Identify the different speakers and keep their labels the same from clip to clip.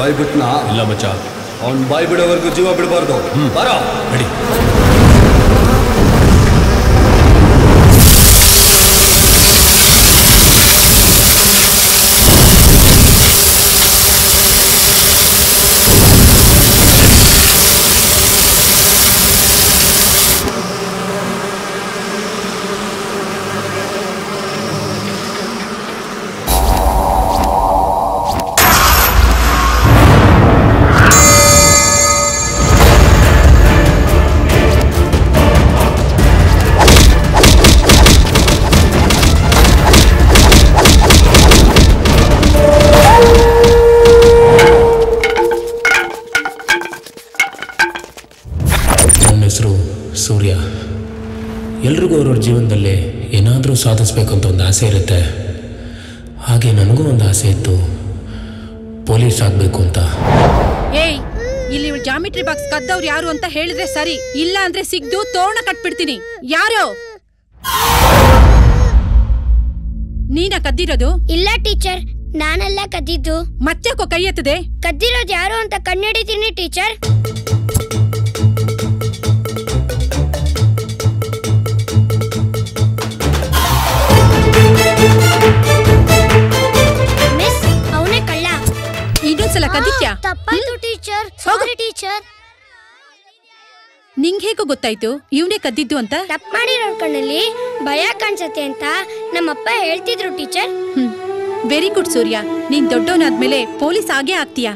Speaker 1: ಬಾಯ್ ಬಿಟ್ನಾ
Speaker 2: ಇಲ್ಲ ಮಚ್ಚ
Speaker 1: ಅವ್ನ್ ಬಾಯ್ ಬಿಡೋವರೆಗೂ ಜೀವ ಬಿಡಬಾರ್ದು ಬರೋ
Speaker 2: ನಡಿ
Speaker 3: ನನ್ನ ಹೆಸರು ಸೂರ್ಯ ಎಲ್ರಿಗೂ ಅವ್ರವ್ರ ಜೀವನದಲ್ಲಿ ಏನಾದರೂ ಸಾಧಿಸ್ಬೇಕು ಅಂತ ಒಂದು ಆಸೆ ಇರುತ್ತೆ ಹಾಗೆ ನನಗೂ ಒಂದು ಆಸೆ ಇತ್ತು ಪೊಲೀಸ್ ಆಗಬೇಕು ಅಂತ
Speaker 4: ಏಯ್ ಇಲ್ಲಿ ಜಾಮಿಟ್ರಿ ಬಾಕ್ಸ್ ಕದ್ದವ್ರು ಯಾರು ಅಂತ ಹೇಳಿದ್ರೆ ಸರಿ ಇಲ್ಲ ಅಂದ್ರೆ ಸಿಗ್ದು ತೋರಣ ಕಟ್ಬಿಡ್ತೀನಿ ಯಾರು ನೀನ ಕದ್ದಿರೋದು
Speaker 5: ಇಲ್ಲ ಟೀಚರ್ ನಾನೆಲ್ಲ ಕದ್ದಿದ್ದು
Speaker 4: ಮತ್ತ್ಯಾಕೋ ಕೈ ಎತ್ತದೆ
Speaker 5: ಕದ್ದಿರೋದು ಯಾರು ಅಂತ ಕಂಡಿಡಿತೀನಿ ಟೀಚರ್ ಮಿಸ್ ಅವನೇ ಕಳ್ಳ
Speaker 4: ಇನ್ನೊಂದ್ಸಲ ಕದ್ದಿತ್ಯಾ
Speaker 5: ಆ, ತಪ್ಪಾಯ್ತು ಟೀಚರ್ ಸಾರಿ ಟೀಚರ್
Speaker 4: ನಿಂಗ್ ಹೇಗೂ ಗೊತ್ತಾಯ್ತು ಇವನೇ ಕದ್ದಿದ್ದು ಅಂತ
Speaker 5: ತಪ್ಪು ಮಾಡಿರೋ ಕಣ್ಣಲ್ಲಿ ಭಯ ಕಾಣಿಸತ್ತೆ ಅಂತ ನಮ್ಮಪ್ಪ ಹೇಳ್ತಿದ್ರು teacher
Speaker 4: hmm very good Surya ನೀನ್ ದೊಡ್ಡವನಾದ್ಮೇಲೆ ಪೊಲೀಸ್ ಆಗೇ ಆಗ್ತೀಯಾ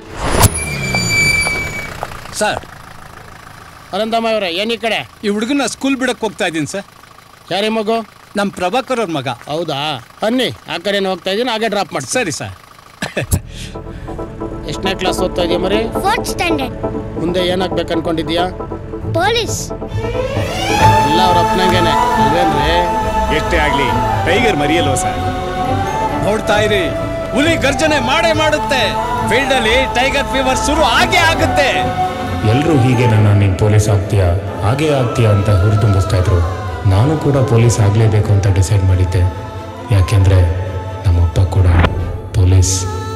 Speaker 6: ಸರ್
Speaker 7: ಅನಂತಮ್ಮ ಅವರೇ ಏನ್ ಈ ಕಡೆ
Speaker 6: ಈ ಹುಡುಗನ ಸ್ಕೂಲ್ ಬಿಡಕ್ಕೆ ಹೋಗ್ತಾ ಇದ್ದೀನಿ ಸರ್
Speaker 7: ಯಾರೇ ಮಗು
Speaker 6: ನಮ್ಮ ಪ್ರಭಾಕರ್ ಅವ್ರ ಮಗ
Speaker 7: ಹೌದಾ ಅನ್ನಿ ಆ ಕಡೆನೇ ಹೋಗ್ತಾ ಇದ್ದೀನಿ ಹಾಗೆ ಡ್ರಾಪ್ ಮಾಡಿ
Speaker 6: ಸರಿ ಸರ್
Speaker 7: ಎಷ್ಟನೇ ಕ್ಲಾಸ್ ಓದ್ತಾ ಇದೆಯಾ ಮರಿ
Speaker 5: ಫೋರ್ತ್ ಸ್ಟ್ಯಾಂಡರ್ಡ್
Speaker 7: ಮುಂದೆ ಏನಾಗ್ಬೇಕು ಅನ್ಕೊಂಡಿದ್ಯಾ
Speaker 5: ಪೊಲೀಸ್
Speaker 7: ಎಲ್ಲ ಅವ್ರ ಅಪ್ಪನಂಗೆನೆ ಅಲ್ವೇನ್ರಿ
Speaker 8: ಎಷ್ಟೇ ಆಗ್ಲಿ ಟೈಗರ್ ಮರಿಯಲ್ವ ಸರ್
Speaker 6: ನೋಡ್ತಾ ಇರಿ ಹುಲಿ ಗರ್ಜನೆ ಮಾಡೇ ಮಾಡುತ್ತೆ ಫೀಲ್ಡ್ ಅಲ್ಲಿ ಟೈಗರ್ ಫೀವರ್ ಶುರು ಆಗೇ ಆಗುತ್ತೆ
Speaker 3: ಎಲ್ಲರೂ ಹೀಗೆ ನನ್ನ ನೀನು ಪೊಲೀಸ್ ಆಗ್ತೀಯಾ ಹಾಗೇ ಆಗ್ತೀಯಾ ಅಂತ ಹುರಿದುಂಬಿಸ್ತಾ ಇದ್ರು ನಾನು ಕೂಡ ಪೊಲೀಸ್ ಆಗಲೇಬೇಕು ಅಂತ ಡಿಸೈಡ್ ಮಾಡಿದ್ದೆ ಯಾಕೆಂದರೆ ನಮ್ಮಪ್ಪ ಕೂಡ ಪೊಲೀಸ್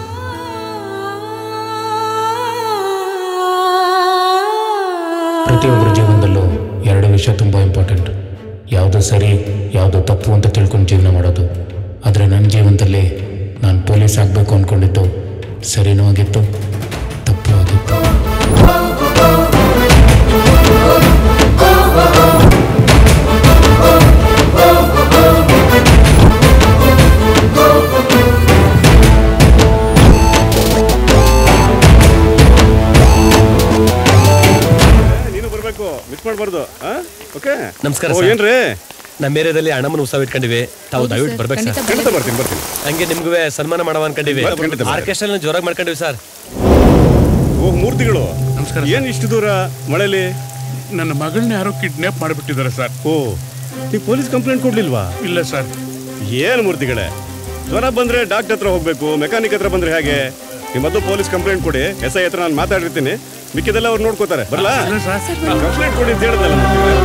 Speaker 3: ಪ್ರತಿಯೊಬ್ಬರ ಜೀವನದಲ್ಲೂ ಎರಡು ವಿಷಯ ತುಂಬ ಇಂಪಾರ್ಟೆಂಟ್ ಯಾವುದು ಸರಿ ಯಾವುದು ತಪ್ಪು ಅಂತ ತಿಳ್ಕೊಂಡು ಜೀವನ ಮಾಡೋದು ಆದರೆ ನನ್ನ ಜೀವನದಲ್ಲಿ ನಾನು ಪೊಲೀಸ್ ಆಗಬೇಕು ಅಂದ್ಕೊಂಡಿದ್ದು ಸರಿನೂ ಆಗಿತ್ತು ತಪ್ಪು ಆಗಿತ್ತು
Speaker 8: ನೀನು ಬರ್ಬೇಕು ಮಿಸ್ ಮಾಡಬಾರ್ದು ಓಕೆ
Speaker 2: ನಮಸ್ಕಾರ
Speaker 8: ಓ
Speaker 2: ಸರ್.
Speaker 8: ಏನ್ರಿ
Speaker 2: ನಮ್ಮ ಏರಿಯಾದಲ್ಲಿ ಹಣಮನ ಉತ್ಸವ ಇಟ್ಕೊಂಡಿವಿ ತಾವು
Speaker 4: ಹೌದು
Speaker 2: ದಯವಿಟ್ಟು
Speaker 4: ಸರ್,
Speaker 2: ಬರ್ಬೇಕು ಸರ್
Speaker 4: ಖಂಡಿತ
Speaker 8: ಖಂಡಿತ ಬರ್ತೀನಿ ಬರ್ತೀನಿ
Speaker 2: ಹಂಗೆ ನಿಮ್ಗೂ ಸನ್ಮಾನ ಮಾಡವ ಅನ್ಕೊಂಡಿವಿ
Speaker 8: ಬರ್ತೀನಿ, ಖಂಡಿತ ಬರ್ತೀನಿ.
Speaker 2: ಆರ್ಕೆಸ್ಟ್ರಾ ಜೋರಾಗಿ ಮಾಡ್ಕೊಂಡಿವಿ ಸರ್
Speaker 8: ಓ ಮೂರ್ತಿಗಳು
Speaker 9: ನಮಸ್ಕಾರ
Speaker 8: ಏನ್ ಇಷ್ಟು ದೂರ ಮಳೆಲಿ
Speaker 9: ನನ್ನ ಮಗಳನ್ನ ಯಾರೋ ಕಿಡ್ನಾಪ್ ಮಾಡಿಬಿಟ್ಟಿದ್ದಾರೆ ಸರ್
Speaker 8: ಓ ನೀವು ಪೊಲೀಸ್ ಕಂಪ್ಲೇಂಟ್ ಕೊಡ್ಲಿಲ್ವಾ
Speaker 9: ಇಲ್ಲ ಸರ್
Speaker 8: ಏನ್ ಮೂರ್ತಿಗಳೇ ಜ್ವರ ಬಂದ್ರೆ ಡಾಕ್ಟರ್ ಹತ್ರ ಹೋಗ್ಬೇಕು ಮೆಕ್ಯಾನಿಕ್ ಹತ್ರ ಬಂದ್ರೆ ಹೇಗೆ ನಿಮ್ಮ ಮೊದಲು ಪೊಲೀಸ್ ಕಂಪ್ಲೇಂಟ್ ಕೊಡಿ ಎಸ್ ಐ ಹತ್ರ ನಾನು ಮಾತಾಡಿರ್ತೀನಿ ಮಿಕ್ಕಿದೆಲ್ಲ ಅವ್ರು ನೋಡ್ಕೋತಾರೆ ಬರಲ್ಲ
Speaker 9: ಇಲ್ಲ ಸರ್
Speaker 8: ಕಂಪ್ಲೇಂಟ್ ಕೊಡಿ ಅಂತ ಹೇಳಿದ್ನಲ್ಲ ಮೂರ್ತಿಗಳೇ.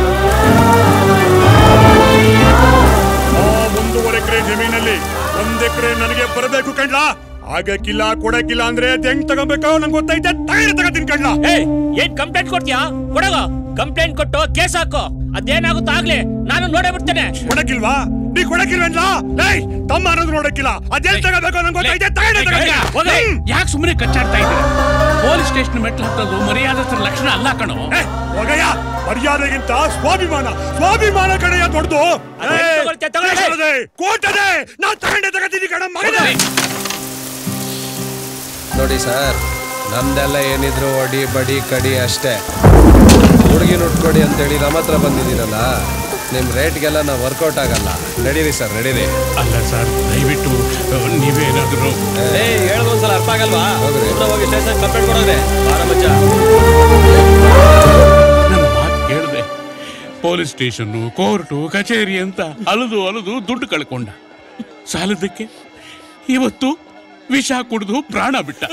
Speaker 9: ಆ ಒಂದೂವರೆ ಎಕರೆ ಜಮೀನಲ್ಲಿ ಒಂದ್ ಎಕರೆ ನನಗೆ ಬರಬೇಕು ಕಣ್ಲ ಆಗಕ್ಕಿಲ್ಲ ಕೊಡಕ್ಕಿಲ್ಲ ಅಂದ್ರೆ ಅದ್ ಹೆಂಗ್ ತಗೋಬೇಕು ನಂಗೆ ಗೊತ್ತೈತೆ ತಗೊಂಡು ತಗೋತೀನಿ ಕಣ್ಲ
Speaker 10: ಏಯ್ ಏನ್ ಕಂಪ್ಲೇಂಟ್ ಕೊಡ್ತೀಯಾ ಕೊಡಗ ಕಂಪ್ಲೇಂಟ್ ಕೊಟ್ಟು ಕೇಸ್ ಹಾಕೋ ಅದೇನಾಗುತ್ತೋ ಆಗ್ಲಿ ನಾನು ನೋಡೇ ಬಿಡ್ತೇನೆ
Speaker 9: ಕೊಡಕ್ಕಿಲ್ವಾ ನೀ ಕೊಡಕ್ಕಿಲ್ವೇನ್ಲ ಏಯ್ ತಮ್ಮ ಅನ್ನೋದು ನೋಡಕ್ಕಿಲ್ಲ ಅದೇನ್ ತಗೋಬೇಕು ನಂಗೆ ಗೊತ್ತೈತೆ ತಗೊಂಡು ತಗೋತೀನಿ
Speaker 11: ಯಾಕೆ ಸುಮ್ಮನೆ ಕಚ್ಚಾಡ್ತಾ ಇದ್ದೀರಾ ಪೊಲೀಸ್ ಸ್ಟೇಷನ್ ಮೆಟ್ಲು ಹತ್ತೋದು ಮರ್ಯಾದಸ್ತ್ರ ಲಕ್ಷಣ ಅಲ್ಲ ಕಣೋ
Speaker 9: ಹೋಗಯ್ಯ ಮರ್ಯಾದೆಗಿಂತ ಸ್ವಾಭಿಮಾನ ಸ್ವಾಭಿಮಾನ ಕಡೆಯ ದೊಡ್ಡದು
Speaker 10: ಅದೇನ್ ತಗೊಳ್ತೀಯ, ತಗೊಳ್ಳಿ.
Speaker 9: ಕೋಟದೆ ನಾ ತಗೊಂಡೆ ತಗೋತೀನಿ ಕಣ ಮಗನೇ
Speaker 12: ನೋಡಿ ಸರ್ ನಮ್ದೆಲ್ಲ ಏನಿದ್ರು ಒಡಿ ಬಡಿ ಕಡಿ ಅಷ್ಟೇ ಹುಡುಗಿನ ಉಟ್ಕೊಡಿ ಅಂತೇಳಿ ನಮ್ಮ ಹತ್ರ ಬಂದಿದ್ದೀರಲ್ಲ ನಿಮ್ಮ ರೇಟ್ಗೆಲ್ಲ ನಾವು ವರ್ಕೌಟ್ ಆಗಲ್ಲ ನಡೀರಿ ಸರ್ ನಡೀರಿ
Speaker 11: ಅಲ್ಲ ಸರ್ ದಯವಿಟ್ಟು ನೀವೇನಾದ್ರು
Speaker 2: ಏಯ್ ಹೇಳೋದೊಂದ್ಸಲ ಅರ್ಥ ಆಗಲ್ವಾ
Speaker 12: ಹೋಗ್ರಿ.
Speaker 2: ಸುಮ್ನೆ ಹೋಗಿ ಸ್ಟೇಷನ್ ಕಂಪ್ಲೇಂಟ್ ಕೊಡೋದೆ ಬಾರ ಮಚ್ಚ
Speaker 11: ನನ್ನ ಮಾತು ಕೇಳಿದೆ ಪೊಲೀಸ್ ಸ್ಟೇಷನ್ನು ಕೋರ್ಟು ಕಚೇರಿ ಅಂತ ಅಲದು ಅಲದು ದುಡ್ಡು ಕಳ್ಕೊಂಡ ಸಾಲದಕ್ಕೆ ಇವತ್ತು ವಿಷ ಕುಡಿದು ಪ್ರಾಣ ಬಿಟ್ಟ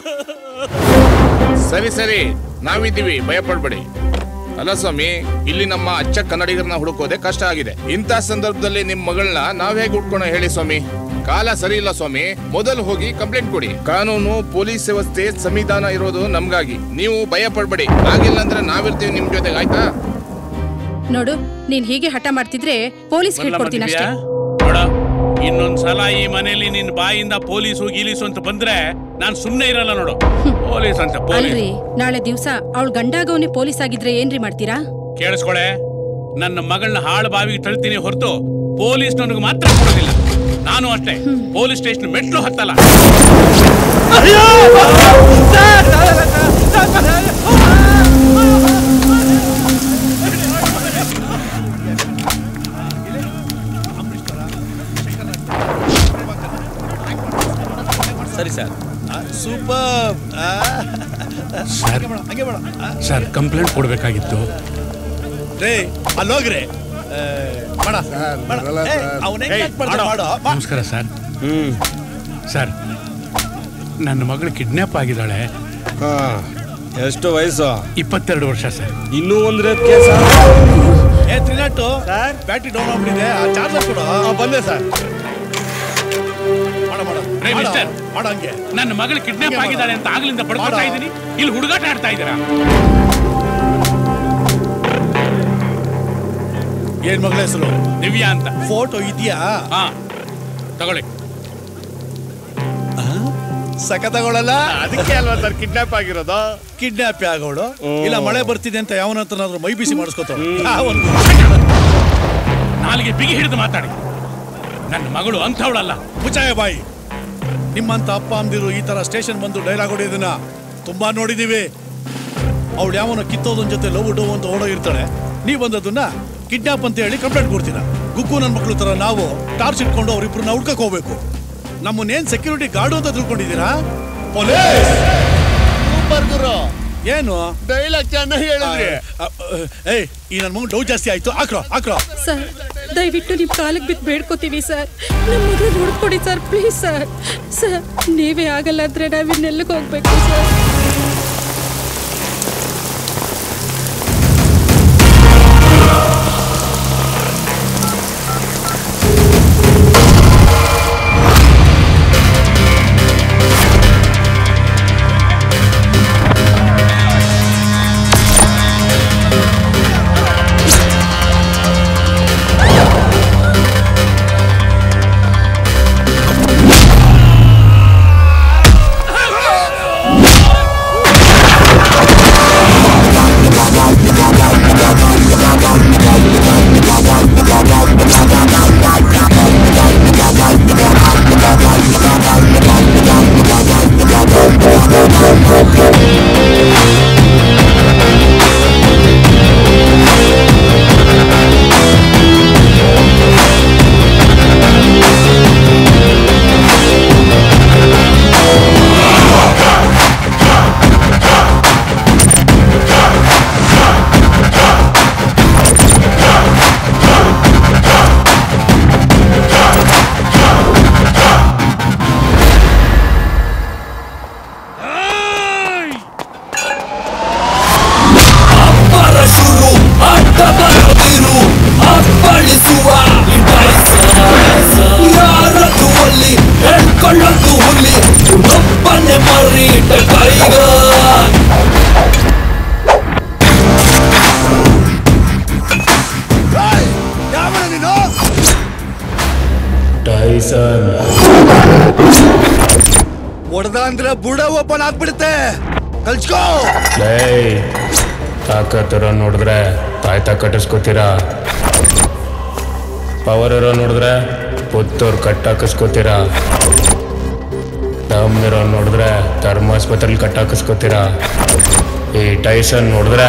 Speaker 13: ಸರಿ ಸರಿ ನಾವಿದ್ದೀವಿ ಭಯ ಪಡ್ಬೇಡಿ ಅಲ್ಲ ಸ್ವಾಮಿ ಇಲ್ಲಿ ನಮ್ಮ ಅಚ್ಚ ಕನ್ನಡಿಗರನ್ನ ಹುಡುಕೋದೆ ಕಷ್ಟ ಆಗಿದೆ ಇಂಥ ಸಂದರ್ಭದಲ್ಲಿ ನಿಮ್ ಮಗಳನ್ನ ನಾವ್ ಹೇಗೆ ಹುಡ್ಕೋಣ ಹೇಳಿ ಸ್ವಾಮಿ ಕಾಲ ಸರಿ ಇಲ್ಲ ಸ್ವಾಮಿ ಮೊದಲು ಹೋಗಿ ಕಂಪ್ಲೇಂಟ್ ಕೊಡಿ ಕಾನೂನು ಪೊಲೀಸ್ ವ್ಯವಸ್ಥೆ ಸಂವಿಧಾನ ಇರೋದು ನಮ್ಗಾಗಿ ನೀವು ಭಯ ಪಡ್ಬೇಡಿ ಆಗಿಲ್ಲ ಅಂದ್ರೆ ನಾವಿರ್ತೀವಿ ನಿಮ್ ಜೊತೆಗೆ ಆಯ್ತಾ
Speaker 4: ನೋಡು ನೀನ್ ಹೀಗೆ ಹಠ ಮಾಡ್ತಿದ್ರೆ ಪೊಲೀಸ್ ಹಿಡ್ಕೊಡ್ತೀನಿ ಅಷ್ಟೇ
Speaker 11: ನೋಡ ಇನ್ನೊಂದ್ಸಲ ಈ ಮನೆಯಲ್ಲಿ ನಿನ್ ಬಾಯಿಂದ ಪೊಲೀಸು ಗೀಲೀಸು ಅಂತ ಬಂದ್ರೆ ನಾನ್ ಸುಮ್ನೆ ಇರಲ್ಲ ನೋಡು ಪೊಲೀಸ್ ಅಂತ ಪೊಲೀಸ್
Speaker 4: ಅಲ್ರಿ ನಾಳೆ ದಿವ್ಸ ಅವಳ ಗಂಡಾಗವನೇ ಪೊಲೀಸ್ ಆಗಿದ್ರೆ ಏನ್ರಿ ಮಾಡ್ತೀರಾ
Speaker 11: ಕೇಳಿಸ್ಕೊಳೆ ನನ್ನ ಮಗಳನ್ನ ಹಾಳು ಬಾವಿಗೆ ತಳ್ತೀನಿ ಹೊರತು ಪೊಲೀಸ್ ನನಗೆ ಮಾತ್ರ ಕೊಡೋದಿಲ್ಲ ನಾನು ಅಷ್ಟೇ ಪೊಲೀಸ್ ಸ್ಟೇಷನ್ ಮೆಟ್ಲು ಹತ್ತಲ್ಲ
Speaker 2: ಸರಿ sir
Speaker 14: super
Speaker 11: sir sir complaint ಕೊಡ್ಬೇಕಾಗಿತ್ತು
Speaker 14: ರೇ ಅಲ್ಲಿ ಹೋಗ್ರಿ ಏ, ಮಾಡ ಮಾಡ. ಏ, ಅವ್ನ್ ಹೆಂಗ್ act ಮಾಡ್ತಾನೆ ಮಾಡು. ಮಾ-
Speaker 11: ನಮಸ್ಕಾರ ಸರ್ ಸರ್ ನನ್ನ ಮಗಳು ಕಿಡ್ನಾಪ್ ಆಗಿದ್ದಾಳೆ
Speaker 1: ಎಷ್ಟು ವಯಸ್ಸು
Speaker 11: ಇಪ್ಪತ್ತೆರಡು ವರ್ಷ ಸರ್
Speaker 1: ಇನ್ನೂ ಒಂದ್ ರೇಪ್ ಕೇಸ
Speaker 14: ಏ ತ್ರಿನಾಟು ಬ್ಯಾಟ್ರಿ ಡೌನ್ ಆಗ್ಬಿಟ್ಟಿದೆ ಆ ಚಾರ್ಜರ್ ಕೊಡು
Speaker 1: ಬಂದೆ ಸರ್
Speaker 14: ಮಾಡ ಮಾಡ
Speaker 11: ರೇ
Speaker 14: ಮಾಡು.
Speaker 11: ಮಿಸ್ಟರ್
Speaker 14: ಮಾಡು ಹಂಗೆ
Speaker 11: ನನ್ನ ಮಗಳು ಕಿಡ್ನಾಪ್
Speaker 14: ಹಂಗೆ
Speaker 11: ಆಗಿದ್ದಾಳೆ ಅಂತ ಆಗ್ಲಿಂದ ಪಡ್ಕೊತಾ
Speaker 14: ಮಾಡು.
Speaker 11: ಇದ್ದೀನಿ ಇಲ್ಲಿ ಹುಡುಗಾಟ ಆಡ್ತಾ ಇದ್ದೀರಾ
Speaker 14: ಏನ್ ಮಗಳ ಹೆಸರು
Speaker 11: ದಿವ್ಯಾ ಅಂತ
Speaker 14: ಫೋಟೋ ಇದೆಯಾ
Speaker 11: ಹಾ ತಗೊಳ್ಳಿ
Speaker 14: ಸಖತಗೊಳ್ಳಲ್ಲ
Speaker 8: ಅದಕ್ಕೆ ಅಲ್ವಾ ಸರ್ ಕಿಡ್ನಾಪ್ ಆಗಿರೋದು
Speaker 14: ಕಿಡ್ನಾಪ್ ಆಗೋಳು ಇಲ್ಲ ಮಳೆ ಬರ್ತಿದೆ ಅಂತ ಯಾವನತ್ರನಾದ್ರೂ ಮೈ ಬಿಸಿ ಮಾಡಿಸ್ಕೋತಾವ
Speaker 11: ನಾಲಿಗೆ ಬಿಗಿ ಹಿಡಿದು ಮಾತಾಡಿ ನನ್ನ ಮಗಳು ಅಂಥವಳಲ್ಲ
Speaker 14: ಮುಚಾಯ ಬಾಯಿ ನಿಮ್ಮಂತ ಅಪ್ಪ ಅಮ್ದಿರು ಈ ತರ ಸ್ಟೇಷನ್ ಬಂದು ಡೈಲಾಗ್ ಹೊಡೆಯೋದನ್ನ ತುಂಬಾ ನೋಡಿದೀವಿ ಅವಳು ಯಾವನ ಕಿತ್ತೋದನ್ ಜೊತೆ ಲವ್ ಡವ್ ಅಂತ ಓಡೋಗಿರ್ತಾಳೆ ನೀವ್ ಬಂದದನ್ನ ಕಿಡ್ನಾಪ್ ಅಂತ ಹೇಳಿ ಕಂಪ್ಲೇಂಟ್ ಕೊಡ್ತೀರ ಗುಕ್ಕು ನನ್ನ ಮಕ್ಳು ತರ ನಾವು ಟಾರ್ಚ್ ಇಟ್ಕೊಂಡು ಅವ್ರಿಬ್ರನ್ನ ಹುಡ್ಕಕ್ ಹೋಗ್ಬೇಕು ನಮ್ಮನ್ನೇನ್ ಸೆಕ್ಯೂರಿಟಿ ಗಾರ್ಡು ಅಂತ ತಿಳ್ಕೊಂಡಿದ್ದೀರಾ ಪೊಲೀಸ್
Speaker 7: ಸೂಪರ್ ಗುರು
Speaker 14: ಏನು
Speaker 7: ಡೈಲಾಗ್ ಚೆನ್ನಾಗಿ ಹೇಳಿದ್ರಿ
Speaker 14: ಆ, ಆ, ಏಯ್ ಈ ನನ್ನ ಮಗು ಡೌ ಜಾಸ್ತಿ ಆಯ್ತು ಹಾಕ್ರೋ ಹಾಕ್ರೋ
Speaker 4: ಸರ್ ದಯವಿಟ್ಟು ನಿಮ್ ಕಾಲಿಗೆ ಬಿದ್ದು ಬೇಡ್ಕೋತೀವಿ ಸರ್ ನಮ್ಮ ಮಗಳು ಹುಡುಕೊಡಿ ಸರ್ ಪ್ಲೀಸ್ ಸರ್ ಸರ್ ನೀವೇ ಆಗಲ್ಲ ಅಂದ್ರೆ ನಾವಿನ್ನೆಲ್ಲಿಗೆ ಹೋಗ್ಬೇಕು ಸರ್
Speaker 15: ಪರಶುರು ಅಡ್ಡ ಬರದಿರು ಅಪ್ಪಳಿಸುವ ಯಾರದು ಅಲ್ಲಿ ಹೇಳ್ಕೊಳ್ಳೋದು ಹುಲಿ ಒಬ್ಬನೇ ಮರೀಟ ಕೈಗ
Speaker 3: ಟೈಸನ್
Speaker 1: ಹೊಡೆದ ಅಂದ್ರೆ ಬುಡ ಓಪನ್ ಆಗ್ಬಿಡುತ್ತೆ ಕಲ್ಸ್ಕೋ
Speaker 3: ಲೈ ತಾಕತ್ತಿರೋ ನೋಡಿದ್ರೆ ತಾಯ್ತ ಕಟ್ಟಿಸ್ಕೋತೀರಾ ಪವರ್ ಇರೋ ನೋಡಿದ್ರೆ ಪುತ್ತೂರು ಕಟ್ಟಾಕಿಸ್ಕೋತೀರಾ ದಮ್ ಇರೋ ನೋಡಿದ್ರೆ ಧರ್ಮಾಸ್ಪತ್ರೆಲಿ ಕಟ್ಟಾಕಿಸ್ಕೋತೀರಾ ಈ ಟೈಸನ್ ನೋಡಿದ್ರೆ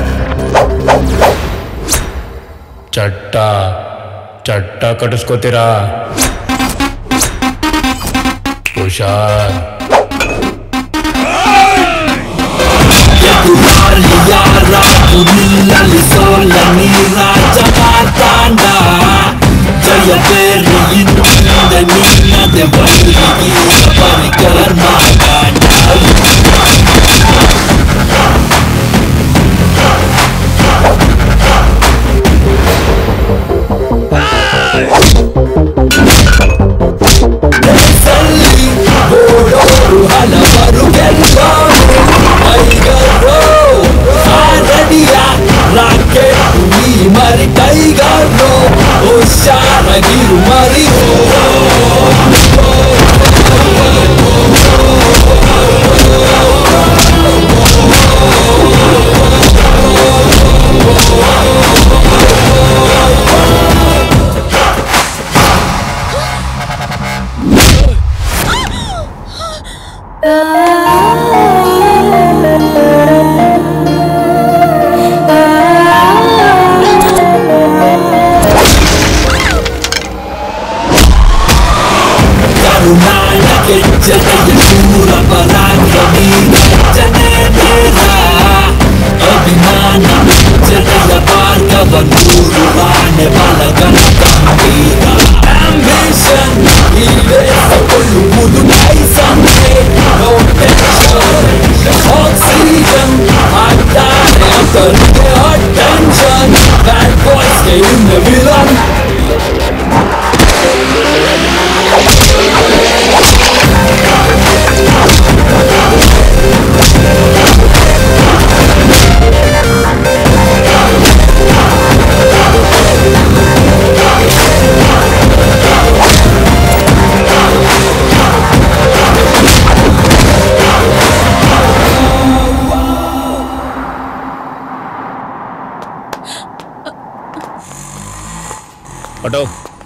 Speaker 3: ಚಟ್ಟ ಚಟ್ಟ ಕಟ್ಟಿಸ್ಕೋತೀರಾ ಹುಷಾರ್
Speaker 15: ಎದುರಾಳಿ ಯಾರ ನಿಲ್ಲಲಿ ಸೋಲ ನೀರಾಜ ಮಾತಾಂಡ ಜಯ ಬೇರೆ ಹಿಂದೆ ನಿನ್ನದೆ ಬೈರಿಗೆ ಪರಿಕರ್ಮ ಕಾಂಡ Hey! in the villain.
Speaker 3: Auto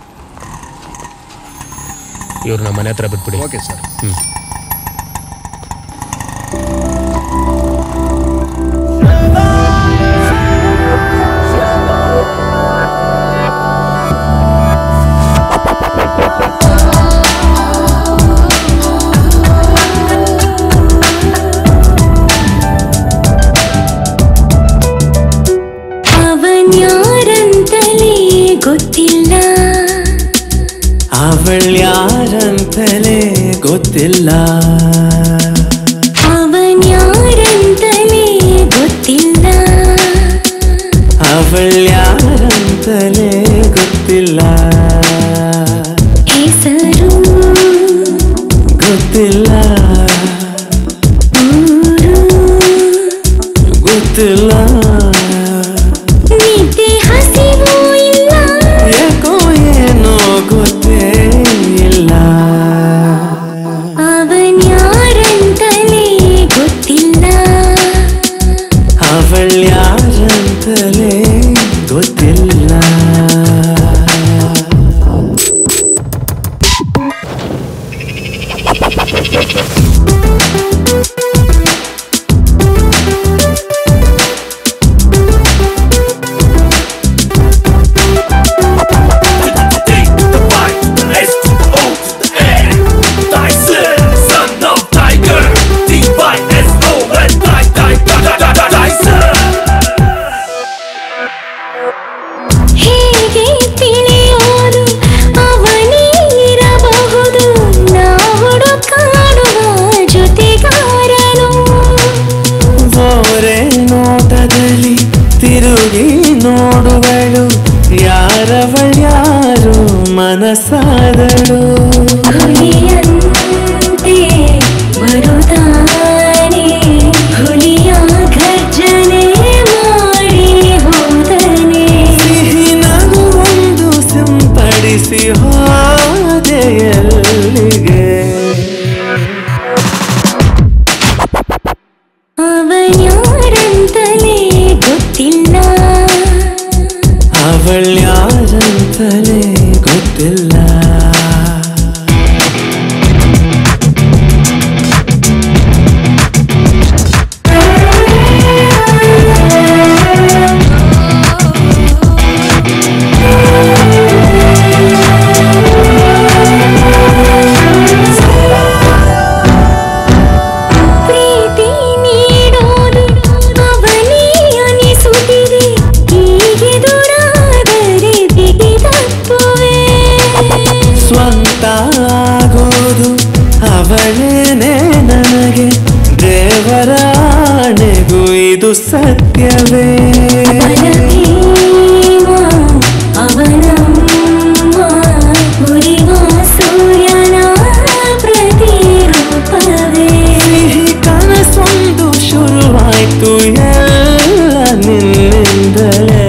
Speaker 3: ಇವ್ರನ್ನ ಮನೆ ಹತ್ರ ಬಿಟ್ಬಿಡಿ
Speaker 14: ಓಕೆ ಸರ್
Speaker 3: ಹ್ಮ್
Speaker 16: ಅವನ್ಯಾರಂತಲೇ ಗೊತ್ತಿಲ್ಲ
Speaker 15: ಅವಳ್ಯಾರಂತಲೇ ಗೊತ್ತಿಲ್ಲ
Speaker 16: ಅವನ್ಯಾರಂತಲೇ ಗೊತ್ತಿಲ್ಲ
Speaker 15: ಅವಳ್ಯಾರಂತಲೇ ಗೊತ್ತಿಲ್ಲ
Speaker 16: ಹೆಸರು
Speaker 15: ಗೊತ್ತಿಲ್ಲ ಗೊತ್ತಿಲ್ಲ
Speaker 16: ನಿದ್ದೆ ಹಸಿವು ಇಲ್ಲ
Speaker 15: ಯಾಕೋ ಏನೋ ಗೊತ್ತೇ ಇಲ್ಲ
Speaker 16: ಅವನ್ಯಾರಂತಲೇ ಗೊತ್ತಿಲ್ಲ
Speaker 15: ಅವಳ್ಯಾರಂತಲೇ ಗೊತ್ತಿಲ್ಲ
Speaker 16: ಹೇಗೆ ತಿಳಿಯೋದು ಅವನೇ ಇರಬಹುದು ನಾ ಹುಡುಕಾಡುವ ಜೊತೆಗಾರನು
Speaker 15: ಓರೆ ನೋಟದಲ್ಲಿ ತಿರುಗಿ ನೋಡುವಳು ಯಾರವಳ್ಯಾರು ಮನಸ್ಸಾದಳು
Speaker 16: ಹುಲಿಯಂತೆ ಬರುತ್ತಾನೆ ಹುಲಿಯ ಗರ್ಜನೆ ಮಾಡಿ ಹೋದನೆ
Speaker 15: ಸಿಹಿ ನಗು ಒಂದು ಸಿಂಪಡಿಸಿ ಹೋದೆಯಲ್ಲಿಗೆ
Speaker 16: ಅವನ್ಯಾರಂತಲೇ ಗೊತ್ತಿಲ್ಲ
Speaker 15: ಅವಳ್ಯಾರಂತಲೇ ಗೊತ್ತಿಲ್ಲ
Speaker 16: ಪ್ರೀತಿ ನೀಡೋದು ಅವನೇ ಅನಿಸುತ್ತಿದೆ ಹೀಗೆ ದೂರಾದರೆ ಬಿಗಿದಪ್ಪುವೆ
Speaker 15: ಸ್ವಂತ ಆಗೋದು ಅವಳೇನೆ ನನಗೆ ದೇವರಾಣೆಗೂ ಇದು ಸತ್ಯವೇ
Speaker 16: ಅವನಮ್ಮ ಉರಿವ ಸೂರ್ಯನ ಪ್ರತಿರೂಪವೇ
Speaker 15: ಸಿಹಿ ಕನಸೊಂದು ಶುರುವಾಯ್ತು ಎಲ್ಲ ನಿನ್ನಿಂದಲೇ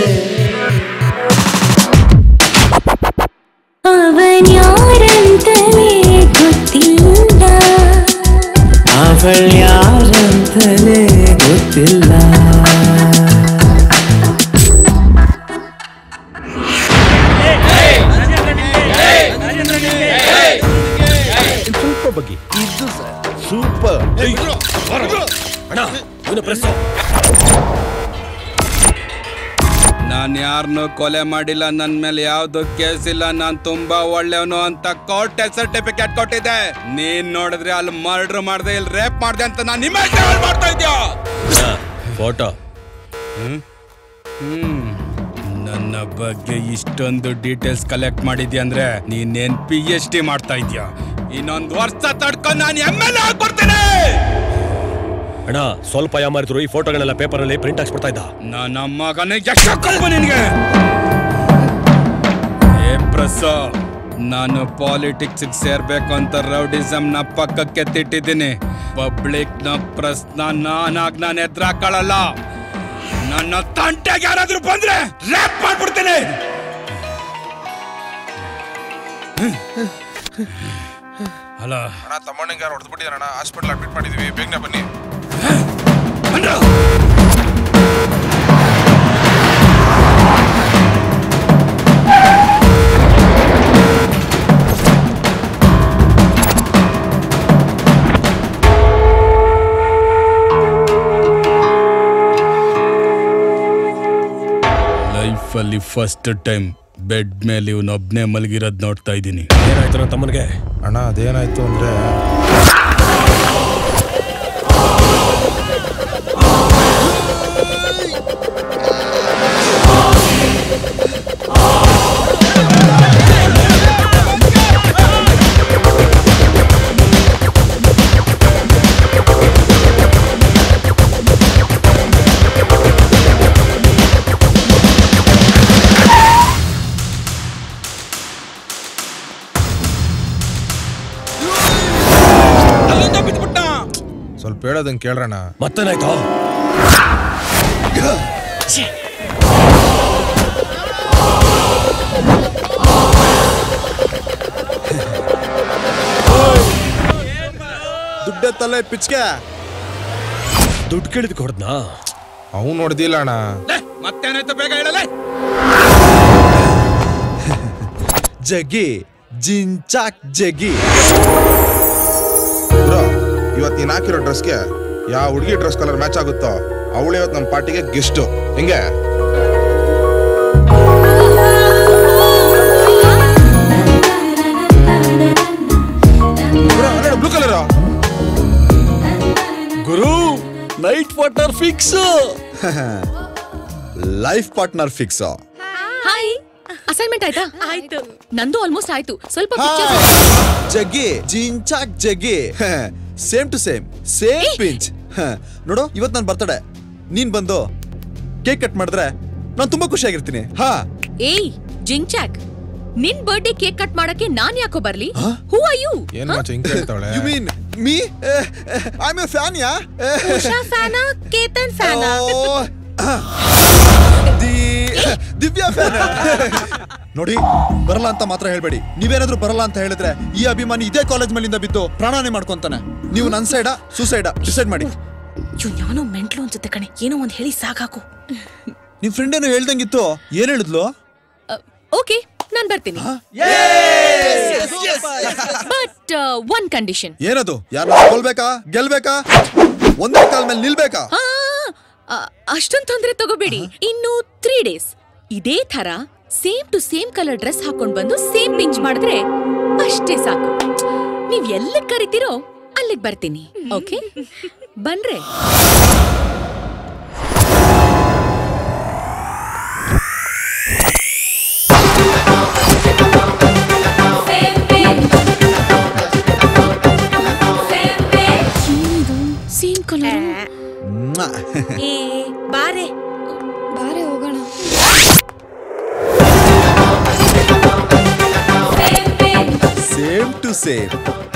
Speaker 16: ಅವನ್ಯಾರಂತಲೇ ಗೊತ್ತಿಲ್ಲ
Speaker 15: ಅವಳ್ಯಾರಂತಲೇ ಗೊತ್ತಿಲ್ಲ
Speaker 2: ಸ್ವಲ್ಪ ಬಗ್ಗೆ ಇದು ಸರ್ ಸೂಪರ್
Speaker 6: ಅಣ್ಣ ಇವನು ಪ್ರೆಸ್
Speaker 12: ನಾನು ಯಾರನ್ನೂ ಕೊಲೆ ಮಾಡಿಲ್ಲ ನನ್ನ ಮೇಲೆ ಯಾವ್ದು ಕೇಸ್ ಇಲ್ಲ ನಾನು ತುಂಬಾ ಒಳ್ಳೆಯವನು ಅಂತ ಕೋರ್ಟ್ ಸರ್ಟಿಫಿಕೇಟ್ ಕೊಟ್ಟಿದ್ದೆ ನೀನ್ ನೋಡಿದ್ರೆ ಅಲ್ಲಿ ಮರ್ಡರ್ ಮಾಡ್ದೆ ಇಲ್ಲಿ ರೇಪ್ ಮಾಡ್ದೆ ಅಂತ ನಾನು ಇಮೇಜ್ ಮಾಡ್ತಾ ಇದ್ಯಾ
Speaker 6: ಫೋಟೋ
Speaker 12: ಹ್ಮ್ ಹ್ಮ್. ನನ್ನ ಬಗ್ಗೆ ಇಷ್ಟೊಂದು ಡೀಟೇಲ್ಸ್ ಕಲೆಕ್ಟ್ ಮಾಡಿದ್ಯಾ ಅಂದ್ರೆ ನೀನೇನ್ ಪಿ ಎಚ್ ಡಿ ಮಾಡ್ತಾ ಇದ್ಯಾ ಇನ್ನೊಂದು ವರ್ಷ ತಡ್ಕೊಂಡು ನಾನು ಎಮ್ ಎಲ್ ಆಗ್ಬಿಡ್ತೇನೆ
Speaker 17: ಅಣ್ಣ ಸ್ವಲ್ಪ ಯಾಮಾರಿದ್ರು ಈ ಫೋಟೋಗಳೆಲ್ಲ ಪೇಪರಲ್ಲಿ ಪ್ರಿಂಟ್ ಹಾಕ್ಸ್ಬಿಡ್ತಾ ಇದ್ದ
Speaker 12: ನನ್ನ ಮಗನೇ ಎಷ್ಟೊಕ್ಕಲ್ವ ನಿನ್ಗೆ ಏ ಪ್ರಸಾ ನಾನು ಪಾಲಿಟಿಕ್ಸ್ ಸೇರ್ಬೇಕು ಅಂತ ರೌಡಿಸಮ್ ನ ಪಕ್ಕಕ್ಕೆ ತಿಟ್ಟಿದ್ದೀನಿ ಪಬ್ಲಿಕ್ ನ ಪ್ರಶ್ನ ನಾನಾಗ್ ನಾನು ಎದ್ರಾಕೊಳ್ಳಲ್ಲ ನನ್ನ ತಂಟೆಗೆ ಯಾರಾದ್ರೂ ಬಂದ್ರೆ ರ್ಯಾಪ್ ಮಾಡ್ಬಿಡ್ತೀನಿ ಅಲ್ಲ
Speaker 13: ಅಣ್ಣ ತಮ್ಮಣ್ಣಿಗೆ ಯಾರು ಹೊಡೆದ್ಬಿಟ್ಟಿದಾರಣ್ಣ ಹಾಸ್ಪಿಟಲ್ ಅಡ್ಮಿಟ್ ಮಾಡಿದೀವಿ ಬೇಗನೆ ಬನ್ನಿ
Speaker 12: ಲೈಫಲ್ಲಿ ಫಸ್ಟ್ ಟೈಮ್ ಬೆಡ್ ಮೇಲೆ ಇವನೊಬ್ನೇ ಮಲಗಿರೋದ್ ನೋಡ್ತಾ ಇದ್ದೀನಿ
Speaker 17: ಏನಾಯ್ತು ನನ್ನ ತಮ್ಮನಿಗೆ
Speaker 13: ಅಣ್ಣ ಅದೇನಾಯ್ತು ಅಂದ್ರೆ ಸ್ವಲ್ಪ ಹೇಳೋದಂಗೆ ಕೇಳ್ರಣ್ಣ
Speaker 17: ಮತ್ತೇನಾಯ್ತು
Speaker 2: ದುಡ್ಡೆತ್ತಲ್ಲೇ ಪಿಚ್ಕೆ
Speaker 17: ದುಡ್ಡು ಕೇಳಿದ್ ಹೊಡ್ದ್ನಾ
Speaker 13: ಅವ್ನು ಹೊಡೆದಿಲ್ಲ ಅಣ್ಣ
Speaker 12: ಮತ್ತೇನಾಯ್ತು ಬೇಗ ಹೇಳಲೇ
Speaker 2: ಜಗಿ ಜಿಂಚಾಕ್ ಜಗಿ
Speaker 13: ಬ್ರೋ ಇವತ್ತು ನೀನು ಹಾಕಿರೋ ಡ್ರೆಸ್ಗೆ ಯಾವ ಹುಡುಗಿ ಡ್ರೆಸ್ ಕಲರ್ ಮ್ಯಾಚ್ ಆಗುತ್ತೋ ಅವಳು ಇವತ್ತು ನಮ್ಮ ಪಾರ್ಟಿಗೆ ಗೆಸ್ಟ್ ಹೆಂಗೆ ಬ್ಲೂ ಕಲರ್
Speaker 1: ಗುರು night water fix life partner fix
Speaker 4: hi assignment ಆಯ್ತಾ ಆಯ್ತು ನಂದು ಆಲ್ಮೋಸ್ಟ್ ಆಯ್ತು ಸ್ವಲ್ಪ
Speaker 2: ಜಗ್ಗಿ ಜಿಂಚಾಕ್ Jaggi same to same same pinch ನೋಡು ಇವತ್ತು ನಾನು ಬರ್ತಡೆ ನೀನ್ ಬಂದು ಕೇಕ್ ಕಟ್ ಮಾಡಿದ್ರೆ ನಾನು ತುಂಬಾ ಖುಷಿಯಾಗಿರ್ತೀನಿ ಹಾ
Speaker 4: ಏಯ್ ಜಿಂಚಾಕ್ ನಿನ್ ಬರ್ಡೇ ಕೇಕ್ ಕಟ್ ಮಾಡಕ್ಕೆ ನಾನ್ ಯಾಕೋ ಬರ್ಲಿ ಹೂ ಆರ್ ಯು
Speaker 13: ಏನ್ ಮಾಚ ಹಿಂಗ್ ಕೇಳ್ತಾವಳೆ
Speaker 2: you mean me I am a fan ಯಾ
Speaker 4: ಉಷಾ ಫ್ಯಾನಾ ಕೇತನ್ ಫ್ಯಾನಾ
Speaker 2: ದಿವ್ಯಾ ಫ್ಯಾನ್ ನೋಡಿ ಬರಲ್ಲ ಅಂತ ಮಾತ್ರ ಹೇಳ್ಬೇಡಿ ನೀವೇನಾದ್ರೂ ಬರಲ್ಲ ಅಂತ ಹೇಳಿದ್ರೆ ಈ ಅಭಿಮಾನಿ ಇದೇ ಕಾಲೇಜ್ ಮೇಲಿಂದ ಬಿದ್ದು ಪ್ರಾಣಾನೆ ಮಾಡ್ಕೊಂತಾನೆ ನೀವು ನನ್ ಸೈಡ ಸುಸೈಡ ಡಿಸೈಡ್ ಮಾಡಿ
Speaker 4: ಇವ್ ಯಾವನೋ ಮೆಂಟ್ಲು ಅನ್ಸುತ್ತೆ ಕಣೆ ಏನೋ ಒಂದ್ ಹೇಳಿ ಸಾಕಾಕು
Speaker 2: ನಿಮ್ ಫ್ರೆಂಡ್ ಏನೋ ಹೇಳ್ದಂಗಿತ್ತು ಏನ್ ಹೇಳಿದ್ಲು
Speaker 4: ಓಕೆ ನಾನ್ ಬರ್ತೀನಿ ಬಟ್ ಒನ್ ಕಂಡೀಷನ್
Speaker 2: ಏನದು ಯಾರನ್ನ ಕೊಲ್ಬೇಕಾ ಗೆಲ್ಬೇಕಾ ಒಂದೇ ಕಾಲ್ ಮೇಲೆ ನಿಲ್ಬೇಕಾ
Speaker 4: ಅಷ್ಟೊಂದ್ ತೊಂದ್ರೆ ತಗೋಬೇಡಿ ಇನ್ನು ತ್ರೀ ಡೇಸ್ ಇದೇ ತರ same to same colour dress ಹಾಕೊಂಡ್ ಬಂದು ಸೇಮ್ ಪಿಂಚ್ ಮಾಡಿದ್ರೆ ಅಷ್ಟೇ ಸಾಕು ನೀವ್ ಎಲ್ಲಿಗ್ ಕರಿತೀರೋ ಅಲ್ಲಿಗ್ ಬರ್ತೀನಿ ಓಕೆ ಬನ್ರೆ ಸೇಮ್ ಕಲರ್
Speaker 5: ಏ ಬಾರೆ ಬಾರೆ ಹೋಗೋಣ
Speaker 2: ಸೇಮ್ ಟು ಸೇಮ್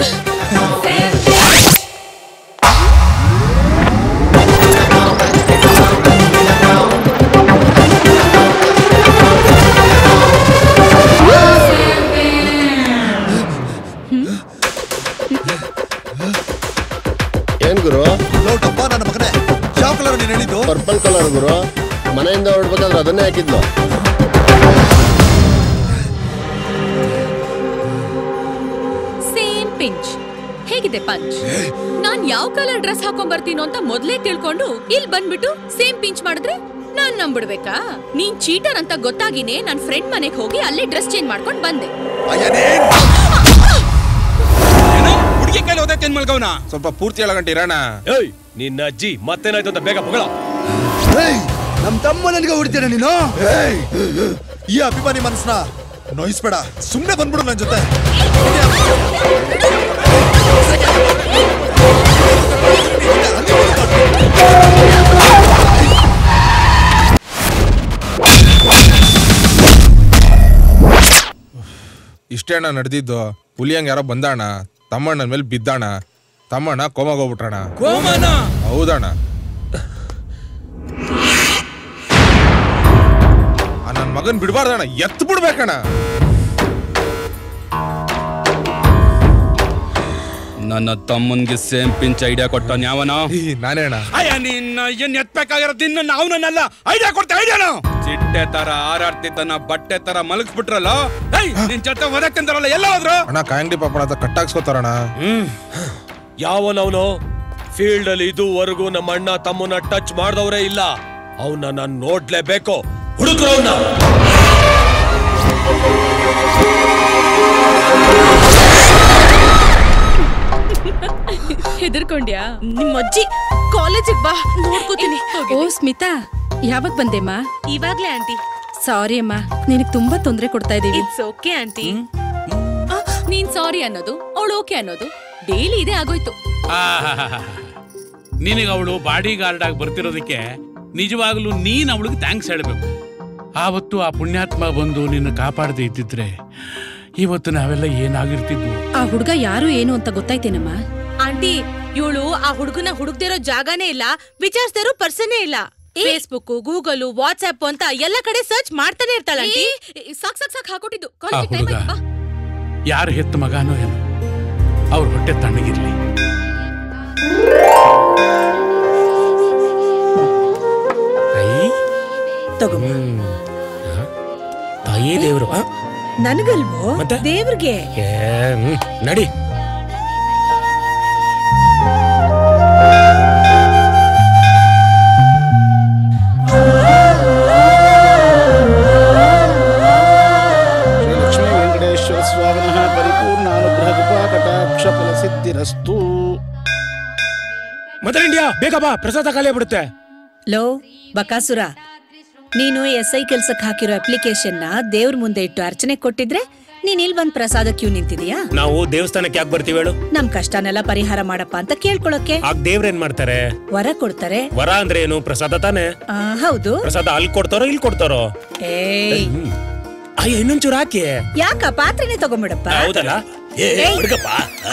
Speaker 7: ಏನ್ ಗುರು
Speaker 2: ನೋಟಪ್ಪ ನನ್ನ ಮಗನೇ ಯಾವ ಕಲರ್ ನೀನ್ ಹೇಳಿದ್ದು
Speaker 7: ಪರ್ಪಲ್ ಕಲರ್ ಗುರು ಮನೆಯಿಂದ ಹೊರಡ್ಬೇಕಾದ್ರೆ ಅದನ್ನೇ ಹಾಕಿದ್ಲು
Speaker 4: ಸೇಮ್ ಪಿಂಚ್ ಹೇಗಿದೆ ಪಂಚ್ ನಾನ್ ಯಾವ ಕಲರ್ ಡ್ರೆಸ್ ಹಾಕೊಂಡ್ ಬರ್ತೀನೋ ಅಂತ ಮೊದ್ಲೇ ತಿಳ್ಕೊಂಡು ಇಲ್ಲಿ ಬಂದ್ಬಿಟ್ಟು ಸೇಮ್ ಪಿಂಚ್ ಮಾಡಿದ್ರೆ ನಾನ್ ನಂಬಿಡ್ಬೇಕಾ ನೀನ್ ಚೀಟರ್ ಅಂತ ಗೊತ್ತಾಗಿನೇ ನನ್ ಫ್ರೆಂಡ್ ಮನೆಗ್ ಹೋಗಿ ಅಲ್ಲೇ ಡ್ರೆಸ್ ಚೇಂಜ್ ಮಾಡ್ಕೊಂಡ್ ಬಂದೆ
Speaker 12: ಹುಡುಗಿ ಕೈಲಿ ಹೋದೈತೆ ಏನ್ ಮಲ್ಗವ್ನ
Speaker 13: ಸ್ವಲ್ಪ ಪೂರ್ತಿ ಏಳು ಗಂಟೆ ಇರೋಣ
Speaker 17: ಏಯ್ ನಿನ್ನ ಅಜ್ಜಿ ಮತ್ತೇನಾಯ್ತು ಅಂತ ಬೇಗ ಪಗಳ
Speaker 2: ನಮ್ ತಮ್ಮ ನನಗೆ ಹೊಡಿತೀರ ನೀನು ಏಯ್! ಈ ಅಭಿಮಾನಿ ಮನಸ್ನ ನೋಯಿಸ್ಬೇಡ ಸುಮ್ನೆ ಬಂದ್ಬಿಡು ನನ್ ಜೊತೆ
Speaker 13: ಇಷ್ಟೇ ಅಣ್ಣ ನಡೆದಿದ್ದು ಹುಲಿಯಂಗ್ ಯಾರೋ ಬಂದಣ್ಣ ತಮ್ಮಣ್ಣ ಮೇಲೆ ಬಿದ್ದಣ್ಣ ತಮ್ಮಣ್ಣ ಕೋಮಾಗ ಹೋಗ್ಬಿಟ್ರಣ
Speaker 6: ಕೋಮನ
Speaker 13: ಹೌದಣ್ಣ ಆ ನನ್ ಮಗನ್ ಬಿಡ್ಬಾರ್ದಣ್ಣ ಎತ್ ಬಿಡ್ಬೇಕಣ್ಣ
Speaker 12: ನನ್ನ ತಮ್ಮನ್ಗೆ ಸೇಮ್ ಪಿಂಚ್ ಐಡಿಯಾ ಕೊಟ್ಟ ಯಾವನ
Speaker 13: ನಾನೇ ಅಣ್ಣ
Speaker 12: ಅಯ್ಯ ನಿನ್ನ ಏನ್ ಎತ್ಬೇಕಾಗಿರೋದು ನಿನ್ನ ನಾವು ನನ್ನಲ್ಲ ಐಡಿಯಾ ಕೊಡ್ತಾ ಐಡಿಯಾನ ಚಿಟ್ಟೆ ತರ ಹಾರಾಡ್ತಿದ್ದನ್ನ ಬಟ್ಟೆ ತರ ಮಲಗಿಸ್ಬಿಟ್ರಲ್ಲ ಏಯ್ ನಿನ್ ಜೊತೆ ಓದಕ್ಕಂತಾರಲ್ಲ ಎಲ್ಲ ಹೋದ್ರು
Speaker 13: ಅಣ್ಣ ಕಾಯಂಗಡಿ ಪಾಪಣ ಅಂತ ಕಟ್ಟಾಕ್ಸ್ಕೊತಾರಣ
Speaker 17: ಯಾವನವನು ಫೀಲ್ಡ್ ಅಲ್ಲಿ ಇದುವರೆಗೂ ನಮ್ಮ ಅಣ್ಣ ತಮ್ಮನ್ನ ಟಚ್ ಮಾಡ್ದವ್ರೇ ಇಲ್ಲ ಅವನ್ನ ನಾನು ನೋಡ್ಲೇಬೇಕು ಹುಡುಕ್ರು ಅವನ್ನ
Speaker 4: ಹೆದರ್ಕೊಂಡ್ಯಾ ನಿಮ್ಮ ಅಜ್ಜಿ ಕಾಲೇಜಿಗೆ ಬಾ ನೋಡ್ಕೋತೀನಿ
Speaker 18: ಓ ಸ್ಮಿತಾ ಯಾವಾಗ ಬಂದೆಮ್ಮ
Speaker 4: ಇವಾಗ್ಲೇ ಆಂಟಿ
Speaker 18: ಸಾರಿ ಅಮ್ಮ ನಿನಗೆ ತುಂಬಾ ತೊಂದರೆ ಕೊಡ್ತಾ ಇದೀವಿ
Speaker 4: ಇಟ್ಸ್ ಓಕೆ ಆಂಟಿ ನೀನ್ ಸಾರಿ ಅನ್ನೋದು ಅವಳು ಓಕೆ ಅನ್ನೋದು ಡೈಲಿ ಇದೇ ಆಗೋಯ್ತು
Speaker 11: ನಿನಗೆ ಅವಳು ಬಾಡಿ ಗಾರ್ಡ್ ಆಗಿ ಬರ್ತಿರೋದಕ್ಕೆ ನಿಜವಾಗ್ಲೂ ನೀನ್ ಅವಳಿಗೆ ಥ್ಯಾಂಕ್ಸ್ ಹೇಳಬೇಕು ಆವತ್ತು ಆ ಪುಣ್ಯಾತ್ಮ ಬಂದು ನಿನ್ನ ಕಾಪಾಡದೆ ಇದ್ದಿದ್ರೆ ಇವತ್ತು ನಾವೆಲ್ಲ ಏನಾಗಿರ್ತಿದ್ವು
Speaker 18: ಆ ಹುಡುಗ ಯಾರು ಏನು ಅಂತ ಗೊತ್ತಾಯ್ತೇನಮ್ಮ
Speaker 19: ಆಂಟಿ ಇವಳು ಆ ಹುಡುಗನ ಹುಡುಕ್ತಿರೋ ಜಾಗನೇ ಇಲ್ಲ ವಿಚಾರಿಸ್ತಿರೋ ಪರ್ಸನ್ನೇ ಇಲ್ಲ ಫೇಸ್ಬುಕ್ ಗೂಗಲ್ ವಾಟ್ಸ್ಆಪ್ ಅಂತ ಎಲ್ಲ ಕಡೆ ಸರ್ಚ್ ಮಾಡ್ತಾನೆ ಇರ್ತಾಳ ಆಂಟಿ
Speaker 4: ಸಾಕ್ ಸಾಕ್ ಸಾಕ್ ಹಾಕೊಟ್ಟಿದ್ದು
Speaker 11: ಆ
Speaker 4: ಕಾಲೇಜಿಗೆ ಟೈಮ್
Speaker 11: ಹುಡುಗ
Speaker 4: ಆಯ್ತು ಬಾ
Speaker 11: ಯಾರು ಹೆತ್ತ ಮಗಾನೋ ಏನೋ ಅವ್ರ ಹೊಟ್ಟೆ ತಣ್ಣಗಿರ್ಲಿ
Speaker 10: ತಾಯೇ ದೇವರು
Speaker 20: ನನಗಲ್ವೋ
Speaker 10: ಮತ್ತೆ?
Speaker 20: ದೇವ್ರಿಗೆ
Speaker 10: ನಡಿ
Speaker 21: ಶ್ರೀ ಲಕ್ಷ್ಮೀ ವೆಂಕಟೇಶ್ವರ ಸ್ವಾಮಿನಃ ಪರಿಪೂರ್ಣಾನುಗ್ರಹ ಕೃಪಾ ಕಟಾಕ್ಷ ಫಲ ಸಿದ್ಧಿರಸ್ತು
Speaker 10: ಮದರ್ ಇಂಡಿಯಾ ಬೇಗ ಬಾ ಪ್ರಸಾದ ಖಾಲಿ ಬಿಡುತ್ತೆ
Speaker 20: ಲೋ ಬಕಾಸುರ ನೀನು ಎಸ್ ಐ ಕೆಲ್ಸಕ್ಕೆ ಹಾಕಿರೋ ಅಪ್ಲಿಕೇಶನ್ನ ದೇವ್ರ ಮುಂದೆ ಇಟ್ಟು ಅರ್ಚನೆ ಕೊಟ್ಟಿದ್ರೆ ನೀನ್ ಇಲ್ಲಿ ಬಂದ್ ಪ್ರಸಾದ ಕ್ಯೂ ನಿಂತಿದ್ಯಾ
Speaker 10: ನಾವು ದೇವಸ್ಥಾನಕ್ಕೆ ಯಾಕೆ ಬರ್ತೀವಿ ಹೇಳು
Speaker 20: ನಮ್ ಕಷ್ಟನೆಲ್ಲ ಪರಿಹಾರ ಮಾಡಪ್ಪ ಅಂತ ಕೇಳ್ಕೊಳಕ್ಕೆ
Speaker 10: ಆಗ ದೇವ್ರೇನ್ ಮಾಡ್ತಾರೆ
Speaker 20: ವರ ಕೊಡ್ತಾರೆ
Speaker 10: ವರ ಅಂದ್ರೆ ಏನು ಪ್ರಸಾದ ತಾನೆ
Speaker 20: ಆ, ಹೌದು
Speaker 10: ಪ್ರಸಾದ ಅಲ್ಲಿ ಕೊಡ್ತಾರೋ ಇಲ್ಲಿ ಕೊಡ್ತಾರೋ
Speaker 20: ಏಯ್
Speaker 10: ಅಯ್ಯ ಇನ್ನೊಂಚೂರು ಹಾಕಿ
Speaker 20: ಯಾಕ ಪಾತ್ರೆನೇ ತಗೊಂಬಿಡಪ್ಪ
Speaker 10: ಹೌದಲ್ಲ ಏ
Speaker 20: ಏಯ್.
Speaker 10: ಹುಡುಗಪ್ಪ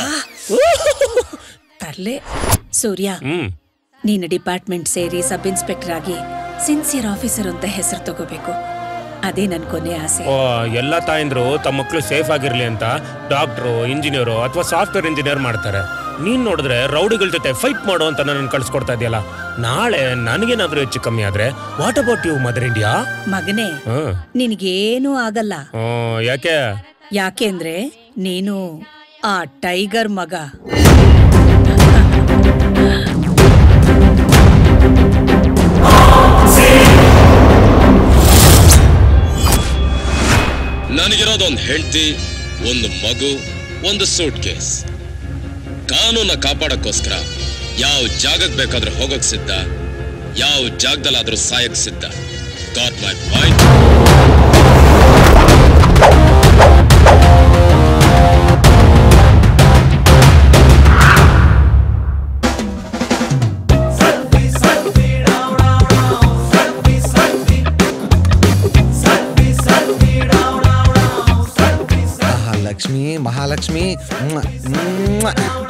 Speaker 20: ತರ್ಲೆ ಸೂರ್ಯ
Speaker 10: ಹ್ಮ್
Speaker 20: ನೀನು ಡಿಪಾರ್ಟ್ಮೆಂಟ್ ಸೇರಿ ಸಬ್ ಇನ್ಸ್ಪೆಕ್ಟರ್ ಆಗಿ ಸಿನ್ಸಿಯರ್ ಆಫೀಸರ್ ಅಂತ ಹೆಸರು ತಗೋಬೇಕು ಅದೇ ನನ್ ಕೊನೆ ಆಸೆ
Speaker 10: ಓ ಎಲ್ಲ ತಾಯಂದ್ರು ತಮ್ಮ ಮಕ್ಕಳು ಸೇಫ್ ಆಗಿರ್ಲಿ ಅಂತ ಡಾಕ್ಟ್ರು ಇಂಜಿನಿಯರು ಅಥವಾ ಸಾಫ್ಟ್ವೇರ್ ಇಂಜಿನಿಯರ್ ಮಾಡ್ತಾರೆ ನೀನ್ ನೋಡಿದ್ರೆ ರೌಡಿಗಳ ಜೊತೆ ಫೈಟ್ ಮಾಡು ಅಂತ ನನ್ನ ಕಳ್ಸಿಕೊಡ್ತಾ ಇದೆಯಲ್ಲ ನಾಳೆ ನನಗೇನಾದ್ರೂ ಹೆಚ್ಚು ಕಮ್ಮಿ ಆದ್ರೆ what about you mother India
Speaker 20: ಮಗನೇ
Speaker 10: ಹ್ಮ್
Speaker 20: ನಿನಗೇನೂ ಆಗಲ್ಲ
Speaker 10: ಹ್ಮ್, ಯಾಕೆ
Speaker 20: ಯಾಕೆಂದ್ರೆ ನೀನು ಆ ಟೈಗರ್ ಮಗ
Speaker 22: ನನಗಿರೋದೊಂದು ಹೆಂಡತಿ ಒಂದು ಮಗು ಒಂದು ಸೂಟ್ ಕೇಸ್ ಕಾನೂನ ಕಾಪಾಡಕ್ಕೋಸ್ಕರ ಯಾವ ಜಾಗಕ್ಕೆ ಬೇಕಾದ್ರೂ ಹೋಗಕ್ ಸಿದ್ಧ ಯಾವ ಜಾಗದಲ್ಲಾದ್ರೂ ಸಾಯಕ್ ಸಿದ್ಧ got my point
Speaker 1: Mahalakshmi Mahalakshmi ಮ್ವಾ, ಮ್ವಾ.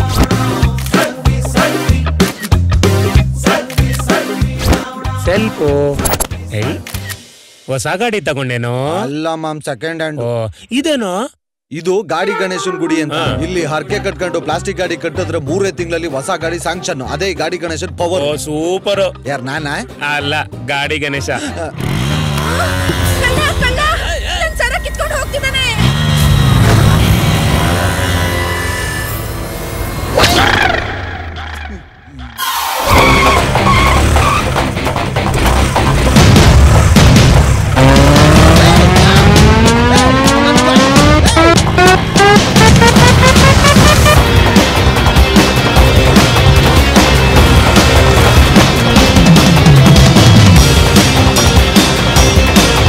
Speaker 10: ಸೆಲ್ಫು ಹೊಸ ಗಾಡಿ ತಗೊಂಡೇನೋ
Speaker 1: ಅಲ್ಲ ಮಾಮ್ ಸೆಕೆಂಡ್ ಹ್ಯಾಂಡ್
Speaker 10: ಇದೇನೋ
Speaker 2: ಇದು ಗಾಡಿ ಗಣೇಶನ್ ಗುಡಿ ಅಂತ ಇಲ್ಲಿ ಹರಕೆ ಕಟ್ಕೊಂಡು ಪ್ಲಾಸ್ಟಿಕ್ ಗಾಡಿ ಕಟ್ಟಿದ್ರೆ ಮೂರೇ ತಿಂಗಳಲ್ಲಿ ಹೊಸ ಗಾಡಿ ಸ್ಯಾಂಕ್ಷನ್ ಅದೇ ಈ ಗಾಡಿ ಗಣೇಶನ್ ಪವರ್
Speaker 10: ಸೂಪರ್
Speaker 2: ಯಾರ್ ನಾನಾ
Speaker 10: ಅಲ್ಲ ಗಾಡಿ ಗಣೇಶ
Speaker 19: ಸರ ಕಿತ್ಕೊಂಡು ಹೋಗ್ತಿದ್ದಾನೆ
Speaker 15: ಠಠಠಠ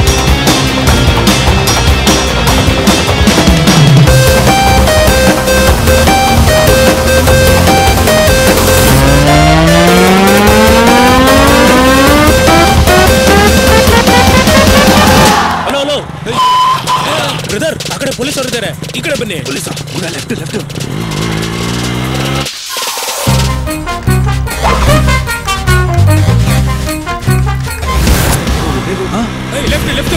Speaker 10: ಪೊಲೀಸ್ ಇದ್ದಾರೆ ಈ ಕಡೆ ಬನ್ನಿ
Speaker 1: ಲೆಫ್ಟ್ ಲೆಫ್ಟ್
Speaker 10: ಲೆಫ್ಟ್ ಲೆಫ್ಟ್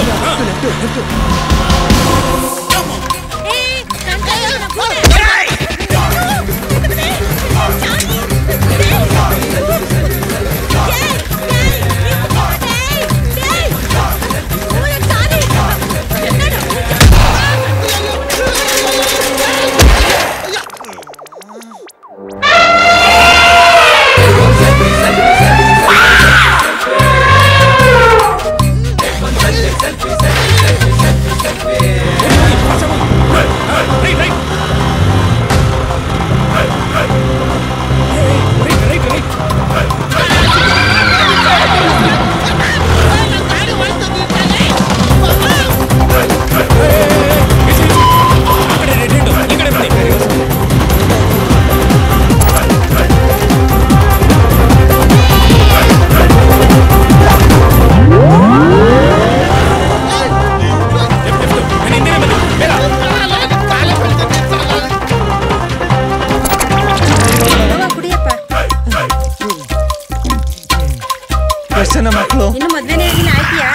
Speaker 2: ಎಷ್ಟು ಜನ ಮಕ್ಕಳು
Speaker 20: ಇನ್ನು ಮದ್ವೆನೇ ಆಗಿಲ್ಲ ಆಯ್ತೀಯಾ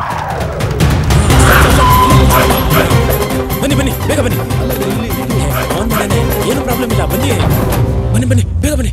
Speaker 10: ಬನ್ನಿ ಬನ್ನಿ ಬೇಗ ಬನ್ನಿ ಅವ್ನ್ ಮನೆನೇ, ಏನು ಪ್ರಾಬ್ಲಮ್ ಇಲ್ಲ ಬನ್ನಿ ಬನ್ನಿ ಬನ್ನಿ ಬೇಗ ಬನ್ನಿ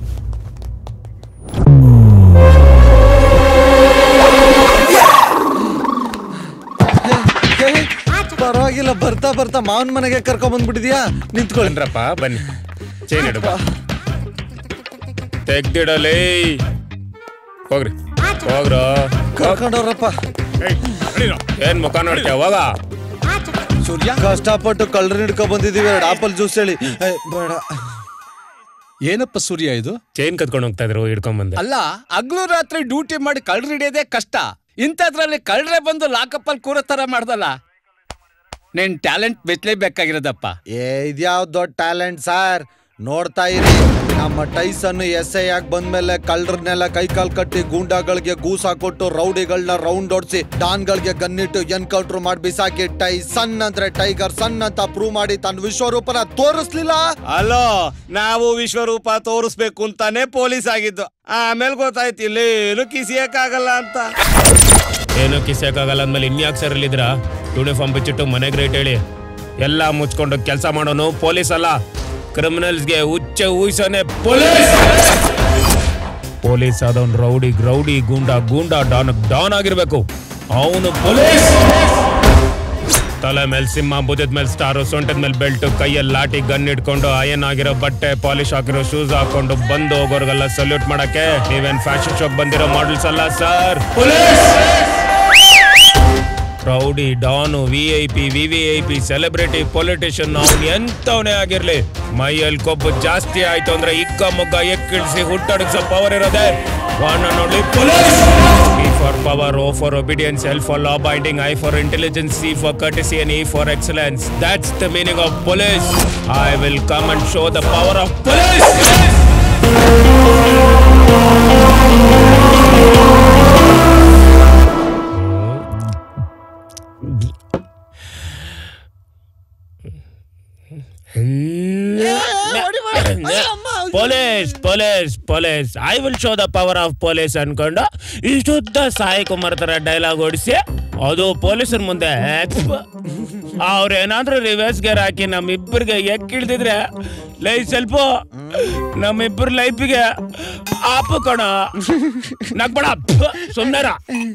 Speaker 2: ಪರವಾಗಿಲ್ಲ ಬರ್ತಾ ಬರ್ತಾ ಮಾವನ್ ಮನೆಗೆ ಕರ್ಕೊಂಡ್ ಬಂದ್ಬಿಟ್ಟಿದ್ಯಾ
Speaker 10: ನಿಂತ್ಕೊಂಡ್ರಪ್ಪ ಬನ್ನಿ ಚೈನ್ ಇಡು ಬಾ ತೆಗ್ದಿಡಲೇ ಹೋಗ್ರಿ ಹೋಗ್ರ
Speaker 2: ಕರ್ಕೊಂಡವ್ರಪ್ಪ
Speaker 10: ಏನ್ ಮುಖ ನೋಡ್ತೀಯ ಹೋಗ
Speaker 2: ಸೂರ್ಯ ಕಷ್ಟಪಟ್ಟು ಕಳ್ಳರ್ ಹಿಡ್ಕೊ ಬಂದಿದೀವಿ ಎರಡು ಆಪಲ್ ಜ್ಯೂಸ್ ಹೇಳಿ ಏ, ಬೇಡ
Speaker 6: ಏನಪ್ಪ ಸೂರ್ಯ ಇದು
Speaker 10: ಚೈನ್ ಕತ್ಕೊಂಡು ಹೋಗ್ತಾ ಇದ್ರು ಹಿಡ್ಕೊಂಡ್ ಬಂದೆ
Speaker 6: ಅಲ್ಲ ಹಗ್ಲು ರಾತ್ರಿ ಡ್ಯೂಟಿ ಮಾಡಿ ಕಳ್ರು ಹಿಡಿಯೋದೇ ಕಷ್ಟ ಇಂಥದ್ರಲ್ಲಿ ಕಳ್ರೆ ಬಂದು ಲಾಕಪ್ಪಲ್ಲಿ ಕೂರೋ ತರ ಮಾಡ್ದಲ್ಲ ನಿನ್ ಟ್ಯಾಲೆಂಟ್ ಮೆಚ್ಚಲೇಬೇಕಾಗಿರೋದಪ್ಪ
Speaker 2: ಏ ಇದ್ಯಾವ್ ದೊಡ್ಡ ಟ್ಯಾಲೆಂಟ್ ಸರ್ ನೋಡ್ತಾ ಇರಿ ನಮ್ಮ ಟೈಸನ್ ಎಸ್ ಐ ಆಗಿ ಬಂದ್ಮೇಲೆ ಕಳ್ಳರನ್ನೆಲ್ಲ ಕೈ ಕಾಲ್ ಕಟ್ಟಿ ಗೂಂಡಾಗಳಿಗೆ ಗೂಸ್ ಹಾಕೊಟ್ಟು ರೌಡಿಗಳನ್ನ ರೌಂಡ್ ಓಡಿಸಿ ಡಾನ್ಗಳಿಗೆ ಗನ್ನಿಟ್ಟು ಎನ್ಕೌಂಟರ್ ಮಾಡಿ ಬಿಸಾಕಿ ಟೈಸನ್ ಅಂದ್ರೆ ಟೈಗರ್ ಸನ್ ಅಂತ ಪ್ರೂವ್ ಮಾಡಿ ತನ್ನ ವಿಶ್ವರೂಪನ ತೋರಿಸ್ಲಿಲ್ಲ
Speaker 8: ಅಲೋ ನಾವು ವಿಶ್ವರೂಪ ತೋರಿಸ್ಬೇಕು ಅಂತಾನೆ ಪೊಲೀಸ್ ಆಗಿದ್ದು ಆಮೇಲೆ ಗೊತ್ತಾಯ್ತು ಇಲ್ಲೇನು ಕಿಸಿಯಕ್ಕಾಗಲ್ಲ ಅಂತ
Speaker 10: ಏನು ಕಿಸಕ್ಕಾಗಲ್ಲ ಅಂದ್ಮೇಲೆ ಇನ್ಯಾಕ್ ಸರ್ ಇಲ್ಲಿದ್ರ ಯೂನಿಫಾರ್ಮ್ ಬಿಚ್ಚಿಟ್ಟು ಮನೆಗೆ ರೇಟ್ ಹೇಳಿ ಎಲ್ಲ ಮುಚ್ಕೊಂಡು ಕೆಲಸ ಮಾಡೋನು ಪೊಲೀಸ್ ಅಲ್ಲ ಕ್ರಿಮಿನಲ್ಸ್ಗೆ ಹುಚ್ಚ ಊಹಿಸೋನೆ ಪೊಲೀಸ್ ಪೊಲೀಸ್ ಆದವನ್ rowdy rowdy goonda goonda don don ಆಗಿರ್ಬೇಕು ಅವನು ಪೊಲೀಸ್ ತಲೆ ಮೇಲೆ ಸಿಂಹ ಬುದ್ಧದ ಮೇಲೆ ಸ್ಟಾರು ಸೊಂಟದ ಮೇಲೆ ಬೆಲ್ಟ್ ಕೈಯಲ್ಲಿ ಲಾಟಿ ಗನ್ ಇಟ್ಕೊಂಡು ಅಯನ್ ಆಗಿರೋ ಬಟ್ಟೆ ಪಾಲಿಶ್ ಹಾಕಿರೋ ಶೂಸ್ ಹಾಕೊಂಡು ಬಂದು ಹೋಗೋರ್ಗೆಲ್ಲ ಸಲ್ಯೂಟ್ ಮಾಡಕ್ಕೆ ನೀವೇನ್ ಫ್ಯಾಷನ್ ಶೋಕ್ ಬಂದಿರೋ ಮಾಡಲ್ಸ್ ಅಲ್ಲ sir rowdy don V I P V V I P celebrity politician ಅವ್ನು ಎಂತವನೇ ಆಗಿರ್ಲಿ ಮೈಯಲ್ಲಿ ಕೊಬ್ಬು ಜಾಸ್ತಿ ಆಯ್ತು ಅಂದ್ರೆ ಇಕ್ಕ ಮೊಗ್ಗ ಎಕ್ಕಿಳಿಸಿ ಹುಟ್ಟಡಗಿಸೋ ಪವರ್ ಇರೋದೆ ವಾಣ ನೋಡಿ police P for power O for obedience L for law binding I for intelligence C for courtesy and E for excellence that's the meaning of police I will come and show the power of police police police police I will show the power of police ಅನ್ಕೊಂಡು ಇಷ್ಟುದ್ದ ಸಾಯಿ ಕುಮಾರ್ ತರ dialogue ಓಡಿಸಿ ಅದು ಪೊಲೀಸರ ಮುಂದೆ ಅವ್ರೇನಾದ್ರೂ reverse gear ಹಾಕಿ ನಮ್ಮಿಬ್ಬರಿಗೆ ಎಕ್ಕಿಳ್ದಿದ್ರೆ ಲೈ ಸ್ವಲ್ಪ ನಮ್ಮಿಬ್ಬರ ಲೈಫಿಗೆ ಆಪು ಕಣ ನಗ್ಬೇಡ ಸುಮ್ಮನೆರ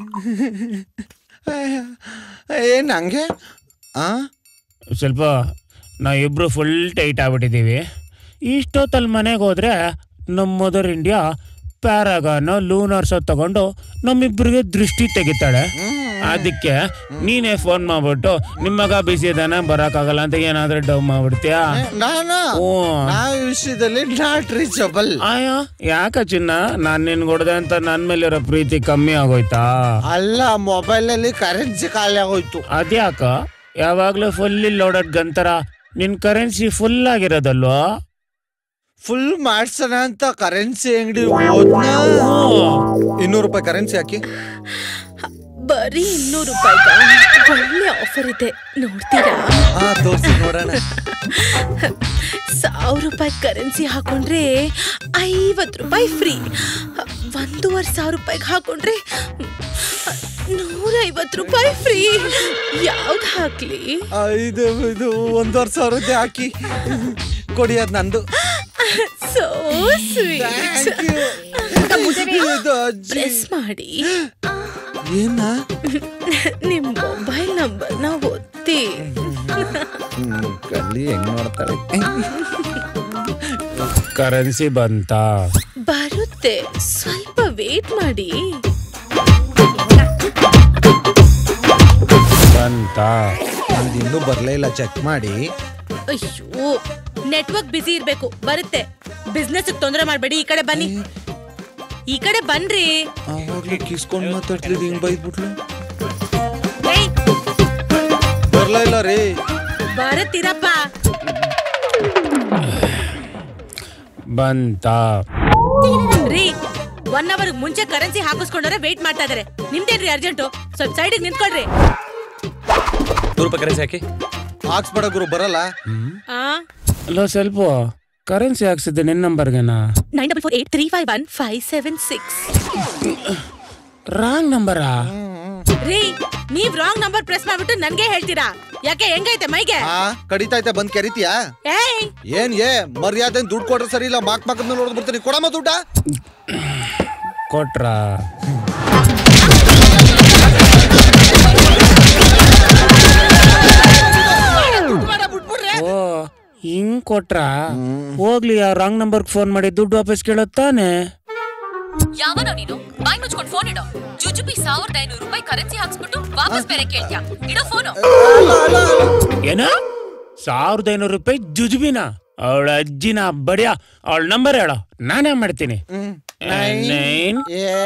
Speaker 2: ಏನ್ ಹಂಗೆ ಆ
Speaker 10: ಸ್ವಲ್ಪ ನಾವು ಇಬ್ರು ಫುಲ್ ಟೈಟ್ ಆಗ್ಬಿಟ್ಟಿದ್ದೀವಿ ಇಷ್ಟೊತ್ತಲ್ಲಿ ಮನೆಗೆ ಹೋದ್ರೆ ನಮ್ಮ ಮದರ್ ಇಂಡಿಯಾ ಪ್ಯಾರಾಗಾನ ಲೂನರ್ಸ ತಗೊಂಡು ನಮ್ಮಿಬ್ಬರಿಗೆ ದೃಷ್ಟಿ ತೆಗಿತಾಳೆ ಅದಕ್ಕೆ ನೀನೇ ಫೋನ್ ಮಾಡ್ಬಿಟ್ಟು ನಿಮ್ಮ ಮಗ ಬಿಸಿ ಇದಾನೆ ಬರಕ್ಕಾಗಲ್ಲ ಅಂತ ಏನಾದ್ರೂ ಡವ್ ಮಾಡ್ಬಿಡ್ತೀಯಾ
Speaker 2: ನಾನು ನಾವು ಈ ವಿಷಯದಲ್ಲಿ ನಾಟ್ ರೀಚಬಲ್
Speaker 10: ಆಯಾ ಯಾಕ ಚಿನ್ನ ನಾನ್ ನಿನ್ ಕೊಡ್ದೆ ಅಂತ ನನ್ ಮೇಲಿರೋ ಪ್ರೀತಿ ಕಮ್ಮಿ ಆಗೋಯ್ತಾ
Speaker 2: ಅಲ್ಲ ಮೊಬೈಲ್ ಅಲ್ಲಿ ಕರೆನ್ಸಿ ಖಾಲಿ ಆಗೋಯ್ತು
Speaker 10: ಅದ್ಯಾಕ ಯಾವಾಗ್ಲೂ ಫುಲ್ ಲೋಡೆಡ್ ಗಂತರ ನಿನ್ ಕರೆನ್ಸಿ ಫುಲ್ ಆಗಿರೋದಲ್ವಾ
Speaker 2: ಫುಲ್ ಮಾಡ್ಸೋಣ ಅಂತ ಕರೆನ್ಸಿ ಅಂಗಡಿ ಹೋದ್ನ ಇನ್ನೂರು ರೂಪಾಯಿ ಕರೆನ್ಸಿ ಹಾಕಿ
Speaker 4: ಬರೀ ಇನ್ನೂರು ರೂಪಾಯಿಗ ಒಳ್ಳೆ ಆಫರ್ ಇದೆ ನೋಡ್ತೀರಾ
Speaker 2: ಹಾ ತೋರಿಸಿ ನೋಡೋಣ
Speaker 4: ಸಾವಿರ ರೂಪಾಯಿ ಕರೆನ್ಸಿ ಹಾಕೊಂಡ್ರೆ ಐವತ್ತು ರೂಪಾಯಿ ಫ್ರೀ ಒಂದೂವರೆ ಸಾವಿರ ರೂಪಾಯಿಗೆ ಹಾಕೊಂಡ್ರೆ ನೂರ ಐವತ್ತು ರೂಪಾಯಿ ಫ್ರೀ ಯಾವ್ದು ಹಾಕ್ಲಿ
Speaker 2: ಆ, ಇದು ಇದು ಒಂದೂವರೆ ಸಾವಿರದ್ದೇ ಹಾಕಿ ಕೊಡಿ ಅದು ನಂದು
Speaker 4: ಸೋ ಸ್ವೀಟ್
Speaker 2: ಇದು ಅಜ್ಜಿ.
Speaker 4: ಪ್ರೆಸ್ ಮಾಡಿ
Speaker 2: ಏನ
Speaker 4: ನಿಮ್ ಮೊಬೈಲ್ ನಂಬರ್ ನ ಒತ್ತಿ
Speaker 2: ಕಲ್ಲಿ ಹೆಂಗ್ ನೋಡ್ತಾಳೆ
Speaker 10: ಕರೆನ್ಸಿ ಬಂತ
Speaker 4: ಬರುತ್ತೆ ಸ್ವಲ್ಪ ವೇಟ್ ಮಾಡಿ
Speaker 10: ಬಂತ
Speaker 2: ನಂದು ಇನ್ನೂ ಬರ್ಲೇ ಇಲ್ಲ ಚೆಕ್ ಮಾಡಿ
Speaker 19: ಅಯ್ಯೋ ನೆಟ್ವರ್ಕ್ ಬಿಸಿ ಇರ್ಬೇಕು ಬರುತ್ತೆ ಬಿಸ್ನೆಸ್ ತೊಂದರೆ ಮಾಡ್ಬೇಡಿ ಈ ಕಡೆ ಬನ್ನಿ ಈ ಕಡೆ ಬನ್ರಿ
Speaker 2: ಆವಾಗ್ಲೇ ಕಿಸ್ಕೊಂಡ್ ಮಾತಾಡ್ತಿದ್ ಹಿಂಗ್ ಬೈದ್ಬಿಟ್ಲು
Speaker 19: ಏಯ್,
Speaker 2: ಬರ್ಲೇ ಇಲ್ಲ ರೀ
Speaker 19: ಬರುತ್ತೀರಪ್ಪ
Speaker 10: ಬಂತ
Speaker 19: ರೀ ಒನ್ ಅವರ್ ಮುಂಚೆ ಕರೆನ್ಸಿ ಹಾಕಿಸ್ಕೊಂಡ್ರೆ ವೇಟ್ ಮಾಡ್ತಾ ಇದಾರೆ ನಿಮ್ದೇನ್ರಿ ಅರ್ಜೆಂಟು ಸ್ವಲ್ಪ ಸೈಡಿಗೆ ನಿಂತ್ಕೊಳ್ರಿ
Speaker 9: ನೂರು ರೂಪಾಯಿ ಕರೆನ್ಸಿ ಹಾಕಿ
Speaker 2: ಹಾಕ್ಸ್ಬೇಡ ಗುರು ಬರಲ್ಲ
Speaker 19: ಆ
Speaker 10: ಅಲ್ಲ ಸ್ವಲ್ಪ ಕರೆನ್ಸಿ ಹಾಕ್ಸಿದ್ದೆ ನಿನ್ನ ನಂಬರ್ಗೆನಾ
Speaker 4: nine double four eight three five one five seven six
Speaker 10: wrong ನಂಬರಾ
Speaker 19: ರೀ ನೀವ್ ರಾಂಗ್ ನಂಬರ್ ಪ್ರೆಸ್ ಮಾಡ್ಬಿಟ್ಟು ನನ್ಗೆ ಹೇಳ್ತೀರಾ ಯಾಕೆ ಹೆಂಗೈತೆ ಮೈಗೆ
Speaker 2: ಆ ಕಡಿತೈತೆ ಬಂದ್ ಕೆರಿತೀಯಾ
Speaker 19: ಏಯ್
Speaker 2: ಏನ್ ಏ ಮರ್ಯಾದೆ ದುಡ್ಡು ಕೊಟ್ರೆ ಸರಿ ಇಲ್ಲ ಮಾಕ್ ಮಾಕದ್ ನೋಡ್ ಬರ್ತೀನಿ ಕೊಡಮ್ಮ ದುಡ್ಡ
Speaker 10: ಕೊಟ್ರಾ ಓ ಹಿಂಗ್ ಕೊಟ್ರಾ ಹೋಗ್ಲಿ ಆ ರಾಂಗ್ ನಂಬರ್ ಫೋನ್ ಮಾಡಿ ದುಡ್ಡು ವಾಪಸ್ ಕೇಳೋದ್ ತಾನೆ
Speaker 4: ಯಾವನೋ ನೀನು ಬಾಯ್ ಮುಚ್ಕೊಂಡು ಫೋನ್ ಇಡೋ ಜುಜುಬಿ ಸಾವಿರದ ಐನೂರು ರೂಪಾಯಿ ಕರೆನ್ಸಿ ಹಾಕ್ಸ್ಬಿಟ್ಟು ವಾಪಸ್ ಬೇರೆ ಕೇಳ್ತ್ಯಾ ಇಡೋ ಫೋನು
Speaker 10: ಏನ ಸಾವಿರದ ಐನೂರು ರೂಪಾಯಿ ಜುಜುಬಿನ ಅವಳ ಅಜ್ಜಿನ ಬಡಿಯ ಅವಳ ನಂಬರ್ ಹೇಳೋ ನಾನೇ ಮಾಡ್ತೀನಿ ನೈನ್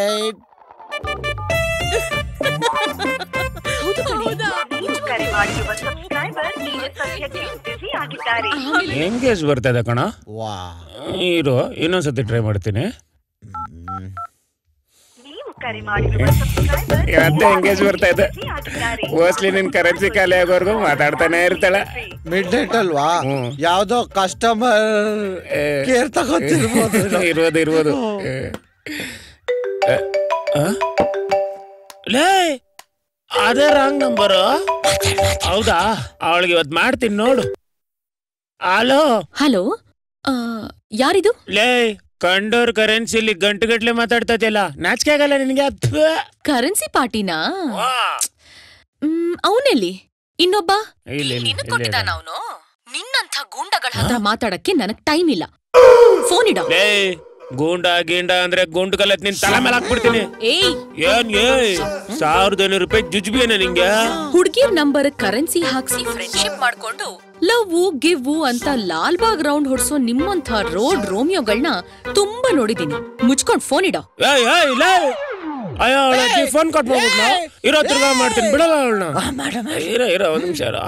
Speaker 10: ಎಂಗೇಜ್ ಬರ್ತದೆ ಕಣ
Speaker 2: ವಾ
Speaker 10: ಇರು ಇನ್ನೊಂದ್ಸತಿ ಟ್ರೈ ಮಾಡ್ತೀನಿ ಇವತ್ತೇ ಎಂಗೇಜ್ ಬರ್ತಾ ಇದೆ ಮೋಸ್ಟ್ಲಿ ನಿನ್ ಕರೆನ್ಸಿ ಖಾಲಿ ಆಗೋರ್ಗು ಮಾತಾಡ್ತಾನೆ ಇರ್ತಾಳೆ
Speaker 2: ಮಿಡ್ ನೈಟ್ ಅಲ್ವಾ ಯಾವ್ದೋ ಕಸ್ಟಮರ್ ಕೇರ್ ತಗೋತಿರ್ಬೋದು
Speaker 10: ಇರ್ಬೋದು ಇರ್ಬೋದು ಏ. ಏ, ಆ? ಲೇ ಅದೇ ರಾಂಗ್ ನಂಬರು ಹೌದಾ ಅವಳಿಗೆ ಇವತ್ತು ಮಾಡ್ತೀನಿ ನೋಡು ಹಲೋ
Speaker 4: ಹಲೋ ಯಾರಿದು
Speaker 10: ಲೇ ಕಂಡೋರ್ ಕರೆನ್ಸಿಲಿ ಗಂಟು ಗಟ್ಲೆ ಮಾತಾಡ್ತಾ ಇದೆಯಲ್ಲ ನಾಚಿಕೆ ಆಗಲ್ಲ ನಿನಗೆ ಅಥ್ವಾ?
Speaker 4: ಕರೆನ್ಸಿ ಪಾರ್ಟಿನಾ ಅವನೆಲ್ಲಿ ಇನ್ನೊಬ್ಬ
Speaker 10: ಇಲ್ಲ, ಇಲ್ಲ,
Speaker 4: ನಿನಗ್
Speaker 10: ಇಲ್ಲ,
Speaker 4: ಕೊಟ್ಟಿದ್ದಾನ
Speaker 10: ಇಲ್ಲ.
Speaker 4: ಅವನು ನಿನ್ನಂಥ ಗೂಂಡಗಳ ಹತ್ರ ಮಾತಾಡಕ್ಕೆ ನನಗ್ ಟೈಮ್ ಇಲ್ಲ ಫೋನ್ ಇಡೋ
Speaker 10: ಲೇ ಗೂಂಡ ಗೀಂಡ ಅಂದ್ರೆ ಗುಂಡು ಕಲತ್ ನಿನ್ ತಲೆ ಮೇಲೆ ಹಾಕ್ಬಿಡ್ತೀನಿ
Speaker 4: ಏಯ್
Speaker 10: ಏನ್ ಏಯ್ ಸಾವಿರದ ಐನೂರು ರೂಪಾಯಿ ಜುಜ್ಬಿಯೇನ ನಿಂಗೆ
Speaker 4: ಹುಡ್ಗಿರ್ ನಂಬರ್ ಕರೆನ್ಸಿ ಹಾಕ್ಸಿ ಫ್ರೆಂಡ್ಶಿಪ್ ಮಾಡ್ಕೊಂಡು ಲವ್ ಗಿವ್ ಅಂತ ಲಾಲ್ ಬಾಗ್ ರೌಂಡ್ ಹೊಡ್ಸೋ ನಿಮ್ಮಂಥ ರೋಡ್ ರೋಮಿಯೋಗಳನ್ನ ತುಂಬಾ ನೋಡಿದೀನಿ ಮುಚ್ಕೊಂಡ್ ಫೋನ್ ಇಡೋ
Speaker 10: ಏಯ್ ಏಯ್ ಲೇ ಅಯ್ಯೋ ಅವಳ ಫೋನ್ ಕಟ್ ಮಾಡ್ಬಿಟ್ಲ ಇರೋ ತಿರ್ಗಾ ಮಾಡ್ತೀನಿ ಬಿಡಲ್ಲ ಅವಳನ್ನ ಇರೋ ಇರೋ ಒಂದ್ ನಿಮಿಷ ಇರೋ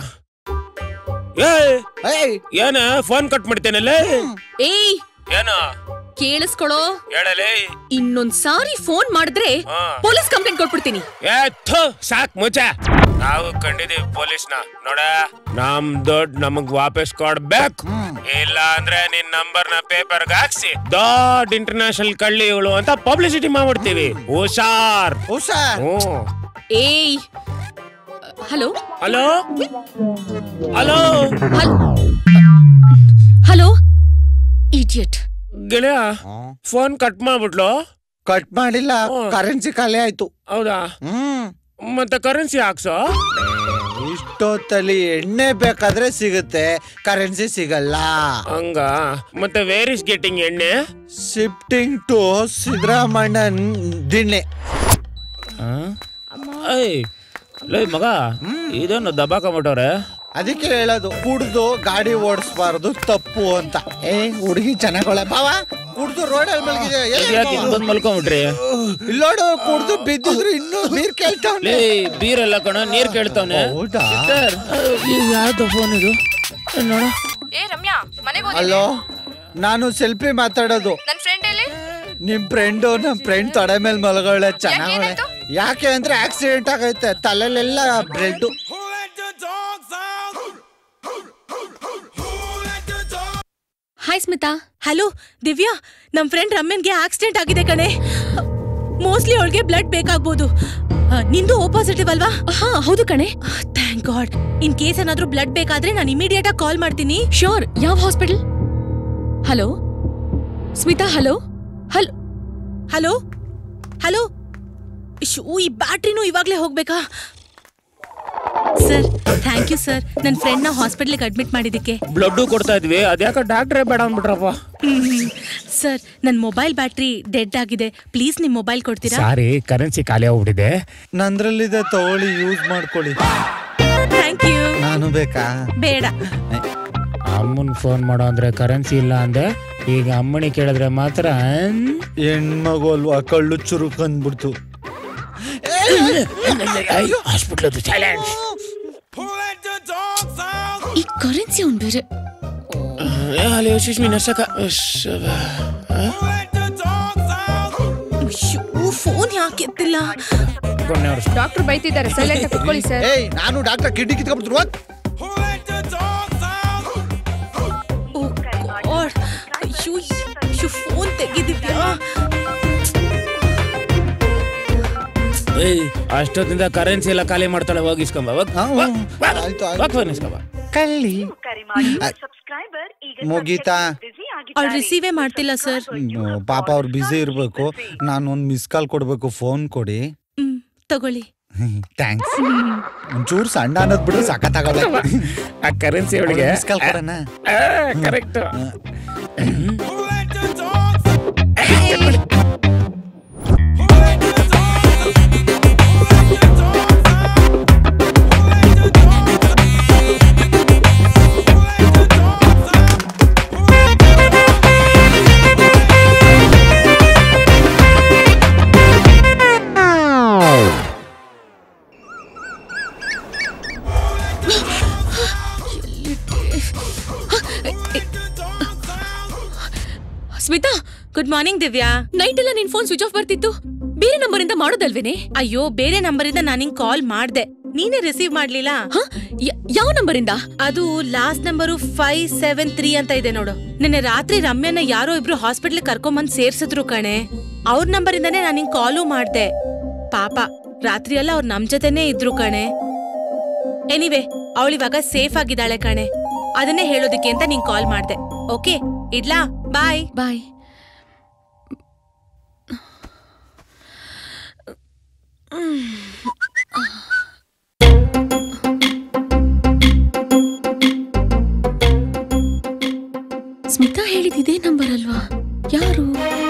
Speaker 10: ಏಯ್ ಏನ ಫೋನ್ ಕಟ್ ಮಾಡ್ತೇನಲ್ಲೇ
Speaker 4: ಏಯ್
Speaker 10: ಏನ
Speaker 4: ಕೇಳಿಸ್ಕೊಳೋ
Speaker 10: ಹೇಳಲೇ
Speaker 4: ಇನ್ನೊಂದ್ ಸಾರಿ ಫೋನ್ ಮಾಡಿದ್ರೆ ಪೊಲೀಸ್ ಕಂಪ್ಲೇಂಟ್ ಕೊಟ್ಬಿಡ್ತೀನಿ
Speaker 10: ಏ ಥು ಸಾಕ್ ಮುಚ್ಚ ನಾವು ಕಂಡಿದೀವಿ ಪೊಲೀಸ್ನ ನೋಡ ನಮ್ ದುಡ್ಡು ನಮಗ್ ವಾಪಸ್ ಕೊಡ್ಬೇಕು ಇಲ್ಲ ಅಂದ್ರೆ ನಿನ್ ನಂಬರ್ ನ ಪೇಪರ್ ಹಾಕ್ಸಿ ದೊಡ್ಡ ಇಂಟರ್ನ್ಯಾಷನಲ್ ಕಳ್ಳಿ ಇವಳು ಅಂತ ಪಬ್ಲಿಸಿಟಿ ಮಾಡ್ಬಿಡ್ತೀವಿ ಹುಷಾರ್
Speaker 2: ಹುಷಾರ್
Speaker 10: ಹ್ಮ್
Speaker 4: ಏಯ್ hello
Speaker 10: hello hello
Speaker 4: hello idiot
Speaker 10: ಗೆಳೆಯ ಫೋನ್ ಕಟ್ ಮಾಡ್ಬಿಟ್ಲು
Speaker 2: ಕಟ್ ಮಾಡಿಲ್ಲ ಕರೆನ್ಸಿ ಖಾಲಿ ಆಯ್ತು
Speaker 10: ಹೌದಾ ಮತ್ತೆ ಕರೆನ್ಸಿ ಹಾಕ್ಸೋ
Speaker 2: ಇಷ್ಟೊತ್ತಲ್ಲಿ ಎಣ್ಣೆ ಬೇಕಾದ್ರೆ ಸಿಗುತ್ತೆ ಕರೆನ್ಸಿ ಸಿಗಲ್ಲ
Speaker 10: ಹಂಗ ಮತ್ತೆ ವೇರ್ ಇಸ್ ಗೆಟಿಂಗ್ ಎಣ್ಣೆ
Speaker 2: ಶಿಫ್ಟಿಂಗ್ ಟು ಸಿದ್ದರಾಮಣ್ಣನ್ ದಿಣ್ಣೆ
Speaker 10: ಏಯ್ ಲೇ ಮಗ ಇದನ್ನು ದಬಾಕೊಂಬಿಟ್ಟವ್ರೆ
Speaker 2: ಅದಕ್ಕೆ ಹೇಳೋದು ಕುಡ್ದು ಗಾಡಿ ಓಡಿಸ್ಬಾರ್ದು ತಪ್ಪು ಅಂತ ಏ ಹುಡುಗಿ ಚೆನ್ನಾಗೊಳೆ ಬಾವ ಕುಡ್ದು ರೋಡಲ್ಲಿ ಮಲಗಿದೆ
Speaker 10: ಯಾಕೆ ಹಿಂಗ್ ಬಂದ್ ಮಲ್ಕೊಂಬಿಟ್ರಿ
Speaker 2: ಇಲ್ಲೋಡು ಕುಡ್ದು ಬಿದ್ದಿದ್ರು ಇನ್ನೂ ನೀರ್ ಕೇಳ್ತಾವ್ನೆ
Speaker 10: ಲೇ ಬೀರೆಲ್ಲ ಕಣ ನೀರ್ ಕೇಳ್ತಾವ್ನೆ
Speaker 2: ಹೌದಾ?
Speaker 10: ಸರ್, ಇದು ಯಾವ್ದು ಫೋನ್ ಇದು ನೋಡ
Speaker 4: ಏ ರಮ್ಯಾ ಮನೆಗೆ
Speaker 2: ಹಲೋ ನಾನು ಸೆಲ್ಫಿ ಮಾತಾಡೋದು
Speaker 4: ನನ್ ಫ್ರೆಂಡ್ ಎಲ್ಲಿ
Speaker 1: ನಿಮ್ ಫ್ರೆಂಡು ನಮ್ ಫ್ರೆಂಡ್ ತೊಡೆ ಮೇಲೆ ಮಲಗಳೆ ಚೆನ್ನಾಗಳೆ ಯಾಕೆ ಅಂದ್ರೆ ಆಕ್ಸಿಡೆಂಟ್ ಆಗೈತೆ ತಲೆಲೆಲ್ಲ blood
Speaker 4: hi Smita
Speaker 19: hello Divya ನಮ್ ಫ್ರೆಂಡ್ ರಮ್ಯನ್ಗೆ ಆಕ್ಸಿಡೆಂಟ್ ಆಗಿದೆ ಕಣೆ ಮೋಸ್ಟ್ಲಿ ಅವಳಿಗೆ ಬ್ಲಡ್ ಬೇಕಾಗ್ಬೋದು ಆ, ನಿಂದು ಓ ಪಾಸಿಟಿವ್ ಅಲ್ವಾ
Speaker 4: ಹಾ ಹೌದು ಕಣೆ
Speaker 19: ಥ್ಯಾಂಕ್ ಗಾಡ್ ಇನ್ ಕೇಸ್ ಏನಾದ್ರೂ ಬ್ಲಡ್ ಬೇಕಾದ್ರೆ ನಾನು ಇಮಿಡಿಯೇಟ್ ಆಗಿ ಕಾಲ್ ಮಾಡ್ತೀನಿ
Speaker 4: ಶ್ಯೂರ್ ಯಾವ hospital hello Smita hello hello
Speaker 19: hello hello ಶೂ ಈ ಬ್ಯಾಟ್ರಿನೂ ಇವಾಗ್ಲೇ ಹೋಗ್ಬೇಕಾ ಸರ್ ಥ್ಯಾಂಕ್ ಯು ಸರ್ ನನ್ನ ಫ್ರೆಂಡ್ನ ಹಾಸ್ಪಿಟ್ಲಿಗೆ ಅಡ್ಮಿಟ್ ಮಾಡಿದ್ದಕ್ಕೆ
Speaker 10: ಬ್ಲಡ್ ಕೊಡ್ತಾ ಇದ್ವಿ ಅದ್ಯಾಕ ಡಾಕ್ಟ್ರೇ ಬೇಡ ಅಂದ್ಬಿಟ್ರಪ್ಪ
Speaker 19: ಸರ್ ನನ್ನ ಮೊಬೈಲ್ ಬ್ಯಾಟ್ರಿ ಡೆಡ್ ಆಗಿದೆ ಪ್ಲೀಸ್ ನಿಮ್ ಮೊಬೈಲ್ ಕೊಡ್ತೀರಾ
Speaker 10: ಸಾರಿ ಕರೆನ್ಸಿ ಖಾಲಿ ಹೋಗ್ಬಿಟ್ಟಿದೆ
Speaker 1: ನಂದ್ರಲ್ಲಿದೆ ತಗೊಳ್ಳಿ ಯೂಸ್ ಮಾಡ್ಕೊಳ್ಳಿ
Speaker 19: ಥ್ಯಾಂಕ್ ಯು
Speaker 1: ನಾನು ಬೇಕಾ
Speaker 19: ಬೇಡ
Speaker 10: ಅಮ್ಮನ್ ಫೋನ್ ಮಾಡೋ ಅಂದ್ರೆ ಕರೆನ್ಸಿ ಇಲ್ಲ ಅಂದೆ ಈಗ ಅಮ್ಮನಿ ಕೇಳಿದ್ರೆ ಮಾತ್ರ
Speaker 1: ಹೆಣ್ಮಗು ಅಲ್ವಾ ಕಳ್ಳು ಚುರುಕ್ ಅಂದ್ಬಿಡ್ತು
Speaker 10: ಹಾಸ್ಪಿಟ್ಲ್ ಸೈಲೆನ್ಸ್
Speaker 4: ಈ ಕರೆನ್ಸಿ ಅವ್ನು ಬೇರೆ
Speaker 10: ಅಲ್ಲಿ ಸುಷ್ಮಿ ನರ್ಸಕ
Speaker 19: ಫೋನ್ ಯಾಕೆ ಎತ್ತಿಲ್ಲ
Speaker 3: ಡಾಕ್ಟರ್ ಬೈತಿದ್ದಾರೆ ಸೈಲೆಂಟ್ ಕುತ್ಕೊಳ್ಳಿ ಸರ್
Speaker 1: ಏಯ್ ನಾನು ಡಾಕ್ಟರ್ ಕಿಡ್ನಿ ಕಿತ್ಕೊಂಡ್ಬಿಟ್ರು
Speaker 19: ಗಾಡ್ ಅಯ್ಯೋ ಅಯ್ಯೋ ಫೋನ್ ತೆಗಿದಿದ್ಯಾ
Speaker 10: ಅಷ್ಟೊತ್ತಿಂದ ಕರೆನ್ಸಿ ಎಲ್ಲ ಖಾಲಿ ಮಾಡ್ತಾಳೆ ಹೋಗಿಸ್ಕೊಂಬ ಫೋನ್ ಇಸ್ಕೊಂಬ
Speaker 1: ಕಳ್ಳಿ ಮುಗೀತಾ
Speaker 19: ಅವ್ಳು ರಿಸೀವೇ ಮಾಡ್ತಿಲ್ಲ ಸರ್
Speaker 1: ಹ್ಮ್, ಪಾಪ ಅವ್ರು ಬ್ಯುಸಿ ಇರ್ಬೇಕು ನಾನು ಒಂದು ಮಿಸ್ ಕಾಲ್ ಕೊಡ್ಬೇಕು ಫೋನ್ ಕೊಡಿ
Speaker 19: ಹ್ಮ್ ತಗೊಳ್ಳಿ
Speaker 1: ಥ್ಯಾಂಕ್ಸ್ ಒಂಚೂರು ಸಣ್ಣ ಅನ್ನೋದ್ ಬಿಡ್ರೆ ಸಖತ್ತಾಗಲ್ಲ
Speaker 10: ಆ ಕರೆನ್ಸಿ ಅವಳಿಗೆ
Speaker 1: ಮಿಸ್ ಕಾಲ್ ಕೊಡೋಣ
Speaker 10: correct
Speaker 4: Smita
Speaker 19: good morning Divya
Speaker 4: night ಎಲ್ಲ ನಿನ್ ಫೋನ್ ಸ್ವಿಚ್ ಆಫ್ ಬರ್ತಿತ್ತು ಬೇರೆ ನಂಬರ್ ಇಂದ ಮಾಡೋದಲ್ವೇನೆ
Speaker 19: ಅಯ್ಯೋ ಬೇರೆ ನಂಬರ್ ಇಂದ ನಾನು ನಿಂಗ್ ಕಾಲ್ ಮಾಡ್ದೆ ನೀನೇ ರಿಸೀವ್ ಮಾಡ್ಲಿಲ್ಲ
Speaker 4: ಯಾವ ನಂಬರ್ ಇಂದ
Speaker 19: ಅದು last number five seven three ಅಂತ ಇದೆ ನೋಡು ನಿನ್ನೆ ರಾತ್ರಿ ರಮ್ಯನ ಯಾರೋ ಇಬ್ರು ಹಾಸ್ಪಿಟ್ಲ್ ಕರ್ಕೊಂಬಂದ್ ಸೇರ್ಸಿದ್ರು ಕಣೆ ಅವ್ರ ನಂಬರ್ ಇಂದಾನೇ ನಾನು ನಿಂಗ್ ಕಾಲು ಮಾಡ್ದೆ ಪಾಪ ರಾತ್ರಿ ಎಲ್ಲ ಅವ್ರು ನಮ್ ಜೊತೆನೇ ಇದ್ರು ಕಣೆ ಎನಿವೆ ಅವಳಿವಾಗ ಸೇಫ್ ಆಗಿದ್ದಾಳೆ ಕಣೆ ಅದನ್ನೇ ಹೇಳೋದಕ್ಕೆ ಅಂತ ನಿಂಗ್ ಕಾಲ್ ಮಾಡ್ದೆ ಓಕೆ ಇಡ್ಲಾ ಬಾಯ್
Speaker 4: ಬಾಯ್ ಸ್ಮಿತಾ ಹೇಳಿದಿದೆ ನಂಬರ್ ಅಲ್ವಾ ಯಾರು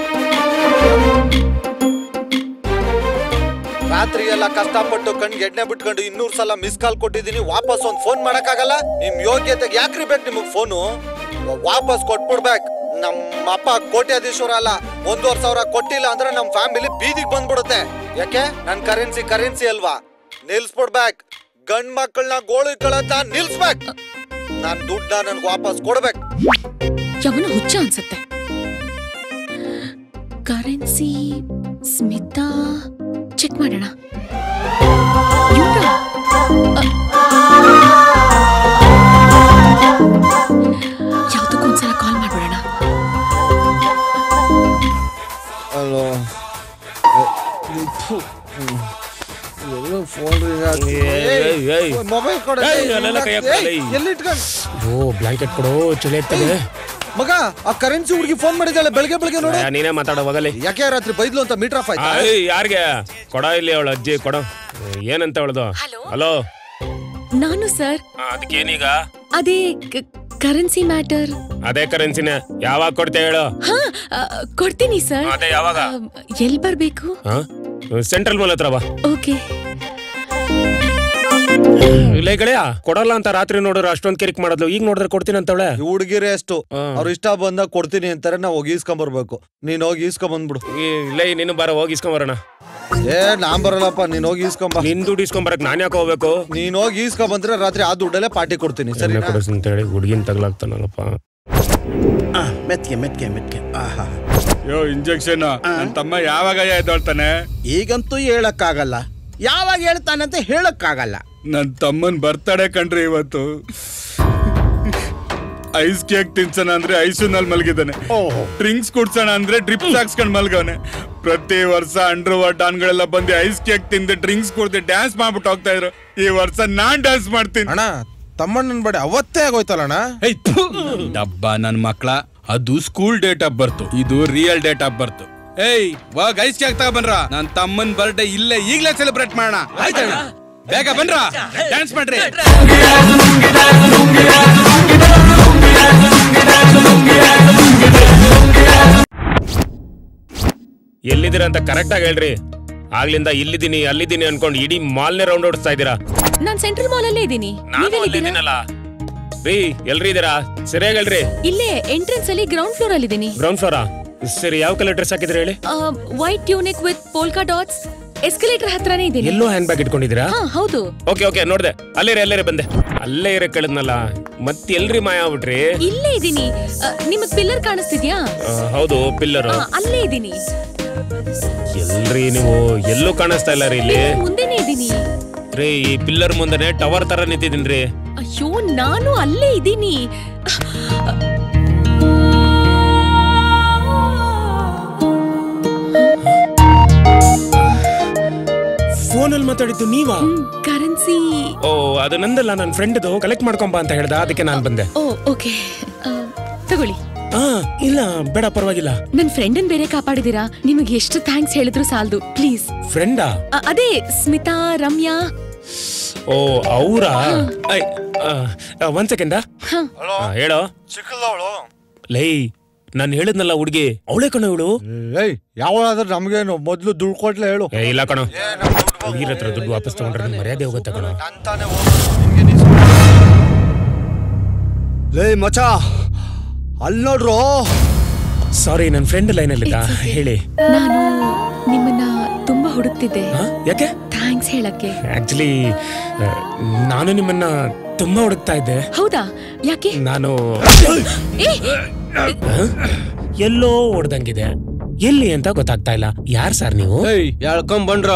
Speaker 1: ರಾತ್ರಿ ಎಲ್ಲ ಕಷ್ಟಪಟ್ಟು ಕಣ್ಗೆ ಎಣ್ಣೆ ಬಿಟ್ಕೊಂಡು ಇನ್ನೂರ್ ಸಲ ಮಿಸ್ ಕಾಲ್ ಕೊಟ್ಟಿದ್ದೀನಿ ವಾಪಸ್ ಒಂದ್ ಫೋನ್ ಮಾಡಕ್ಕಾಗಲ್ಲ ನಿಮ್ ಯೋಗ್ಯತೆಗೆ ಯಾಕ್ರಿ ಬೇಕು ನಿಮಗ್ ಫೋನು ವಾಪಸ್ ಕೊಟ್ಬಿಡ್ಬೇಕು ನಮ್ಮ ಅಪ್ಪ ಕೋಟ್ಯಾಧೀಶ್ವರ ಅಲ್ಲ ಒಂದೂವರೆ ಸಾವಿರ ಕೊಟ್ಟಿಲ್ಲ ಅಂದ್ರೆ ನಮ್ ಫ್ಯಾಮಿಲಿ ಬೀದಿಗೆ ಬಂದ್ಬಿಡುತ್ತೆ ಯಾಕೆ ನನ್ ಕರೆನ್ಸಿ ಕರೆನ್ಸಿ ಅಲ್ವಾ ನಿಲ್ಸ್ಬಿಡ್ಬೇಕು ಗಂಡ್ ಮಕ್ಕಳನ್ನ ಗೋಳು ಇಟ್ಕೊಳತ್ತ ನಿಲ್ಸ್ಬೇಕು ನಾನ್ ದುಡ್ಡ ನನ್ಗೆ ವಾಪಸ್ ಕೊಡ್ಬೇಕು
Speaker 4: ಯವನ ಹುಚ್ಚ ಅನ್ಸತ್ತೆ ಕರೆನ್ಸಿ ಸ್ಮಿತಾ ಚೆಕ್ ಮಾಡೋಣ ಇವ್ರಾ? ಅ- ಯಾವ್ದಕ್ಕೂ ಒಂದ್ಸಲ ಕಾಲ್ ಮಾಡ್ಬಿಡೋಣ
Speaker 1: ಹಲೋ ಫೋನ್ ಮೊಬೈಲ್ ಕೊಡ
Speaker 10: ಏಯ್, ಅಲ್ಲೆಲ್ಲ ಕೈ ಹಾಕ್ಬೇಡ, ಏಯ್.
Speaker 1: ಎಲ್ಲಿ ಇಟ್ಕೊಂಡ್
Speaker 10: ಓ ಬ್ಲಾಂಕೆಟ್ ಕೊಡು ಚಳಿ ಆಗ್ತದೆ
Speaker 1: ಮಗ ಆ ಕರೆನ್ಸಿ ಹುಡುಗಿ ಫೋನ್ ಮಾಡಿದ್ದಾಳೆ ಬೆಳಗ್ಗೆ ಬೆಳಗ್ಗೆ ನೋಡು
Speaker 10: ನೀನೇ ಮಾತಾಡೋ ಹೋಗಲಿ
Speaker 1: ಯಾಕೆ ರಾತ್ರಿ ಬೈದ್ಲು ಅಂತ ಮೀಟರ್ ಆಫ್ ಆಯ್ತಾ
Speaker 10: ಯಾರಿಗೆ ಕೊಡ ಇಲ್ಲಿ ಅವಳ ಅಜ್ಜಿ ಕೊಡ ಏನಂತ ಅವಳದು ಹಲೋ
Speaker 4: ನಾನು ಸರ್
Speaker 10: ಅದಕ್ಕೇನೀಗ
Speaker 4: ಅದೇ ಕರೆನ್ಸಿ ಮ್ಯಾಟರ್
Speaker 10: ಅದೇ ಕರೆನ್ಸಿನ ಯಾವಾಗ ಕೊಡ್ತೇ ಹೇಳು
Speaker 4: ಹಾ ಆ, ಕೊಡ್ತೀನಿ ಸರ್
Speaker 10: ಅದೇ ಯಾವಾಗ
Speaker 4: ಎಲ್ ಬರ್ಬೇಕು
Speaker 10: ಸೆಂಟ್ರಲ್ ಮಾಲ್ ಹತ್ರ ಬಾ
Speaker 4: ಓಕೆ
Speaker 10: ಇಲ್ಲ ಈ ಗೆಳೆಯ ಕೊಡಲ್ಲ ಅಂತ ರಾತ್ರಿ ನೋಡಿದ್ರೆ ಅಷ್ಟೊಂದ್ ಕಿರಿಕ್ ಮಾಡಿದ್ಲು ಈಗ ನೋಡಿದ್ರೆ ಕೊಡ್ತೀನಿ ಅಂತವಳೆ
Speaker 1: ಹುಡುಗಿರೇ ಅಷ್ಟು ಅವ್ರ ಇಷ್ಟ ಬಂದಾಗ ಕೊಡ್ತೀನಿ ಅಂತಾರೆ ನಾವು ಹೋಗಿ ಈಸ್ಕೊಂಡ್ ಬರ್ಬೇಕು ನೀನ್ ಹೋಗಿ ಈಸ್ಕೊಂಡ್ ಬಂದ್ಬಿಡು
Speaker 10: ಇಲ್ಲ ನೀನು ಬಾರ ಹೋಗಿ ಇಸ್ಕೊಂಡ್ ಬರೋಣ
Speaker 1: ಏ ನಾನ್ ಬರಲ್ಲಪ್ಪ ನೀನ್ ಹೋಗಿ ಈಸ್ಕೊಂಬ
Speaker 10: ನಿನ್ ದುಡ್ಡು ಇಸ್ಕೊಂಡ್ ಬರಕ್ ನಾನ್ ಯಾಕೆ ಹೋಗ್ಬೇಕು
Speaker 1: ನೀನ್ ಹೋಗಿ ಈಸ್ಕೊಂಡ್ ಬಂದ್ರೆ ರಾತ್ರಿ ಆ ದುಡ್ಡಲ್ಲೇ ಪಾರ್ಟಿ ಕೊಡ್ತೀನಿ ಸರಿ
Speaker 10: ಅಂತ ಹೇಳಿ ಹುಡುಗಿನ ತಗ್ಲಾಗ್ತಾನಲ್ಲಪ್ಪ
Speaker 21: ಆ, ಮೆತ್ಗೆ ಮೆತ್ಗೆ ಮೆತ್ಗೆ ಆಹಾ
Speaker 12: ಯೋ ಇಂಜೆಕ್ಷನ್ ನನ್ನ ತಮ್ಮ ಯಾವಾಗ ಎದ್ದೋಳ್ತಾನೆ
Speaker 21: ಈಗಂತೂ ಹೇಳಕ್ಕಾಗಲ್ಲ ಯಾವಾಗ ಹೇಳ್ತಾನಂತ ಹೇಳಕ್ಕಾಗಲ್ಲ
Speaker 12: ನನ್ನ ತಮ್ಮನ್ ಬರ್ತಡೆ ಕಣ್ರಿ ಇವತ್ತು ಐಸ್ ಕೇಕ್ ತಿನ್ಸೋಣ ಅಂದ್ರೆ ಐಸೂನಲ್ಲಿ ಮಲಗಿದ್ದಾನೆ ಡ್ರಿಂಕ್ಸ್ ಕುಡ್ಸೋಣ ಅಂದ್ರೆ ಡ್ರಿಪ್ಸ್ ಹಾಕ್ಸ್ಕೊಂಡ್ ಮಲ್ಗವನೆ ಪ್ರತಿ ವರ್ಷ ಅಂಡರ್ ವರ್ಡ್ ಡಾನ್ಗಳೆಲ್ಲ ಬಂದು ಐಸ್ ಕೇಕ್ ತಿಂದು ಡ್ರಿಂಕ್ಸ್ ಕುಡ್ದು ಡ್ಯಾನ್ಸ್ ಮಾಡ್ಬಿಟ್ಟು ಹೋಗ್ತಾ ಇದ್ರು ಈ ವರ್ಷ ನಾನ್ ಡ್ಯಾನ್ಸ್ ಮಾಡ್ತೀನಿ
Speaker 13: ಅಣ್ಣ ತಮ್ಮಣ್ಣನ ಬಡಿ ಅವತ್ತೇ ಆಗೋಯ್ತಲ್ಲಣ್ಣ
Speaker 12: ಡಬ್ಬ ನನ್ ಮಕ್ಳ ಅದು ಸ್ಕೂಲ್ ಡೇಟ್ ಆಫ್ ಬರ್ತು ಇದು ರಿಯಲ್ ಡೇಟ್ ಆಫ್ ಬರ್ತು ಏಯ್ ವಾಗ ಐಸ್ ಕೇಕ್ ತಗೊಂಡ್ರ ನನ್ ತಮ್ಮನ್ ಬರ್ಡೇ ಇಲ್ಲೇ ಈಗ್ಲೇ ಸೆಲೆಬ್ರೇಟ್ ಮಾಡೋಣ ಆಯ್ತಣ್ಣ ಬೇಗ ಬನ್ರ ಡ್ಯಾನ್ಸ್ ಮಾಡ್ರಿ
Speaker 10: ಎಲ್ಲಿದ್ದೀರ ಅಂತ ಕರೆಕ್ಟ್ ಆಗಿ ಹೇಳ್ರಿ ಆಗ್ಲಿಂದ ಇಲ್ಲಿದ್ದೀನಿ ಅಲ್ಲಿದ್ದೀನಿ ಅನ್ಕೊಂಡು ಇಡೀ ಮಾಲ್ನೇ ರೌಂಡ್ ಓಡಿಸ್ತಾ ಇದ್ದೀರಾ
Speaker 4: ನಾನ್ ಸೆಂಟ್ರಲ್ ಮಾಲ್ ಅಲ್ಲೇ ಇದ್ದೀನಿ
Speaker 10: ನಾನು ಅಲ್ಲಿದ್ದೀನಲ್ಲ ರೀ ಎಲ್ರಿ ಇದೀರಾ ಸರಿಯಾಗಿ ಹೇಳ್ರಿ
Speaker 4: ಇಲ್ಲೇ ಎಂಟ್ರೆನ್ಸ್ ಅಲ್ಲಿ ಗ್ರೌಂಡ್ ಫ್ಲೋರ್ ಅಲ್ಲಿ ಇದ್ದೀನಿ
Speaker 10: ಗ್ರೌಂಡ್ ಫ್ಲೋರಾ ಸರಿ ಯಾವ ಕಲರ್ ಡ್ರೆಸ್ ಹಾಕಿದ್ರಿ ಹೇಳಿ
Speaker 4: white tunic with polka dots escalator ಹತ್ರನೇ ಇದ್ದೀನಿ
Speaker 10: ಎಲ್ಲೋ ಹ್ಯಾಂಡ್ ಬ್ಯಾಗ್ ಇಟ್ಕೊಂಡಿದ್ದೀರಾ
Speaker 4: ಹಾ ಹೌದು
Speaker 10: ಓಕೆ ಓಕೆ ನೋಡ್ದೆ ಅಲ್ಲೇ ಇರಿ, ಅಲ್ಲೇ ಇರಿ, ಬಂದೆ ಅಲ್ಲೇ ಇರ ಕೇಳಿದ್ನಲ್ಲ ಮತ್ತೆ ಎಲ್ರಿ ಮಾಯ ಆಗ್ಬಿಟ್ರಿ
Speaker 4: ಇಲ್ಲೇ ಇದ್ದೀನಿ ಆ, ನಿಮಗ್ ಪಿಲ್ಲರ್ ಕಾಣಿಸ್ತಿದ್ಯಾ
Speaker 10: ಆ, ಹೌದು ಪಿಲ್ಲರ್
Speaker 4: ಆ, ಅಲ್ಲೇ ಇದ್ದೀನಿ
Speaker 10: ಎಲ್ರಿ ನೀವು ಎಲ್ಲೂ ಕಾಣಿಸ್ತಾ ಇಲ್ಲ ರೀ ಇಲ್ಲಿ
Speaker 4: ಮುಂದೆನೆ ಇದ್ದೀನಿ
Speaker 10: ರೀ ಈ ಪಿಲ್ಲರ್ ಮುಂದೆನೆ ಟವರ್ ತರ ನಿಂತಿದ್ದೀನ್ರಿ
Speaker 4: ಅಯ್ಯೋ ನಾನು ಅಲ್ಲೇ ಇದ್ದೀನಿ
Speaker 10: ಫೋನಲ್ಲಿ ಮಾತಾಡಿದ್ದು ನೀವಾ
Speaker 4: ಕರೆನ್ಸಿ
Speaker 10: ಓ ಅದು ನಂದಲ್ಲ ನನ್ನ ಫ್ರೆಂಡ್ದು ಕಲೆಕ್ಟ್ ಮಾಡ್ಕೊಂಬ ಅಂತ ಹೇಳ್ದ ಅದಕ್ಕೆ ನಾನು ಬಂದೆ
Speaker 4: ಓ ಓಕೆ ತಗೊಳ್ಳಿ
Speaker 10: ಆ ಇಲ್ಲ ಬೇಡ ಪರವಾಗಿಲ್ಲ
Speaker 4: ನನ್ ಫ್ರೆಂಡನ್ ಬೇರೆ ಕಾಪಾಡಿದೀರಾ ನಿಮಗೆ ಎಷ್ಟು ಥ್ಯಾಂಕ್ಸ್ ಹೇಳಿದ್ರು ಸಾಲದು ಪ್ಲೀಸ್
Speaker 10: ಫ್ರೆಂಡಾ
Speaker 4: ಅದೇ ಸ್ಮಿತಾ ರಮ್ಯಾ
Speaker 10: ಓ ಅವರಾ ಒಂದ್ ಸೆಕೆಂಡ ಹೇಳೋ
Speaker 1: ಚಿಕ್ಕದವಳು
Speaker 10: ಲೈ ನಾನು ಹೇಳಿದ್ನಲ್ಲ ಹುಡುಗಿ ಅವಳೇ ಕಣ ಇವಳು
Speaker 1: ಏಯ್ ಯಾವಳಾದ್ರೆ ನಮ್ಗೇನು ಮೊದ್ಲು ದುಡ್ಡು ಕೊಟ್ಲೆ ಹೇಳು
Speaker 10: ಏ ಇಲ್ಲ ಕಣೋ ಹುಡುಗಿರ ಹತ್ರ ದುಡ್ಡು ವಾಪಸ್ ತಗೊಂಡ್ರೆ ನಂಗ್ ಮರ್ಯಾದೆ ಹೋಗುತ್ತೆ ಕಣೋ
Speaker 1: ಲೇ ಮಚ ಅಲ್ಲಿ ನೋಡ್ರು
Speaker 10: ಸಾರಿ ನನ್ನ ಫ್ರೆಂಡ್ ಲೈನಲ್ಲಿದ್ದ ಹೇಳಿ
Speaker 4: ನಾನು ನಿಮ್ಮನ್ನ ತುಂಬಾ ಹುಡುಕ್ತಿದ್ದೆ
Speaker 10: ಯಾಕೆ
Speaker 4: ಥ್ಯಾಂಕ್ಸ್ ಹೇಳಕ್ಕೆ
Speaker 10: ಆಕ್ಚುಲಿ ನಾನು ನಿಮ್ಮನ್ನ ತುಂಬಾ ಹುಡುಕ್ತಾ ಇದ್ದೆ
Speaker 4: ಹೌದಾ ಯಾಕೆ
Speaker 10: ನಾನು
Speaker 4: ಏ,
Speaker 10: ಹ? ಎಲ್ಲೋ ಹೊಡ್ದಂಗಿದೆ ಎಲ್ಲಿ ಅಂತ ಗೊತ್ತಾಗ್ತಾ ಇಲ್ಲ ಯಾರ್ ಸರ್ ನೀವು
Speaker 8: ಎಳ್ಕೊಂಡ್ ಬಂಡ್ರ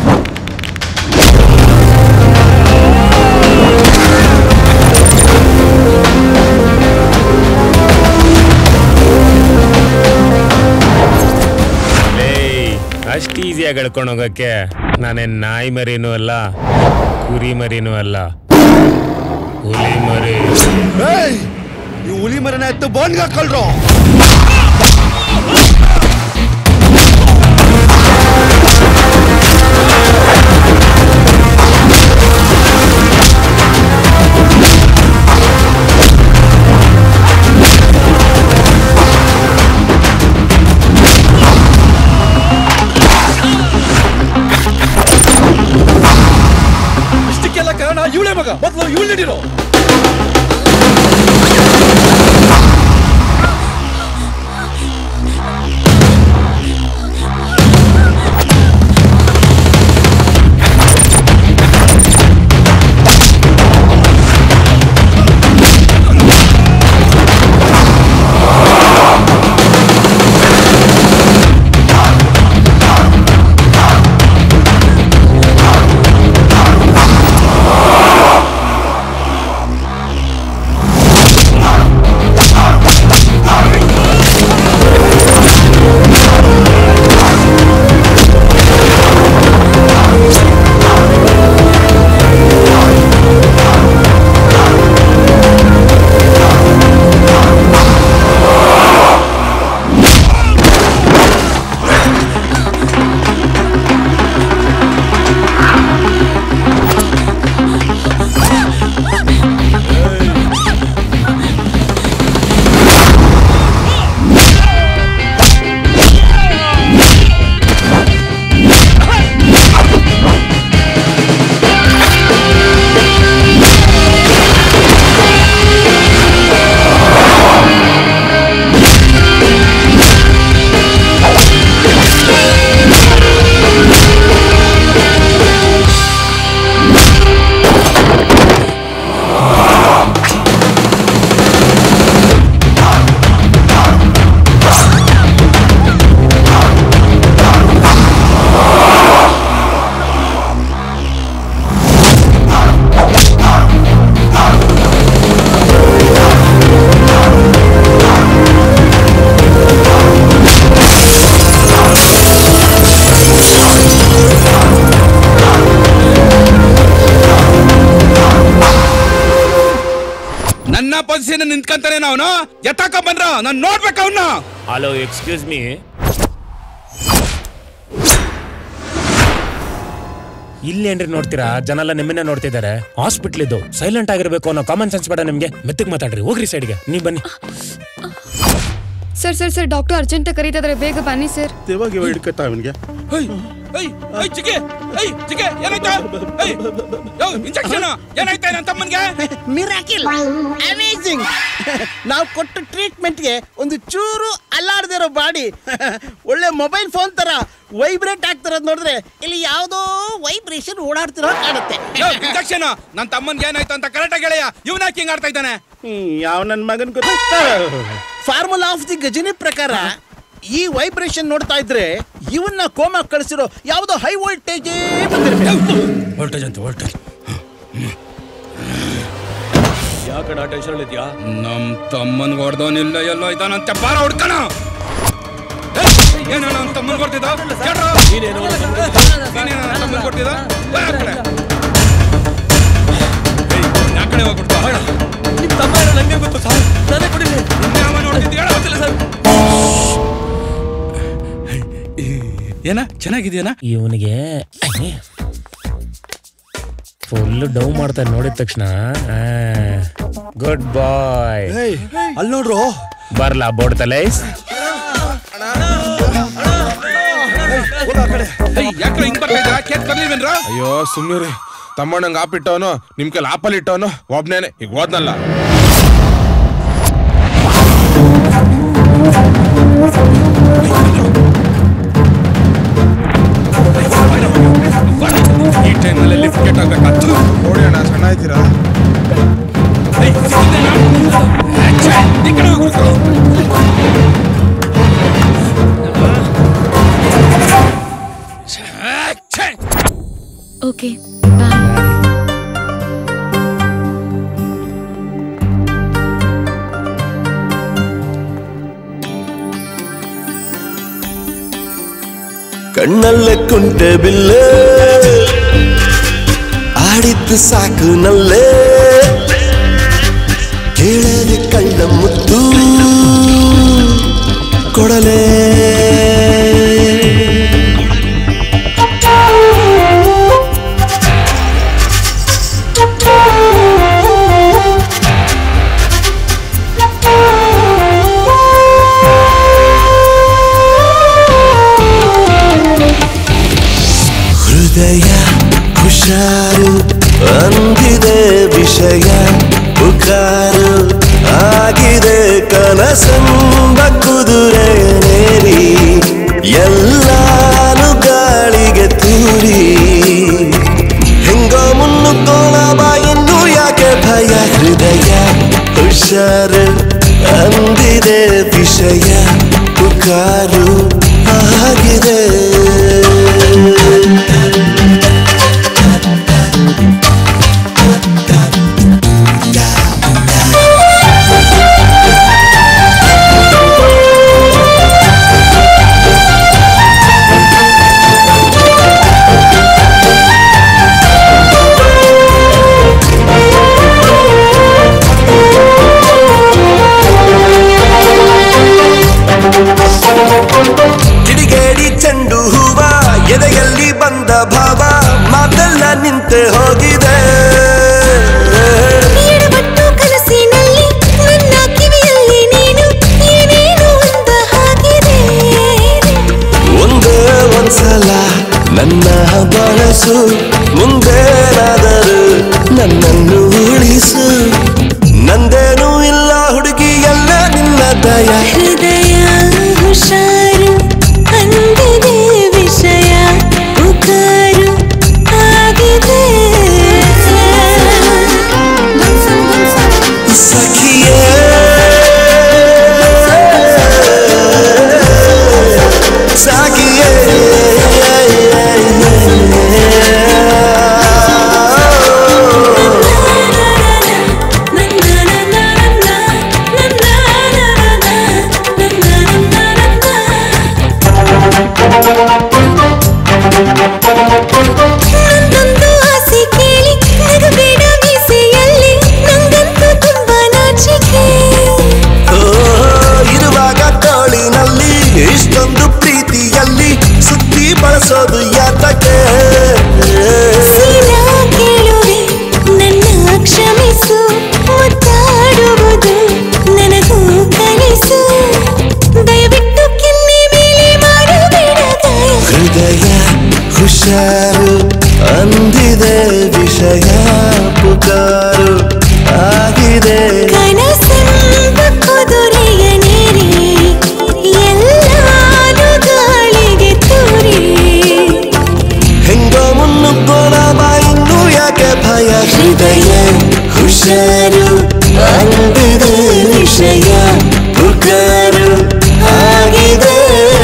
Speaker 10: ಅಷ್ಟು ಈಸಿಯಾಗಿ ಎಳ್ಕೊಂಡು ಹೋಗಕ್ಕೆ ನಾನೇನ್ ನಾಯಿ ಮರಿನೂ ಅಲ್ಲ ಕುರಿ ಮರಿನೂ ಅಲ್ಲ ಹುಲಿ ಮರಿ
Speaker 1: ಏಯ್ ಈ ಹುಲಿ ಮರನ ಎತ್ತು ಬೋನ್ಗೆ ಹಾಕೊಳ್ರು
Speaker 17: ಇಷ್ಟಕ್ಕೆಲ್ಲ ಕಾರಣ ಇವಳೇ ಮಗ ಮೊದಲು ಇವಳು ನಡೀರೋ
Speaker 12: ನನ್ನ ಪೊಸಿಷನ್ ನಿಂತ್ಕಂತಾನೆ ಅವನು ಎತ್ತಾಕ ಬಂದ್ರ ನಾನ್ ನೋಡ್ಬೇಕು ಅವನ್ನ
Speaker 10: ಹಲೋ ಎಕ್ಸ್ಕ್ಯೂಸ್ ಮೀ ಇಲ್ಲಿ ಏನ್ರಿ ನೋಡ್ತೀರಾ ಜನ ಎಲ್ಲ ನಿಮ್ಮನ್ನೇ ನೋಡ್ತಿದ್ದಾರೆ ಹಾಸ್ಪಿಟ್ಲ್ ಇದು ಸೈಲೆಂಟ್ ಆಗಿರ್ಬೇಕು ಅನ್ನೋ ಕಾಮನ್ ಸೆನ್ಸ್ ಬೇಡ ನಿಮ್ಗೆ ಮೆತ್ತಗ್ ಮಾತಾಡ್ರಿ ಹೋಗ್ರಿ ಸೈಡ್ಗೆ ನೀವ್ ಬನ್ನಿ
Speaker 3: sir sir sir doctor urgent ಕರೀತಾ ಇದಾರೆ ಬೇಗ ಬನ್ನಿ ಸರ್
Speaker 21: ದೇವಾಗಿ ಹಿಡ್ಕತ್ತ ಅವನಿಗೆ
Speaker 12: ಇಂಜೆಕ್ಷನ್ ಏನಾಯ್ತಾ ನನ್ನ ತಮ್ಮನ್ಗೆ
Speaker 21: ಮಿರಾಕಿಲ್ ಅಮೇಜಿಂಗ್ ನಾವು ಕೊಟ್ಟ ಟ್ರೀಟ್ಮೆಂಟ್ಗೆ ಒಂದು ಚೂರು ಅಲ್ಲಾಡ್ದಿರೋ ಬಾಡಿ ಒಳ್ಳೆ ಮೊಬೈಲ್ ಫೋನ್ ತರ ವೈಬ್ರೇಟ್ ಆಗ್ತಿರೋದು ನೋಡಿದ್ರೆ ಇಲ್ಲಿ ಯಾವುದೋ ವೈಬ್ರೇಷನ್ ಓಡಾಡ್ತಿರೋ ಕಾಣುತ್ತೆ
Speaker 12: ಇಂಜೆಕ್ಷನ್ ನನ್ನ ತಮ್ಮನ್ಗೆ ಏನಾಯ್ತು ಅಂತ ಕರೆಕ್ಟ್ ಗೆಳೆಯ ಇವನ ಯಾಕೆ ಹಿಂಗ್ ಆಡ್ತಾ ಇದ್ದಾನೆ
Speaker 21: ಯಾವ ನನ್ನ ಮಗನ್ ಗೊತ್ತ ಫಾರ್ಮುಲಾ ಆಫ್ ದಿ ಗಜನಿ ಪ್ರಕಾರ ಈ ವೈಬ್ರೇಷನ್ ನೋಡ್ತಾ ಇದ್ರೆ ಇವನ್ನ ಕೋಮ ಕಳಿಸಿರೋ ಯಾವುದೋ ಹೈ ವೋಲ್ಟೇಜ್
Speaker 17: ವೋಲ್ಟೇಜ್ ಅಂತ ವೋಲ್ಟೇಜ್ ಯಾಕಣ್ಣ ಟೆನ್ಷನ್ ಇದೆಯಾ
Speaker 12: ನಮ್ ತಮ್ಮನ್ ಹೊಡೆದವನಿಲ್ಲ ಎಲ್ಲೋ ಇದ್ದಾನಂತೆ ಬಾರ ಹುಡ್ಕಣ ಏನೋ ನಮ್ಮ ತಮ್ಮನ್ ಕೊಡ್ತಿದ್ದ ನೀನೇನೋ ನನ್ನ ತಮ್ಮನ್ ಕೊಡ್ತಿದ್ದ ಬಾ ಆ ಕಡೆ. ಏಯ್, ಆ ಕಡೆ ಹೋಗ್ಬಿಡ್ತು
Speaker 17: ನಿಮ್ ತಮ್ಮ ಏನೋ ನಂಗೆ ಗೊತ್ತು ಸರ್ ನಾನೇ ಕೊಡಿಲಿ
Speaker 12: ಯಾವ ನೋಡ್ತಿದ್ದ ಹೇಳ ಗೊತ್ತಿಲ್ಲ ಸರ್ ಏನ ಚೆನ್ನಾಗಿದೆಯೇನ
Speaker 10: ಇವನಿಗೆ ಫುಲ್ ಡೌ ಮಾಡ್ತಾರೆ ನೋಡಿದ ತಕ್ಷಣ ಗುಡ್ ಬಾಯ್
Speaker 2: ಅಲ್ಲಿ ನೋಡ್ರು
Speaker 10: ಬರ್ಲಾ ಬೋರ್ಡ್ ತಲೆ
Speaker 12: ಯಾಕೆ ಹಿಂಗ್ ಬರ್ತಾ ಇದ್ದ ಕೇಕ್ ಬರ್ಲಿಲ್ವೇನ್ರ
Speaker 13: ಅಯ್ಯೋ ಸುಮ್ನಿರಿ ತಮ್ಮಣ್ಣಂಗ್ ಆಪ್ ಇಟ್ಟವನು ನಿಮ್ ಕೈಲಿ ಆಪಲ್ ಇಟ್ಟವನು ಒಬ್ನೇನೆ ಈಗ ಓದ್ನಲ್ಲ
Speaker 12: ಈ ಟೈಮಲ್ಲಿ ಲಿಫ್ಟ್ ಗೇಟ್ ಆಗ್ಬೇಕಾಯ್ತು
Speaker 13: ನೋಡಿ ಅಣ್ಣ ಸಣ್ಣ ಆಯ್ತೀರಾ
Speaker 12: ಈ ಕಡೆ ಹೋಗ್ಬಿಡ್ತು
Speaker 4: ಓಕೆ
Speaker 15: ಕಣ್ಣಲ್ಲೇ ಕುಂಟೆ ಬಿಲ್ಲೆ ಆಡಿದ್ದು ಸಾಕು ನಲ್ಲೇ ಕೇಳದೆ ಕಳ್ಳ ಮುತ್ತು ಕೊಡಲೇ ಹೃದಯ ಹುಷಾರು ಅಂದಿದೆ ವಿಷಯ ಪುಕಾರು ಆಗಿದೆ ಕನಸೆಂಬ ಕುದುರೆನೇರಿ ಎಲ್ಲಾನು ಗಾಳಿಗೆ ತೂರಿ ಹೆಂಗೋ ಮುನ್ನುಕೋಣ ಬಾಯಿನ್ನು ಯಾಕೆ ಭಯ ಹೃದಯ ಹುಷಾರು ಅಂದಿದೆ ವಿಷಯ ಪುಕಾರು ಆಗಿದೆ ಕಿಡಿಗೇಡಿ ಚೆಂಡು ಹೂವ ಎದೆಯಲ್ಲಿ ಬಂದ ಭಾವ ಮಾತೆಲ್ಲ ನಿಂತೆ ಹೋಗಿದೆ
Speaker 14: ಎಡವಟ್ಟು ಕನಸಿನಲ್ಲಿ ನನ್ನ ಕಿವಿಯಲ್ಲಿ ನೀನು ಏನೇನು ಅಂದ ಹಾಗಿದೆ
Speaker 15: ಒಂದೇ ಒಂದ್ಸಲ ನನ್ನ ಬಳಸು ಮುಂದೇನಾದರೂ ನನ್ನನ್ನು ಉಳಿಸು ನಂದೇನೂ ಇಲ್ಲ ಹುಡುಗಿ ಎಲ್ಲ ನಿನ್ನ ದಯ
Speaker 14: ಹೃದಯ ಹುಷಾರು ಅಂದಿದೆ ವಿಷಯ ಉಕಾರು ಆಗಿದೆ
Speaker 15: ಸಖಿಯೇ ಸಾಕಿಯೇ
Speaker 14: ನನ್ನ
Speaker 15: ಕಾರು ಆಗಿದೆ
Speaker 14: ಕನಸೆಂಬ ಕುದುರೆಯ ನೀರಿ ಎಲ್ಲಾನು ಗಾಳಿಗೆ ತೂರಿ
Speaker 15: ಹೆಂಗೋ ಮುನ್ನುಗ್ಗೋಣ ಬಾ ಇನ್ನು ಯಾಕೆ ಭಯ ಹೃದಯ ಹುಷಾರು ಅಂದಿದೆ ವಿಷಯ ಪುಕಾರು ಆಗಿದೆ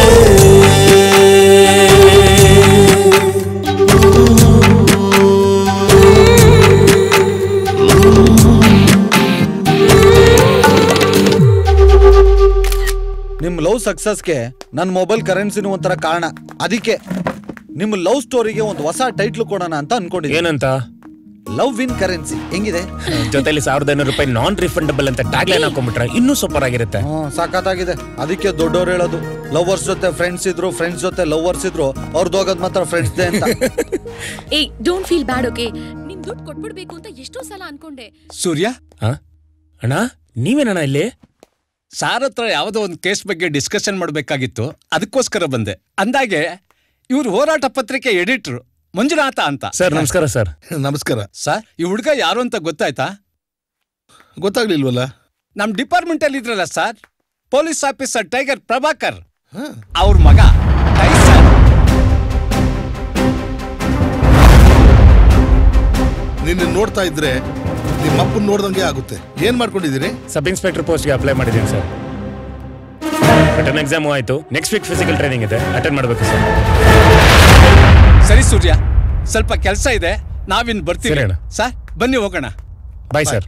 Speaker 1: ನಿಮ್ ಲವ್ ಸಕ್ಸಸ್ಗೆ ನನ್ನ ಮೊಬೈಲ್ ಕರೆನ್ಸಿನೂ ಒಂಥರ ಕಾರಣ ಅದಕ್ಕೆ ನಿಮ್ ಲವ್ ಸ್ಟೋರಿಗೆ ಒಂದು ಹೊಸ ಟೈಟ್ಲ್ ಕೊಡೋಣ ಅಂತ ಅನ್ಕೊಂಡಿದ್ದೀನಿ
Speaker 10: ಏನಂತ
Speaker 1: ಲವ್ ಇನ್ ಕರೆನ್ಸಿ ಹೆಂಗಿದೆ
Speaker 10: ಜೊತೆಲಿ ಸಾವಿರದ ಐನೂರು ರೂಪಾಯಿ ನಾನ್ ರಿಫಂಡಬಲ್ ಅಂತ ಟ್ಯಾಗ್ ಲೈನ್ ಹಾಕೊಂಡ್ಬಿಟ್ರೆ ಇನ್ನೂ ಸೂಪರ್ ಆಗಿರುತ್ತೆ
Speaker 1: ಹ್ಮ್ ಸಾಕತ್ತಾಗಿದೆ ಅದಕ್ಕೆ ದೊಡ್ಡವ್ರು ಹೇಳೋದು ಲವರ್ಸ್ ಜೊತೆ ಫ್ರೆಂಡ್ಸ್ ಇದ್ರು ಫ್ರೆಂಡ್ಸ್ ಜೊತೆ ಲವರ್ಸ್ ಇದ್ರು ಅವ್ರದ್ದು ಹೋಗೋದ್ ಮಾತ್ರ ಫ್ರೆಂಡ್ಸ್ ದೇ ಅಂತ
Speaker 4: ಏಯ್ ಡೋಂಟ್ ಫೀಲ್ ಬ್ಯಾಡ್ ಓಕೆ ನಿಮ್ ದುಡ್ಡು ಕೊಟ್ಬಿಡ್ಬೇಕು ಅಂತ ಎಷ್ಟೋ ಸಲ ಅನ್ಕೊಂಡೆ
Speaker 6: ಸೂರ್ಯ
Speaker 10: ಅಣ್ಣ ನೀವೇನಣ್ಣ ಇಲ್ಲಿ
Speaker 6: ಸಾರ್ ಹತ್ರ ಯಾವುದೋ ಒಂದು ಕೇಸ್ ಬಗ್ಗೆ ಡಿಸ್ಕಷನ್ ಮಾಡಬೇಕಾಗಿತ್ತು ಅದಕ್ಕೋಸ್ಕರ ಬಂದೆ ಅಂದಾಗೆ ಇವ್ರು ಹೋರಾಟ ಪತ್ರಿಕೆ ಎಡಿಟ್ರು ಮಂಜುನಾಥ ಅಂತ
Speaker 10: ಸರ್ ನಮಸ್ಕಾರ ಸರ್
Speaker 5: ನಮಸ್ಕಾರ
Speaker 6: ಸರ್ ಈ ಹುಡುಗ ಯಾರು ಅಂತ ಗೊತ್ತಾಯ್ತಾ
Speaker 5: ಗೊತ್ತಾಗ್ಲಿಲ್ವಲ್ಲ
Speaker 6: ನಮ್ ಡಿಪಾರ್ಟ್ಮೆಂಟ್ ಅಲ್ಲಿ ಇದ್ರಲ್ಲ sir police officer tiger Prabhakar ಅವ್ರ ಮಗ ಟೈಸರ್
Speaker 5: ನಿನ್ನ ನೋಡ್ತಾ ಇದ್ರೆ ನಿಮ್ಮ ಅಪ್ಪನ್ ನೋಡ್ದಂಗೆ ಆಗುತ್ತೆ ಏನ್ ಮಾಡ್ಕೊಂಡಿದ್ದೀರಿ
Speaker 10: ಸಬ್ ಇನ್ಸ್ಪೆಕ್ಟರ್ ಪೋಸ್ಟ್ಗೆ ಅಪ್ಲೈ ಮಾಡಿದ್ದೀನಿ ಸರ್ ರಿಟರ್ನ್ ಎಕ್ಸಾಮ್ ಆಯ್ತು ನೆಕ್ಸ್ಟ್ ವೀಕ್ ಫಿಸಿಕಲ್ ಟ್ರೈನಿಂಗ್ ಇದೆ ಅಟೆಂಡ್ ಮಾಡಬೇಕು ಸರ್
Speaker 6: ಸರಿ ಸೂರ್ಯ ಸ್ವಲ್ಪ ಕೆಲಸ ಇದೆ ನಾವಿನ್ ಬರ್ತೀವಿ
Speaker 10: ಸರಿ ಅಣ್ಣ.
Speaker 6: ಸರ್ ಬನ್ನಿ ಹೋಗೋಣ
Speaker 10: ಬಾಯ್ ಸರ್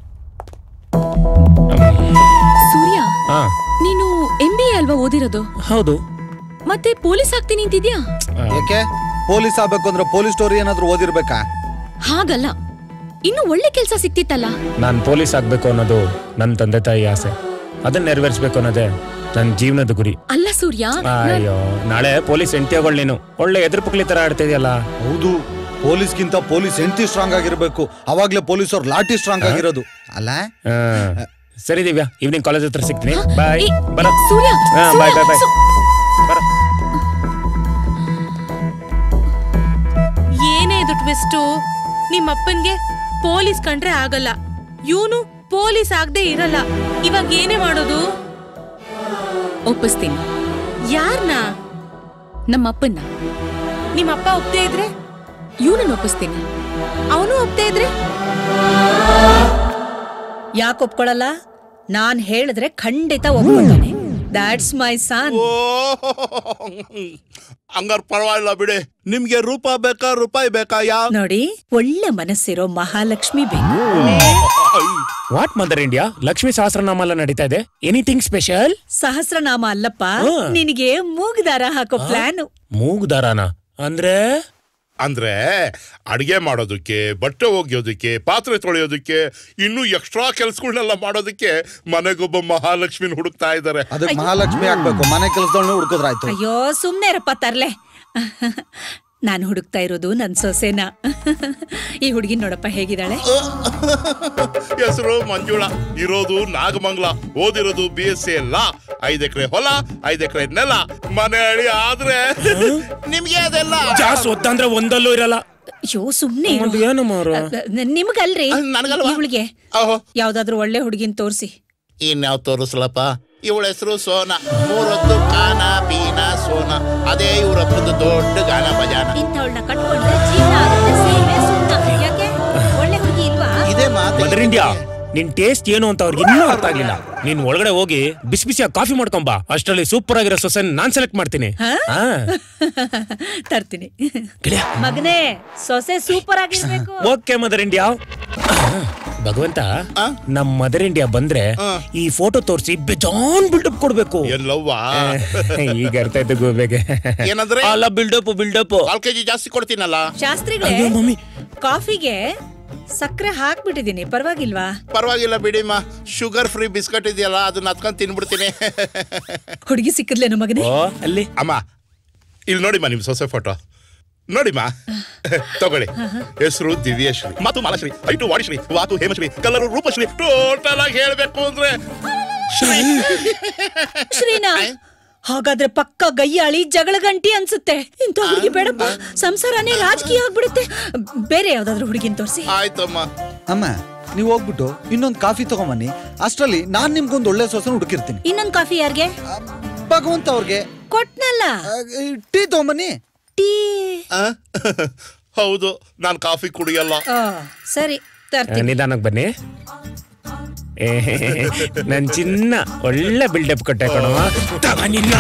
Speaker 4: ಸೂರ್ಯ
Speaker 10: ಹಾ
Speaker 4: ನೀನು ಎಂ ಬಿ ಎ ಅಲ್ವಾ ಓದಿರೋದು
Speaker 10: ಹೌದು
Speaker 4: ಮತ್ತೆ ಪೊಲೀಸ್ ಆಗ್ತೀನಿ ಅಂತಿದ್ಯಾ
Speaker 1: ಯಾಕೆ ಪೊಲೀಸ್ ಆಗ್ಬೇಕು ಅಂದ್ರೆ ಪೊಲೀಸ್ ಸ್ಟೋರಿ ಏನಾದ್ರು ಓದಿರ್ಬೇಕಾ
Speaker 4: ಹಾಗಲ್ಲ ಇನ್ನು ಒಳ್ಳೆ ಕೆಲ್ಸ ಸಿಕ್ತಿತ್ತಲ್ಲ
Speaker 10: ನಾನು ಪೊಲೀಸ್ ಆಗ್ಬೇಕು ಅನ್ನೋದು ನನ್ನ ತಂದೆ ತಾಯಿ ಆಸೆ ಅದನ್ನ ನೆರವೇರಿಸಬೇಕು ಅನ್ನೋದೇ ನನ್ನ ಜೀವನದ ಗುರಿ
Speaker 4: ಅಲ್ಲ ಸೂರ್ಯ ನಾನ್-
Speaker 10: ಅಯ್ಯೋ ನಾಳೆ ಪೊಲೀಸ್ ಹೆಂಡತಿಯಾಗಳು ನೀನು ಒಳ್ಳೆ ಎದುರು ಪುಕ್ಲಿ ತರ ಆಡ್ತಿದ್ಯಲ್ಲ
Speaker 1: ಹೌದು ಪೊಲೀಸ್ಗಿಂತ ಪೊಲೀಸ್ ಹೆಂಡತಿ ಸ್ಟ್ರಾಂಗ್ ಆಗಿರ್ಬೇಕು ಅವಾಗ್ಲೇ ಪೊಲೀಸ್ ಅವ್ರ ಲಾಠಿ ಸ್ಟ್ರಾಂಗ್ ಆಗಿರೋದು ಅಲ್ಲ
Speaker 10: ಹಾ. ಸರಿ ದಿವ್ಯಾ ಈವ್ನಿಂಗ್ ಕಾಲೇಜ್ ಹತ್ರ ಸಿಗ್ತೀನಿ ಬಾಯ್
Speaker 4: ಏ,
Speaker 10: ಬರ
Speaker 4: ಸೂರ್ಯ,
Speaker 10: ಹಾ ಬಾಯ್ ಬಾಯ್ ಬಾಯ್
Speaker 4: ಸು-
Speaker 10: ಬರ
Speaker 19: ಏನೇ ಇದು ಟ್ವಿಸ್ಟು ನಿಮ್ಮಪ್ಪನ್ಗೆ ಪೊಲೀಸ್ ಕಂಡ್ರೆ ಆಗಲ್ಲ ಇವನು ಪೊಲೀಸ್ ಆಗದೆ ಇರಲ್ಲ ಇವಾಗ ಏನೇ ಮಾಡೋದು
Speaker 4: ಒಪ್ಪಿಸ್ತೀನಿ
Speaker 19: ಯಾರ್ನ
Speaker 4: ನಮ್ಮಪ್ಪನ್ನ
Speaker 19: ನಿಮ್ಮಪ್ಪ ಒಪ್ದೇ ಇದ್ರೆ
Speaker 4: ಇವನನ್ನ ಒಪ್ಪಿಸ್ತೀನಿ
Speaker 19: ಅವನು ಒಪ್ದೇ ಇದ್ರೆ
Speaker 20: ಯಾಕೆ ಒಪ್ಕೊಳಲ್ಲ ನಾನ್ ಹೇಳಿದ್ರೆ ಖಂಡಿತ ಒಪ್ಕೊಳ್ತಾನೆ ದಾಟ್ಸ್ ಮೈ ಸನ್
Speaker 5: ಹಂಗಾರ್ ಪರವಾಗಿಲ್ಲ ಬಿಡಿ ನಿಮ್ಗೆ ರೂಪ ಬೇಕಾ ರೂಪಾಯಿ ಬೇಕಾ ಯಾ
Speaker 20: ನೋಡಿ ಒಳ್ಳೆ ಮನಸ್ಸಿರೋ ಮಹಾಲಕ್ಷ್ಮಿ ಬೇಕು
Speaker 10: what Mother India Lakshmi Sahasranama ಎಲ್ಲ ನಡೀತಾ ಇದೆ ಎನಿಥಿಂಗ್ ಸ್ಪೆಷಲ್
Speaker 20: ಸಹಸ್ರನಾಮ ಅಲ್ಲಪ್ಪ
Speaker 10: ಹಾ.
Speaker 20: ನಿನಗೆ ಮೂಗುದಾರ ಹಾಕೋ ಪ್ಲಾನ್
Speaker 10: ಮೂಗು ದಾರಾನ ಅಂದ್ರೆ
Speaker 13: ಅಂದ್ರೆ ಅಡಿಗೆ ಮಾಡೋದಕ್ಕೆ ಬಟ್ಟೆ ಒಗೆಯೋದಕ್ಕೆ ಪಾತ್ರೆ ತೊಳೆಯೋದಕ್ಕೆ ಇನ್ನೂ ಎಕ್ಸ್ಟ್ರಾ ಕೆಲ್ಸಗಳನ್ನೆಲ್ಲ ಮಾಡೋದಕ್ಕೆ ಮನೆಗೊಬ್ಬ ಮಹಾಲಕ್ಷ್ಮಿನ ಹುಡುಕ್ತಾ ಇದ್ದಾರೆ
Speaker 1: ಅದಕ್ಕೆ ಮಹಾಲಕ್ಷ್ಮಿ ಆಗ್ಬೇಕು ಮನೆ ಕೆಲಸದೊಳನೆ ಹುಡ್ಕೋದ್ರಾಯ್ತು
Speaker 20: ಅಯ್ಯೋ ಸುಮ್ನೆ ಇರಪ್ಪ ತರ್ಲೆ ನಾನು ಹುಡುಕ್ತಾ ಇರೋದು ನನ್ ಸೊಸೆನ ಈ ಹುಡುಗಿ ನೋಡಪ್ಪ ಹೇಗಿದ್ದಾಳೆ
Speaker 13: ಹೆಸರು ಮಂಜುಳಾ ಇರೋದು ನಾಗಮಂಗ್ಲ ಓದಿರೋದು ಬಿ ಎಸ್ ಸಿ ಲಾ ಐದ್ ಎಕರೆ ಹೊಲ ಐದ್ ಎಕರೆ ನೆಲ ಮನೆ ಅಳಿ ಆದ್ರೆ ನಿಮ್ಗೆ ಅದೆಲ್ಲ
Speaker 10: ಜಾಸ್ ಒತ್ತಂದ್ರೆ ಒಂದಲ್ಲೂ ಇರಲ್ಲ
Speaker 20: ಅಯ್ಯೋ ಸುಮ್ನೆ ಇರು.
Speaker 10: ಮತ್ತೆ ಏನು ಮಾರು?
Speaker 20: ಅ, ಅ, ನಿಮ್ಗಲ್ರಿ
Speaker 13: ನನಗಲ್ವಾ?
Speaker 20: ಇವಳಿಗೆ ಯಾವ್ದಾದ್ರು ಒಳ್ಳೆ ಹುಡುಗಿನ ತೋರಿಸಿ
Speaker 13: ಇನ್ಯಾವ್ ತೋರಿಸ್ಲಪ್ಪ ಇವಳ ಹೆಸರು ಸೋನಾ ಮೂರೊತ್ತು ಕಾನ ಪೀನ ಸೋನ ಅದೇ ಇವರಪ್ಪದ ದೊಡ್ಡ ಗಾನ ಭಜಾನ
Speaker 20: ಇಂಥವಳನ್ನ ಕಟ್ಕೊಂಡ್ರೆ ಜೀವನ ಆಗುತ್ತೆ ಸೇವೆ ಸುತ್ತ ಯಾಕೆ ಒಳ್ಳೆ ಹುಡುಗಿ ಇಲ್ವಾ
Speaker 13: ಇದೇ
Speaker 10: ಮದರ್ ಇಂಡಿಯಾ ನಿನ್ ಟೇಸ್ಟ್ ಏನು ಅಂತ ಅವ್ರಿಗೆ ಇನ್ನೂ ಅರ್ಥ ಆಗ್ಲಿಲ್ಲ ನೀನ್ ಒಳಗಡೆ ಹೋಗಿ ಬಿಸಿ ಬಿಸಿಯಾಗಿ ಕಾಫಿ ಮಾಡ್ಕೊಂಬಾ ಅಷ್ಟರಲ್ಲಿ ಸೂಪರ್ ಆಗಿರೋ ಸೊಸೆನ್ ನಾನ್ ಸೆಲೆಕ್ಟ್ ಮಾಡ್ತೀನಿ
Speaker 20: ಹಾ?
Speaker 10: ಹಾ.
Speaker 20: ತರ್ತೀನಿ ಮಗನೇ ಸೊಸೆ ಸೂಪರ್ ಆಗಿರ್ಬೇಕು
Speaker 10: ಓಕೆ ಮದರ್ ಇಂಡಿಯಾ ಭಗವಂತ ನಮ್ ಮದರ್ ಇಂಡಿಯಾ ಬಂದ್ರೆ ಈ ಫೋಟೋ ತೋರಿಸಿ ಬೆಜಾನ್ ಬಿಲ್ಡಪ್ ಕೊಡ್ಬೇಕು
Speaker 13: ಎಲ್ಲವ್ವಾ
Speaker 10: ಈಗ ಅರ್ಥ ಆಯ್ತು ಗೋಬೆಗೆ
Speaker 13: ಏನಂದ್ರೆ
Speaker 10: ಅಲ್ಲ ಬಿಲ್ಡಪ್ ಬಿಲ್ಡಪ್
Speaker 13: ಕಾಲ್ ಕೆಜಿ ಜಾಸ್ತಿ ಕೊಡ್ತೀನಲ್ಲ
Speaker 20: ಶಾಸ್ತ್ರಿಗಳೇ
Speaker 10: ಅಯ್ಯೋ, ಮಮ್ಮಿ.
Speaker 20: ಕಾಫಿಗೆ ಸಕ್ಕರೆ ಹಾಕ್ಬಿಟ್ಟಿದೀನಿ ಪರವಾಗಿಲ್ವಾ
Speaker 13: ಪರವಾಗಿಲ್ಲ ಬಿಡಿಮ್ಮ ಶುಗರ್ ಫ್ರೀ ಬಿಸ್ಕಟ್ ಇದೆಯಲ್ಲ ಅದನ್ನ ಹತ್ಕೊಂಡ್ ತಿನ್ಬಿಡ್ತೀನಿ
Speaker 20: ಹುಡುಗಿ ಸಿಕ್ಕಿದ್ಲೇನು ಮಗನೇ
Speaker 10: ಅಲ್ಲಿ
Speaker 13: ಅಮ್ಮ ಇಲ್ಲಿ ನೋಡಿಮ್ಮ ನಿಮ್ ಸೊಸೆ ಫೋಟೋ ನೋಡಿಮ್ಮ ತಗೊಳ್ಳಿ ಹೆಸರು ದಿವ್ಯಶ್ರೀ ಮತ್ತು ಮಾಲಶ್ರೀ ಐಟು ವಾಣಿಶ್ರೀ ವಾತು ಹೇಮಶ್ರೀ ಕಲರು ರೂಪಶ್ರೀ ಟೋಟಲ್ ಆಗಿ ಹೇಳ್ಬೇಕು ಅಂದ್ರೆ ಶ್ರೀ
Speaker 20: ಶ್ರೀನಾ ಹಾಗಾದ್ರೆ ಪಕ್ಕ ಗಯ್ಯಾಳಿ ಜಗಳ ಗಂಟಿ ಅನ್ಸುತ್ತೆ ಇಂಥ ಹುಡುಗಿ ಬೇಡಪ್ಪ ಸಂಸಾರನೇ ರಾಜಕೀಯ ಆಗ್ಬಿಡುತ್ತೆ ಬೇರೆ ಯಾವ್ದಾದ್ರು ಹುಡುಗಿನ ತೋರಿಸಿ
Speaker 13: ಆಯ್ತಮ್ಮ
Speaker 1: ಅಮ್ಮ ನೀವು ಹೋಗ್ಬಿಟ್ಟು ಇನ್ನೊಂದು ಕಾಫಿ ತಗೊಂಬನ್ನಿ ಅಷ್ಟರಲ್ಲಿ ನಾನ್ ನಿಮ್ಗೊಂದು ಒಳ್ಳೆ ಸೊಸನ ಹುಡುಕಿರ್ತೀನಿ
Speaker 20: ಇನ್ನೊಂದ್ ಕಾಫಿ ಯಾರ್ಗೆ
Speaker 1: ಭಗವಂತ ಅವ್ರಿಗೆ
Speaker 20: ಕೊಟ್ನಲ್ಲ
Speaker 1: ಟೀ ತಗೊಂಬನ್ನಿ
Speaker 20: ಟೀ
Speaker 13: ಆ? ಹೌದು ನಾನು ಕಾಫಿ ಕುಡಿಯಲ್ಲ
Speaker 20: ಆ, ಸರಿ ತರ್ತೀನಿ
Speaker 10: ನಿಧಾನಕ್ಕೆ ಬನ್ನಿ ಏ, ನನ್ ಚಿನ್ನ ಒಳ್ಳೆ ಬಿಲ್ಡಪ್ ಕೊಟ್ಟೆ ಕಣವ ತಗ ನಿನ್ನ.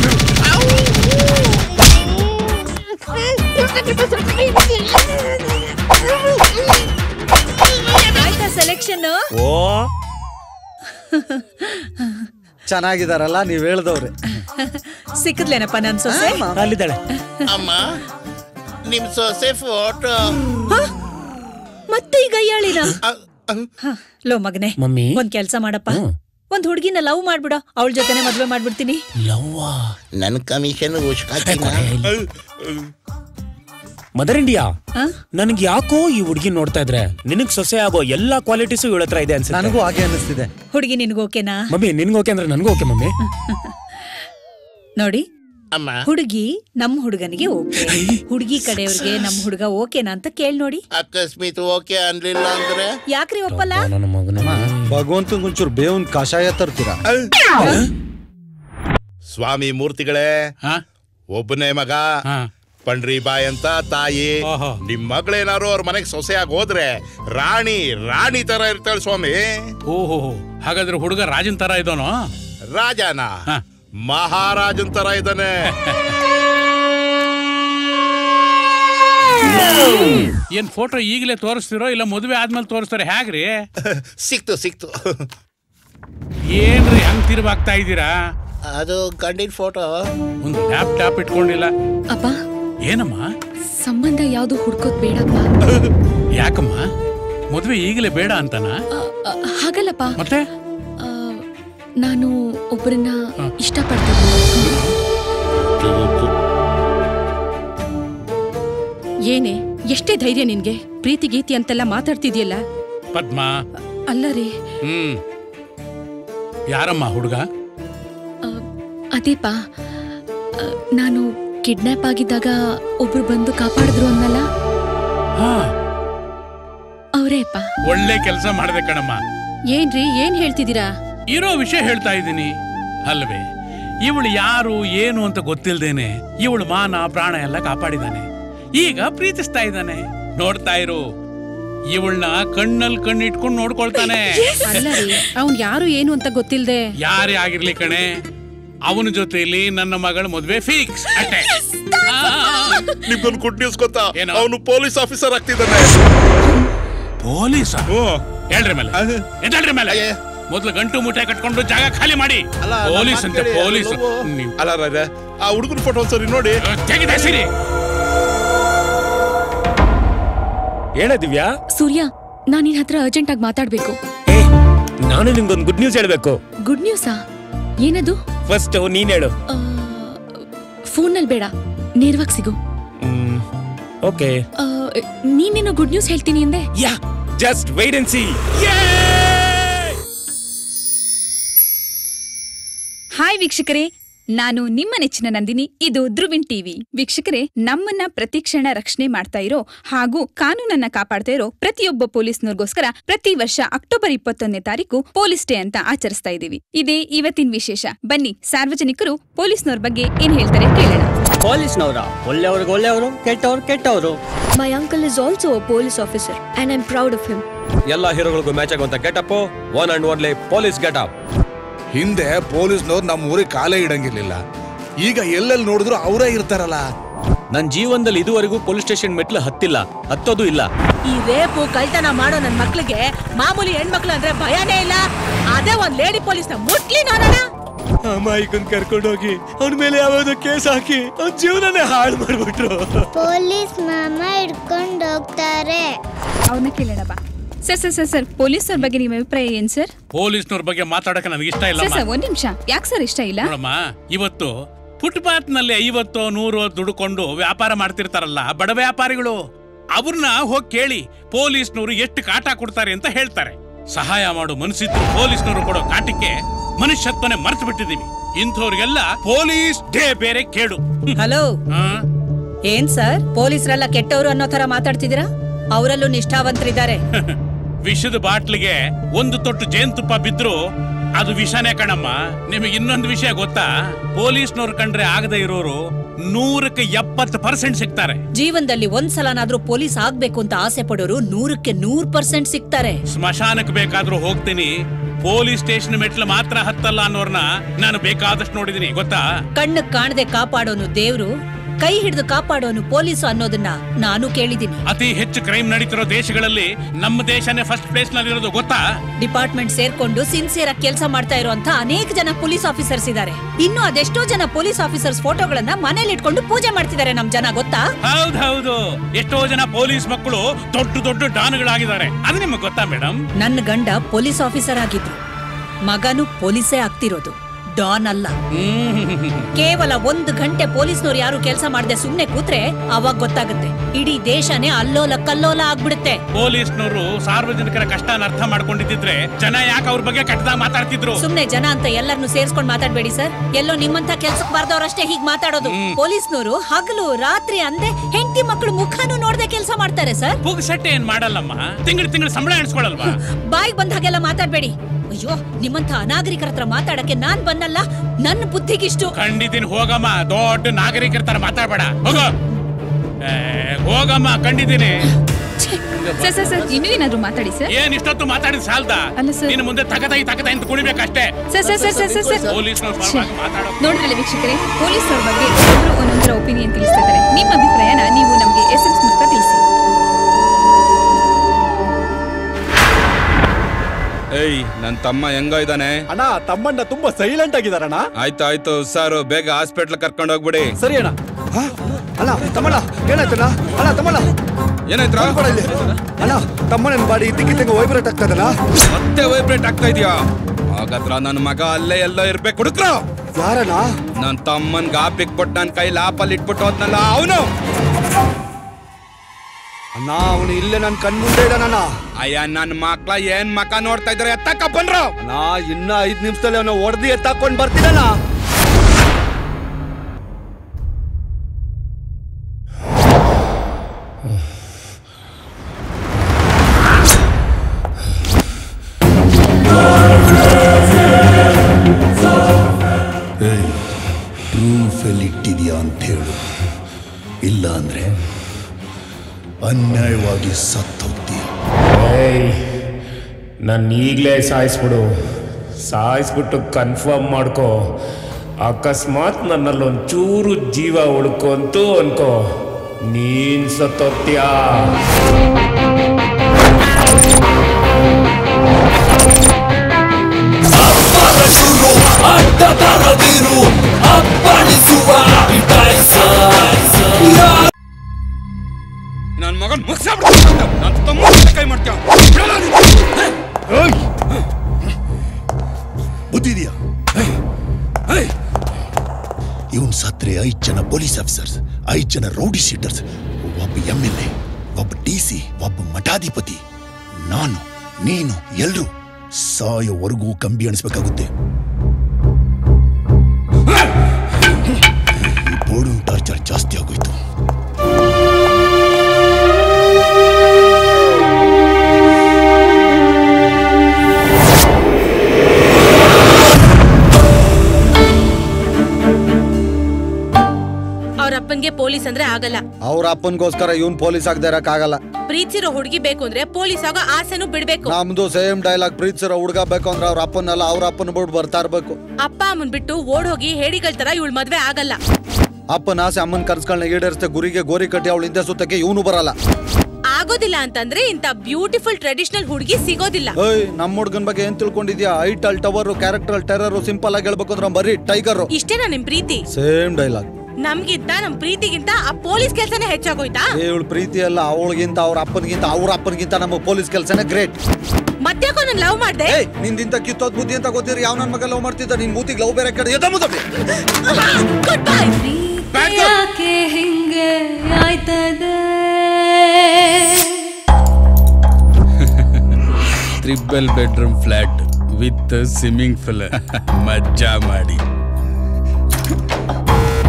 Speaker 20: ಆಯ್ತಾ ಸೆಲೆಕ್ಷನ್
Speaker 10: ಓ
Speaker 1: ಚೆನ್ನಾಗಿದಾರಲ್ಲ ನೀವ್ ಹೇಳ್ದವ್ರೆ
Speaker 20: ಸಿಕ್ಕದ್ಲೇನಪ್ಪ ನನ್ ಸೊಸೆ
Speaker 10: ಅಲ್ಲಿದ್ದಾಳೆ
Speaker 5: ಅಮ್ಮ ನಿಮ್ ಸೊಸೆ ಫೋಟೋ
Speaker 20: ಮತ್ತೆ ಈಗ ಅಯ್ಯಾಳಿನ ಲೋ ಮಗನೆ
Speaker 10: ಮಮ್ಮಿ
Speaker 20: ಒಂದ್ ಕೆಲ್ಸ ಮಾಡಪ್ಪ ಒಂದ್ ಹುಡ್ಗಿನ ಲವ್ ಮಾಡ್ಬಿಡ ಅವಳ ಜೊತೆನೆ ಮದ್ವೆ ಮಾಡ್ಬಿಡ್ತೀನಿ
Speaker 5: ನನ್ ಕಮಿಷನ್
Speaker 10: ಮದರ್ ಇಂಡಿಯಾ
Speaker 20: ಆ?
Speaker 10: ನನ್ಗೆ ಯಾಕೋ ಈ ಹುಡುಗಿ ನೋಡ್ತಾ ಇದ್ರೆ ನಿನಗ್ ಸೊಸೆ ಆಗೋ ಎಲ್ಲಾ ಕ್ವಾಲಿಟೀಸು ಇವಳ ಹತ್ರ ಇದೆ ಅನ್ಸುತ್ತೆ
Speaker 1: ನನಗೂ ಹಾಗೆ ಅನಿಸ್ತಿದೆ
Speaker 20: ಹುಡುಗಿ ನಿನ್ಗೋಕೆನಾ
Speaker 10: ಮಮ್ಮಿ ನಿನ್ಗೆ ಓಕೆ ಅಂದ್ರೆ ನನ್ಗೂ ಓಕೆ ಮಮ್ಮಿ
Speaker 20: ನೋಡಿ
Speaker 5: ಅಮ್ಮ
Speaker 20: ಹುಡುಗಿ ನಮ್ ಹುಡುಗನಿಗೆ ಓಕೆ ಹುಡುಗಿ ಕಡೆಯವ್ರಿಗೆ ನಮ್ ಹುಡುಗ ಓಕೆನಾ ಅಂತ ಕೇಳ್ ನೋಡಿ
Speaker 5: ಅಕಸ್ಮಾತ್ ಓಕೆ ಅನ್ಲಿಲ್ಲ ಅಂದ್ರೆ
Speaker 20: ಯಾಕ್ರಿ ಒಪ್ಪಲ್ಲ
Speaker 10: ನನ್ನ ಮಗನ
Speaker 1: ಭಗವಂತಂಗ್ ಒಂಚೂರು ಬೇವನ್ ಕಷಾಯ ತರ್ತೀರಾ
Speaker 13: ಸ್ವಾಮಿ ಮೂರ್ತಿಗಳೇ ಒಬ್ಬನೇ ಮಗ ಪಂಡ್ರಿ ಬಾಯ್ ಅಂತ ತಾಯಿ ನಿಮ್ ಮಗಳೇನಾರು ಅವ್ರ ಮನೆಗೆ ಸೊಸೆಯಾಗಿ ಹೋದ್ರೆ ರಾಣಿ ರಾಣಿ ತರ ಇರ್ತಾಳೆ ಸ್ವಾಮಿ
Speaker 11: ಓಹೋ ಹಾಗಾದ್ರೆ ಹುಡುಗ ರಾಜನ್ ತರ ಇದಾನೋ
Speaker 13: ರಾಜನ ಮಹಾರಾಜನ್ ತರ ಇದ್ದಾನೆ
Speaker 11: ಏನ್ ಫೋಟೋ ಈಗಲೇ ತೋರಿಸ್ತಿರೋ ಇಲ್ಲ ಮದುವೆ ಆದ್ಮೇಲೆ ತೋರಿಸ್ತಾರೆ ಹೇಗ್ರಿ
Speaker 13: ಸಿಕ್ತು ಸಿಕ್ತು
Speaker 11: ಏನ್ರಿ ಹಂಗ್ ತಿರುವಾಗ್ತಾ ಇದ್ದೀರಾ
Speaker 5: ಅದು ಗಂಡಿನ ಫೋಟೋ
Speaker 11: ಒಂದು ಲ್ಯಾಪ್ಟಾಪ್ ಇಟ್ಕೊಂಡಿಲ್ಲ
Speaker 4: ಅಪ್ಪ
Speaker 11: ಏನಮ್ಮ
Speaker 4: ಸಂಬಂಧ ಯಾವ್ದು ಹುಡ್ಕೋದ್ ಬೇಡಪ್ಪ
Speaker 11: ಯಾಕಮ್ಮ ಮದುವೆ ಈಗಲೇ ಬೇಡ ಅಂತನಾ
Speaker 4: ಅ, ಹಾಗಲ್ಲಪ್ಪ
Speaker 11: ಮತ್ತೆ
Speaker 4: ಆ, ನಾನು ಒಬ್ಬರನ್ನ ಇಷ್ಟಪಡ್ತೀನಿ
Speaker 18: ಏನೇ ಎಷ್ಟೇ ಧೈರ್ಯ ನಿನ್ಗೆ ಪ್ರೀತಿ ಗೀತಿ ಅಂತೆಲ್ಲ ಮಾತಾಡ್ತಿದ್ಯಲ್ಲ
Speaker 11: ಪದ್ಮ
Speaker 18: ಅಲ್ಲ ರೀ
Speaker 11: ಹ್ಮ್ ಯಾರಮ್ಮ ಹುಡುಗ
Speaker 4: ಅದೇಪ ಆ, ನಾನು ಕಿಡ್ನಾಪ್ ಆಗಿದ್ದಾಗ ಒಬ್ರು ಬಂದು ಕಾಪಾಡಿದ್ರು ಅನ್ನಲ್ಲ
Speaker 11: ಹಾ
Speaker 4: ಅವರೇ ಅಪ್ಪ
Speaker 11: ಒಳ್ಳೆ ಕೆಲಸ ಮಾಡಿದೆ ಕಣಮ್ಮ
Speaker 18: ಏನ್ರಿ ಏನ್ ಹೇಳ್ತಿದ್ದೀರಾ
Speaker 11: ಇರೋ ವಿಷಯ ಹೇಳ್ತಾ ಇದ್ದೀನಿ ಅಲ್ವೇ ಇವಳು ಯಾರು ಏನು ಅಂತ ಗೊತ್ತಿಲ್ದೇನೆ ಇವಳು ಮಾನ ಪ್ರಾಣ ಎಲ್ಲ ಕಾಪಾಡಿದಾನೆ ಈಗ ಪ್ರೀತಿಸ್ತಾ ಇದ್ದಾನೆ ನೋಡ್ತಾ ಇರು ಇವಳನ್ನ ಕಣ್ಣಲ್ಲಿ ಕಣ್ಣಿಟ್ಕೊಂಡು ನೋಡ್ಕೊಳ್ತಾನೆ
Speaker 18: ಅಲ್ಲ ರೀ ಅವ್ನ್ ಯಾರು ಏನು ಅಂತ ಗೊತ್ತಿಲ್ದೆ
Speaker 11: ಯಾರೇ ಆಗಿರ್ಲಿ ಕಣೆ ಅವನ ಜೊತೆಲಿ ನನ್ನ ಮಗಳ ಮದ್ವೆ ಫಿಕ್ಸ್ ಅಷ್ಟೇ
Speaker 13: ನಿಮ್ಗೊಂದು ಗುಡ್ ನ್ಯೂಸ್ ಗೊತ್ತಾ ಅವನು ಪೊಲೀಸ್ ಆಫೀಸರ್ ಆಗ್ತಿದ್ದಾನೆ
Speaker 11: ಪೊಲೀಸ್ ಹೇಳ್ರಿ ಮೇಲೆ ಎದ್ದೇಳ್ರಿ ಮೇಲೆ ಮೊದ್ಲು ಗಂಟು ಮೂಟೆ ಕಟ್ಕೊಂಡು ಜಾಗ ಖಾಲಿ ಮಾಡಿ ಪೊಲೀಸ್ ಅಂತ ಪೊಲೀಸ್
Speaker 13: ಅಲ್ಲ ರಾಜ ಆ ಹುಡುಗನ ಫೋಟೋ ಒಂದ್ಸರಿ ನೋಡಿ
Speaker 11: ತೆಗಿದೆ ಸಿರಿ
Speaker 10: ಹೇಳ ದಿವ್ಯಾ
Speaker 4: ಸೂರ್ಯ ನಾನು ನಿನ್ ಹತ್ರ ಅರ್ಜೆಂಟ್ ಆಗಿ ಮಾತಾಡ್ಬೇಕು
Speaker 10: ನಾನು ನಿಮ್ಗೊಂದು ಗುಡ್ ನ್ಯೂಸ್ ಹೇಳ್ಬೇಕು
Speaker 4: ಗುಡ್ ನ್ಯೂಸಾ ಏನದು
Speaker 10: ಫಸ್ಟ್ ನೀನ್ ಹೇಳು
Speaker 4: ಫೋನಲ್ಲಿ ಬೇಡ ನೇರವಾಗಿ ಸಿಗು
Speaker 10: ಓಕೆ
Speaker 4: ಆ, ನೀನೇನೋ ಗುಡ್ ನ್ಯೂಸ್ ಹೇಳ್ತೀನಿ ಅಂದೆ
Speaker 10: yeah just wait and see
Speaker 7: hi ವೀಕ್ಷಕರೇ ನಾನು ನಿಮ್ಮ ನೆಚ್ಚಿನ ನಂದಿನಿ ಇದು ಧ್ರುವಿನ್ ಟಿವಿ ವೀಕ್ಷಕರೇ ನಮ್ಮನ್ನ ಪ್ರತಿಕ್ಷಣ ರಕ್ಷಣೆ ಮಾಡ್ತಾ ಇರೋ ಹಾಗೂ ಕಾನೂನನ್ನ ಕಾಪಾಡ್ತಾ ಇರೋ ಪ್ರತಿಯೊಬ್ಬ ಪೊಲೀಸ್ನವ್ರಿಗೋಸ್ಕರ ಪ್ರತಿ ವರ್ಷ ಅಕ್ಟೋಬರ್ ಇಪ್ಪತ್ತೊಂದನೇ ತಾರೀಕು ಪೊಲೀಸ್ ಡೇ ಅಂತ ಆಚರಿಸ್ತಾ ಇದ್ದೀವಿ ಇದೇ ಇವತ್ತಿನ ವಿಶೇಷ ಬನ್ನಿ ಸಾರ್ವಜನಿಕರು ಪೊಲೀಸ್ನವ್ರ ಬಗ್ಗೆ ಏನ್ ಹೇಳ್ತಾರೆ ಕೇಳೋಣ
Speaker 16: ಪೊಲೀಸ್ನವರ ಒಳ್ಳೆಯವ್ರಿಗೆ ಒಳ್ಳೆಯವರು ಕೆಟ್ಟವ್ರು ಕೆಟ್ಟವರು
Speaker 23: My uncle is also a police officer, and I'm proud of him.
Speaker 17: ಎಲ್ಲ ಹೀರೋಗಳಿಗೂ ಮ್ಯಾಚ್ ಆಗುವಂತ getup one and only police getup
Speaker 5: ಹಿಂದೆ ಪೊಲೀಸ್ನವ್ರು ನಮ್ಮ ಊರಿಗೆ ಕಾಲೇ ಇಡಂಗಿರ್ಲಿಲ್ಲ ಈಗ ಎಲ್ಲೆಲ್ಲಿ ನೋಡಿದ್ರು ಅವರೇ ಇರ್ತಾರಲ್ಲ
Speaker 17: ನನ್ ಜೀವನದಲ್ಲಿ ಇದುವರೆಗೂ ಪೊಲೀಸ್ ಸ್ಟೇಷನ್ ಮೆಟ್ಲು ಹತ್ತಿಲ್ಲ ಹತ್ತೋದು ಇಲ್ಲ
Speaker 19: ಈ ರೇಪು ಕಳ್ತನ ಮಾಡೋ ನನ್ ಮಕ್ಳಿಗೆ ಮಾಮೂಲಿ ಹೆಣ್ಮಕ್ಳು ಅಂದ್ರೆ ಭಯನೇ ಇಲ್ಲ ಅದೇ ಒಂದ್ ಲೇಡಿ ಪೊಲೀಸ್ ನ ಮುಟ್ಲಿ ನೋಡೋಣ
Speaker 17: ಅಮಾಯಿಕನ್ ಕರ್ಕೊಂಡೋಗಿ ಅವನ ಮೇಲೆ ಯಾವ್ದೋ ಕೇಸ್ ಹಾಕಿ ಅವ್ನ ಜೀವನನೇ ಹಾಳು ಮಾಡ್ಬಿಟ್ರು
Speaker 24: ಪೊಲೀಸ್ ಮಾಮ ಹಿಡ್ಕೊಂಡು ಹೋಗ್ತಾರೆ
Speaker 7: ಅವ್ರನ್ನ ಕೇಳೋಣ ಬಾ ಸರ್ ಸರ್ ಸರ್ ಸರ್ ಪೊಲೀಸರ ಬಗ್ಗೆ ನಿಮ್ಮ ಅಭಿಪ್ರಾಯ ಏನ್ ಸರ್
Speaker 11: ಪೊಲೀಸ್ನವ್ರ ಬಗ್ಗೆ ಮಾತಾಡಕ್ಕೆ ನನಗೆ ಇಷ್ಟ ಇಲ್ಲ
Speaker 7: ಸರ್ ಸರ್ ಒಂದ್ ನಿಮಿಷ ಯಾಕೆ ಸರ್ ಇಷ್ಟ ಇಲ್ಲ
Speaker 11: ನೋಡಮ್ಮ ಇವತ್ತು ಫುಟ್ಪಾತ್ ನಲ್ಲಿ ಐವತ್ತೋ ನೂರೋ ದುಡ್ಕೊಂಡು ವ್ಯಾಪಾರ ಮಾಡ್ತಿರ್ತಾರಲ್ಲ ಬಡ ವ್ಯಾಪಾರಿಗಳು ಅವ್ರನ್ನ ಹೋಗಿ ಕೇಳಿ ಪೊಲೀಸ್ನವರು ಎಷ್ಟು ಕಾಟ ಕೊಡ್ತಾರೆ ಅಂತ ಹೇಳ್ತಾರೆ ಸಹಾಯ ಮಾಡು ಮನಸ್ಸಿದ್ರು ಪೊಲೀಸ್ನವರು ಕೊಡೋ ಕಾಟಕ್ಕೆ ಮನುಷ್ಯತ್ವನೇ ಮರ್ತು ಬಿಟ್ಟಿದೀವಿ ಇಂಥವ್ರಿಗೆಲ್ಲ ಪೊಲೀಸ್ ಡೇ ಬೇರೆ ಕೇಳು
Speaker 20: ಹಲೋ ಏನ್ ಸರ್ ಪೊಲೀಸರೆಲ್ಲ ಕೆಟ್ಟವರು ಅನ್ನೋ ತರ ಮಾತಾಡ್ತಿದ್ದೀರಾ ಅವರಲ್ಲೂ ನಿಷ್ಠಾವಂತರಿದ್ದಾರೆ
Speaker 11: ವಿಷದ ಬಾಟ್ಲಿಗೆ ಒಂದು ತೊಟ್ಟು ಜೇನುತುಪ್ಪ ಬಿದ್ರು ಅದು ವಿಷನೇ ಕಣಮ್ಮ ನಿಮಗೆ ಇನ್ನೊಂದು ವಿಷಯ ಗೊತ್ತಾ ಪೊಲೀಸ್ನವ್ರು ಕಂಡ್ರೆ ಆಗದೆ ಇರೋರು ನೂರಕ್ಕೆ ಎಪ್ಪತ್ತು ಪರ್ಸೆಂಟ್ ಸಿಗ್ತಾರೆ
Speaker 20: ಜೀವನದಲ್ಲಿ ಒಂದ್ಸಲನಾದ್ರೂ ಪೊಲೀಸ್ ಆಗ್ಬೇಕು ಅಂತ ಆಸೆ ಪಡೋರು ನೂರಕ್ಕೆ ನೂರ್ ಪರ್ಸೆಂಟ್ ಸಿಗ್ತಾರೆ
Speaker 11: ಸ್ಮಶಾನಕ್ಕೆ ಬೇಕಾದ್ರೂ ಹೋಗ್ತೀನಿ ಪೊಲೀಸ್ ಸ್ಟೇಷನ್ ಮೆಟ್ಲು ಮಾತ್ರ ಹತ್ತಲ್ಲ ಅನ್ನೋರ್ನ ನಾನು ಬೇಕಾದಷ್ಟು ನೋಡಿದೀನಿ ಗೊತ್ತಾ
Speaker 20: ಕಣ್ಣು ಕಾಣದೆ ಕಾಪಾಡೋನು ದೇವ್ರು ಕೈ ಹಿಡಿದು ಕಾಪಾಡೋನು ಪೊಲೀಸು ಅನ್ನೋದನ್ನ ನಾನು ಕೇಳಿದೀನಿ
Speaker 11: ಅತಿ ಹೆಚ್ಚು ಕ್ರೈಮ್ ನಡೀತಿರೋ ದೇಶಗಳಲ್ಲಿ ನಮ್ಮ ದೇಶನೇ ಫಸ್ಟ್ ಪ್ಲೇಸ್ ನಲ್ಲಿರೋದು ಗೊತ್ತಾ
Speaker 20: ಡಿಪಾರ್ಟ್ಮೆಂಟ್ ಸೇರ್ಕೊಂಡು ಸಿನ್ಸಿಯರ್ ಆಗಿ ಕೆಲಸ ಮಾಡ್ತಾ ಇರುವಂತ ಅನೇಕ ಜನ ಪೊಲೀಸ್ ಆಫೀಸರ್ಸ್ ಇದ್ದಾರೆ ಇನ್ನು ಅದೆಷ್ಟೋ ಜನ ಪೊಲೀಸ್ ಆಫೀಸರ್ಸ್ ಫೋಟೋಗಳನ್ನ ಮನೇಲಿ ಇಟ್ಕೊಂಡು ಪೂಜೆ ಮಾಡ್ತಿದ್ದಾರೆ ನಮ್ ಜನ ಗೊತ್ತಾ
Speaker 11: ಹೌದ್ ಹೌದು ಎಷ್ಟೋ ಜನ ಪೊಲೀಸ್ ಮಕ್ಕಳು ದೊಡ್ಡ ದೊಡ್ಡ ಡಾನ್ಗಳಾಗಿದ್ದಾರೆ ಅದು ನಿಮಗೆ ಗೊತ್ತಾ ಮೇಡಮ್
Speaker 20: ನನ್ನ ಗಂಡ ಪೊಲೀಸ್ ಆಫೀಸರ್ ಆಗಿದ್ರು ಮಗನು ಪೊಲೀಸೇ ಆಗ್ತಿರೋದು ಡಾನ್ ಅಲ್ಲ ಕೇವಲ ಒಂದು ಗಂಟೆ ಪೊಲೀಸ್ನವ್ರು ಯಾರು ಕೆಲಸ ಮಾಡದೆ ಸುಮ್ನೆ ಕೂತ್ರೆ ಅವಾಗ ಗೊತ್ತಾಗುತ್ತೆ ಇಡೀ ದೇಶನೇ ಅಲ್ಲೋಲ ಕಲ್ಲೋಲ ಆಗ್ಬಿಡುತ್ತೆ
Speaker 11: ಪೊಲೀಸ್ನವರು ಸಾರ್ವಜನಿಕರ ಕಷ್ಟನ ಅರ್ಥ ಮಾಡ್ಕೊಂಡಿದ್ದಿದ್ರೆ ಜನ ಯಾಕೆ ಅವ್ರ ಬಗ್ಗೆ ಕೆಟ್ಟದಾಗ ಮಾತಾಡ್ತಿದ್ರು
Speaker 20: ಸುಮ್ನೆ ಜನ ಅಂತ ಎಲ್ಲರನ್ನು ಸೇರ್ಸ್ಕೊಂಡ್ ಮಾತಾಡ್ಬೇಡಿ ಸರ್ ಎಲ್ಲೋ ನಿಮ್ಮಂತ ಕೆಲ್ಸಕ್ ಬಾರ್ದವ್ರಷ್ಟೇ ಹೀಗ್ ಮಾತಾಡೋದು ಪೊಲೀಸ್ನವರು ಹಗಲು ರಾತ್ರಿ ಅಂದೆ ಹೆಂಡತಿ ಮಕ್ಕಳು ಮುಖನೂ ನೋಡ್ದೆ ಕೆಲಸ ಮಾಡ್ತಾರೆ ಸರ್
Speaker 11: ಪುಗ್ಸಟ್ಟೆ ಏನ್ ಮಾಡಲ್ಲಮ್ಮ ತಿಂಗಳು ತಿಂಗಳು ಸಂಬಳ ಎಣಿಸ್ಕೊಳಲ್ವಾ
Speaker 20: ಬಾಯಿಗೆ ಬಂದ ಹಾಗೆಲ್ಲ ಮಾತಾಡ್ಬೇಡಿ ಅಯ್ಯೋ ನಿಮ್ಮಂತ ಅನಾಗರಿಕರ ಹತ್ರ ಮಾತಾಡಕ್ಕೆ ನಾನ್ ಬನ್ನಲ್ಲ ನನ್ನ ಬುದ್ಧಿಗಿಷ್ಟು
Speaker 11: ಖಂಡಿತೀನಿ ಹೋಗಮ್ಮ ದೊಡ್ಡ ನಾಗರಿಕರ ತರ ಮಾತಾಡ್ಬೇಡ ಹೋಗೋ ಏ, ಹೋಗಮ್ಮ ಖಂಡಿತೀನಿ
Speaker 7: ಸರ್ ಸರ್ ಸರ್ ಇನ್ನೂ ಏನಾದ್ರು ಮಾತಾಡಿ ಸರ್
Speaker 11: ಏನ್ ಇಷ್ಟೊತ್ತು ಮಾತಾಡಿದ ಸಾಲ್ದ ನಿನ್ನ ಮುಂದೆ ತಗತೈ ತಗತೈ ಅಂತ ಕುಣಿಬೇಕಷ್ಟೇ
Speaker 7: sir sir sir sir sir sir
Speaker 11: ಪೊಲೀಸ್ನವ್ರ
Speaker 7: ಛೆ,
Speaker 11: ಪರವಾಗಿ ಮಾತಾಡೋ
Speaker 7: ನೋಡ್ರಲ್ಲ ವೀಕ್ಷಕರೇ ಪೊಲೀಸ್ ಅವ್ರ ಬಗ್ಗೆ ಒಬ್ಬರು ಒಂದೊಂದರ ಒಪಿನಿಯನ್ ತಿಳಿಸ್ತಾ ಇದ್ದಾರೆ ನಿಮ್ಮ ಅಭಿಪ್ರಾಯನ ನೀವು ನಮಗೆ ಎಸ್ ಎಂ ಮೂಲಕ ತಿಳಿಸಿ
Speaker 12: ಏಯ್ ನನ್ ತಮ್ಮ ಹೆಂಗೋ ಇದ್ದಾನೆ
Speaker 3: ಅಣ್ಣ ತಮ್ಮಣ್ಣ ತುಂಬಾ ಸೈಲೆಂಟ್ ಆಗಿದಾರಣ್ಣ
Speaker 12: ಆಯ್ತು ಆಯ್ತು ಸರ್ ಬೇಗ ಹಾಸ್ಪಿಟ್ಲ್ ಕರ್ಕೊಂಡು ಹೋಗ್ಬಿಡಿ
Speaker 3: ಸರಿ ಅಣ್ಣ
Speaker 2: ಅಣ್ಣ ತಮ್ಮಣ್ಣ ಏನಾಯ್ತಣ್ಣ ಅಣ್ಣ ತಮ್ಮಣ್ಣ
Speaker 12: ಏನಾಯ್ತು
Speaker 2: ಅಣ್ಣ ತಮ್ಮಣ್ಣನ ಬಾಡಿ ಇದ್ದಕ್ಕಿದ್ದಂಗೆ ವೈಬ್ರೇಟ್ ಆಗ್ತದಣ್ಣ
Speaker 12: ಮತ್ತೆ ವೈಬ್ರೇಟ್ ಆಗ್ತಾ ಇದೆಯಾ ಹಾಗಾದ್ರ ನನ್ ಮಗ ಅಲ್ಲೇ ಎಲ್ಲೋ ಇರ್ಬೇಕು ಹುಡುಕ್ರ
Speaker 2: ಯಾರಣ್ಣ
Speaker 12: ನನ್ ತಮ್ಮನ್ ಗಾಪಿಕ್ ಕೊಟ್ಟು ನನ್ ಕೈ ಲಾಪಲ್ಲಿ ಇಟ್ಬಿಟ್ಟು ಹೋದ್ನಲ್ಲ ಅವನು
Speaker 2: ಅಣ್ಣ ಅವನು ಇಲ್ಲೇ ನನ್ ಕಣ್ ಮುಂದೆ ಇದ್ದಾನಣ್ಣ
Speaker 12: ಅಯ್ಯ ನನ್ ಮಕ್ಳ ಏನ್ ಮಕ ನೋಡ್ತಾ ಇದಾರೆ ಎತ್ತಕ್ಕ ಬಂದ್ರು
Speaker 2: ಅಣ್ಣ ಇನ್ನ ಐದ್ ನಿಮಿಷದಲ್ಲಿ ಅವನ ಹೊಡೆದಿ ಎತ್ತಾಕೊಂಡ್ ಬರ್ತೀನಣ್ಣ
Speaker 8: ಪ್ರೂಫಲ್ಲಿ ಇಟ್ಟಿದ್ಯಾ ಅಂತ ಹೇಳು ಇಲ್ಲ ಅಂದ್ರೆ ಅನ್ಯಾಯವಾಗಿ ಸತ್ತೋಗ್ತೀಯ
Speaker 10: ಏಯ್ ನನ್ನ ಈಗಲೇ ಸಾಯಿಸ್ಬಿಡು ಸಾಯಿಸ್ಬಿಟ್ಟು ಕನ್ಫರ್ಮ್ ಮಾಡ್ಕೋ ಅಕಸ್ಮಾತ್ ನನ್ನಲ್ಲಿ ಒಂಚೂರು ಜೀವ ಉಳ್ಕೊಂತು ಅನ್ಕೋ ನೀನ್ ಸತ್ತೋಗ್ತೀಯಾ
Speaker 15: ಅಡ್ಡಬರದಿರು ಅಪ್ಪಳಿಸುವ
Speaker 12: ನನ್ ಮಗನ್ ಮುಗಿಸ್ಬಿಡ್ತೀನಿ ನನ್ ತಮ್ಮ ಕೈ ಮಾಡ್ತೀಯ
Speaker 8: ಬುದ್ಧಿದ್ಯಾ ಇವನ್ ಸತ್ರೆ ಐದ್ ಜನ ಪೊಲೀಸ್ ಆಫೀಸರ್ಸ್ ಐದ್ ಜನ ರೌಡಿ ಶೀಟರ್ಸ್ ಒಬ್ಬ ಎಂ ಎಲ್ ಎ ಒಬ್ಬ ಡಿ ಸಿ ಒಬ್ಬ ಮಠಾಧಿಪತಿ ನಾನು ನೀನು ಎಲ್ರು ಸಾಯೋವರೆಗೂ ಕಂಬಿ ಅಣಿಸ್ಬೇಕಾಗುತ್ತೆ ಈ ಬೋರ್ಡು ಟಾರ್ಚರ್ ಜಾಸ್ತಿ ಆಗೋಯ್ತು
Speaker 19: ಅವ್ರ ಅಪ್ಪನ್ಗೆ ಪೊಲೀಸ್ ಅಂದ್ರೆ ಆಗಲ್ಲ
Speaker 1: ಅವ್ರ ಅಪ್ಪನ್ಗೋಸ್ಕರ ಇವನ್ ಪೊಲೀಸ್ ಆಗದೆ ಇರಕ್ಕಾಗಲ್ಲ
Speaker 19: ಪ್ರೀತಿರೋ ಹುಡುಗಿ ಬೇಕು ಅಂದ್ರೆ ಪೊಲೀಸ್ ಆಗೋ ಆಸೆನೂ ಬಿಡ್ಬೇಕು
Speaker 1: ನಮ್ದು ಸೇಮ್ ಡೈಲಾಗ್ ಪ್ರೀತಿಸಿರೋ ಹುಡುಗ ಬೇಕು ಅಂದ್ರೆ ಅವ್ರ ಅಪ್ಪನೆಲ್ಲ ಅವ್ರ ಅಪ್ಪನ ಬಿಟ್ಟು ಬರ್ತಾ ಇರ್ಬೇಕು
Speaker 19: ಅಪ್ಪ ಅಮ್ಮನ್ ಬಿಟ್ಟು ಓಡ್ ಹೋಗಿ ಹೇಡಿಗಳ ತರ ಇವಳ ಮದ್ವೆ ಆಗಲ್ಲ
Speaker 1: ಅಪ್ಪನ ಆಸೆ ಅಮ್ಮನ ಕರ್ಸ್ಗಳನ್ನ ಈಡೇರಿಸ್ತೆ ಗುರಿಗೆ ಗೋರಿ ಕಟ್ಟಿ ಅವಳ ಹಿಂದೆ ಸುತ್ತಕ್ಕೆ ಇವನು ಬರಲ್ಲ
Speaker 19: ಆಗೋದಿಲ್ಲ ಅಂತಂದ್ರೆ ಇಂತ ಬ್ಯೂಟಿಫುಲ್ ಟ್ರೆಡಿಷನಲ್ ಹುಡುಗಿ ಸಿಗೋದಿಲ್ಲ
Speaker 1: ಏಯ್ ನಮ್ಮ ಹುಡ್ಗನ್ ಬಗ್ಗೆ ಏನ್ ತಿಳ್ಕೊಂಡಿದ್ಯಾ ಐಟಲ್ ಟವರ್ ಕ್ಯಾರೆಕ್ಟರ್ ಟೆರರ್ ಸಿಂಪಲ್ ಆಗಿ ಹೇಳ್ಬೇಕು ಅಂದ್ರೆ ಬರೀ ಟೈಗರ್
Speaker 19: ಇಷ್ಟೇನಾ ನಿಮ್ ಪ್ರೀತಿ
Speaker 1: ಸೇಮ್ ಡೈಲಾಗ್
Speaker 19: ನಮ್ಗಿಂತ ನಮ್ ಪ್ರೀತಿಗಿಂತ ಆ ಪೊಲೀಸ್ ಕೆಲ್ಸನೇ ಹೆಚ್ಚಾಗೋಯ್ತಾ
Speaker 1: ಇವಳು ಪ್ರೀತಿ ಅಲ್ಲ ಅವಳಿಗಿಂತ ಅವ್ರ ಅಪ್ಪನಿಗಿಂತ ಅವ್ರ ಅಪ್ಪನಿಗಿಂತ ನಮ್ಮ ಪೊಲೀಸ್ ಕೆಲಸನೇ ಗ್ರೇಟ್
Speaker 19: ಮತ್ತ್ಯಾಕೋ ನನ್ ಲವ್ ಮಾಡ್ದೆ
Speaker 1: ಏಯ್ ನಿಂದಿಂತ ಕಿತ್ತೋದ್ ಬುದ್ಧಿ ಅಂತ ಗೊತ್ತಿರಿ ಯಾವ ನನ್ನ ಮಗ ಲವ್ ಮಾಡ್ತಿದ್ದ ನಿನ್ ಮೂತಿಗೆ ಲವ್ ಬೇರೆ ಕಡೆ ಎದ ಮುದಬಿ
Speaker 14: ಯಾಕೆ ಹಿಂಗೆ ಆಯ್ತದೆ
Speaker 12: triple bedroom flat with swimming pool ಮಜ್ಜಾ ಮಾಡಿ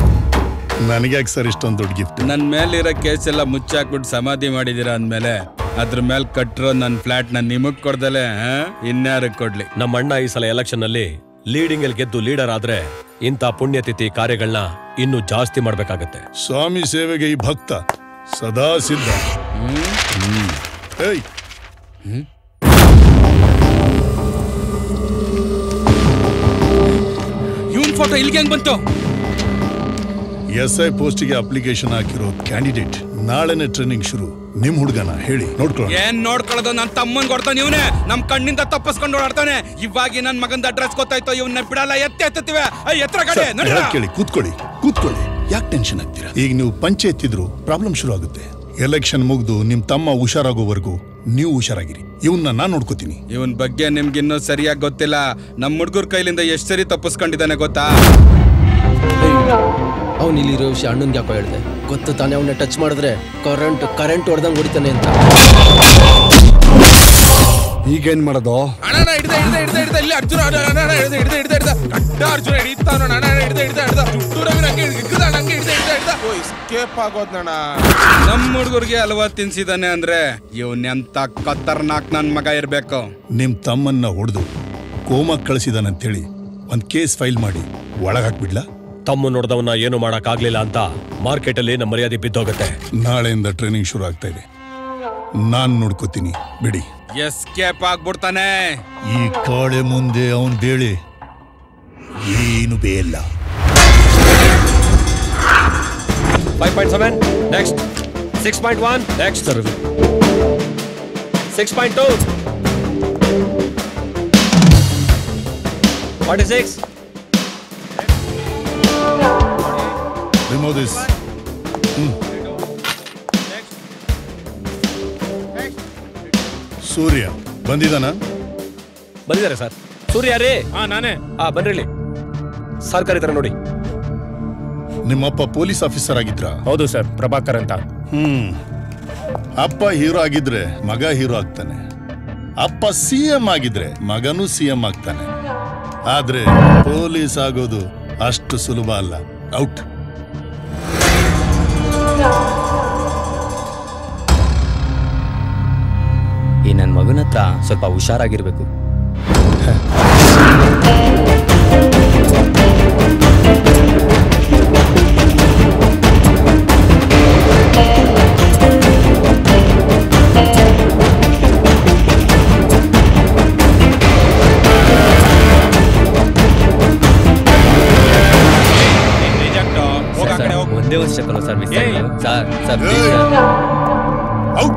Speaker 8: ನನಗೆ ಯಾಕೆ ಸರ್ ಇಷ್ಟೊಂದು ದೊಡ್ಡ ಗಿಫ್ಟ್
Speaker 12: ನನ್ ಮೇಲಿರೋ ಕೇಸ್ ಎಲ್ಲ ಮುಚ್ಚಾಕ್ಬಿಟ್ಟು ಸಮಾಧಿ ಮಾಡಿದೀರ ಅಂದ್ಮೇಲೆ ಅದ್ರ ಮೇಲೆ ಕಟ್ಟಿರೋ ನನ್ನ ಫ್ಲಾಟ್ ನ ನಿಮಗ್ ಕೊಡ್ದಲೆ ಇನ್ಯಾರಕ್ ಕೊಡ್ಲಿ
Speaker 17: ನಮ್ಮ ಅಣ್ಣ ಈ ಸಲ ಎಲೆಕ್ಷನ್ ಅಲ್ಲಿ ಲೀಡಿಂಗ್ ಅಲ್ಲಿ ಗೆದ್ದು ಲೀಡರ್ ಆದ್ರೆ ಇಂಥ ಪುಣ್ಯತಿಥಿ ಕಾರ್ಯಗಳನ್ನ ಇನ್ನೂ ಜಾಸ್ತಿ ಮಾಡ್ಬೇಕಾಗತ್ತೆ
Speaker 8: ಸ್ವಾಮಿ ಸೇವೆಗೆ ಈ ಭಕ್ತ ಸದಾ ಸಿದ್ಧ ಹ್ಮ್. ಏಯ್
Speaker 12: ಇವನ್ ಫೋಟೋ ಇಲ್ಲಿಗೆ ಹೆಂಗ್ ಬಂತು
Speaker 8: ಎಸ್ ಐ ಪೋಸ್ಟ್ಗೆ ಅಪ್ಲಿಕೇಶನ್ ಹಾಕಿರೋ ಕ್ಯಾಂಡಿಡೇಟ್ ನಾಳೆನೆ ಟ್ರೈನಿಂಗ್ ಶುರು ನಿಮ್ ಹುಡುಗನ ಹೇಳಿ ನೋಡ್ಕೊಳ್ಳೋಣ
Speaker 12: ಏನ್ ನೋಡ್ಕೊಳ್ಳೋದು ನನ್ ತಮ್ಮನ್ ಕೊಡ್ತಾನೆ ಇವನೇ ನಮ್ ಕಣ್ಣಿಂದ ತಪ್ಪಿಸ್ಕೊಂಡು ಓಡಾಡ್ತಾನೆ ಇವಾಗಿ ನನ್ ಮಗಂದ ಅಡ್ರೆಸ್ ಗೊತ್ತಾಯ್ತು ಇವನ್ನ ಬಿಡಲ್ಲ ಎತ್ತೆ ಎತ್ತುತ್ತಿವೆ ಎತ್ತರ ಕಡೆ
Speaker 8: ಸರ್,
Speaker 12: ನಡೀರ.
Speaker 8: ಹೇಳೋದ್ ಕೇಳಿ ಕೂತ್ಕೊಳ್ಳಿ ಕೂತ್ಕೊಳ್ಳಿ ಯಾಕೆ ಟೆನ್ಷನ್ ಆಗ್ತೀರಾ ಈಗ ನೀವು ಪಂಚೆ ಎತ್ತಿದ್ರು ಪ್ರಾಬ್ಲಮ್ ಶುರು ಆಗುತ್ತೆ ಎಲೆಕ್ಷನ್ ಮುಗ್ದು ನಿಮ್ ತಮ್ಮ ಹುಷಾರಾಗೋವರೆಗೂ ನೀವು ಹುಷಾರಾಗಿರಿ ಇವನ್ನ ನಾನ್ ನೋಡ್ಕೋತೀನಿ
Speaker 12: ಇವನ್ ಬಗ್ಗೆ ನಿಮ್ಗಿನ್ನೂ ಸರಿಯಾಗಿ ಗೊತ್ತಿಲ್ಲ ನಮ್ ಹುಡ್ಗರ್ ಕೈಲಿಂದ ಎಷ್ಟ್ ಸರಿ ತಪ್ಪಿಸ್ಕೊಂಡಿದ್ದಾನೆ ಗೊತ್ತಾ
Speaker 6: ಅವ್ನು ಇಲ್ಲಿರೋ ವಿಷಯ ಅಣ್ಣನ್ಗೆ ಯಾಕೋ ಹೇಳ್ದೆ ಗೊತ್ತು ತಾನೇ ಅವನ್ನ ಟಚ್ ಮಾಡಿದ್ರೆ ಕರೆಂಟ್ ಕರೆಂಟ್ ಹೊಡೆದಂಗೆ ಹೊಡಿತಾನೆ ಅಂತ
Speaker 5: ಈಗೇನ್ ಮಾಡೋದು ಅಣ್ಣ ಹಿಡ್ದ ಹಿಡ್ದ ಹಿಡ್ದ ಹಿಡ್ದ ಇಲ್ಲಿ ಅರ್ಜುನ ಅಣ್ಣ ಅಣ್ಣ ಅಣ್ಣ ಹಿಡ್ದ ಹಿಡ್ದ ಹಿಡ್ದ ಹಿಡ್ದ ಕಡ್ಡ ಅರ್ಜುನ ಹಿಡಿತಾನ ಅಣ್ಣ ಹಿಡ್ದ ಹಿಡ್ದ ಹಿಡ್ದ ಚುಟ್ಟೂರ ನಂಗೆ ಹಿಡ್ದ ನಂಗೆ ಹಿಡ್ದ ಹಿಡ್ದ ಹಿಡ್ದ ಓ ಎಸ್ಕೇಪ್ ಆಗೋದ್ನಣ್ಣ
Speaker 12: ನಮ್ ಹುಡ್ಗರ್ಗೆ ಹಲ್ವಾ ತಿನ್ಸಿದಾನೆ ಅಂದ್ರೆ ಇವನ್ ಎಂತ ಕತ್ತರ್ನಾಕ್ ನನ್ ಮಗ ಇರ್ಬೇಕು
Speaker 8: ನಿಮ್ ತಮ್ಮನ್ನ ಹೊಡೆದು ಕೋಮ ಕಳಿಸಿದಾನಂತೇಳಿ ಒಂದ್ ಕೇಸ್ ಫೈಲ್ ಮಾಡಿ ಒಳಗ್ ಹಾಕ್ಬಿಡ್ಲಾ
Speaker 17: ತಮ್ಮ ನೋಡ್ದವನ್ನ ಏನು ಮಾಡಕ್ ಆಗ್ಲಿಲ್ಲ ಅಂತ ಮಾರ್ಕೆಟ್ ಅಲ್ಲಿ ನಮ್ಮ ಮರ್ಯಾದೆ ಬಿದ್ದೋಗುತ್ತೆ
Speaker 8: ನಾಳೆಯಿಂದ ಟ್ರೈನಿಂಗ್ ಶುರು ಆಗ್ತಾ ಇದೆ ನಾನ್ ನೋಡ್ಕೋತೀನಿ ಬಿಡಿ
Speaker 12: ಎಸ್ಕೇಪ್ ಆಗ್ಬಿಡ್ತಾನೆ
Speaker 8: ಈ ಕಾಳೆ ಮುಂದೆ ಅವನ್ ಬೇಳೆ ಏನು ಬೇಯಲ್ಲ
Speaker 17: five point seven next six point one next six point two forty six
Speaker 8: remove this Surya ಬಂದಿದಾನ
Speaker 17: ಬಂದಿದ್ದಾರೆ ಸರ್ ಸೂರ್ಯ ರೀ ಹಾ ನಾನೇ ಹಾ ಬನ್ರಿ ಇಲ್ಲಿ ಸರ್ ಕರೀತಾರೆ ನೋಡಿ
Speaker 8: ನಿಮ್ಮಪ್ಪ ಪೊಲೀಸ್ ಆಫೀಸರ್ ಆಗಿದ್ರ
Speaker 10: ಹೌದು ಸರ್ ಪ್ರಭಾಕರ್ ಅಂತ
Speaker 8: ಹ್ಮ್ ಅಪ್ಪ ಹೀರೋ ಆಗಿದ್ರೆ ಮಗ ಹೀರೋ ಆಗ್ತಾನೆ ಅಪ್ಪ ಸಿ ಎಂ ಆಗಿದ್ರೆ ಮಗನೂ ಸಿ ಎಂ ಆಗ್ತಾನೆ ಆದ್ರೆ ಪೊಲೀಸ್ ಆಗೋದು ಅಷ್ಟು ಸುಲಭ ಅಲ್ಲ ಔಟ್
Speaker 9: ಈ ನನ್ನ ಮಗನ ಹತ್ರ ಸ್ವಲ್ಪ ಹುಷಾರಾಗಿರ್ಬೇಕು ಒಂದೇ ವರ್ಷಕ್ಕಲ್ಲ sir miss sir sir please sir
Speaker 8: out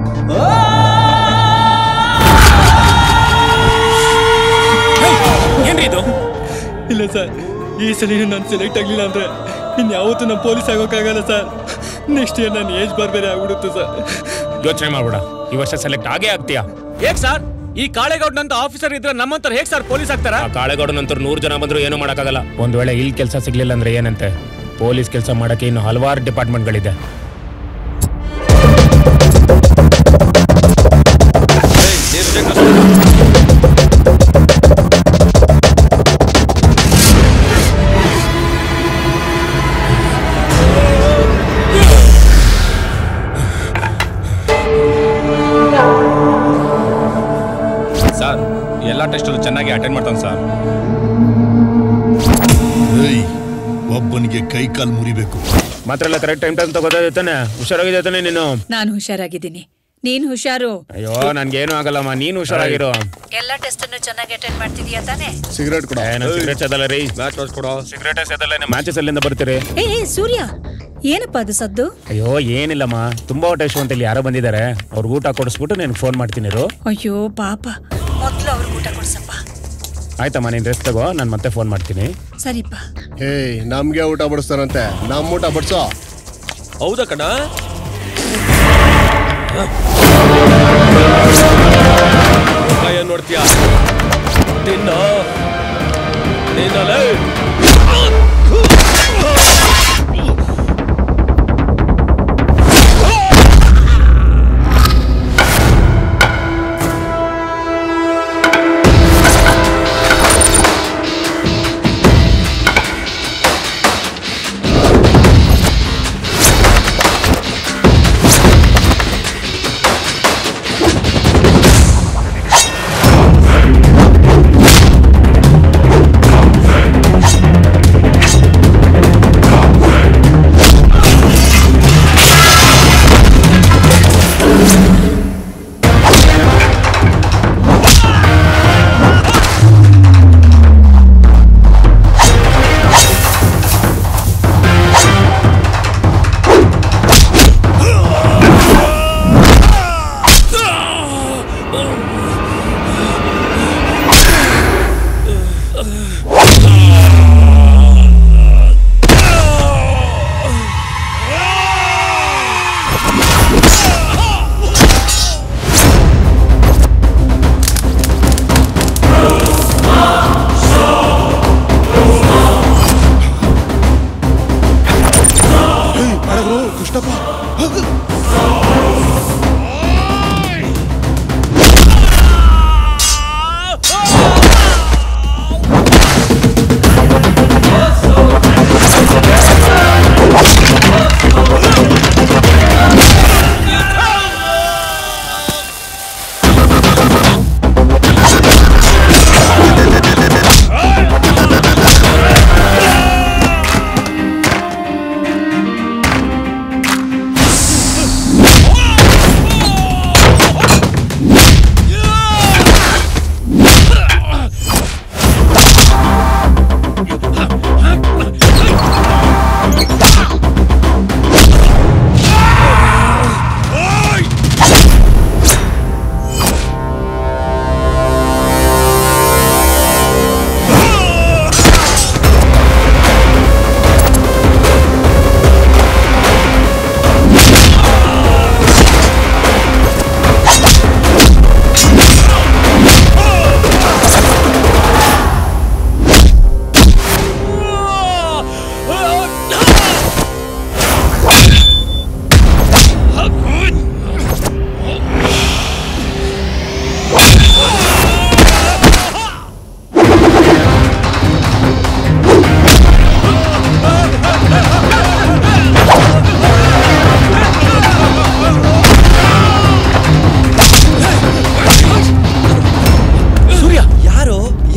Speaker 10: ಏನ್ರಿ ಇದು
Speaker 6: ಇಲ್ಲ ಸರ್ ಈ ಸಲ ನಾನು ಸೆಲೆಕ್ಟ್ ಆಗಲಿಲ್ಲ ಅಂದ್ರೆ ಇನ್ಯಾವತ್ತೂ ನಮ್ಮ ಪೊಲೀಸ್ ಆಗೋಕ್ಕಾಗಲ್ಲ ಸರ್ ನೆಕ್ಸ್ಟ್ ಇಯರ್ ನಾನು ಏಜ್ ಬಾರ್ ಬೇರೆ ಆಗ್ಬಿಡುತ್ತೆ ಸರ್
Speaker 10: ಯೋಚನೆ ಮಾಡ್ಬೇಡ ಈ ವರ್ಷ ಸೆಲೆಕ್ಟ್ ಆಗೇ ಆಗ್ತೀಯಾ
Speaker 17: ಹೇಗ್ ಸರ್ ಈ ಕಾಳೆಗೌಡನಂತ ಆಫೀಸರ್ ಇದ್ರೆ ನಮ್ಮಂತರ ಹೇಗ್ ಸರ್ ಪೊಲೀಸ್ ಆಗ್ತಾರ
Speaker 10: ಆ ಕಾಳೆಗೌಡ ನಂತರ ನೂರು ಜನ ಬಂದ್ರು ಏನು ಮಾಡಕ್ಕಾಗಲ್ಲ ಒಂದ್ ವೇಳೆ ಇಲ್ಲಿ ಕೆಲಸ ಸಿಗ್ಲಿಲ್ಲ ಅಂದ್ರೆ ಏನಂತೆ ಪೊಲೀಸ್ ಕೆಲಸ ಮಾಡಕ್ಕೆ ಇನ್ನು ಹಲವಾರು ಡಿಪಾರ್ಟ್ಮೆಂಟ್ಗಳಿದೆ
Speaker 12: ಸರ್ ಎಲ್ಲ ಟೆಸ್ಟಲ್ಲೂ ಚೆನ್ನಾಗಿ ಅಟೆಂಡ್ ಮಾಡ್ತಾನೆ ಸರ್
Speaker 8: ಏಯ್ ಒಬ್ಬನಿಗೆ ಕೈ ಕಾಲ್ ಮುರಿಬೇಕು
Speaker 10: ಮಾತ್ರ ಎಲ್ಲ ಕರೆಕ್ಟ್ ಟೈಮ್ ಟೈಮ್ ತಗೋತಾ ತಾನೆ ಹುಷಾರಾಗಿದೆ ತಾನೆ ನೀನು
Speaker 20: ನಾನು ಹುಷಾರಾಗಿದ್ದೀನಿ ನೀನ್ ಹುಷಾರು
Speaker 10: ಅಯ್ಯೋ ನನ್ಗೇನು ಆಗಲ್ಲಮ್ಮ ನೀನು ಹುಷಾರಾಗಿರೋ
Speaker 20: ಎಲ್ಲ ಟೆಸ್ಟ್ ಅನ್ನು ಚೆನ್ನಾಗಿ ಅಟೆಂಡ್ ಮಾಡ್ತಿದೀಯಾ ತಾನೆ
Speaker 10: ಸಿಗರೇಟ್ ಕೊಡ ಸಿಗರೇಟ್ ಅದಲ್ಲ ರೀ ಕೊಡ ಸಿಗರೇಟ್ ಅದಲ್ಲ ಮ್ಯಾಚಸ್ ಅಲ್ಲಿಂದ ಬರ್ತೀರಿ
Speaker 20: ಏ ಏ, ಸೂರ್ಯ ಏನಪ್ಪ ಅದು ಸದ್ದು
Speaker 10: ಅಯ್ಯೋ ಏನಿಲ್ಲಮ್ಮ ತುಂಬಾ ಹೊಟ್ಟೆ ಹಸಿವು ಅಂತ ಇಲ್ಲಿ ಯಾರೋ ಬಂದಿದ್ದಾರೆ ಅವ್ರಿಗೆ ಊಟ ಕೊಡಿಸ್ಬಿಟ್ಟು నేను ಫೋನ್ ಮಾಡ್ತೀನಿ ಇರು.
Speaker 20: ಅಯ್ಯೋ ಪಾಪ ಮೊದ್ಲು ಅವ್ರಿಗೆ ಊಟ ಕೊಡ್ಸಪ್ಪ
Speaker 10: ಆಯ್ತಮ್ಮ ನೀನ್ ರೆಸ್ಟ್ ತಗೋ ನಾನು ಮತ್ತೆ ಫೋನ್ ಮಾಡ್ತೀನಿ
Speaker 20: ಸರಿಪ್ಪ
Speaker 3: ಏಯ್ ನಮ್ಗೆ ಊಟ ಬಡಿಸ್ತಾರಂತೆ ನಮ್ ಊಟ ಬಡ್ಸೋ
Speaker 17: ಹೌದಾ ಕಣ ಏನ್ ನೋಡ್ತೀಯ ತಿನ್ನ ತಿನ್ನಲೇ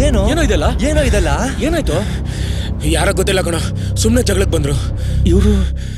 Speaker 17: ಏನು ಏನೋ ಇದೆಲ್ಲ ಏನೋ ಇದೆಲ್ಲ ಏನಾಯ್ತು
Speaker 10: ಯಾರ ಗೊತ್ತಿಲ್ಲ ಕಣ ಸುಮ್ಮನೆ ಜಗಳಕ್ಕೆ ಬಂದ್ರು
Speaker 17: ಇವರು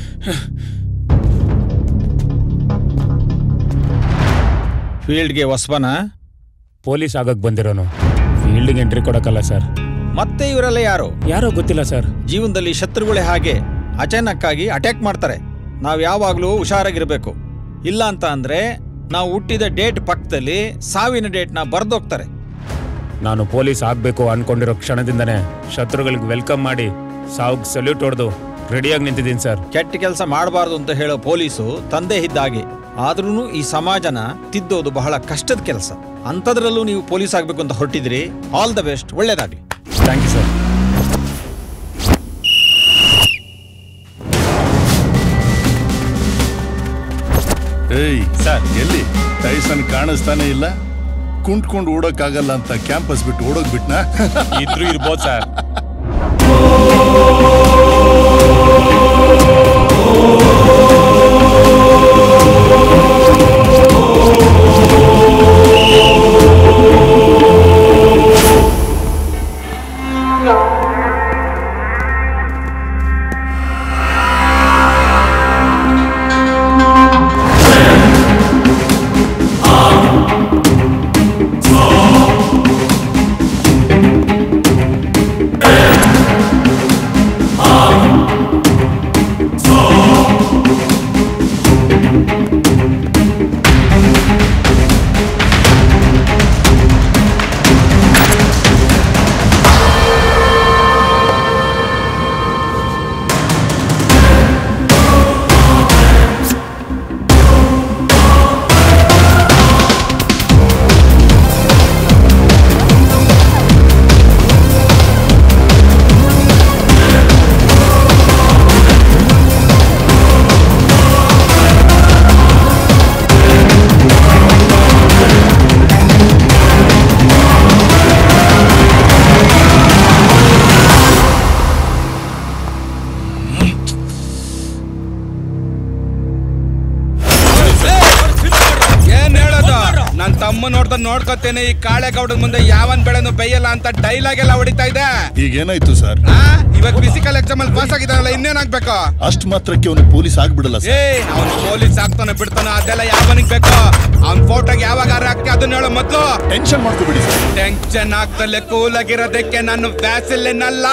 Speaker 13: ಫೀಲ್ಡ್ಗೆ ಹೊಸಬನ
Speaker 10: ಪೊಲೀಸ್ ಆಗಕ್ ಬಂದಿರೋನು ಫೀಲ್ಡ್ಗೆ ಎಂಟ್ರಿ ಕೊಡಕ್ಕಲ್ಲ ಸರ್
Speaker 13: ಮತ್ತೆ ಇವರೆಲ್ಲ ಯಾರು
Speaker 10: ಯಾರೋ ಗೊತ್ತಿಲ್ಲ ಸರ್
Speaker 13: ಜೀವನದಲ್ಲಿ ಶತ್ರುಗಳೇ ಹಾಗೆ ಅಚಾನಕ್ಕಾಗಿ ಅಟ್ಯಾಕ್ ಮಾಡ್ತಾರೆ ನಾವು ಯಾವಾಗಲೂ ಹುಷಾರಾಗಿರ್ಬೇಕು ಇಲ್ಲ ಅಂತ ಅಂದ್ರೆ ನಾವು ಹುಟ್ಟಿದ ಡೇಟ್ ಪಕ್ಕದಲ್ಲಿ ಸಾವಿನ ಡೇಟ್ನ ಬರ್ದೋಗ್ತಾರೆ
Speaker 10: ನಾನು ಪೊಲೀಸ್ ಆಗ್ಬೇಕು ಅನ್ಕೊಂಡಿರೋ ಕ್ಷಣದಿಂದನೇ ಶತ್ರುಗಳಿಗೆ ವೆಲ್ಕಮ್ ಮಾಡಿ ಸಾವ್ಗ್ ಸಲ್ಯೂಟ್ ಹೊಡೆದು ರೆಡಿಯಾಗಿ ನಿಂತಿದ್ದೀನಿ ಸರ್
Speaker 13: ಕೆಟ್ಟ ಕೆಲಸ ಮಾಡಬಾರ್ದು ಅಂತ ಹೇಳೋ ಪೊಲೀಸು ತಂದೆ ಇದ್ದಾಗೆ ಆದ್ರೂ ಈ ಸಮಾಜನ ತಿದ್ದೋದು ಬಹಳ ಕಷ್ಟದ ಕೆಲಸ ಅಂಥದ್ರಲ್ಲೂ ನೀವು ಪೊಲೀಸ್ ಆಗಬೇಕು ಅಂತ ಹೊರಟಿದ್ರಿ ಆಲ್ ದ ಬೆಸ್ಟ್ ಒಳ್ಳೇದಾಗ್ಲಿ
Speaker 10: ಥ್ಯಾಂಕ್ ಯು ಸರ್
Speaker 18: ಏಯ್ ಸರ್ ಎಲ್ಲಿ ಟೈಸನ್ ಕಾಣಿಸ್ತಾನೆ ಇಲ್ಲ ಕುಂಟ್ಕೊಂಡು ಓಡೋಕ್ಕಾಗಲ್ಲ ಅಂತ ಕ್ಯಾಂಪಸ್ ಬಿಟ್ಟು ಓಡೋಕ್ ಬಿಟ್ನಾ
Speaker 17: ಇದ್ರು ಇರ್ಬೋದು ಸರ್
Speaker 12: ಏನ್ ಹೇಳೋದು ನನ್ ತಮ್ಮ ನೋಡ್ದ ನೋಡ್ಕೊತೇನೆ ಈ ಕಾಳೆಗೌಡನ್ ಮುಂದೆ ಯಾವನ್ ಬೆಳೆನು ಬೇಯಲ್ಲ ಅಂತ ಡೈಲಾಗ್ ಎಲ್ಲ ಹೊಡಿತಾ ಇದೆ
Speaker 18: ಈಗ ಏನಾಯ್ತು ಸರ್
Speaker 12: ಆ? ಇವಾಗ ಫಿಸಿಕಲ್ ಎಕ್ಸಾಮ್ ಅಲ್ಲಿ ಪಾಸ್ ಆಗಿದಾನಲ್ಲ ಇನ್ನೇನಾಗ್ಬೇಕು
Speaker 18: ಅಷ್ಟ್ ಮಾತ್ರಕ್ಕೆ ಅವನು ಪೊಲೀಸ್ ಆಗ್ಬಿಡಲ್ಲ
Speaker 12: ಏ
Speaker 18: ಸರ್
Speaker 12: ಅವನು ಪೊಲೀಸ್ ಆಗ್ತಾನೆ ಬಿಡ್ತಾನ ಅದೆಲ್ಲ ಯಾವನಿಗೆ ಬೇಕು ಅವ್ನ್ ಫೋಟೋಗೆ ಯಾವಾಗ ಹಾಕಿ ಅದನ್ನ ಹೇಳೋ ಮೊದ್ಲು
Speaker 18: ಟೆನ್ಷನ್ ಮಾಡ್ಕೋಬಿಡಿ ಸರ್
Speaker 12: ಟೆನ್ಷನ್ ಆಗ್ದಲೆ ಕೂಲ್ ಆಗಿರೋದಕ್ಕೆ ನಾನು ವ್ಯಾಸಿಲಿನಲ್ಲ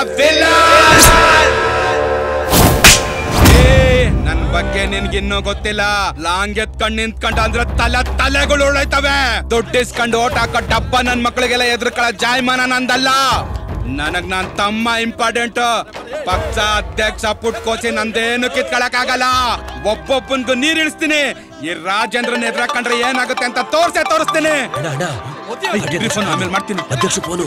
Speaker 12: ಏ ನನ್ ಬಗ್ಗೆ ನಿನ್ಗಿನ್ನೂ ಗೊತ್ತಿಲ್ಲ ಲಾಂಗ್ ಎತ್ಕೊಂಡ್ ನಿಂತ್ಕೊಂಡ್ ಅಂದ್ರೆ ತಲೆ ತಲೆಗಳು ಉಳೈತವೆ ದುಡ್ಡು ಇಸ್ಕೊಂಡು ಓಟ್ ಹಾಕೋ ಡಬ್ಬ ನನ್ ಮಕ್ಳಿಗೆಲ್ಲ ಎದ್ರಕಳ ಜಾಯಮಾನ ನಂದಲ್ಲ ನನಗ್ ನಾನ್ ತಮ್ಮ ಇಂಪಾರ್ಟೆಂಟ್ ಪಕ್ಷ ಅಧ್ಯಕ್ಷ ಪುಟ್ ಕೋಚಿ ನಂದೇನು ಕಿತ್ಕೊಳಕ್ ಆಗಲ್ಲ ಒಬ್ಬೊಬ್ಬನ್ಗೂ ನೀರ್ ಇಳಿಸ್ತೀನಿ ಈ ರಾಜೇಂದ್ರನ್ ಎದ್ರಾಕೊಂಡ್ರೆ ಏನಾಗುತ್ತೆ ಅಂತ ತೋರ್ಸೇ ತೋರಿಸ್ತೀನಿ ಇರ್ರಿ phone ಆಮೇಲೆ ಮಾಡ್ತೀನಿ
Speaker 17: ಅಧ್ಯಕ್ಷ ಫೋನು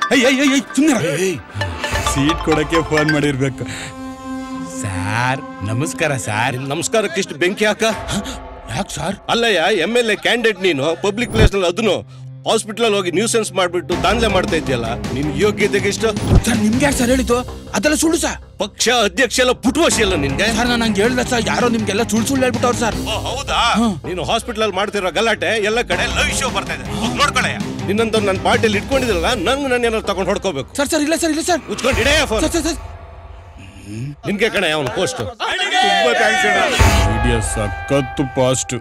Speaker 12: ಸೀಟ್ ಕೊಡಕ್ಕೆ ಫೋನ್ ಮಾಡಿರ್ಬೇಕು ಸಾರ್ ನಮಸ್ಕಾರ ಸಾರ್
Speaker 17: ನಮಸ್ಕಾರಕ್ಕೆ ಇಷ್ಟು ಬೆಂಕಿ ಹಾಕ ಯಾಕೆ ಸರ್ ಅಲ್ಲಯ್ಯ ಎಮ್ ಎಲ್ ಎ ಕ್ಯಾಂಡಿಡೇಟ್ ನೀನು ಪಬ್ಲಿಕ್ ಪ್ಲೇಸ್ ನಲ್ಲಿ ಅದನ್ನು ಹಾಸ್ಪಿಟಲ್ ಹೋಗಿ ನ್ಯೂಸೆನ್ಸ್ ಮಾಡ್ಬಿಟ್ಟು ದಾಂಧಲೆ ಮಾಡ್ತಾ ಇದೆಯಲ್ಲ ನಿನ್ ಯೋಗ್ಯತೆಗೆ ಇಷ್ಟ
Speaker 5: ಸರ್ ನಿಮ್ಗೆ ಯಾರು ಸರ್ ಹೇಳಿದ್ದು ಅದೆಲ್ಲ ಸುಳ್ಳು ಸರ್
Speaker 17: ಪಕ್ಷ ಅಧ್ಯಕ್ಷ ಎಲ್ಲ ಪುಟ್ವಸಿ ಅಲ್ಲ ನಿನ್ಗೆ
Speaker 5: ಸರ್ ನಾನು ಹಂಗೆ ಹೇಳಿಲ್ಲ ಸರ್ ಯಾರೋ ನಿಮ್ಗೆಲ್ಲ ಸುಳ್ಳು ಸುಳ್ಳು ಹೇಳ್ಬಿಟ್ಟವ್ರು ಸರ್
Speaker 17: ಹೌದಾ ನೀನು ಹಾಸ್ಪಿಟಲ್ ಅಲ್ಲಿ ಮಾಡ್ತಿರೋ ಗಲಾಟೆ ಎಲ್ಲ ಕಡೆ ಲೈವ್ ಶೋ ಬರ್ತಾ ಇದೆ ಹೋಗ್ ನೋಡ್ಕೊಳಯ್ಯ ನಿನ್ನಂತ ನನ್ನ ಪಾರ್ಟಿಯಲ್ಲಿ ಇಟ್ಕೊಂಡಿದ್ರಲ್ಲ ನಂಗೆ ನಾನು ಏನಾದ್ರು ತಗೊಂಡು ಹೊಡ್ಕೋಬೇಕು
Speaker 5: ಸರ್ ಸರ್ ಇಲ್ಲ ಸರ್ ಇಲ್ಲ ಸರ್
Speaker 17: ಉಚ್ಕೊಂಡು ಇಡೇ ಫೋನ್
Speaker 5: ಸರ್ ಸರ್ ಸರ್
Speaker 17: ನಿನ್ಗೆ ಕಣೆ ಅವನು ಪೋಸ್ಟ್
Speaker 12: ತುಂಬಾ ಥ್ಯಾಂಕ್ಸ್ ವಿಡಿಯೋ ಸಖತ್ತು ಪಾಸ್ಟ್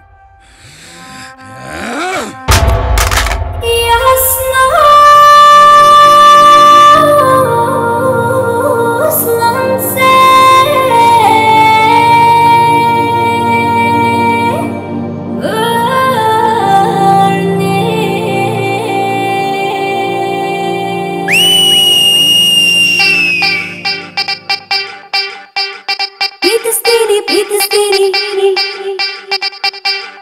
Speaker 14: ಪ್ರೀತಿಸ್ತೀನಿ ಪ್ರೀತಿಸ್ತೀನಿ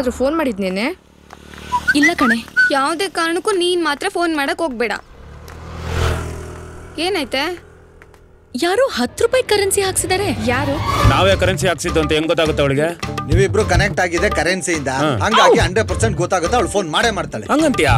Speaker 4: ಯಾರಿಗಾದ್ರೂ ಫೋನ್ ಮಾಡಿದ್ನೇನೆ
Speaker 16: ಇಲ್ಲ ಕಣೆ
Speaker 4: ಯಾವುದೇ ಕಾರಣಕ್ಕೂ ನೀನ್ ಮಾತ್ರ ಫೋನ್ ಮಾಡಕ್ ಹೋಗ್ಬೇಡ ಏನಾಯ್ತೆ
Speaker 16: ಯಾರೋ ಹತ್ತು ರೂಪಾಯಿ ಕರೆನ್ಸಿ ಹಾಕ್ಸಿದ್ದಾರೆ
Speaker 4: ಯಾರು
Speaker 10: ನಾವೇ ಕರೆನ್ಸಿ ಹಾಕ್ಸಿದ್ದು ಅಂತ ಹೆಂಗ್ ಗೊತ್ತಾಗುತ್ತೆ ಅವಳಿಗೆ
Speaker 1: ನೀವಿಬ್ರು ಕನೆಕ್ಟ್ ಆಗಿದೆ ಕರೆನ್ಸಿಯಿಂದ
Speaker 10: ಹಾ.
Speaker 1: ಹಂಗಾಗಿ ಹಂಡ್ರೆಡ್ ಪರ್ಸೆಂಟ್ ಗೊತ್ತಾಗುತ್ತೆ ಅವಳು ಫೋನ್ ಮಾಡೇ ಮಾಡ್ತಾಳೆ
Speaker 10: ಹಂಗಂತ್ಯಾ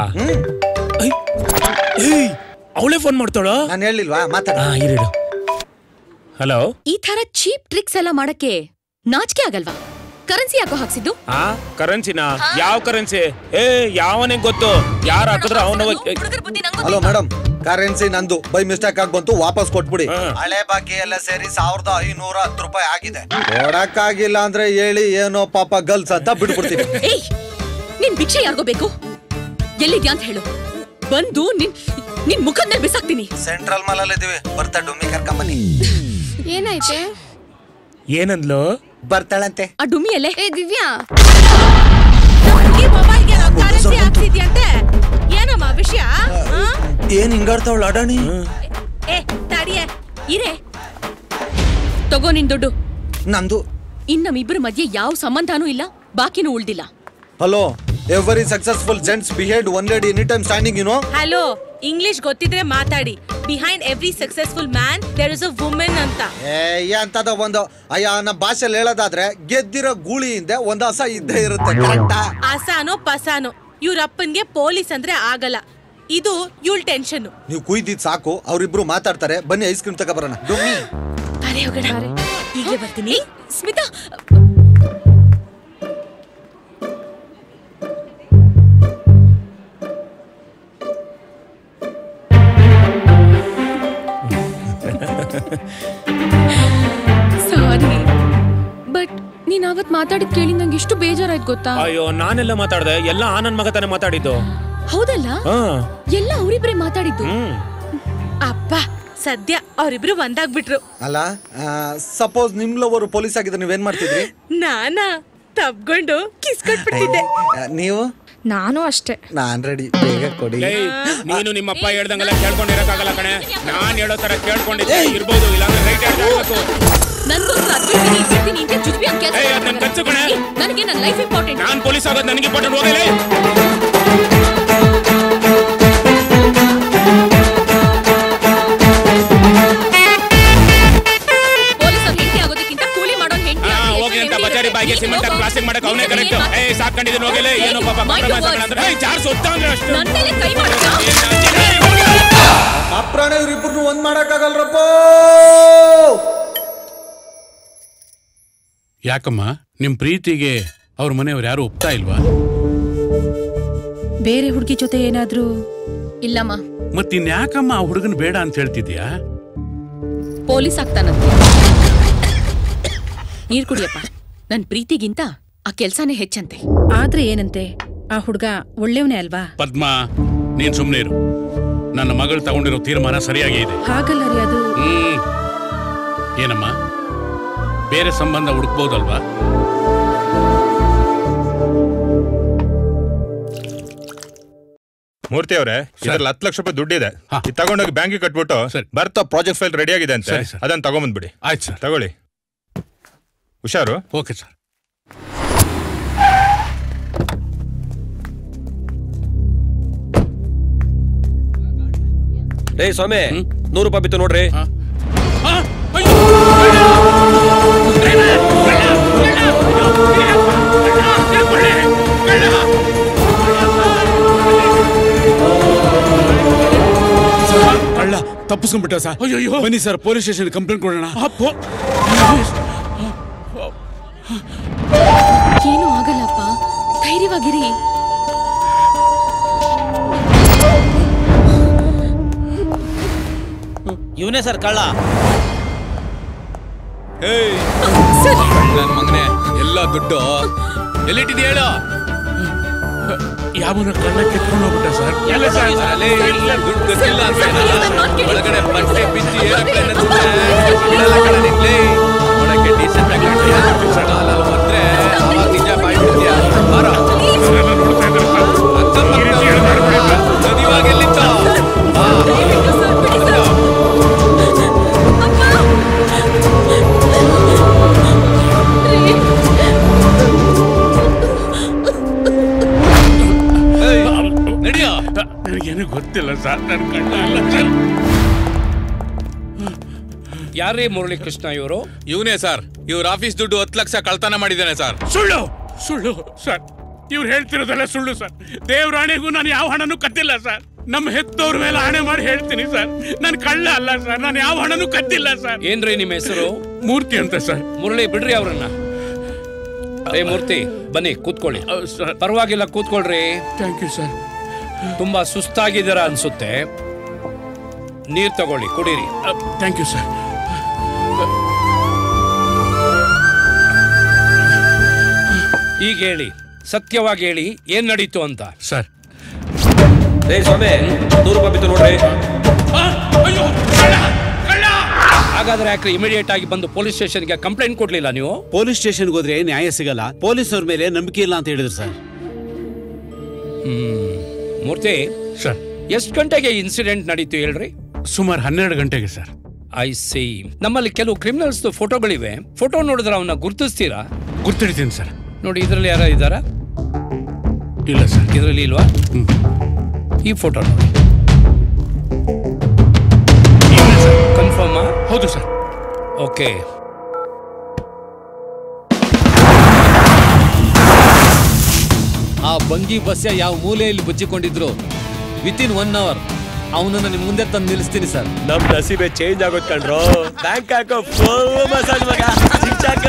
Speaker 10: ಅವಳೇ ಫೋನ್ ಮಾಡ್ತಾಳ
Speaker 1: ನಾನು ಹೇಳಿಲ್ವಾ ಮಾತಾಡ
Speaker 10: ಹಲೋ
Speaker 16: ಈ ತರ ಚೀಪ್ ಟ್ರಿಕ್ಸ್ ಎಲ್ಲ ಮಾಡಕ್ಕೆ ನಾಚಿಕೆ ಆಗಲ್ವಾ ಕರೆನ್ಸಿ ಯಾಕೋ ಹಾಕ್ಸಿದ್ದು
Speaker 10: ಆ ಕರೆನ್ಸಿನ ಯಾವ ಕರೆನ್ಸಿ ಏ ಯಾವನೇ ಗೊತ್ತು ಯಾರು ಹಾಕಿದ್ರು ಅವನ
Speaker 1: ಹಲೋ ಮೇಡಮ್ ಕರೆನ್ಸಿ ನಂದು ಬೈ ಮಿಸ್ಟೇಕ್ ಆಗಿ ಬಂತು ವಾಪಸ್ ಕೊಟ್ಬಿಡಿ ಹಳೆ ಬಾಕಿ ಎಲ್ಲ ಸೇರಿ ಸಾವಿರದ ಐನೂರ ಹತ್ತು ರೂಪಾಯಿ ಆಗಿದೆ ಕೊಡಕ್ಕಾಗಿಲ್ಲ ಅಂದ್ರೆ ಹೇಳಿ ಏನೋ ಪಾಪ ಗಲ್ಸ್ ಅಂತ ಬಿಟ್ಬಿಡ್ತೀನಿ
Speaker 16: ಏಯ್ ನಿನ್ ಭಿಕ್ಷೆ ಯಾರಿಗೋ ಬೇಕು ಎಲ್ಲಿದ್ಯಾ ಅಂತ ಹೇಳು ಬಂದು ನಿನ್ ನಿನ್ ಮುಖದ ಮೇಲೆ ಬಿಸಾಕ್ತೀನಿ
Speaker 1: ಸೆಂಟ್ರಲ್ ಮಾಲ್ ಅಲ್ಲಿ ಇದೀವಿ ಬರ್ತಾ ಡುಮ್ಮಿ ಕರ್ಕೊಂಬನ್ನಿ
Speaker 4: ಏನಾಯ್ತೆ
Speaker 10: ಏನಂದ್ಲು
Speaker 1: ಬರ್ತಾಳಂತೆ
Speaker 16: ಆ ಡುಮ್ಮಿ ಎಲ್ಲೇ
Speaker 4: ಏ ದಿವ್ಯಾ
Speaker 19: ಈ ಮೊಬೈಲ್ಗೆ ನಾವು ಕರೆನ್ಸಿ ಹಾಕ್ಸಿದ್ಯಂತೆ ಏನಮ್ಮ ವಿಷಯ ಆ?
Speaker 1: ಏನ್ ಹಿಂಗಾಡ್ತಾವಳ ಅಡಾಣಿ
Speaker 19: ಏ ತಡಿಯೇ ಇರೇ
Speaker 16: ತಗೋ ನಿನ್ ದುಡ್ಡು
Speaker 1: ನಂದು
Speaker 16: ಇನ್ ನಮ್ಮಿಬ್ಬರ ಮಧ್ಯೆ ಯಾವ ಸಂಬಂಧನೂ ಇಲ್ಲ ಬಾಕಿನೂ ಉಳ್ದಿಲ್ಲ
Speaker 1: hello every successful gents behind one lady any time standing you know
Speaker 19: hello English ಗೊತ್ತಿದ್ರೆ ಮಾತಾಡಿ behind every successful man there is a women ಅಂತ
Speaker 1: ಏ ಅಂತದ ಒಂದು ಅಯ್ಯ ನಮ್ಮ ಭಾಷೆಯಲ್ಲಿ ಹೇಳೋದಾದ್ರೆ ಗೆದ್ದಿರೋ ಗೂಳಿ ಹಿಂದೆ ಒಂದು ಹಸ ಇದ್ದೇ ಇರುತ್ತೆ ಕರೆಕ್ಟಾ
Speaker 19: ಅಸಾನೋ ಪಸಾನೋ ಇವ್ರ ಅಪ್ಪನ್ಗೆ ಪೊಲೀಸ್ ಅಂದ್ರೆ ಆಗಲ್ಲ ಇದು ಇವಳ ಟೆನ್ಷನ್
Speaker 1: ನೀವು ಕುಯ್ದಿದ್ ಸಾಕು ಅವ್ರಿಬ್ರು ಮಾತಾಡ್ತಾರೆ ಬನ್ನಿ ಐಸ್ ಕ್ರೀಮ್ ತಗೊಬರೋಣ ಡುಮ್ಮಿ
Speaker 16: ಅರೆ ಹೋಗೋಣ ಈಗಲೇ ಬರ್ತೀನಿ ಸ್ಮಿತಾ ಸಾರಿ ಬಟ್ ನೀನ್ ಅವತ್ ಮಾತಾಡಿದ್ ಕೇಳಿ ನಂಗೆ ಎಷ್ಟು ಬೇಜಾರಾಯ್ತು ಗೊತ್ತಾ
Speaker 10: ಅಯ್ಯೋ ನಾನೆಲ್ಲ ಮಾತಾಡ್ದೆ ಎಲ್ಲ ಆ ನನ್ ಮಗ ತಾನೇ ಮಾತಾಡಿದ್ದು
Speaker 16: ಹೌದಲ್ಲ
Speaker 10: ಹಾ
Speaker 16: ಎಲ್ಲ ಅವರಿಬ್ರೆ ಮಾತಾಡಿದ್ದು
Speaker 19: ಅಪ್ಪ ಸದ್ಯ ಅವ್ರಿಬ್ರು ಒಂದಾಗ್ಬಿಟ್ರು
Speaker 1: ಅಲ್ಲ ಸಪೋಸ್ ನಿಮ್ ಲವರು ಪೊಲೀಸ್ ಆಗಿದ್ರೆ ನೀವೇನ್ ಮಾಡ್ತಿದ್ರಿ
Speaker 19: ನಾನಾ ತಬ್ಕೊಂಡು ಕಿಸ್ ಕೊಟ್ಬಿಟ್ಟಿದ್ದೆ
Speaker 1: ಆ, ನೀವು
Speaker 4: ನಾನು ಅಷ್ಟೇ
Speaker 1: ನಾನ್ ರೆಡಿ ಬೇಗ ಕೊಡಿ
Speaker 10: ಏಯ್, ನೀನು ನಿಮ್ಮಪ್ಪ ಹೇಳ್ದಂಗೆಲ್ಲ ಕೇಳ್ಕೊಂಡಿರಕ್ಕಾಗಲ್ಲ ಕಣೆ ನಾನ್ ಹೇಳೋ ತರ ಕೇಳ್ಕೊಂಡಿದ್ದೆ ಇರ್ಬೋದು ಇಲ್ಲಾಂದ್ರೆ ರೈಟ್ ಹೇಳ್ಬೇಕು
Speaker 16: ನನ್ಗೋಸ್ಕರ ಅದ್ಬಿಡ್ತೀನಿ ಇದ್ಬಿಡ್ತೀನಿ ಅಂತ ಜುಜ್ಬಿ ಅಂತ
Speaker 10: ಏಯ್, ಅದ್ ನನ್ ಖರ್ಚು ಕಣೆ.
Speaker 16: ನನಗೆ ನನ್ನ ಲೈಫ್ ಇಂಪಾರ್ಟೆಂಟ್
Speaker 10: ನಾನ್ ಪೊಲೀಸ್ ಆಗೋದು ನನಗೆ ಇಂಪಾರ್ಟೆಂಟ್ ಹೋಗಲೇ
Speaker 16: ಪೊಲೀಸ್ ಅವ್ರ ಹೆಂಡತಿ ಆಗೋದಕ್ಕಿಂತ ಕೂಲಿ ಮಾಡೋ ಹೆಂಡತಿ
Speaker 10: ಹಾ ಹೋಗಿ ಅಂತ ಬಜಾರಿ ಬಾಯಿಗೆ ಸಿಮೆಂಟ್ ಪ್ಲಾಸ್ಟಿಕ್ ಮಾಡಕ್ ಅವನೇ ಕರೆಕ್ಟ್ ಏ ಸಾಕೊಂಡಿದ್ದೀನಿ ಹೋಗಲೇ ಏನೋ ಪಾಪ ಕಾಂಪ್ರಮೈಸ್ ಅಂದ್ರೆ ಏಯ್ ಚಾರ್ಜ್ ಹೊತ್ತ ಅಂದ್ರೆ ಅಷ್ಟು
Speaker 16: ನನ್ನ ಮೇಲೆ ಕೈ ಮಾಡ್ತಾ
Speaker 1: ಅಪ್ರಾಣ ಇವ್ರಿಬ್ರು ಒಂದ್ ಮಾಡಕ್ಕಾಗಲ್ರಪ್ಪ
Speaker 11: ಯಾಕಮ್ಮ ನಿಮ್ ಪ್ರೀತಿಗೆ ಅವ್ರ ಮನೆಯವ್ರು ಯಾರು ಒಪ್ತಾ ಇಲ್ವಾ
Speaker 16: ಬೇರೆ ಹುಡುಗಿ ಜೊತೆ ಏನಾದ್ರೂ ಇಲ್ಲಮ್ಮ
Speaker 11: ಮತ್ತಿನ್ಯಾಕಮ್ಮ ಆ ಹುಡುಗನ್ ಬೇಡ ಅಂತ ಹೇಳ್ತಿದ್ಯಾ
Speaker 16: ಪೊಲೀಸ್ ಆಗ್ತಾನಂತೆ ನೀರ್ ಕುಡಿಯಪ್ಪ ನನ್ ಪ್ರೀತಿಗಿಂತ ಆ ಕೆಲ್ಸನೇ ಹೆಚ್ಚಂತೆ
Speaker 21: ಆದ್ರೆ ಏನಂತೆ ಆ ಹುಡ್ಗ ಒಳ್ಳೆಯವನೇ ಅಲ್ವಾ
Speaker 11: ಪದ್ಮ ನೀನ್ ಸುಮ್ನೆ ಇರು ನನ್ನ ಮಗಳು ತಗೊಂಡಿರೋ ತೀರ್ಮಾನ ಸರಿಯಾಗಿ ಇದೆ
Speaker 21: ಹಾಗಲ್ಲ ರೀ ಅದು
Speaker 11: ಹ್ಮ್ ಏನಮ್ಮ ಬೇರೆ ಸಂಬಂಧ ಹುಡುಕ್ಬೋದಲ್ವಾ
Speaker 22: ಮೂರ್ತಿ ಅವರೇ ಇದ್ರಲ್ಲಿ ಹತ್ತು ಲಕ್ಷ ರೂಪಾಯಿ ದುಡ್ಡಿದೆ ಇದು ತಗೊಂಡೋಗಿ ಬ್ಯಾಂಕಿಗೆ ಕಟ್ಬಿಟ್ಟು ಬರ್ತಾ ಪ್ರಾಜೆಕ್ಟ್ ಫೈಲ್ ರೆಡಿ ಆಗಿದೆ ಅಂತೆ
Speaker 11: ಸರಿ, ಸರ್.
Speaker 22: ಅದನ್ನ ತಗೊಂಬಂದ್ಬಿಡಿ
Speaker 11: ಆಯ್ತು ಸರ್
Speaker 22: ತಗೊಳ್ಳಿ ಹುಷಾರು
Speaker 11: ಓಕೆ ಸರ್
Speaker 25: ಏಯ್ ಸ್ವಾಮಿ ನೂರು ರೂಪಾಯಿ ಬಿತ್ತು ನೋಡ್ರಿ
Speaker 26: ಕಳ್ಳ ತಪ್ಪಿಸ್ಕೊಂಡ್ಬಿಟ್ಟ ಸರ್ ಬನ್ನಿ ಸರ್ ಪೊಲೀಸ್ ಸ್ಟೇಷನ್ ಕಂಪ್ಲೇಂಟ್ ಕೊಡೋಣ
Speaker 16: ಏನು ಆಗಲ್ಲಪ್ಪ ಧೈರ್ಯವಾಗಿರಿ
Speaker 13: ಇವನೇ ಸರ್ ಕಳ್ಳ
Speaker 12: ಏಯ್ ನನ್ ಮಗನೆ ಎಲ್ಲ ದುಡ್ಡು ಎಲ್ಲಿಟ್ಟಿದ್ಯ ಹೇಳು
Speaker 11: ಯಾವನ ಕಳ್ಳ ಕಿತ್ಕೊಂಡು ಹೋಗ್ಬಿಟ್ಟ ಸರ್
Speaker 12: ಎಲ್ಲ ಸರ್ ಅಲ್ಲೇ ಇಲ್ಲ ದುಡ್ಡು ಗೊತ್ತಿಲ್ಲ ಅಂತ ಒಳಗಡೆ ಬಟ್ಟೆ ಬಿಚ್ಚಿ ಏರೋಪ್ಲೇನ್ ಬಿಡಲ್ಲ ಕಣ ನಿನ್ಲೆ ನೋಡಕ್ಕೆ ಡೀಸೆಂಟ್ ಆಗಿ ಕಾಲಲ್ಲಿ ಬಂದ್ರೆ ಅವಾಗ ನಿಜ ಬಾಯ್ಬಿಡ್ತೀಯ ಬಾರ ನದಿವಾಗ ಎಲ್ಲಿತ್ತು ಬಾ.
Speaker 2: ಯಾರೇ ಮುರಳಿ ಕೃಷ್ಣ ಇವರು
Speaker 5: ಇವನೇ ಸರ್ ಇವ್ರ ಆಫೀಸ್ ದುಡ್ಡು ಹತ್ತು ಲಕ್ಷ ಕಳ್ತನ ಮಾಡಿದ್ದಾನೆ ಸರ್
Speaker 11: ಸುಳ್ಳು ಸುಳ್ಳು ಸರ್ ಇವ್ರು ಹೇಳ್ತಿರೋದೆಲ್ಲ ಸುಳ್ಳು ಸರ್ ದೇವ್ರಾಣೆಗೂ ನಾನು ಯಾವ ಹಣನೂ ಕದ್ದಿಲ್ಲ ಸರ್ ನಮ್ಮ ಹೆತ್ತವ್ರ ಮೇಲೆ ಹಣೆ ಮಾಡಿ ಹೇಳ್ತೀನಿ ಸರ್ ನಾನು ಕಳ್ಳ ಅಲ್ಲ ಸರ್ ನಾನು ಯಾವ ಹಣನೂ ಕದ್ದಿಲ್ಲ ಸರ್
Speaker 2: ಏನ್ರಿ ನಿಮ್ಮ ಹೆಸರು
Speaker 11: ಮೂರ್ತಿ ಅಂತ ಸರ್
Speaker 2: ಮುರಳಿ ಬಿಡ್ರಿ ಅವ್ರನ್ನ ಏ ಮೂರ್ತಿ ಬನ್ನಿ ಕೂತ್ಕೊಳ್ಳಿ ಪರವಾಗಿಲ್ಲ ಕೂತ್ಕೊಳ್ರಿ
Speaker 11: ಥ್ಯಾಂಕ್ ಯು ಸರ್
Speaker 2: ತುಂಬಾ ಸುಸ್ತಾಗಿದ್ದೀರಾ ಅನ್ಸುತ್ತೆ ನೀರ್ ತಗೊಳ್ಳಿ ಕುಡೀರಿ
Speaker 11: ಥ್ಯಾಂಕ್ ಯು ಸರ್
Speaker 2: ಈಗ ಹೇಳಿ ಸತ್ಯವಾಗಿ ಹೇಳಿ ಏನ್ ನಡೀತು ಅಂತ
Speaker 11: ಸರ್
Speaker 25: ಏ ಸ್ವಾಮಿ ನೂರು ರೂಪಾಯಿ ಬಿತ್ತು ನೋಡ್ರಿ
Speaker 2: ಹಾಗಾದ್ರೆ ಯಾಕೆ ಇಮಿಡಿಯೇಟ್ ಆಗಿ ಬಂದು ಪೊಲೀಸ್ ಸ್ಟೇಷನ್ಗೆ ಕಂಪ್ಲೇಂಟ್ ಕೊಡ್ಲಿಲ್ಲ ನೀವು
Speaker 26: ಪೊಲೀಸ್ ಸ್ಟೇಷನ್ಗೆ ಹೋದ್ರೆ ನ್ಯಾಯ ಸಿಗಲ್ಲ ಪೊಲೀಸವ್ರ ಮೇಲೆ ನಂಬಿಕೆ ಇಲ್ಲ ಅಂತ ಹೇಳಿದ್ರು ಸರ್
Speaker 2: ಹ್ಮ್ ಮೂರ್ತಿ
Speaker 11: ಸರ್
Speaker 2: ಎಷ್ಟು ಗಂಟೆಗೆ ಇನ್ಸಿಡೆಂಟ್ ನಡೀತು ಹೇಳ್ರಿ
Speaker 11: ಸುಮಾರು ಹನ್ನೆರಡು ಗಂಟೆಗೆ ಸರ್
Speaker 2: ಐ ಸಿ ನಮ್ಮಲ್ಲಿ ಕೆಲವು ಕ್ರಿಮಿನಲ್ಸ್ ಫೋಟೋಗಳಿವೆ ಫೋಟೋ ನೋಡಿದ್ರೆ ಅವನ್ನ ಗುರ್ತಿಸ್ತೀರಾ
Speaker 11: ಗುರ್ತಿಡ್ತೀನಿ ಸರ್
Speaker 2: ನೋಡಿ ಇದರಲ್ಲಿ ಯಾರ ಇದ್ದಾರಾ
Speaker 11: ಇಲ್ಲ ಸರ್
Speaker 2: ಇದರಲ್ಲಿ ಇಲ್ವಾ ಈ ಫೋಟೋ ನೋಡಿ ಕನ್ಫರ್ಮ್
Speaker 11: ಹೌದು ಸರ್
Speaker 2: ಓಕೆ
Speaker 7: ಆ ಬಂಗಿ ಬಸ್ಯ ಯಾವ ಮೂಲೆಯಲ್ಲಿ ಬಚ್ಚಿಕೊಂಡಿದ್ರು ವಿತ್ ಇನ್ ಒನ್ ಅವರ್ ಅವನನ್ನ ನಿಮ್ ಮುಂದೆ ತಂದು ನಿಲ್ಲಿಸ್ತೀನಿ ಸರ್
Speaker 25: ನಮ್ ನಸೀಬೆ ಚೇಂಜ್ ಆಗೋದ್ ಕಂಡ್ರು ಬ್ಯಾಂಕ್ ಹಾಕೋ ಫುಲ್ ಮಸಾಜ್ ಮಗ ಚಿಕ್ಚಾಕ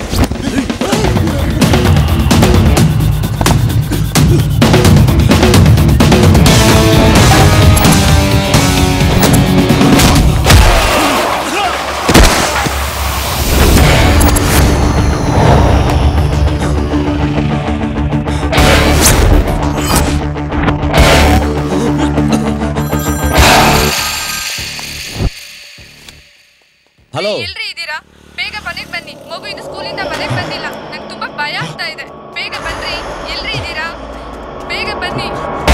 Speaker 7: ಹಲೋ
Speaker 4: ಎಲ್ರಿ ಇದ್ದೀರಾ ಬೇಗ ಮನೆಗೆ ಬನ್ನಿ ಮಗು ಇನ್ನು ಸ್ಕೂಲಿಂದ ಮನೆಗೆ ಬಂದಿಲ್ಲ ನಂಗೆ ತುಂಬಾ ಭಯ ಆಗ್ತಾ ಇದೆ ಬೇಗ ಬನ್ರಿ ಎಲ್ರಿ ಇದ್ದೀರಾ ಬೇಗ ಬನ್ನಿ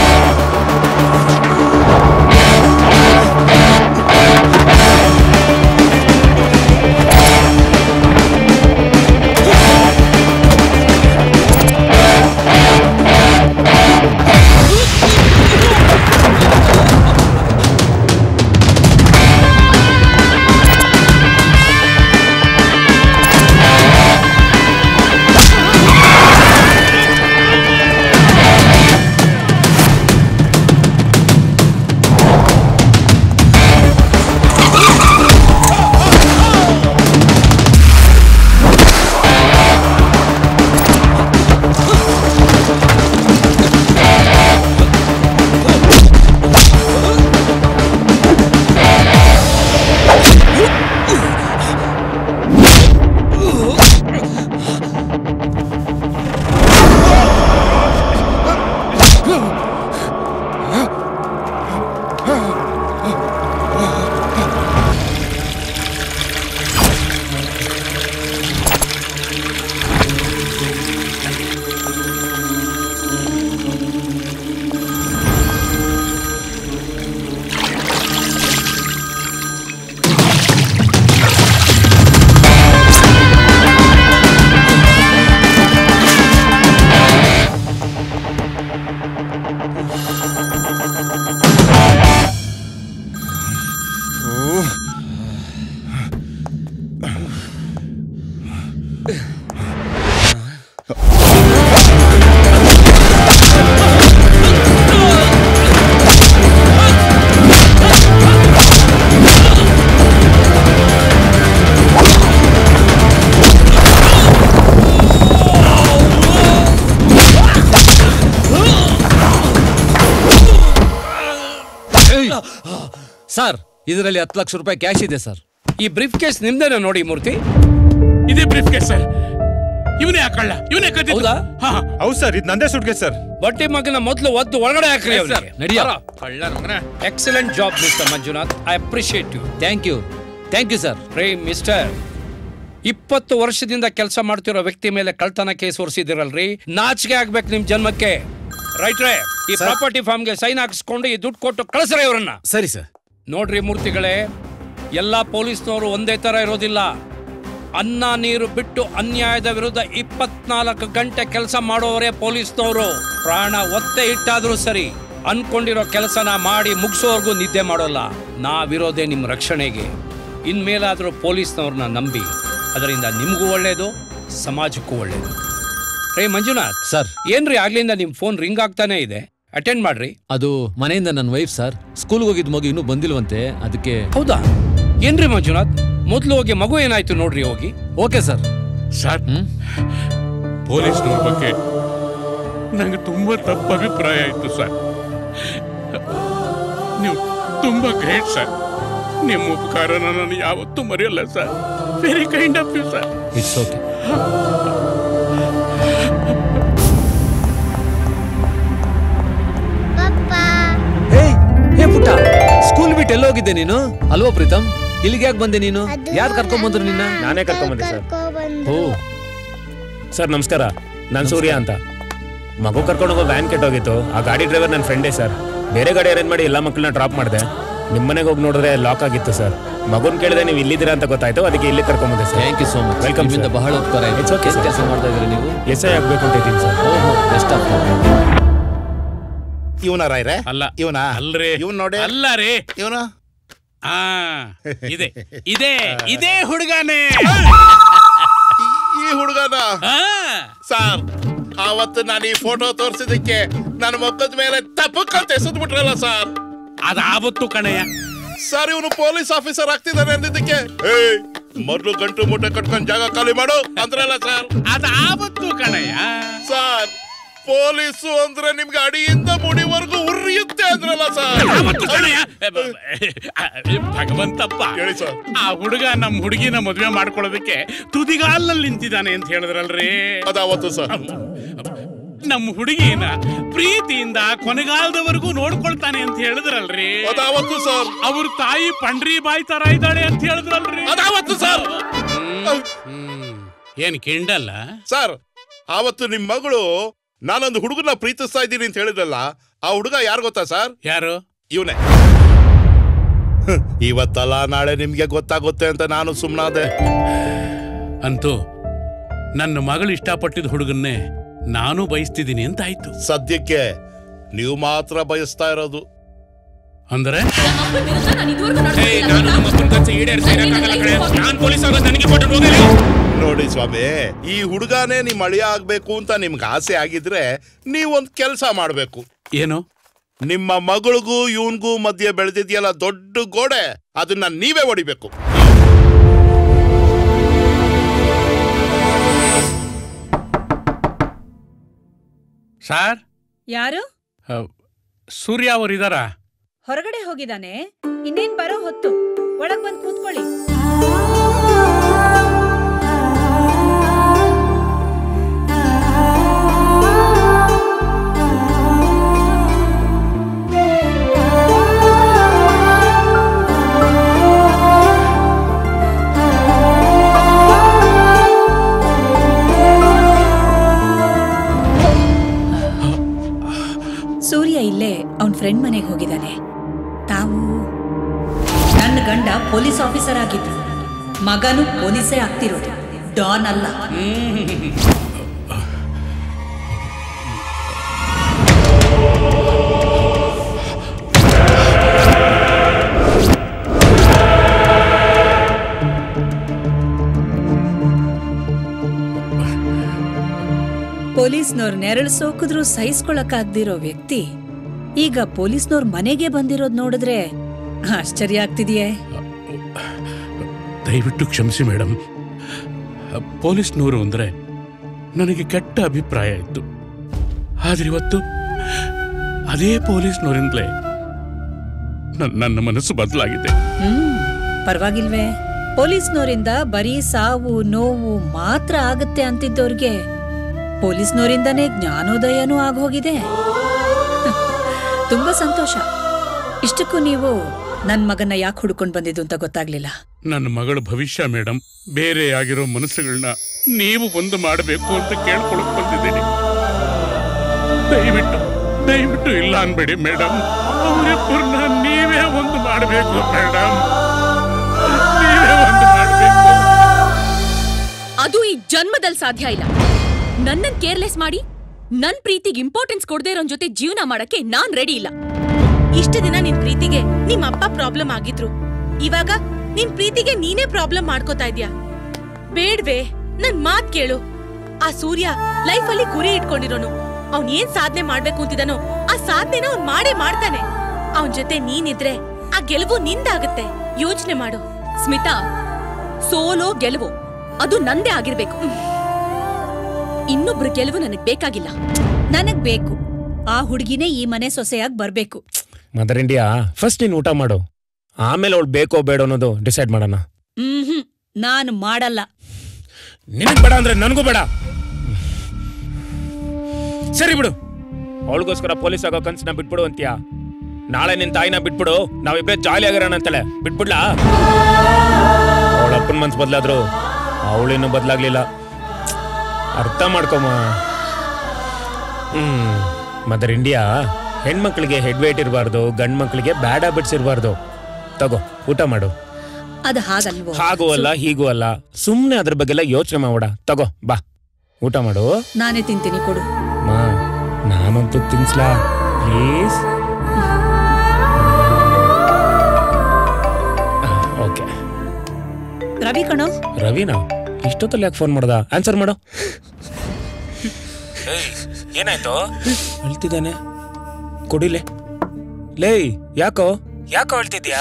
Speaker 7: ಸರ್ ಇದರಲ್ಲಿ ಹತ್ತು ಲಕ್ಷ ರೂಪಾಯಿ ಕ್ಯಾಶ್ ಇದೆ ಸರ್
Speaker 2: ಈ ಬ್ರೀಫ್ ಕೇಸ್ ನಿಮ್ದೇನ ನೋಡಿ ಮೂರ್ತಿ
Speaker 11: ಇದೇ ಬ್ರೀಫ್ ಕೇಸ್ ಸರ್ ಇವನೇ ಹಾಕಳ್ಳ ಇವನೇ ಕದ್ದಿದ್ದು
Speaker 2: ಹೌದಾ
Speaker 22: ಹೌದು ಸರ್ ಇದು ನಂದೇ ಸುಟ್ಗೆ ಸರ್
Speaker 2: ಬಡ್ಡಿ ಮಗನ ಮೊದಲು ಒದ್ದು ಒಳಗಡೆ ಹಾಕ್ರಿ
Speaker 7: Yes, sir. ನಡಿಯ.
Speaker 2: Excellent job mister Manjunath I appreciate you
Speaker 7: thank you thank you sir
Speaker 2: ರೇ ಮಿಸ್ಟರ್ ಇಪ್ಪತ್ತು ವರ್ಷದಿಂದ ಕೆಲಸ ಮಾಡ್ತಿರೋ ವ್ಯಕ್ತಿ ಮೇಲೆ ಕಳ್ತನ ಕೇಸ್ ಹೊರಿಸಿದಿರಲ್ರಿ ನಾಚಿಕೆ ಆಗ್ಬೇಕು ನಿಮ್ ಜನ್ಮಕ್ಕೆ ರೈಟ್ ರೇ ಈ
Speaker 7: Sir.
Speaker 2: ಪ್ರಾಪರ್ಟಿ ಫಾರ್ಮ್ಗೆ ಸೈನ್ ಹಾಕಿಸ್ಕೊಂಡು ಈ ದುಡ್ಡು ಕೊಟ್ಟು ಕಳಿಸ್ರಿ ಅವ್ರನ್ನ
Speaker 7: ಸರಿ ಸರ್
Speaker 2: ನೋಡ್ರಿ ಮೂರ್ತಿಗಳೇ ಎಲ್ಲಾ ಪೊಲೀಸ್ನವರು ಒಂದೇ ತರ ಇರೋದಿಲ್ಲ ಅನ್ನ ನೀರು ಬಿಟ್ಟು ಅನ್ಯಾಯದ ವಿರುದ್ಧ ಇಪ್ಪತ್ನಾಲ್ಕು ಗಂಟೆ ಕೆಲಸ ಮಾಡೋರೇ ಪೊಲೀಸ್ನವರು ಪ್ರಾಣ ಒತ್ತೆ ಇಟ್ಟಾದ್ರೂ ಸರಿ ಅನ್ಕೊಂಡಿರೋ ಕೆಲಸನ ಮಾಡಿ ಮುಗಿಸೋರ್ಗೂ ನಿದ್ದೆ ಮಾಡೋಲ್ಲ ನಾವಿರೋದೇ ನಿಮ್ ರಕ್ಷಣೆಗೆ ಇನ್ಮೇಲಾದರೂ ಪೊಲೀಸ್ನವ್ರನ್ನ ನಂಬಿ ಅದರಿಂದ ನಿಮಗೂ ಒಳ್ಳೇದು ಸಮಾಜಕ್ಕೂ ಒಳ್ಳೇದು ರೇ ಮಂಜುನಾಥ್
Speaker 7: ಸರ್
Speaker 2: ಏನ್ರಿ ಆಗ್ಲಿಂದ ನಿಮ್ ಫೋನ್ ರಿಂಗ್ ಆಗ್ತಾನೆ ಇದೆ ಅಟೆಂಡ್ ಮಾಡ್ರಿ
Speaker 7: ಅದು ಮನೆಯಿಂದ ನನ್ನ ವೈಫ್ ಸರ್ ಸ್ಕೂಲ್ಗೆ ಹೋಗಿದ್ ಮಗು ಇನ್ನೂ ಬಂದಿಲ್ವಂತೆ ಅದಕ್ಕೆ
Speaker 2: ಹೌದಾ ಏನ್ರಿ ಮಂಜುನಾಥ್ ಮೊದ್ಲು ಹೋಗಿ ಮಗು ಏನಾಯ್ತು ನೋಡ್ರಿ ಹೋಗಿ
Speaker 7: ಓಕೆ ಸರ್
Speaker 11: ಸರ್ ಪೊಲೀಸ್ನವ್ರ ಬಗ್ಗೆ ನಂಗೆ ತುಂಬಾ ತಪ್ಪು ಅಭಿಪ್ರಾಯ ಆಯ್ತು ಸರ್ ನೀವು ತುಂಬಾ ಗ್ರೇಟ್ ಸರ್ ನಿಮ್ಮ ಉಪಕಾರನ ನಾನು ಯಾವತ್ತೂ ಮರೆಯಲ್ಲ sir very kind of you sir
Speaker 7: it's okay hey ಪುಟ್ಟ ಸ್ಕೂಲ್ ಬಿಟ್ಟು ಎಲ್ಲೋಗಿದ್ದೆ ನೀನು ಅಲ್ವಾ ಪ್ರೀತಮ್ ಇಲ್ಲಿಗೆ ಯಾಕೆ ಬಂದೆ ನೀನು ಯಾರು ಕರ್ಕೊಂಡ್ ಬಂದ್ರು ನಿನ್ನ
Speaker 10: ನಾನೇ ಕರ್ಕೊಂಬಂದೆ ಸರ್
Speaker 7: ಓ
Speaker 10: ಸರ್ ನಮಸ್ಕಾರ ನಾನು ಸೂರ್ಯ ಅಂತ ಮಗು ಕರ್ಕೊಂಡು ಹೋಗೋ ವ್ಯಾನ್ ಕೆಟ್ಟೋಗಿತ್ತು ಆ ಗಾಡಿ ಡ್ರೈವರ್ ನನ್ನ ಫ್ರೆಂಡೇ ಸರ್ ಬೇರೆ ಗಾಡಿ ಅರೇಂಜ್ ಮಾಡಿ ಎಲ್ಲ ಮಕ್ಕಳನ್ನ ಡ್ರಾಪ್ ಮಾಡಿದೆ ನಿಮ್ಮ ಮನೆಗೆ ಹೋಗಿ ನೋಡಿದ್ರೆ ಲಾಕ್ ಆಗಿತ್ತು ಸರ್ ಮಗುನ್ ಕೇಳಿದ್ರೆ ನೀವು ಇಲ್ಲಿದ್ದೀರಾ ಅಂತ ಗೊತ್ತಾಯ್ತು ಅದಕ್ಕೆ ಇಲ್ಲಿ ಕರ್ಕೊಂಬಂದೆ sir
Speaker 7: thank you so much
Speaker 10: welcome
Speaker 7: ನಿಮ್ಮಿಂದ ಬಹಳ ಉಪಕಾರ ಆಯ್ತು
Speaker 10: ಇಟ್ಸ್ ಓಕೆ
Speaker 7: ಏನ್ ಕೆಲಸ ಮಾಡ್ತಾ ಇದ್ರಿ ನೀವು
Speaker 10: ಎಸ್ ಐ ಆಗ್ಬೇಕು ಅಂತ ಇದ್ದೀನಿ ಸರ್
Speaker 7: ಓಹೋ ಬೆಸ್ಟ್ ಆಫ್
Speaker 6: ಇವನ ರಾಯ್ರೆ
Speaker 11: ಅಲ್ಲ
Speaker 6: ಇವನ
Speaker 11: ಅಲ್ರಿ
Speaker 6: ಇವನ್ ನೋಡಿ
Speaker 11: ಅಲ್ಲ ರೀ
Speaker 6: ಇವನ
Speaker 11: ಆ ಇದೆ ಇದೆ ಇದೇ ಹುಡುಗನೇ
Speaker 6: ಈ ಹುಡುಗನ ಸರ್ ಅವತ್ತು ನಾನು ಈ ಫೋಟೋ ತೋರಿಸಿದಕ್ಕೆ ನನ್ನ ಮುಖದ ಮೇಲೆ ತಪ್ಪಕ್ಕಂತ ಎಸೆದ್ಬಿಟ್ರಲ್ಲ ಸರ್
Speaker 11: ಅದಾವತ್ತು ಕಣಯ್ಯ
Speaker 6: ಸರ್ ಇವನು ಪೊಲೀಸ್ ಆಫೀಸರ್ ಆಗ್ತಿದ್ದಾನೆ ಅಂದಿದ್ದಕ್ಕೆ ಏಯ್ ಮೊದ್ಲು ಗಂಟು ಮೂಟೆ ಕಟ್ಕೊಂಡ್ ಜಾಗ ಖಾಲಿ ಮಾಡು ಅಂದ್ರಲ್ಲ ಸರ್
Speaker 11: ಅದಾವತ್ತು ಕಣಯ್ಯ
Speaker 6: ಸರ್ ಪೊಲೀಸು ಅಂದ್ರೆ ನಿಮ್ಗೆ ಅಡಿಯಿಂದ ಮುಡಿವರೆಗೂ ಉರಿಯುತ್ತೆ ಅಂದ್ರಲ್ಲ ಸರ್
Speaker 11: ಅದಾವತ್ತು ಕಣಯ್ಯ ಎ, ಬ- ಎ, ಭಗವಂತಪ್ಪ ಆ ಹುಡುಗ ನಮ್ ಹುಡುಗಿನ ಮದ್ವೆ ಮಾಡ್ಕೊಳ್ಳೋದಕ್ಕೆ ತುದಿಗಾಲಲ್ಲಿ ನಿಂತಿದ್ದಾನೆ ಅಂತ ಹೇಳಿದ್ರಲ್ರಿ
Speaker 6: ಅದಾವತ್ತು ಸರ್
Speaker 11: ನಮ್ಮ ಹುಡುಗಿನ ಪ್ರೀತಿಯಿಂದ ಕೊನೆಗಾಲದವರೆಗೂ ನೋಡ್ಕೊಳ್ತಾನೆ ಅಂತ ಹೇಳಿದ್ರಲ್ರಿ
Speaker 6: ಅದಾವತ್ತು ಸರ್
Speaker 11: ಅವ್ರ ತಾಯಿ ಪಂಡ್ರಿ ಬಾಯಿ ತರ ಇದ್ದಾಳೆ ಅಂತ ಹೇಳಿದ್ರಲ್ರಿ
Speaker 6: ಅದಾವತ್ತು ಸರ್
Speaker 11: ಏನ್ ಕಿಂಡಲ್ಲ
Speaker 6: ಸರ್ ಆವತ್ತು ನಿಮ್ ಮಗಳು ನಾನೊಂದು ಹುಡುಗನ ಪ್ರೀತಿಸ್ತಾ ಇದ್ದೀನಿ ಅಂತ ಹೇಳಿದ್ರಲ್ಲ ಆ ಹುಡುಗ ಯಾರು ಗೊತ್ತಾ ಸರ್
Speaker 11: ಯಾರು
Speaker 6: ಇವನೇ ಇವತ್ತಲ್ಲ ನಾಳೆ ನಿಮ್ಗೆ ಗೊತ್ತಾಗುತ್ತೆ ಅಂತ ನಾನು ಸುಮ್ಮನಾದೆ
Speaker 11: ಅಂತೂ ನನ್ನ ಮಗಳು ಇಷ್ಟಪಟ್ಟಿದ ಹುಡುಗನ್ನೇ ನಾನು ಬಯಸ್ತಿದ್ದೀನಿ ಅಂತ ಆಯ್ತು
Speaker 6: ಸದ್ಯಕ್ಕೆ ನೀವು ಮಾತ್ರ ಬಯಸ್ತಾ ಇರೋದು
Speaker 11: ಅಂದ್ರೆ
Speaker 6: ನೋಡಿ ಸ್ವಾಮಿ ಈ ಹುಡುಗನೇ ನಿಮ್ ಅಳಿಯ ಆಗ್ಬೇಕು ಅಂತ ನಿಮ್ಗೆ ಆಸೆ ಆಗಿದ್ರೆ ನೀವೊಂದ್ ಕೆಲ್ಸ ಮಾಡ್ಬೇಕು
Speaker 11: ಏನು
Speaker 6: ನಿಮ್ಮ ಮಗಳಿಗೂ ಇವನ್ಗೂ ಮಧ್ಯೆ ಬೆಳೆದಿದ್ಯಲ್ಲ ದೊಡ್ಡ ಗೋಡೆ ಅದನ್ನ ನೀವೇ ಹೊಡಿಬೇಕು
Speaker 11: ಸಾರ್
Speaker 20: ಯಾರು
Speaker 11: ಸೂರ್ಯ ಅವರು ಇದಾರ
Speaker 20: ಹೊರಗಡೆ ಹೋಗಿದ್ದಾನೆ ಇನ್ನೇನ್ ಬರೋ ಹೊತ್ತು ಒಳಗ್ ಬಂದ್ ಕೂತ್ಕೊಳ್ಳಿ ಸೂರ್ಯ ಇಲ್ಲೇ ಅವನ್ ಫ್ರೆಂಡ್ ಮನೆಗೆ ಹೋಗಿದ್ದಾನೆ ತಾವು ನನ್ನ ಗಂಡ ಪೊಲೀಸ್ ಆಫೀಸರ್ ಆಗಿದ್ರು ಮಗನು ಪೊಲೀಸೇ ಆಗ್ತಿರೋದು ಡಾನ್ ಅಲ್ಲ ಪೊಲೀಸ್ನವ್ರ ನೆರಳು ಸೋಕಿದ್ರು ಸಹಿಸ್ಕೊಳಕ್ಕಾಗ್ದಿರೋ ವ್ಯಕ್ತಿ ಈಗ ಪೊಲೀಸ್ನವ್ರ ಮನೆಗೆ ಬಂದಿರೋದ್ ನೋಡಿದ್ರೆ ಆಶ್ಚರ್ಯ ಆಗ್ತಿದೆಯೇ
Speaker 11: ದಯವಿಟ್ಟು ಕ್ಷಮಿಸಿ ಮೇಡಮ್ ಪೊಲೀಸ್ನವರು ಅಂದ್ರೆ ನನಗೆ ಕೆಟ್ಟ ಅಭಿಪ್ರಾಯ ಇತ್ತು ಆದ್ರೆ ಇವತ್ತು ಅದೇ ಪೊಲೀಸ್ನವರಿಂದಲೇ ನನ್- ನನ್ನ ಮನಸ್ಸು ಬದಲಾಗಿದೆ
Speaker 20: ಹ್ಮ್ ಪರವಾಗಿಲ್ವೇ ಪೊಲೀಸ್ನವರಿಂದ ಬರೀ ಸಾವು ನೋವು ಮಾತ್ರ ಆಗತ್ತೆ ಅಂತಿದ್ದವ್ರಿಗೆ ಪೊಲೀಸ್ನವರಿಂದನೇ ಜ್ಞಾನೋದಯನೂ ಆಗೋಗಿದೆ ತುಂಬಾ ಸಂತೋಷ ಇಷ್ಟಕ್ಕೂ ನೀವು ನನ್ ಮಗನ್ನ ಯಾಕೆ ಹುಡ್ಕೊಂಡ್ ಬಂದಿದ್ದು ಅಂತ ಗೊತ್ತಾಗ್ಲಿಲ್ಲ
Speaker 11: ನನ್ನ ಮಗಳ ಭವಿಷ್ಯ ಮೇಡಮ್ ಬೇರೆ ಆಗಿರೋ ಮನಸ್ಸುಗಳನ್ನ ನೀವು ಒಂದು ಮಾಡಬೇಕು ಅಂತ ಕೇಳ್ಕೊಳಕ್ ಬಂದಿದ್ದೀನಿ ದಯವಿಟ್ಟು ದಯವಿಟ್ಟು ಇಲ್ಲ ಅನ್ಬೇಡಿ ಮೇಡಮ್ ಅವರಿಬ್ಬರನ್ನ ನೀವೇ ಒಂದು ಮಾಡಬೇಕು ಮೇಡಮ್ ನೀವೇ ಒಂದು ಮಾಡಬೇಕು
Speaker 16: ಅದು ಈ ಜನ್ಮದಲ್ಲಿ ಸಾಧ್ಯ ಇಲ್ಲ ನನ್ನನ್ ಕೇರ್ಲೆಸ್ ಮಾಡಿ ನನ್ ಪ್ರೀತಿಗೆ ಇಂಪಾರ್ಟೆನ್ಸ್ ಕೊಡದೇ ಇರೋನ್ ಜೊತೆ ಜೀವನ ಮಾಡಕ್ಕೆ ನಾನ್ ರೆಡಿ ಇಲ್ಲ
Speaker 19: ಇಷ್ಟು ದಿನ ನಿನ್ ಪ್ರೀತಿಗೆ ನಿಮ್ ಅಪ್ಪ ಪ್ರಾಬ್ಲಮ್ ಆಗಿದ್ರು ಇವಾಗ ನಿನ್ ಪ್ರೀತಿಗೆ ನೀನೇ ಪ್ರಾಬ್ಲಮ್ ಮಾಡ್ಕೋತಾ ಇದ್ಯಾ ಬೇಡ್ವೆ ನನ್ ಮಾತ್ ಕೇಳು ಆ ಸೂರ್ಯ ಲೈಫ್ ಅಲ್ಲಿ ಗುರಿ ಇಟ್ಕೊಂಡಿರೋನು ಅವ್ನ್ ಏನ್ ಸಾಧನೆ ಮಾಡ್ಬೇಕು ಅಂತಿದಾನೋ ಆ ಸಾಧನೆನ ಅವ್ನ್ ಮಾಡೇ ಮಾಡ್ತಾನೆ ಅವನ್ ಜೊತೆ ನೀನಿದ್ರೆ ಆ ಗೆಲುವು ನಿಂದಾಗತ್ತೆ ಯೋಚನೆ ಮಾಡು
Speaker 16: ಸ್ಮಿತಾ ಸೋಲೋ ಗೆಲುವು ಅದು ನಂದೇ ಆಗಿರ್ಬೇಕು ಇನ್ನೊಬ್ರ ಗೆಲುವು ನನಗ್ ಬೇಕಾಗಿಲ್ಲ
Speaker 20: ನನಗ್ ಬೇಕು ಆ ಹುಡುಗಿನೇ ಈ ಮನೆ ಸೊಸೆಯಾಗಿ ಬರ್ಬೇಕು
Speaker 10: ಮದರ್ ಇಂಡಿಯಾ ಫಸ್ಟ್ ನೀನು ಊಟ ಮಾಡು ಆಮೇಲೆ ಅವಳು ಬೇಕೋ ಬೇಡ ಅನ್ನೋದು ಡಿಸೈಡ್ ಮಾಡೋಣ
Speaker 20: ಹ್ಮ್ ನಾನು ಮಾಡಲ್ಲ
Speaker 10: ನಿನಗ್ ಬೇಡ ಅಂದ್ರೆ ನನಗೂ ಬೇಡ ಸರಿ ಬಿಡು ಅವಳಿಗೋಸ್ಕರ ಪೊಲೀಸ್ ಆಗೋ ಕನ್ಸನ್ನ ಬಿಟ್ಬಿಡು ಅಂತೀಯ ನಾಳೆ ನಿನ್ ತಾಯಿನ ಬಿಟ್ಬಿಡು ನಾವಿಬ್ಬರೇ ಜಾಲಿ ಆಗಿರೋಣ ಅಂತಳೆ ಬಿಟ್ಬಿಡ್ಲಾ ಅವಳ ಅಪ್ಪನ ಮನ್ಸು ಬದಲಾದ್ರು ಅವಳಿನ್ನೂ ಬದಲಾಗ್ಲಿಲ್ಲ ಅರ್ಥ ಮಾಡ್ಕೊಮ್ಮ ಹ್ಮ್ ಮದರ್ ಇಂಡಿಯಾ ಹೆಣ್ಮಕ್ಳಿಗೆ ಹೆಡ್ ವೇಟ್ ಇರಬಾರ್ದು ಗಂಡ್ ಮಕ್ಳಿಗೆ ಬ್ಯಾಡ್ ಹ್ಯಾಬಿಟ್ಸ್ ಇರಬಾರ್ದು ತಗೋ ಊಟ ಮಾಡು
Speaker 20: ಅದು ಹಾಗಲ್ವೋ
Speaker 10: ಹಾಗೂ ಅಲ್ಲ ಹೀಗೂ ಅಲ್ಲ ಸುಮ್ನೆ ಅದ್ರ ಬಗ್ಗೆ ಎಲ್ಲ ಯೋಚನೆ ಮಾಡ ತಗೋ ಬಾ ಊಟ ಮಾಡು
Speaker 20: ನಾನೇ ತಿಂತೀನಿ ಕೊಡು
Speaker 10: ಮಾ ನಾನಂತೂ ತಿನ್ಸ್ಲಾ ಪ್ಲೀಸ್ ಓಕೆ
Speaker 20: ರವಿ ಕಣೋ
Speaker 10: ರವಿನಾ ಇಷ್ಟೊತ್ತಲ್ಲಿ ಯಾಕೆ ಫೋನ್ ಮಾಡ್ದ ಆನ್ಸರ್ ಮಾಡು ಏನಾಯ್ತು ಅಳ್ತಿದ್ದಾನೆ ಕೊಡಿಲೆ ಲೇ ಯಾಕೋ ಯಾಕೋ ಅಳ್ತಿದ್ಯಾ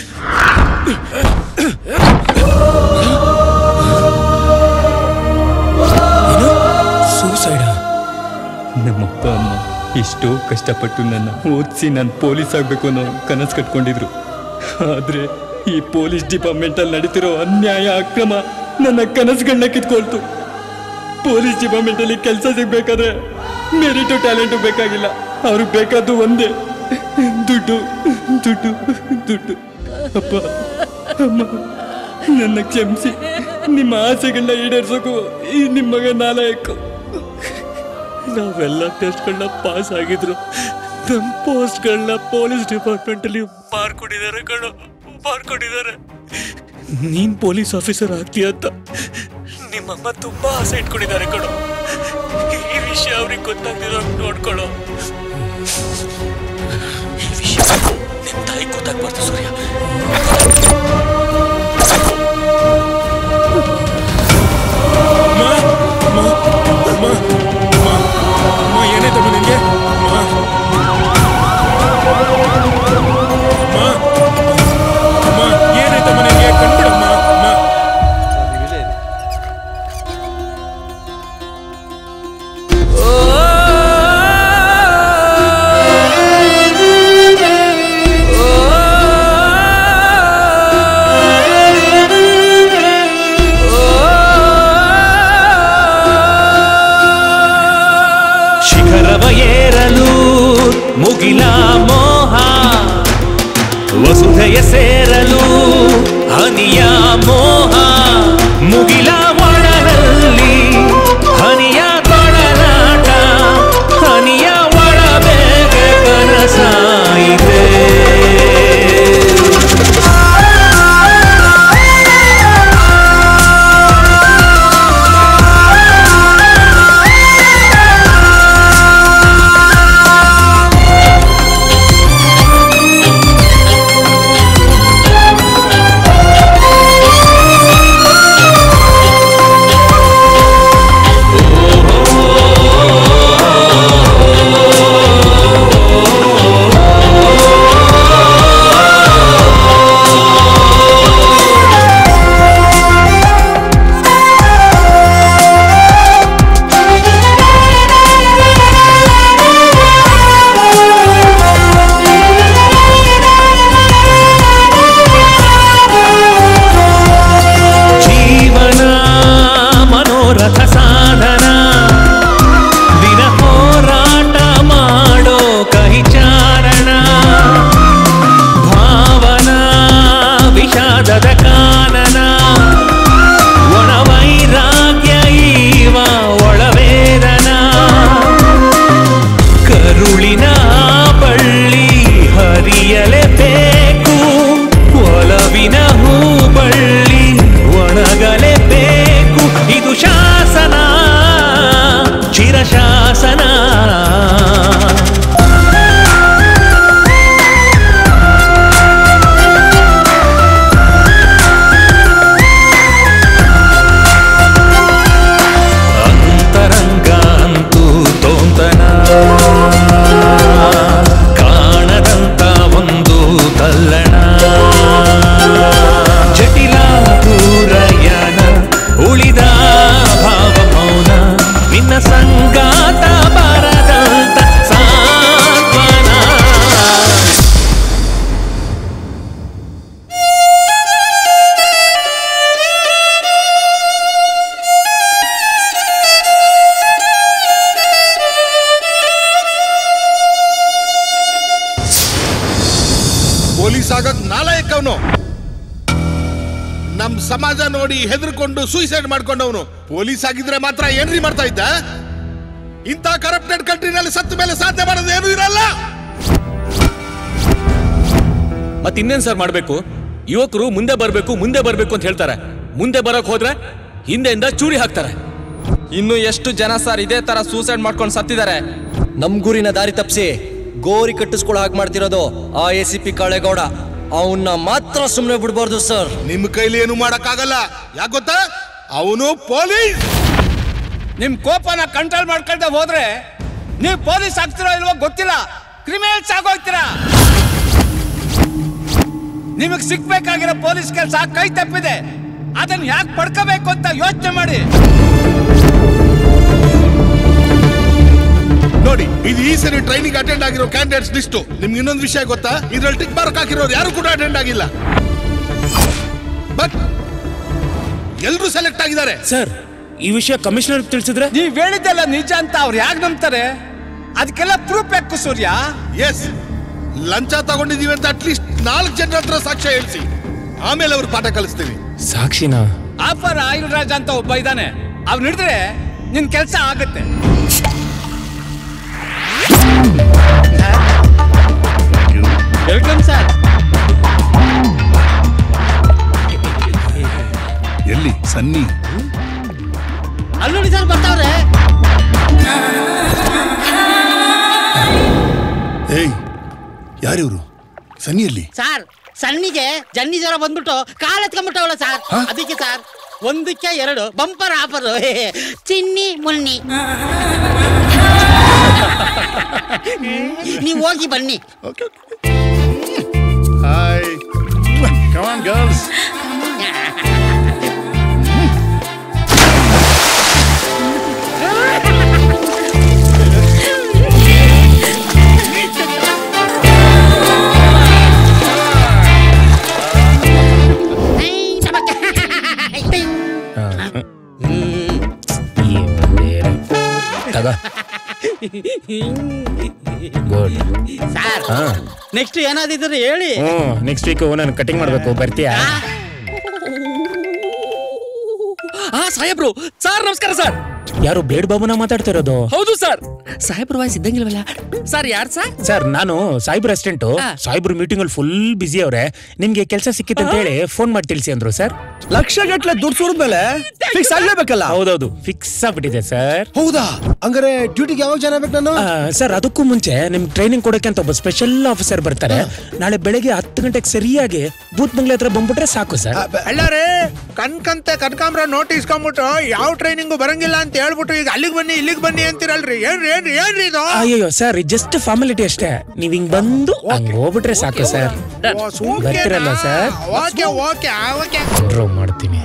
Speaker 3: ಸೂಸೈಡಾ ನಮ್ಮಪ್ಪ ಅಮ್ಮ ಎಷ್ಟೋ ಕಷ್ಟಪಟ್ಟು ನನ್ನ ಓದಿಸಿ ನಾನು ಪೊಲೀಸ್ ಆಗಬೇಕು ಅನ್ನೋ ಕನಸು ಕಟ್ಕೊಂಡಿದ್ರು ಆದರೆ ಈ ಪೊಲೀಸ್ ಡಿಪಾರ್ಟ್ಮೆಂಟಲ್ಲಿ ನಡೀತಿರೋ ಅನ್ಯಾಯ ಅಕ್ರಮ ನನ್ನ ಕನಸುಗಳನ್ನ ಕಿತ್ಕೊಳ್ತು ಪೊಲೀಸ್ ಡಿಪಾರ್ಟ್ಮೆಂಟಲ್ಲಿ ಕೆಲಸ ಸಿಗ್ಬೇಕಾದ್ರೆ ಮೆರಿಟು ಟ್ಯಾಲೆಂಟು ಬೇಕಾಗಿಲ್ಲ ಅವ್ರಿಗೆ ಬೇಕಾದ್ದು ಒಂದೇ ದುಡ್ಡು ದುಡ್ಡು ದುಡ್ಡು ಅಪ್ಪ ಅಮ್ಮ ನನ್ನ ಕ್ಷಮಿಸಿ ನಿಮ್ಮ ಆಸೆಗಳನ್ನ ಈಡೇರ್ಸೋಕು ಈ ನಿಮ್ಮ ಮಗ ನಾಲಾಯಕು ನಾವೆಲ್ಲ ಟೆಸ್ಟ್ಗಳನ್ನ ಪಾಸ್ ಆಗಿದ್ರು ನಮ್ಮ ಪೋಸ್ಟ್ಗಳನ್ನ ಪೊಲೀಸ್ ಡಿಪಾರ್ಟ್ಮೆಂಟ್ ಅಲ್ಲಿ ಮಾರ್ಕೊಂಡಿದ್ದಾರೆ ಕಣೋ ಮಾರ್ಕೊಂಡಿದ್ದಾರೆ ನೀನ್ ಪೊಲೀಸ್ ಆಫೀಸರ್ ಆಗ್ತೀಯ ಅಂತ ನಿಮ್ಮಮ್ಮ ತುಂಬಾ ಆಸೆ ಇಟ್ಕೊಂಡಿದ್ದಾರೆ ಕಣೋ ಈ ವಿಷಯ ಅವ್ರಿಗೆ ಗೊತ್ತಾಗ್ದಿರೋ ನೋಡ್ಕೊಳ್ಳೋ ಈ ವಿಷಯ ನಿಮ್ ತಾಯಿ ಗೊತ್ತಾಗ್ಬಾರ್ದು ಸೂರ್ಯ
Speaker 10: ಏನಾಯ್ತಮ್ಮ ನಿನ್ಗೆ ಏನಾಯ್ತಮ್ಮ ನಿನ್ಗೆ ಕಣ್ಬಿಡಮ್ಮ
Speaker 8: ಶಿಖರವ ಏರಲು ಮುಗಿಲ ಮೋಹ ವಸುಧೆಯ ಸೇರಲು ಹನಿಯ ಮೋಹ ಮುಗಿಲ ಒಳನಲ್ಲಿ ಹನಿಯ ತೊಡಲಾಟ ಹನಿಯ ಒಳಬೇಗ ಕನಸಾಯಿತೆ
Speaker 6: ನಮ್ ಸಮಾಜ ನೋಡಿ ಹೆದರ್ಕೊಂಡು ಸೂಸೈಡ್ ಮಾಡ್ಕೊಂಡವನು ಪೊಲೀಸ್ ಆಗಿದ್ರೆ ಮಾತ್ರ ಏನ್ರಿ ಮಾಡ್ತಾ ಇದ್ದ ಇಂಥ ಕರಪ್ಟೆಡ್ ಕಂಟ್ರಿನಲ್ಲಿ ಸತ್ತ ಮೇಲೆ ಸಾಧ್ಯ ಮಾಡೋದು ಏನು ಇರಲ್ಲ
Speaker 7: ಮತ್ ಇನ್ನೇನ್ ಸರ್ ಮಾಡ್ಬೇಕು ಯುವಕರು ಮುಂದೆ ಬರ್ಬೇಕು ಮುಂದೆ ಬರ್ಬೇಕು ಅಂತ ಹೇಳ್ತಾರೆ ಮುಂದೆ ಬರಕ್ ಹೋದ್ರೆ ಹಿಂದೆಯಿಂದ ಚೂರಿ ಹಾಕ್ತಾರೆ
Speaker 9: ಇನ್ನು ಎಷ್ಟು ಜನ ಸರ್ ಇದೇ ತರ ಸೂಸೈಡ್ ಮಾಡ್ಕೊಂಡು ಸತ್ತಿದ್ದಾರೆ ನಮ್ ಗುರಿನ ದಾರಿ ತಪ್ಪಿಸಿ ಗೋರಿ ಕಟ್ಟಿಸ್ಕೊಳ್ಳೋ ಹಾಗೆ ಮಾಡ್ತಿರೋದು ಆ ಎ ಸಿ ಪಿ ಕಾಳೇಗೌಡ ಅವನ್ನ ಮಾತ್ರ ಸುಮ್ಮನೆ ಬಿಡ್ಬಾರ್ದು ಸರ್
Speaker 6: ನಿಮ್ ಕೈಲಿ ಏನು ಮಾಡಕ್ಕಾಗಲ್ಲ ಯಾಕೆ ಗೊತ್ತಾ ಅವನು ಪೊಲೀಸ್
Speaker 15: ನಿಮ್ ಕೋಪನ ಕಂಟ್ರೋಲ್ ಮಾಡ್ಕೊಳ್ದೆ ಹೋದ್ರೆ ನೀವು ಪೊಲೀಸ್ ಆಗ್ತಿರೋ ಇಲ್ವೋ ಗೊತ್ತಿಲ್ಲ ಕ್ರಿಮಿನಲ್ಸ್ ಆಗೋಗ್ತೀರಾ ನಿಮಗ್ ಸಿಕ್ಬೇಕಾಗಿರೋ ಪೊಲೀಸ್ ಕೆಲಸ ಕೈ ತಪ್ಪಿದೆ ಅದನ್ನ ಯಾಕೆ ಪಡ್ಕೋಬೇಕು ಅಂತ ಯೋಚನೆ ಮಾಡಿ
Speaker 6: ನೋಡಿ ಇದು ಈ ಸರಿ ಟ್ರೈನಿಂಗ್ ಅಟೆಂಡ್ ಆಗಿರೋ ಕ್ಯಾಂಡಿಡೇಟ್ಸ್ ಲಿಸ್ಟ್ ನಿಮ್ಗೆ ಇನ್ನೊಂದು ವಿಷಯ ಗೊತ್ತಾ ಇದ್ರಲ್ಲಿ ಟಿಕ್ ಮಾರ್ಕ್ ಹಾಕಿರೋರು ಯಾರು ಕೂಡ ಅಟೆಂಡ್ ಆಗಿಲ್ಲ ಬಟ್ ಎಲ್ರು ಸೆಲೆಕ್ಟ್ ಆಗಿದ್ದಾರೆ
Speaker 10: ಸರ್ ಈ ವಿಷಯ ಕಮಿಷನರ್ ತಿಳಿಸಿದ್ರೆ
Speaker 15: ನೀವ್ ಹೇಳಿದ್ದೆಲ್ಲ ನಿಜ ಅಂತ ಅವ್ರು ಯಾಕೆ ನಂಬ್ತಾರೆ ಅದಕ್ಕೆಲ್ಲ ಪ್ರೂಫ್ ಬೇಕು ಸೂರ್ಯ
Speaker 6: ಎಸ್ ಲಂಚ ತಗೊಂಡಿದೀವಿ ಅಂತ ಅಟ್ಲೀಸ್ಟ್ ನಾಲ್ಕು ಜನರ ಹತ್ರ ಸಾಕ್ಷ್ಯ ಹೇಳಿಸಿ ಆಮೇಲೆ ಅವ್ರು ಪಾಠ ಕಲಿಸ್ತೀವಿ
Speaker 10: ಸಾಕ್ಷಿನಾ
Speaker 15: ಆಫರ್ ಆಯುಲ್ ರಾಜ ಅಂತ ಒಬ್ಬ ಇದ್ದಾನೆ ಅವ್ನು ಹಿಡಿದ್ರೆ ನಿನ್ ಕೆಲಸ ಆಗುತ್ತೆ ವೆಲ್ಕಮ್ ಸರ್
Speaker 6: ಎಲ್ಲಿ ಸನ್ನಿ
Speaker 15: ಅಲ್ಲೋಡಿ ಸರ್ ಬರ್ತಾವ್ರೆ
Speaker 6: ಏಯ್ ಯಾರಿವ್ರು ಸನ್ನಿಯಲ್ಲಿ
Speaker 17: ಸರ್ ಸಣ್ಣಿಗೆ ಜನ್ನಿ ಜ್ವರ ಬಂದ್ಬಿಟ್ಟು ಕಾಲ್ ಎತ್ಕೊಂಡ್ಬಿಟ್ಟವಳ ಸರ್ ಅದಕ್ಕೆ ಸರ್ ಒಂದಕ್ಕೆ ಎರಡು ಬಂಪರ್ ಆಫರ್ ಚಿನ್ನಿ ಮುನ್ನಿ ನೀವು ಹೋಗಿ ಬನ್ನಿ
Speaker 6: ಹಾಯ್ ಕಮಾನ್ ಗರ್ಲ್ಸ್
Speaker 10: ತಗ ಗುಡ್
Speaker 17: ಸರ್
Speaker 10: ಹಾ
Speaker 17: ನೆಕ್ಸ್ಟ್ ಏನಾದಿದ್ರೆ ಹೇಳಿ
Speaker 10: ಹ್ಮ್ ನೆಕ್ಸ್ಟ್ ವೀಕ್ ನಾನು ಕಟಿಂಗ್ ಮಾಡ್ಬೇಕು ಬರ್ತೀಯಾ
Speaker 7: ಹಾ ಸಾಹೇಬ್ರು ಸರ್ ನಮಸ್ಕಾರ ಸರ್
Speaker 10: ಯಾರು ಬೇಡ್ ಬಾಬುನ ಮಾತಾಡ್ತಿರೋದು
Speaker 7: ಹೌದು ಸರ್ ಸಾಹೇಬ್ರು ವಾಯ್ಸ್ ಇದ್ದಂಗಿಲ್ವಲ್ಲ ಸರ್ ಯಾರು ಸರ್
Speaker 10: ಸರ್ ನಾನು ಸಾಯ್ಬರ್ ಅಸಿಸ್ಟೆಂಟ್ ಸಾಯ್ಬರ್ ಮೀಟಿಂಗ್ ಅಲ್ಲಿ ಫುಲ್ ಬಿಸಿ ಅವ್ರೆ ನಿಮ್ಗೆ ಕೆಲಸ ಸಿಕ್ಕಿತ್ತು ಅಂತ ಹೇಳಿ ಫೋನ್ ಮಾಡಿ ತಿಳಿಸಿ ಅಂದ್ರು ಸರ್
Speaker 9: ಲಕ್ಷ ಗಟ್ಲೆ ದುಡ್ಡು ಸುರಿದ್ಮೇಲೆ ಫಿಕ್ಸ್ ಆಗ್ಲೇಬೇಕಲ್ಲ
Speaker 10: ಹೌದೌದು ಫಿಕ್ಸ್ ಆಗ್ಬಿಟ್ಟಿದೆ ಸರ್
Speaker 9: ಹೌದಾ ಹಂಗಾರೆ ಡ್ಯೂಟಿಗೆ ಯಾವಾಗ ಜನ ಬೇಕು ನಾನು
Speaker 10: ಸರ್ ಅದಕ್ಕೂ ಮುಂಚೆ ನಿಮ್ಗೆ ಟ್ರೈನಿಂಗ್ ಕೊಡಕ್ಕೆ ಅಂತ ಒಬ್ಬ ಸ್ಪೆಷಲ್ ಆಫೀಸರ್ ಬರ್ತಾರೆ ನಾಳೆ ಬೆಳಗ್ಗೆ ಹತ್ತು ಗಂಟೆಗೆ ಸರಿಯಾಗಿ ಬೂತ್ ಬಂಗ್ಲೆ ಹತ್ರ ಬಂದ್ಬಿಟ್ರೆ ಸಾಕು ಸರ್
Speaker 18: ಅಲ್ಲಾರೆ ಕಣ್ಕಂತೆ ಕನಕಾಂಬ್ರ ನೋಟ್ ಇಸ್ಕೊಂಬಿಟ್ಟು ಯಾವ ಟ್ರೈನಿಂಗು ಬರಂಗಿಲ್ಲ ಅಂತ ಹೇಳ್ಬಿಟ್ಟು ಈಗ ಅಲ್ಲಿಗೆ ಬನ್ನಿ ಇಲ್ಲಿಗೆ ಬನ್ನಿ ಅಂತೀರಲ್ರಿ ಏನ್ರಿ ಏನ್ರಿ ಏನ್ರಿ ಇದು
Speaker 10: ಅಯ್ಯೋ ಸರ್ ಜಸ್ಟ್ ಫಾರ್ಮಾಲಿಟಿ ಅಷ್ಟೇ ನೀವ್ ಹಿಂಗ್ ಬಂದು ಹಂಗ್ ಹೋಗ್ಬಿಟ್ರೆ ಸಾಕು ಸರ್ ಬರ್ತಿರಲ್ಲ sir
Speaker 18: okay okay okay
Speaker 10: draw ಮಾಡ್ತೀನಿ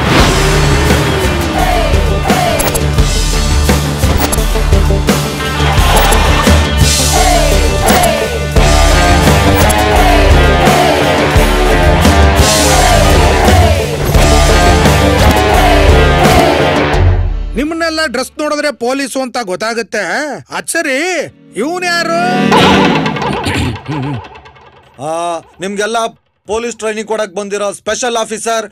Speaker 18: ನಿಮ್ಮನ್ನೆಲ್ಲ ಡ್ರೆಸ್ ನೋಡಿದ್ರೆ ಪೊಲೀಸು ಅಂತ ಗೊತ್ತಾಗುತ್ತೆ ಅದ್ ಸರಿ ಇವನ್ ಯಾರು
Speaker 1: ಆ, ನಿಮ್ಗೆಲ್ಲ ಪೊಲೀಸ್ ಟ್ರೈನಿಂಗ್ ಕೊಡಕ್ ಬಂದಿರೋ ಸ್ಪೆಷಲ್ ಆಫೀಸರ್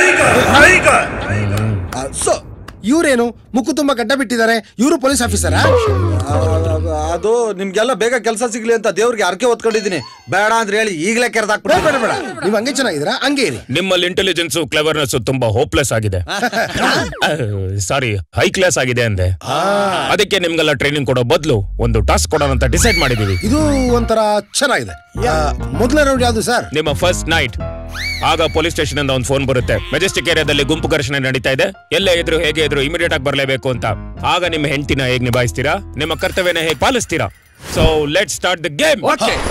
Speaker 9: ಸೊ ಇವ್ರೇನು ಮುಕ್ಕು ತುಂಬಾ ಗಡ್ಡ ಬಿಟ್ಟಿದ್ದಾರೆ ಇವರು ಪೊಲೀಸ್ ಆಫೀಸರಾ
Speaker 1: ಅದು ನಿಮ್ಗೆಲ್ಲ ಬೇಗ ಕೆಲಸ ಸಿಗ್ಲಿ ಅಂತ ದೇವ್ರಿಗೆ ಅರ್ಕೆ ಹೊತ್ಕೊಂಡಿದೀನಿ ಬೇಡ ಅಂದ್ರೆ ಹೇಳಿ ಈಗಲೇ ಕೆರೆದಾಕ್ಬಿಡ ಬೇಡ ಬೇಡ
Speaker 9: ನೀವ್ ಹಂಗೆ ಚೆನ್ನಾಗಿದ್ದೀರಾ ಹಂಗೆ ಇರಿ
Speaker 10: ನಿಮ್ಮಲ್ಲಿ ಇಂಟೆಲಿಜೆನ್ಸ್ ಕ್ಲೆವರ್ನೆಸ್ ತುಂಬಾ ಹೋಪ್ಲೆಸ್ ಆಗಿದೆ ಸಾರಿ ಹೈ ಕ್ಲಾಸ್ ಆಗಿದೆ ಅಂದೆ ಅದಕ್ಕೆ ನಿಮ್ಗೆಲ್ಲ ಟ್ರೈನಿಂಗ್ ಕೊಡೋ ಬದಲು ಒಂದು ಟಾಸ್ಕ್ ಕೊಡೋಣ ಅಂತ ಡಿಸೈಡ್ ಮಾಡಿದೀವಿ
Speaker 9: ಇದು ಒಂಥರ ಚೆನ್ನಾಗಿದೆ ಮೊದಲನೇ ರೌಂಡ್ ಯಾವ್ದು ಸರ್
Speaker 10: ನಿಮ್ಮ ಫಸ್ಟ್ ನೈಟ್ ಆಗ ಪೊಲೀಸ್ ಸ್ಟೇಷನ್ ಇಂದ ಒಂದು ಫೋನ್ ಬರುತ್ತೆ ಮೆಜೆಸ್ಟಿಕ್ ಏರಿಯಾದಲ್ಲಿ ಗುಂಪು ಘರ್ಷಣೆ ನಡೀತಾ ಇದೆ ಎಲ್ಲೇ ಇದ್ರು ಹೇಗೆ ಇದ್ರು ಇಮಿಡಿಯೇಟ್ ಆಗಿ ಬರಲೇಬೇಕು ಅಂತ ಆಗ ನಿಮ್ಮ ಹೆಂಡತಿನ ಹೇಗೆ ನಿಭಾಯಿಸ್ತೀರಾ ನಿಮ್ಮ ಕರ್ತವ್ಯನ ಹೇಗೆ ಪಾಲಿಸ್ತೀರಾ so let start the game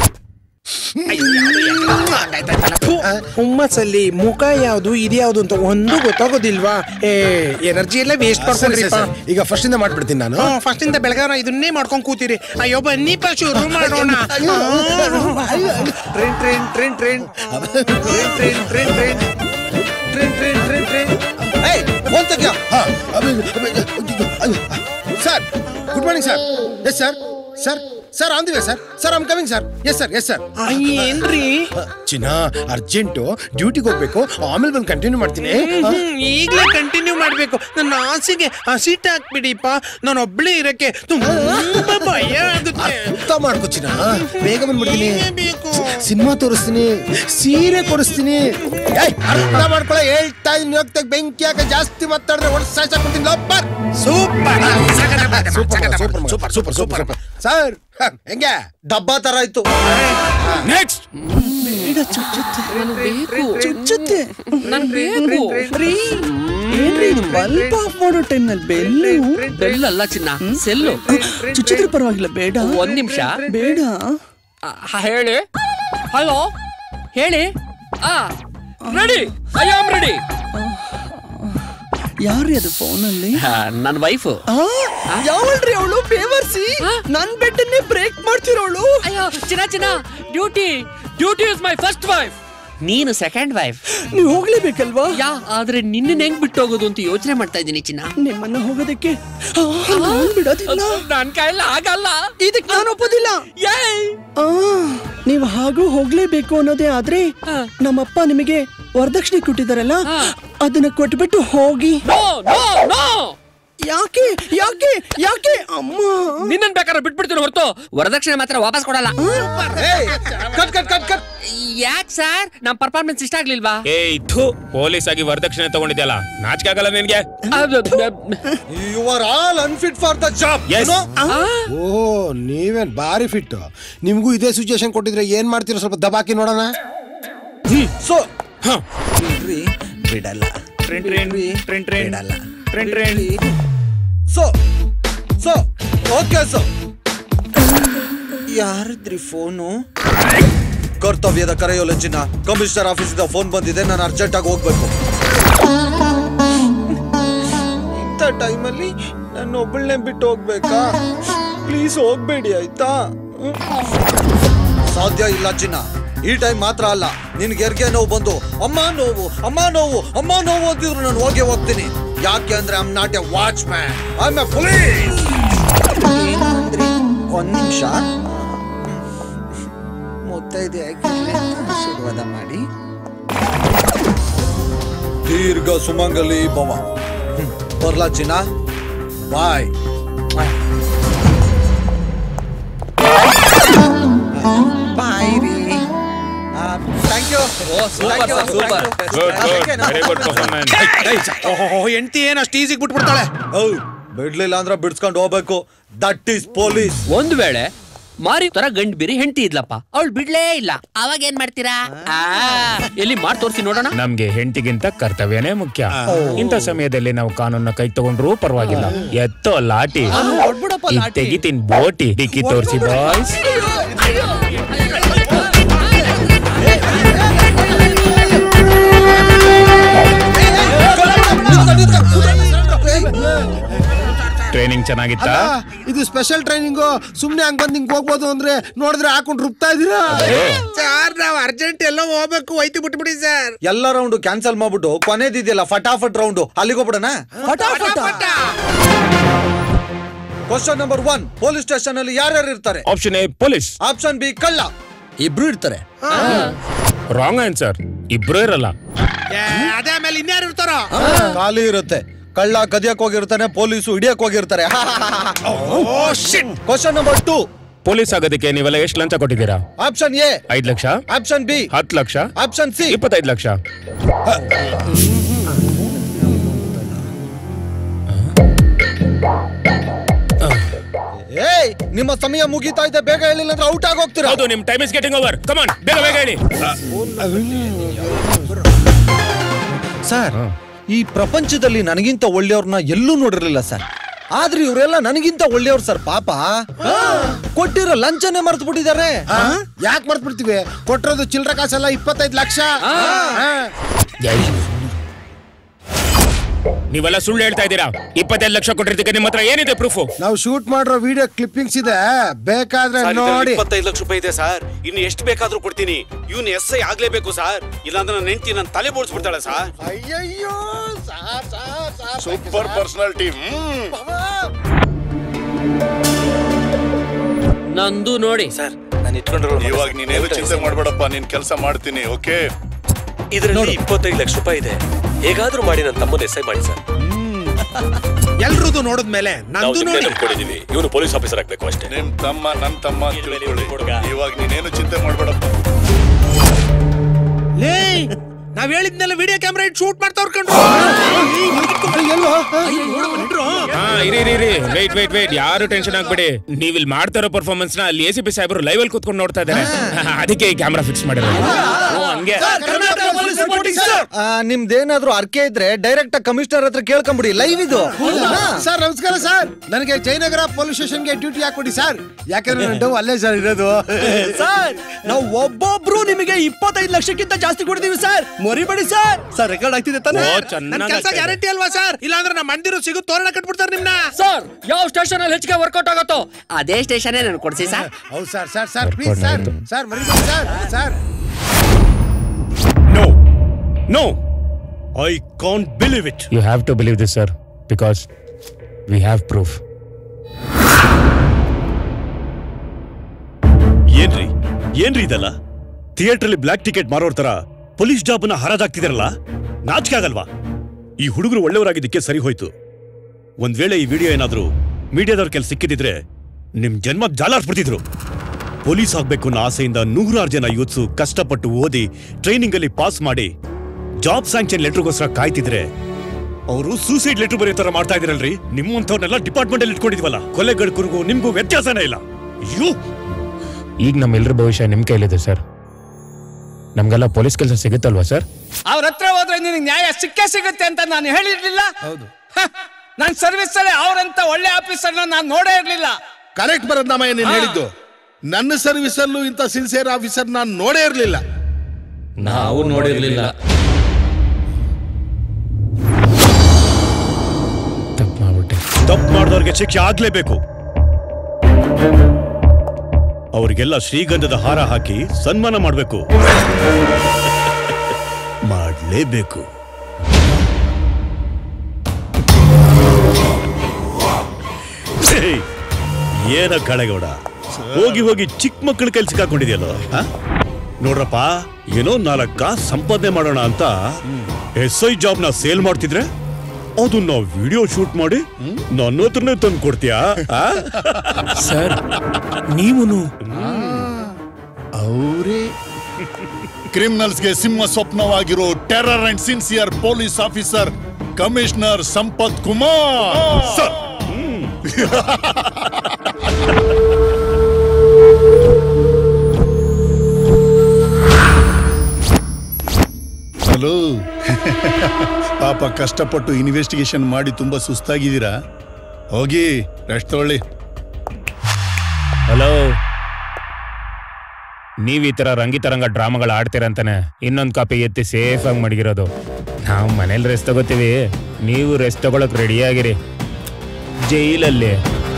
Speaker 18: ಹುಮ್ಮಸ್ಸಲ್ಲಿ ಮುಖ ಯಾವ್ದು ಇದ್ಯಾವ್ದು ಅಂತ ಒಂದು ಗೊತ್ತಾಗೋದಿಲ್ವಾ ಏ ಎನರ್ಜಿ ಎಲ್ಲ ವೇಸ್ಟ್ ಮಾಡ್ಕೊಂಡ್ರಿಪ್ಪ
Speaker 9: ಈಗ ಫಸ್ಟ್ ಇಂದ ಮಾಡ್ಬಿಡ್ತೀನಿ ನಾನು
Speaker 18: ಫಸ್ಟ್ ಇಂದ ಬೆಳಗಾರ ಇದನ್ನೇ ಮಾಡ್ಕೊಂಡ್ ಕೂತೀರಿ ಅಯ್ಯೋ ಬನ್ನಿಪ್ಪ ಶುರು ಮಾಡೋಣ
Speaker 1: train train train train train train train train train train train ಏಯ್ ಫೋನ್ ತೆಗಿಯೋ
Speaker 9: sir good morning sir yes sir sir
Speaker 12: sir on the way sir sir I'm coming sir yes sir yes sir
Speaker 18: ಏನ್ರಿ
Speaker 12: ಚಿನ್ನ urgent ಡ್ಯೂಟಿಗೆ ಹೋಗ್ಬೇಕು ಆಮೇಲೆ ಬಂದು continue ಮಾಡ್ತೀನಿ
Speaker 18: ಈಗಲೇ ಕಂಟಿನ್ಯೂ ಮಾಡ್ಬೇಕು ನನ್ನ ಆಸೆಗೆ ಹಸಿಟ್ ಹಾಕ್ಬಿಡಿಪ್ಪ ನಾನು ಒಬ್ಳೇ ಇರಕ್ಕೆ ತುಂಬಾ ಭಯ ಆಗುತ್ತೆ
Speaker 12: ಅರ್ಥ ಮಾಡ್ಕೋ ಚಿನ್ನ ಬೇಗ ಬಂದ್ಬಿಡ್ತೀನಿ ಸಿನಿಮಾ ತೋರಿಸ್ತೀನಿ ಸೀರೆ ಕೊಡಿಸ್ತೀನಿ ಏಯ್, ಅರ್ಥ ಮಾಡ್ಕೊಳ ಹೇಳ್ತಾ ಇದ್ದೀನಿ ಹೋಗ್ತಾ ಬೆಂಕಿ ಹಾಕ ಜಾಸ್ತಿ ಮಾತಾಡಿದ್ರೆ ಒಟ್ಟು ಸಾಯ್ಸಾಕ್ಬಿಡ್ತೀನಿ ಲಬ್ಬರ್
Speaker 18: super
Speaker 12: super super super super super sir ಹ, ಹೆಂಗೆ
Speaker 1: ಡಬ್ಬಾ ತರ ಆಯ್ತು
Speaker 12: ನೆಕ್ಸ್ಟ್
Speaker 13: ಬೇಡ ಚುಚ್ಚುತ್ತೆ ಚುಚ್ಚುತ್ತೆ ನನ್ ಬೇಕು ರೀ ಏನ್ರಿ ಇದು ಬಲ್ಬ್ ಆಫ್ ಮಾಡೋ ಟೈಮ್ನಲ್ಲಿ ಬೆಲ್ಲು
Speaker 14: ಬೆಲ್ ಅಲ್ಲ ಚಿನ್ನ ಸೆಲ್ಲು
Speaker 13: ಚುಚ್ಚಿದ್ರೆ ಪರವಾಗಿಲ್ಲ ಬೇಡ
Speaker 14: ಒಂದ್ ನಿಮಿಷ
Speaker 13: ಬೇಡ
Speaker 14: ಹೇಳಿ ಹಲೋ ಹೇಳಿ ಆ ರೆಡಿ ಐ ಆಮ್ ರೆಡಿ
Speaker 13: ಯಾರ್ರಿ ಅದು ಫೋನಲ್ಲಿ
Speaker 14: ನನ್ನ ವೈಫ್
Speaker 13: ಯಾವಳ್ರಿ ಅವಳು ಬೇವರ್ಸಿ ನನ್ ಬೆಟ್ಟನ್ನೇ ಬ್ರೇಕ್ ಮಾಡ್ತಿರೋಳು
Speaker 14: ಅಯ್ಯೋ ಚಿನ್ನ ಚಿನ್ನ duty duty is my first wife ನೀನು ಸೆಕೆಂಡ್ ವೈಫ್
Speaker 13: ನೀವು ಹೋಗ್ಲೇಬೇಕಲ್ವಾ
Speaker 14: ಯಾ ಆದ್ರೆ ನಿನ್ನ ಹೆಂಗ್ ಬಿಟ್ಟು ಹೋಗೋದು ಅಂತ ಯೋಚನೆ ಮಾಡ್ತಾ ಇದ್ದೀನಿ ಚಿನ್ನ
Speaker 13: ನಿಮ್ಮನ್ನ ಹೋಗೋದಕ್ಕೆ ಆ, ನಾನ್ ಬಿಡೋದಿಲ್ಲ
Speaker 14: ನನ್ ಕೈಯಲ್ಲಿ ಆಗಲ್ಲ
Speaker 13: ಇದಕ್ ನಾನು ಒಪ್ಪೋದಿಲ್ಲ ಆ, ನೀವು ಹಾಗೂ ಹೋಗ್ಲೇಬೇಕು ಅನ್ನೋದೇ ಆದ್ರೆ ನಮ್ಮಪ್ಪ ನಿಮಗೆ ವರದಕ್ಷಿಣೆ ಕೊಟ್ಟಿದಾರಲ್ಲ ಅದನ್ನ ಕೊಟ್ಬಿಟ್ಟು ಹೋಗಿ ಯಾಕೆ ಯಾಕೆ ಯಾಕೆ ಅಮ್ಮ
Speaker 14: ನಿನ್ನನ್ ಬೇಕಾದ್ರೆ ಬಿಟ್ಬಿಡ್ತೀನಿ ಹೊರತು ವರದಕ್ಷಿಣೆ ಮಾತ್ರ ವಾಪಸ್ ಕೊಡಲ್ಲ
Speaker 1: ಕಟ್ ಕಟ್ ಕಟ್ ಕಟ್
Speaker 14: ಯಾಕ್ ಸರ್ ನಮ್ ಪರ್ಫಾರ್ಮೆನ್ಸ್ ಇಷ್ಟ ಆಗ್ಲಿಲ್ವಾ
Speaker 10: ಏಯ್ ಥು ಪೊಲೀಸ್ ಆಗಿ ವರದಕ್ಷಿಣೆ ತಗೊಂಡಿದ್ಯಲ್ಲ ನಾಚಿಕೆ ಆಗಲ್ಲ ನಿನ್ಗೆ
Speaker 1: you are all unfit for the job
Speaker 12: ಓ ನೀವೇನ್ ಬಾರಿ ಫಿಟ್ ನಿಮ್ಗೂ ಇದೇ ಸಿಚುಯೇಷನ್ ಕೊಟ್ಟಿದ್ರೆ ಏನ್ ಮಾಡ್ತೀರಾ ಸ್ವಲ್ಪ ದಬಾಕಿ ನೋಡೋಣ
Speaker 1: ಸೊ
Speaker 18: ಬಿಡಲ್ಲ
Speaker 22: ಬಿಡಲ್ಲ
Speaker 1: ಸೊ ಸೊ ಓಕೆ ಸೊ ಯಾರಿದ್ರಿ ಫೋನು ಕರ್ತವ್ಯದ ಕರೆಯೋಲ್ಲ ಚಿನ್ನ ಕಮಿಷನರ್ ಆಫೀಸಿಂದ ಫೋನ್ ಬಂದಿದೆ ನಾನು ಅರ್ಜೆಂಟ್ ಆಗಿ ಹೋಗ್ಬೇಕು ಇಂಥ ಟೈಮಲ್ಲಿ ನನ್ನ ಒಬ್ಬಳನ್ನೇ ಬಿಟ್ಟು ಹೋಗ್ಬೇಕಾ ಪ್ಲೀಸ್ ಹೋಗ್ಬೇಡಿ ಆಯ್ತಾ ಸಾಧ್ಯ ಇಲ್ಲ ಚಿನ್ನ ಈ ಟೈಮ್ ಮಾತ್ರ ಅಲ್ಲ ನಿನ್ಗೆ ಹೆರಿಗೆ ನೋವು ಬಂದು ಅಮ್ಮ ನೋವು ಅಮ್ಮ ನೋವು ಅಮ್ಮ ನೋವು ಅಂತಿದ್ರು ನಾನು ಹೋಗಿ ಹೋಗ್ತೀನಿ ಯಾಕೆ ಅಂದ್ರೆ I'm not a watchman I'm a police ಒಂದ್ ನಿಮಿಷ ಮುತ್ತೈದೆ ಆಶೀರ್ವಾದ ಮಾಡಿ ದೀರ್ಘ ಸುಮಂಗಲಿ ಭವ ಹ್ಮ್. ಬರ್ಲಾ ಚಿನ್ನ ಬಾಯ್ ಬಾಯ್ ರೀ thank you
Speaker 14: super sir super
Speaker 22: good good very good performance
Speaker 18: ಓಹೋ ಹೆಂಡತಿ ಏನು ಅಷ್ಟು ಈಸಿಗೆ ಬಿಟ್ಬಿಡ್ತಾಳೆ
Speaker 1: ಬಿಡ್ಲಿಲ್ಲ ಅಂದ್ರೆ ಬಿಡ್ಸ್ಕೊಂಡು ಹೋಗ್ಬೇಕು ದಟ್ ಈಸ್ ಪೊಲೀಸ್
Speaker 14: ಒಂದ್ ವೇಳೆ ಮಾರಿ ತರ ಗಂಡ್ ಬಿರಿ ಹೆಂಡತಿ ಇದ್ಲಪ್ಪ ಅವಳು ಬಿಡ್ಲೇ ಇಲ್ಲ ಅವಾಗ ಏನ್ ಮಾಡ್ತೀರಾ ಆ, ಎಲ್ಲಿ ಮಾಡಿ ತೋರಿಸಿ ನೋಡೋಣ
Speaker 10: ನಮ್ಗೆ ಹೆಂಡತಿಗಿಂತ ಕರ್ತವ್ಯನೇ ಮುಖ್ಯ ಇಂಥ ಸಮಯದಲ್ಲಿ ನಾವು ಕಾನೂನ ಕೈ ತಗೊಂಡ್ರೂ ಪರವಾಗಿಲ್ಲ ಎತ್ತೋ ಲಾಟಿ ಇದ್ ತೆಗಿತೀನಿ ಬೋಟಿ ಡಿಕ್ಕಿ ತೋರಿಸಿ ಬಾಯ್ಸ್ ಟ್ರೈನಿಂಗ್ ಚೆನ್ನಾಗಿತ್ತಾ
Speaker 12: ಇದು ಸ್ಪೆಷಲ್ ಟ್ರೈನಿಂಗು ಸುಮ್ನೆ ಹಂಗ್ ಬಂದ್ ಹಿಂಗ್ ಹೋಗ್ಬೋದು ಅಂದ್ರೆ ನೋಡಿದ್ರೆ ಹಾಕೊಂಡು ರುಬ್ತಾ ಇದೀರಾ
Speaker 18: ಸರ್ ನಾವು ಅರ್ಜೆಂಟ್ ಎಲ್ಲೋ ಹೋಗ್ಬೇಕು ಒಯ್ತು ಬಿಟ್ಬಿಡಿ ಸರ್
Speaker 1: ಎಲ್ಲ ರೌಂಡ್ ಕ್ಯಾನ್ಸಲ್ ಮಾಡ್ಬಿಟ್ಟು ಕೊನೆದಿದೆಯಲ್ಲ ಫಟಾಫಟ್ ರೌಂಡ್ ಅಲ್ಲಿಗೆ ಹೋಗ್ಬಿಡಣ question number one police station ಅಲ್ಲಿ ಯಾರ್ಯಾರು ಇರ್ತಾರೆ
Speaker 10: option A police
Speaker 1: option B ಕಳ್ಳ
Speaker 9: ಇಬ್ರು ಇರ್ತಾರೆ
Speaker 10: ರಾಂಗ್ ಆನ್ಸರ್ ಇಬ್ರು ಇರಲ್ಲ
Speaker 18: ಅದೇ ಆಮೇಲೆ ಇನ್ಯಾರು ಇರ್ತಾರೋ
Speaker 1: ಖಾಲಿ ಇರುತ್ತೆ ಕಳ್ಳ ಕದಿಯಕ್ ಹೋಗಿರ್ತಾನೆ ಪೊಲೀಸು ಹಿಡಿಯಕ್ ಹೋಗಿರ್ತಾರೆ ಕ್ವಶನ್ ನಂಬರ್ ಟೂ
Speaker 10: ಪೊಲೀಸ್ ಆಗೋದಕ್ಕೆ ನೀವೆಲ್ಲ ಎಷ್ಟು ಲಂಚ ಕೊಟ್ಟಿದ್ದೀರಾ
Speaker 1: ಆಪ್ಷನ್ ಎ
Speaker 10: ಐದ್ ಲಕ್ಷ
Speaker 1: ಆಪ್ಷನ್ ಬಿ
Speaker 10: ಹತ್ತು ಲಕ್ಷ
Speaker 1: ಆಪ್ಷನ್ ಸಿ
Speaker 10: ಇಪ್ಪತ್ತೈದು ಲಕ್ಷ
Speaker 1: ಏಯ್ ನಿಮ್ಮ ಸಮಯ ಮುಗೀತಾ ಇದೆ ಬೇಗ ಹೇಳಿಲ್ಲ ಅಂದ್ರೆ ಔಟ್ ಆಗಿ ಹೋಗ್ತೀರಾ
Speaker 10: ಹೌದು ನಿಮ್ time is getting over come on ಬೇಗ ಬೇಗ ಹೇಳಿ
Speaker 1: ಸರ್ ಈ ಪ್ರಪಂಚದಲ್ಲಿ ನನಗಿಂತ ಒಳ್ಳೆಯವ್ರನ್ನ ಎಲ್ಲೂ ನೋಡಿರ್ಲಿಲ್ಲ ಸರ್ ಆದ್ರೆ ಇವರೆಲ್ಲ ನನಗಿಂತ ಒಳ್ಳೆಯವ್ರು ಸರ್ ಪಾಪ ಕೊಟ್ಟಿರೋ ಲಂಚನೇ ಮರ್ತು ಬಿಟ್ಟಿದ್ದಾರೆ
Speaker 12: ಯಾಕೆ ಮರ್ತ್ ಬಿಡ್ತೀವಿ ಕೊಟ್ಟಿರೋದು ಚಿಲ್ಲರೆ ಕಾಸಲ್ಲ ಇಪ್ಪತ್ತೈದು ಲಕ್ಷ
Speaker 10: ನೀವೆಲ್ಲ ಸುಳ್ಳು ಹೇಳ್ತಾ ಇದ್ದೀರಾ ಇಪ್ಪತ್ತೈದು ಲಕ್ಷ ಕೊಟ್ಟಿರ್ತೀವಿ ನಿಮ್ಮ ಹತ್ರ ಏನಿದೆ ಪ್ರೂಫ್
Speaker 12: ನಾವು ಶೂಟ್ ಮಾಡಿರೋ ವಿಡಿಯೋ ಕ್ಲಿಪ್ಪಿಂಗ್ಸ್ ಇದೆ ಬೇಕಾದ್ರೆ ನೋಡಿ
Speaker 21: ಇಪ್ಪತ್ತೈದು ಲಕ್ಷ ರೂಪಾಯಿ ಇದೆ ಸರ್ ಇನ್ನು ಎಷ್ಟು ಬೇಕಾದ್ರೂ ಕೊಡ್ತೀನಿ ಇವನ್ ಎಸ್ ಐ ಆಗ್ಲೇಬೇಕು ಸರ್ ಇಲ್ಲಾಂದ್ರೆ ನನ್ನ ಹೆಂಡತಿ ನನ್ನ ತಲೆ ಬೋಡ್ಸ್ಬಿಡ್ತಾಳೆ ಸರ್
Speaker 12: ಅಯ್ಯಯ್ಯೋ sir sir sir
Speaker 6: super personality
Speaker 14: ನಂದು ನೋಡಿ
Speaker 1: ಸರ್ ನಾನು ಇಟ್ಕೊಂಡ್ರು
Speaker 4: ಇವಾಗ ನೀನೇನು ಚಿಂತೆ ಮಾಡ್ಬೇಡಪ್ಪ ನೀನ್ ಕೆಲಸ ಮಾಡ್ತೀನಿ ಓಕೆ
Speaker 5: ಇದರಲ್ಲಿ ಇಪ್ಪತ್ತೈದು ಲಕ್ಷ ರೂಪಾಯಿ ಇದೆ ಹೇಗಾದ್ರೂ ಮಾಡಿ ನನ್ನ ತಮ್ಮನ ಎಸ್ ಐ ಮಾಡಿ ಸರ್
Speaker 18: ಎಲ್ರದ್ದು ನೋಡಿದ್ಮೇಲೆ
Speaker 5: ನಾವು
Speaker 18: ನಂದು
Speaker 5: ನಿಮ್ಗೆ
Speaker 18: ನೋಡಿ
Speaker 5: ನಂಬ್ಕೊಂಡಿದೀವಿ ಇವನು ಪೊಲೀಸ್ ಆಫೀಸರ್ ಆಗ್ಬೇಕು ಅಷ್ಟೇ
Speaker 4: ನಿಮ್ ತಮ್ಮ ನನ್ ತಮ್ಮ ಅಂತ ತಿಳ್ಕೊಳ್ಳಿ ಇವಾಗ ನೀನೇನು ಚಿಂತೆ ಮಾಡ್ಬೇಡಪ್ಪ
Speaker 18: ಲೇ ನಾವ್ ಹೇಳಿದ್ನೆಲ್ಲ ವಿಡಿಯೋ ಕ್ಯಾಮ್ರಾ ಇಟ್ಟು ಶೂಟ್ ಮಾಡ್ತಾವ್ರ ಕಂಡ್ರು
Speaker 10: ಹಾ ಇರಿ ಇರಿ ಇರಿ ವೇಟ್ ವೇಟ್ ವೇಟ್ ಯಾರು ಟೆನ್ಷನ್ ಆಗ್ಬೇಡಿ ನೀವು ಇಲ್ಲಿ ಮಾಡ್ತಾ ಇರೋ ಪರ್ಫಾರ್ಮೆನ್ಸ್ ನ ಅಲ್ಲಿ ಎ ಸಿ ಪಿ ಸಾಹೇಬರು ಲೈವ್ ಅಲ್ಲಿ ಕೂತ್ಕೊಂಡು ನೋಡ್ತಾ ಇದ್ದಾರೆ ಅದಕ್ಕೆ ಈ ಕ್ಯಾಮ್ರಾ ಫಿಕ್ಸ್ ಮಾಡಿರೋದು ಓ ಹಂಗೆ
Speaker 1: ಆ, ನಿಮ್ದೇನಾದ್ರೂ ಅರ್ಕೆ ಇದ್ರೆ ಡೈರೆಕ್ಟ್ ಕಮಿಷನರ್ ಹತ್ರ ಕೇಳ್ಕೊಂಬಿಡಿ ಲೈವ್ ಇದು
Speaker 12: ಸರ್ ನಮಸ್ಕಾರ ಸರ್ ನನಗೆ ಜಯನಗರ ಪೊಲೀಸ್ ಸ್ಟೇಷನ್ಗೆ ಡ್ಯೂಟಿ ಹಾಕೊಡಿ ಸರ್ ಯಾಕಂದ್ರೆ ನನ್ನ ಡವ್ ಅಲ್ಲೇ ಸರ್ ಇರೋದು
Speaker 13: ಸರ್ ನಾವು ಒಬ್ಬೊಬ್ರು ನಿಮಗೆ ಇಪ್ಪತ್ತೈದು ಲಕ್ಷಕ್ಕಿಂತ ಜಾಸ್ತಿ ಕೊಡ್ತೀವಿ ಸರ್ ಮರಿಬೇಡಿ ಸರ್ ಸರ್ ರೆಕಾರ್ಡ್ ಆಗ್ತಿದೆ ತಾನೆ
Speaker 18: ನನ್ ಕೆಲಸ ಗ್ಯಾರಂಟಿ ಅಲ್ವಾ ಸರ್ ಇಲ್ಲಾಂದ್ರೆ ನಮ್ಮ ಮಂದಿರು ಸಿಗು ತೋರಣ ಕಟ್ಬಿಡ್ತಾರೆ ನಿಮ್ನ
Speaker 14: ಸರ್ ಯಾವ ಸ್ಟೇಷನ್ ಅಲ್ಲಿ ಹೆಚ್ಚಿಗೆ ವರ್ಕೌಟ್ ಆಗುತ್ತೋ ಅದೇ ಸ್ಟೇಷನ್ ನನ್ ಕೊಡ್ಸಿ ಸರ್
Speaker 12: ಹೌದು sir sir sir please sir sir ಮರಿಬೇಡಿ sir sir
Speaker 10: no no
Speaker 23: I can't believe it
Speaker 10: you have to believe this sir because we have proof
Speaker 23: ಏನ್ರಿ ಏನ್ರಿ ಇದಲ್ಲ ಥಿಯೇಟರ್ ಅಲ್ಲಿ ಬ್ಲಾಕ್ ಟಿಕೆಟ್ ಮಾರೋರ್ ತರ ಪೊಲೀಸ್ ಜಾಬ್ ನ ಹರಾಜಾಗ್ತಿದಾರಲ್ಲ ನಾಚಿಕೆ ಆಗಲ್ವಾ ಈ ಹುಡುಗರು ಒಳ್ಳೆಯವರಾಗಿದ್ದಕ್ಕೆ ಸರಿ ಹೋಯ್ತು ಒಂದ್ ವೇಳೆ ಈ ವಿಡಿಯೋ ಏನಾದ್ರೂ ಮೀಡಿಯಾದವ್ರ ಕೆಲ ಸಿಕ್ಕಿದಿದ್ರೆ ನಿಮ್ ಜನ್ಮ ಜಾಲಾರ್ಸ್ಬಿಡ್ತಿದ್ರು ಪೊಲೀಸ್ ಆಗ್ಬೇಕು ಅನ್ನೋ ಆಸೆಯಿಂದ ನೂರಾರು ಜನ ಯೂತ್ಸು ಕಷ್ಟಪಟ್ಟು ಓದಿ ಟ್ರೈನಿಂಗ್ ಅಲ್ಲಿ ಪಾಸ್ ಮಾಡಿ ಜಾಬ್ ಸ್ಯಾಂಕ್ಷನ್ ಲೆಟರ್ಗೋಸ್ಕರ ಕಾಯ್ತಿದ್ರೆ ಅವರು ಸೂಸೈಡ್ ಲೆಟರ್ ಬರೆಯೋ ತರ ಮಾಡ್ತಾ ಇದ್ರಲ್ರಿ ನಿಮ್ಮಂಥವ್ರನ್ನೆಲ್ಲ ಡಿಪಾರ್ಟ್ಮೆಂಟ್ ಅಲ್ಲಿ ಇಟ್ಕೊಂಡಿದ್ವಲ್ಲ ಕೊಲೆಗಡ್ಕರಿಗೂ ನಿಮ್ಗೂ ವ್ಯತ್ಯಾಸನೇ ಇಲ್ಲ ಅಯ್ಯೋ
Speaker 10: ಈಗ ನಮ್ಮೆಲ್ಲರ ಭವಿಷ್ಯ ನಿಮ್ ಕೈಲಿದೆ ಸರ್ ನಮ್ಗೆಲ್ಲ ಪೊಲೀಸ್ ಕೆಲಸ ಸಿಗುತ್ತಲ್ವಾ ಸರ್
Speaker 15: ಅವ್ರ ಹತ್ರ ಹೋದ್ರೆ ನಿನಗೆ ನ್ಯಾಯ ಸಿಕ್ಕೇ ಸಿಗುತ್ತೆ ಅಂತ ನಾನು ಹೇಳಿರ್ಲಿಲ್ಲ ಹೌದು ನನ್ನ ಸರ್ವಿಸ್ ಅಲ್ಲಿ ಅವ್ರಂತ ಒಳ್ಳೆ ಆಫೀಸರ್ನ ನಾನು ನೋಡೇ ಇರ್ಲಿಲ್ಲ
Speaker 6: ಕರೆಕ್ಟ್ ಬರೋದಮ್ಮ ನೀನ್ ಹೇಳಿದ್ದು ನನ್ನ ಸರ್ವಿಸ್ ಅಲ್ಲೂ ಇಂಥ ಸಿನ್ಸಿಯರ್ ಆಫೀಸರ್ ನಾನು ನೋಡೇ ಇರ್ಲಿಲ್ಲ
Speaker 7: ನಾವು ನೋಡಿರ್ಲಿಲ್ಲ
Speaker 23: ತಪ್ಪು ಮಾಡಿದವ್ರಿಗೆ ಶಿಕ್ಷೆ ಆಗ್ಲೇಬೇಕು ಅವರಿಗೆಲ್ಲ ಶ್ರೀಗಂಧದ ಹಾರ ಹಾಕಿ ಸನ್ಮಾನ ಮಾಡಬೇಕು ಮಾಡಲೇಬೇಕು ಏನ ಕಳೆಗೌಡ ಹೋಗಿ ಹೋಗಿ ಚಿಕ್ಕ ಮಕ್ಕಳ ಕೈಲಿ ಸಿಕ್ಕಾಕೊಂಡಿದ್ಯಲ್ಲ ಆ? ನೋಡ್ರಪ್ಪ ಏನೋ ನಾಲ್ಕ ಕಾಸು ಸಂಪಾದನೆ ಮಾಡೋಣ ಅಂತ ಎಸ್ ಐ ಜಾಬ್ ನ ಸೇಲ್ ಮಾಡ್ತಿದ್ರೆ ಅದನ್ನ ವಿಡಿಯೋ ಶೂಟ್ ಮಾಡಿ ನನ್ನ ಹತ್ರನೇ ತಂದು ಕೊಡ್ತೀಯಾ
Speaker 10: ಸರ್ ನೀವು
Speaker 4: ಅವರೇ ಕ್ರಿಮಿನಲ್ಸ್ಗೆ ಸಿಂಹ ಸ್ವಪ್ನವಾಗಿರೋ terror and sincere police officer commissioner Sampath Kumar sir hello ಪಾಪ ಕಷ್ಟಪಟ್ಟು ಇನ್ವೆಸ್ಟಿಗೇಷನ್ ಮಾಡಿ ತುಂಬಾ ಸುಸ್ತಾಗಿದ್ದೀರಾ ಹೋಗಿ ರೆಸ್ಟ್ ತಗೊಳ್ಳಿ
Speaker 10: ಹಲೋ ನೀವ್ ಈ ತರ ರಂಗಿತರಂಗ ಡ್ರಾಮಾಗಳು ಆಡ್ತೀರ ಅಂತಾನೆ ಇನ್ನೊಂದ್ ಕಾಪಿ ಎತ್ತಿ ಸೇಫ್ ಆಗಿ ಮಡಗಿರೋದು ನಾವು ಮನೇಲಿ ರೆಸ್ಟ್ ತಗೋತೀವಿ ನೀವು ರೆಸ್ಟ್ ತಗೊಳಕ್ ರೆಡಿ ಆಗಿರಿ ಜೈಲಲ್ಲಿ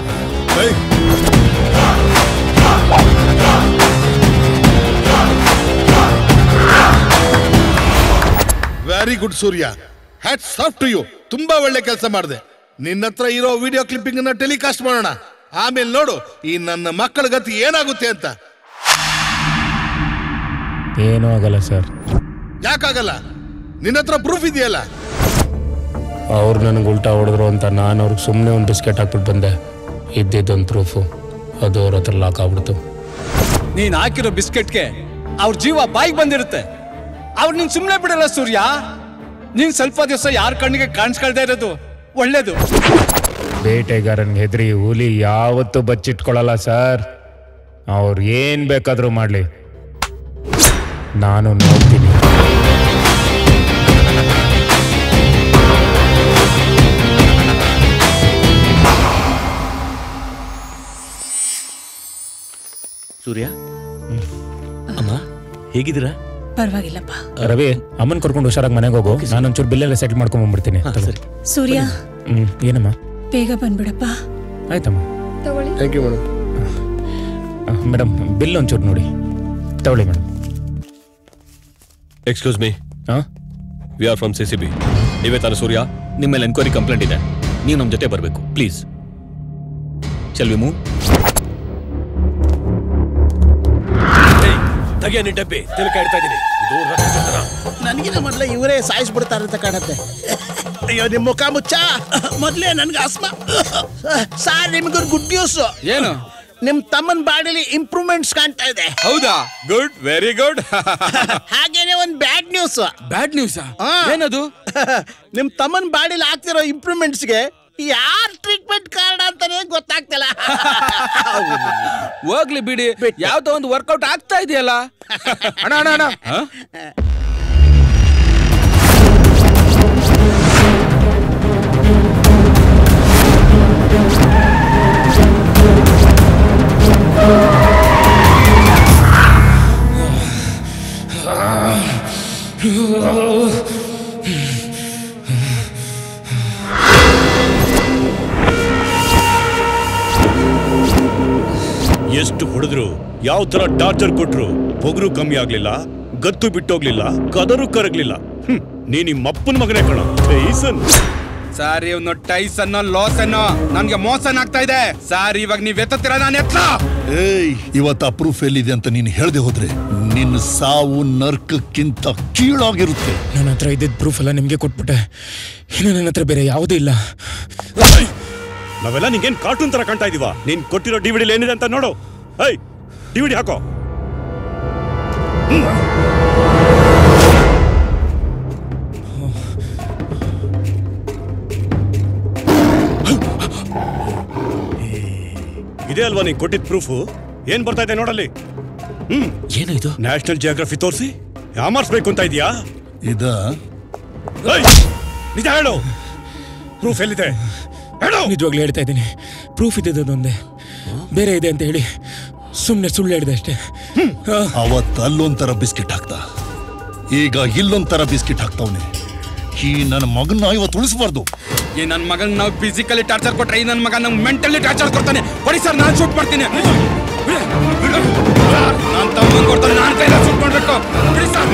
Speaker 6: ವೆರಿ ಗುಡ್ ಸೂರ್ಯ ಹ್ಯಾಟ್ ಸಾಫ್ಟ್ ಟು ಯು ತುಂಬಾ ಒಳ್ಳೆ ಕೆಲಸ ಮಾಡಿದೆ ನಿನ್ನ ಹತ್ರ ಇರೋ ವಿಡಿಯೋ ಕ್ಲಿಪ್ಪಿಂಗ್ ಅನ್ನ ಟೆಲಿಕಾಸ್ಟ್ ಮಾಡೋಣ ಆಮೇಲೆ ನೋಡು ಈ ನನ್ನ ಮಕ್ಕಳ ಗತಿ ಏನಾಗುತ್ತೆ ಅಂತ
Speaker 10: ಏನೂ ಆಗಲ್ಲ ಸರ್
Speaker 6: ಯಾಕಾಗಲ್ಲ ನಿನ್ನ ಹತ್ರ ಪ್ರೂಫ್ ಇದೆಯಲ್ಲ
Speaker 10: ಅವ್ರು ನನಗೆ ಉಲ್ಟಾ ಹೊಡೆದ್ರು ಅಂತ ನಾನು ಅವ್ರಿಗೆ ಸುಮ್ಮನೆ ಒಂದು ಬಿಸ್ಕೆಟ್ ಹಾಕ್ಬಿಟ್ಟು ಬಂದೆ ಇದ್ದಿದ್ದೊಂದು ಪ್ರೂಫು ಅದು ಅವ್ರ ಹತ್ರ ಲಾಕ್ ಆಗ್ಬಿಡ್ತು
Speaker 15: ನೀನ್ ಹಾಕಿರೋ ಬಿಸ್ಕೆಟ್ಗೆ ಅವ್ರ ಜೀವ ಬಾಯಿಗೆ ಬಂದಿರುತ್ತೆ ಅವ್ರು ನೀನ್ ಸುಮ್ಮನೆ ಬಿಡಲ್ಲ ಸೂರ್ಯ ನೀನ್ ಸ್ವಲ್ಪ ದಿವಸ ಯಾರ ಕಣ್ಣಿಗೆ ಕಾಣಿಸ್ಕೊಳ್ದೇ ಇರೋದು ಒಳ್ಳೇದು
Speaker 10: ಬೇಟೆಗಾರನ್ಗೆ ಹೆದರಿ ಹುಲಿ ಯಾವತ್ತೂ ಬಚ್ಚಿಟ್ಕೊಳ್ಳಲ್ಲ ಸರ್ ಅವ್ರು ಏನ್ ಬೇಕಾದ್ರೂ ಮಾಡ್ಲಿ ನಾನು ನೋಡ್ತೀನಿ
Speaker 5: ಸೂರ್ಯ ಅಮ್ಮ ಹೇಗಿದ್ದೀರಾ
Speaker 20: ಪರವಾಗಿಲ್ಲಪ್ಪ
Speaker 10: ರವಿ ಅಮ್ಮನ್ ಕರ್ಕೊಂಡು ಹುಷಾರಾಗಿ ಮನೆಗೆ ಹೋಗು ನಾನೊಂಚೂರು ಬಿಲ್ಲೆಲ್ಲ ಸೆಟ್ಲ್ ಮಾಡ್ಕೊಂಡ್ ಬಂದ್ಬಿಡ್ತೀನಿ
Speaker 20: ಸೂರ್ಯ
Speaker 10: ಹ್ಮ್ ಏನಮ್ಮ
Speaker 20: ಬೇಗ ಬಂದ್ಬಿಡಪ್ಪ
Speaker 10: ಆಯ್ತಮ್ಮ
Speaker 20: ತಗೊಳ್ಳಿ
Speaker 12: thank you madam
Speaker 10: madam bill ಒಂಚೂರು ನೋಡಿ ತಗೊಳ್ಳಿ madam
Speaker 5: excuse me we are from C C B ನೀವೇ ತಾನು ಸೂರ್ಯ ನಿಮ್ಮ ಮೇಲೆ ಎನ್ಕ್ವೈರಿ ಕಂಪ್ಲೇಂಟ್ ಇದೆ ನೀವು ನಮ್ಮ ಜೊತೆ ಬರಬೇಕು ಪ್ಲೀಸ್ ಚೆಲ್ ವಿ ಮೂವ್
Speaker 23: ತೆಗಿಯ ನಿನ್ ಡಬ್ಬಿ ತಿಳ್ಕ ಇಡ್ತಾ ಇದೀನಿ ಇದು ರಕ್ತಚಂದನ
Speaker 12: ನನಗಿನ ಮೊದಲೇ ಇವರೇ ಸಾಯಿಸ್ಬಿಡ್ತಾರಂತ ಕಾಣತ್ತೆ ಅಯ್ಯೋ ನಿಮ್ ಮುಖ ಮುಚ್ಚ ಮೊದ್ಲೇ ನನ್ಗೆ ಅಸ್ಮ ಸಾರ್ ನಿಮ್ಗೊಂದು ಗುಡ್ ನ್ಯೂಸ್
Speaker 15: ಏನು
Speaker 12: ನಿಮ್ ತಮ್ಮನ್ ಬಾಡಿಲಿ ಇಂಪ್ರೂವ್ಮೆಂಟ್ಸ್ ಕಾಣ್ತಾ ಇದೆ
Speaker 15: ಹೌದಾ ಗುಡ್ ವೆರಿ ಗುಡ್
Speaker 12: ಹಾಗೇನೆ ಒಂದ್ ಬ್ಯಾಡ್ ನ್ಯೂಸ್
Speaker 15: ಬ್ಯಾಡ್ ನ್ಯೂಸ್
Speaker 12: ಏನದು ನಿಮ್ ತಮ್ಮನ್ ಬಾಡಿಲಿ ಆಗ್ತಿರೋ ಇಂಪ್ರೂವ್ಮೆಂಟ್ಸ್ಗೆ ಯಾರ್ ಟ್ರೀಟ್ಮೆಂಟ್ ಕಾರಣ ಅಂತಾನೆ ಗೊತ್ತಾಗ್ತಿಲ್ಲ
Speaker 15: ಹೋಗ್ಲಿ ಬಿಡಿ ಯಾವ್ದೋ ಒಂದು ವರ್ಕೌಟ್ ಆಗ್ತಾ ಇದೆಯಲ್ಲ ಅಣ್ಣ ಅಣ್ಣ ಅಣ್ಣ ಹ?
Speaker 23: ಎಷ್ಟು ಹೊಡೆದ್ರು ಯಾವ ತರ ಟಾರ್ಚರ್ ಕೊಟ್ರು ಪೊಗರು ಕಮ್ಮಿ ಆಗ್ಲಿಲ್ಲ ಗತ್ತು ಬಿಟ್ಟೋಗ್ಲಿಲ್ಲ ಕದರು ಕರಗ್ಲಿಲ್ಲ ಹ್ಮ್, ನೀ ನಿಮ್ಮ ಅಪ್ಪನ ಮಗನೇ ಕಣ ಟೈಸನ್
Speaker 15: ಸರ್ ಇವನು ಟೈಸ್ ಅನ್ನೋ ಲಾಸ್ ಅನ್ನೋ ನನ್ಗೆ ಮೋಸನ್ ಆಗ್ತಾ ಇದೆ ಸರ್ ಇವಾಗ ನೀವ್ ಎತ್ತತ್ತೀರ ನಾನು ಎತ್ತ
Speaker 2: ಏಯ್ ಇವತ್ತು ಅಪ್ರೂಫ್ ಎಲ್ಲಿದೆ ಅಂತ ನೀನು ಹೇಳ್ದೆ ಹೋದ್ರೆ ನಿನ್ನ ಸಾವು ನರ್ಕಕ್ಕಿಂತ ಕೀಳಾಗಿರುತ್ತೆ
Speaker 10: ನನ್ನ ಹತ್ರ ಇದ್ದಿದ್ದ ಪ್ರೂಫ್ ಎಲ್ಲ ನಿಮ್ಗೆ ಕೊಟ್ಬಿಟ್ಟೆ ಇನ್ನು ನನ್ನ ಹತ್ರ ಬೇರೆ ಯಾವುದೂ ಇಲ್ಲ
Speaker 23: ನಾವೆಲ್ಲ ನಿಂಗೇನ್ ಕಾರ್ಟೂನ್ ತರ ಕಾಣ್ತಾ ಇದೀವ ನೀನ್ ಕೊಟ್ಟಿರೋ ಡಿವಿಡಿ ಏನಿದೆ ಅಂತ ನೋಡು ಐ ಡಿವಿಡಿ ಹಾಕೋ ಇದೇ ಅಲ್ವಾ ನೀನ್ ಕೊಟ್ಟಿದ್ ಪ್ರೂಫ್ ಏನ್ ಬರ್ತಾ ಇದೆ ನೋಡಲ್ಲಿ ಹ್ಮ್
Speaker 10: ಏನು ಇದು
Speaker 23: ನ್ಯಾಷನಲ್ ಜಿಯೋಗ್ರಫಿ ತೋರಿಸಿ ಯಾಮಾರ್ಸ್ಬೇಕು ಅಂತ ಇದೆಯಾ
Speaker 2: ಇದ
Speaker 23: ನಿಜ ಹೇಳು ಪ್ರೂಫ್ ಎಲ್ಲಿದೆ ಹೇಳು
Speaker 10: ನಿಜವಾಗ್ಲೂ ಹೇಳ್ತಾ ಇದ್ದೀನಿ ಪ್ರೂಫ್ ಇದ್ದದೊಂದೇ ಬೇರೆ ಇದೆ ಅಂತ ಹೇಳಿ ಸುಮ್ಮನೆ ಸುಳ್ಳು ಹೇಳಿದೆ ಅಷ್ಟೇ
Speaker 2: ಅವತ್ತು ಅಲ್ಲೊಂಥರ ಬಿಸ್ಕೆಟ್ ಹಾಕ್ತ ಈಗ ಇಲ್ಲೊಂಥರ ಬಿಸ್ಕೆಟ್ ಹಾಕ್ತಾವನೆ ಈ ನನ್ನ ಮಗನ್ನ ಇವತ್ತು ಉಳಿಸಬಾರ್ದು
Speaker 15: ಈ ನನ್ನ ಮಗನ್ ನಾವು ಫಿಸಿಕಲಿ ಟಾರ್ಚರ್ ಕೊಟ್ರೆ ಈ ನನ್ನ ಮಗ ನಮ್ಗೆ ಮೆಂಟಲಿ ಟಾರ್ಚರ್ ಕೊಡ್ತಾನೆ ಹೊಡಿ ಸರ್ ನಾನು ಶೂಟ್ ಮಾಡ್ತೀನಿ ನಾನು ತಮ್ಮನ್ ಕೊಡ್ತಾನೆ ನಾನು ಕೈಲ ಶೂಟ್ ಮಾಡ್ಬೇಕು ಬಿಡಿ sir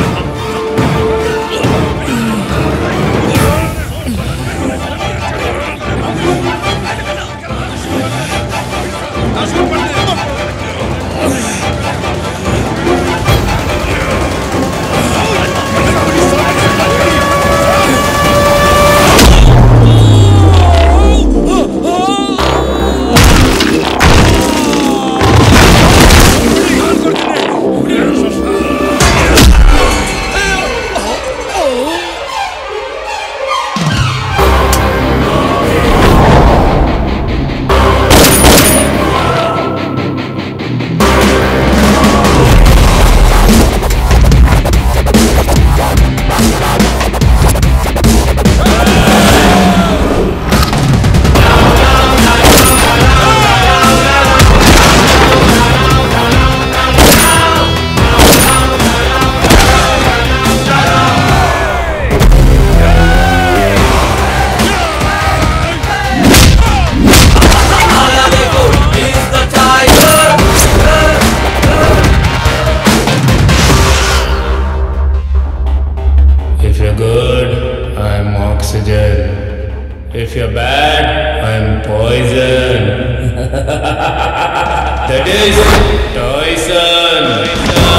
Speaker 10: If you're good, I'm oxygen. If you're bad, I'm poison. that is poison.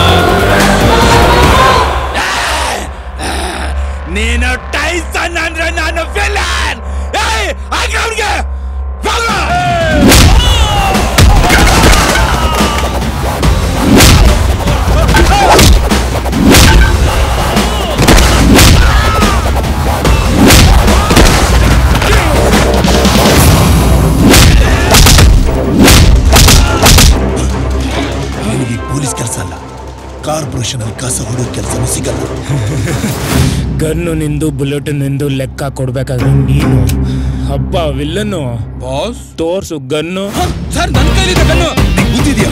Speaker 15: ನೀನು ಟೈಸನ್ ಅಂದ್ರೆ ನಾನು ವಿಲನ್ ಏಯ್ ಹಾಗೆ ಅವ್ನಿಗೆ
Speaker 2: ನಿನಗೆ ಈ ಪೊಲೀಸ್ ಕೆಲಸ ಅಲ್ಲ ಕಾರ್ಪೊರೇಷನ್ ಅಲ್ಲಿ ಕಸ ಹೊಡೋ ಕೆಲಸನೂ ಸಿಗಲ್ಲ
Speaker 10: ಗನ್ನು ನಿಂದು ಬುಲೆಟ್ ನಿಂದು ಲೆಕ್ಕ ಕೊಡ್ಬೇಕಾದ್ರೆ ನೀನು ಹಬ್ಬ ವಿಲ್ಲನ್ನು ಬಾಸ್ ತೋರ್ಸು ಗನ್ನು
Speaker 15: ಸರ್ ನನ್ನ ಕೈಲಿದೆ ಕಣ್ಣು
Speaker 2: ಗೊತ್ತಿದ್ಯಾ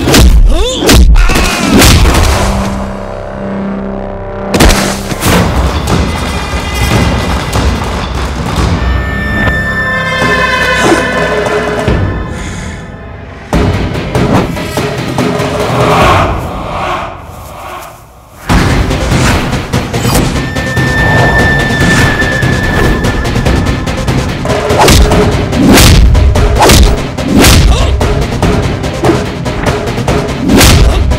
Speaker 15: ಆ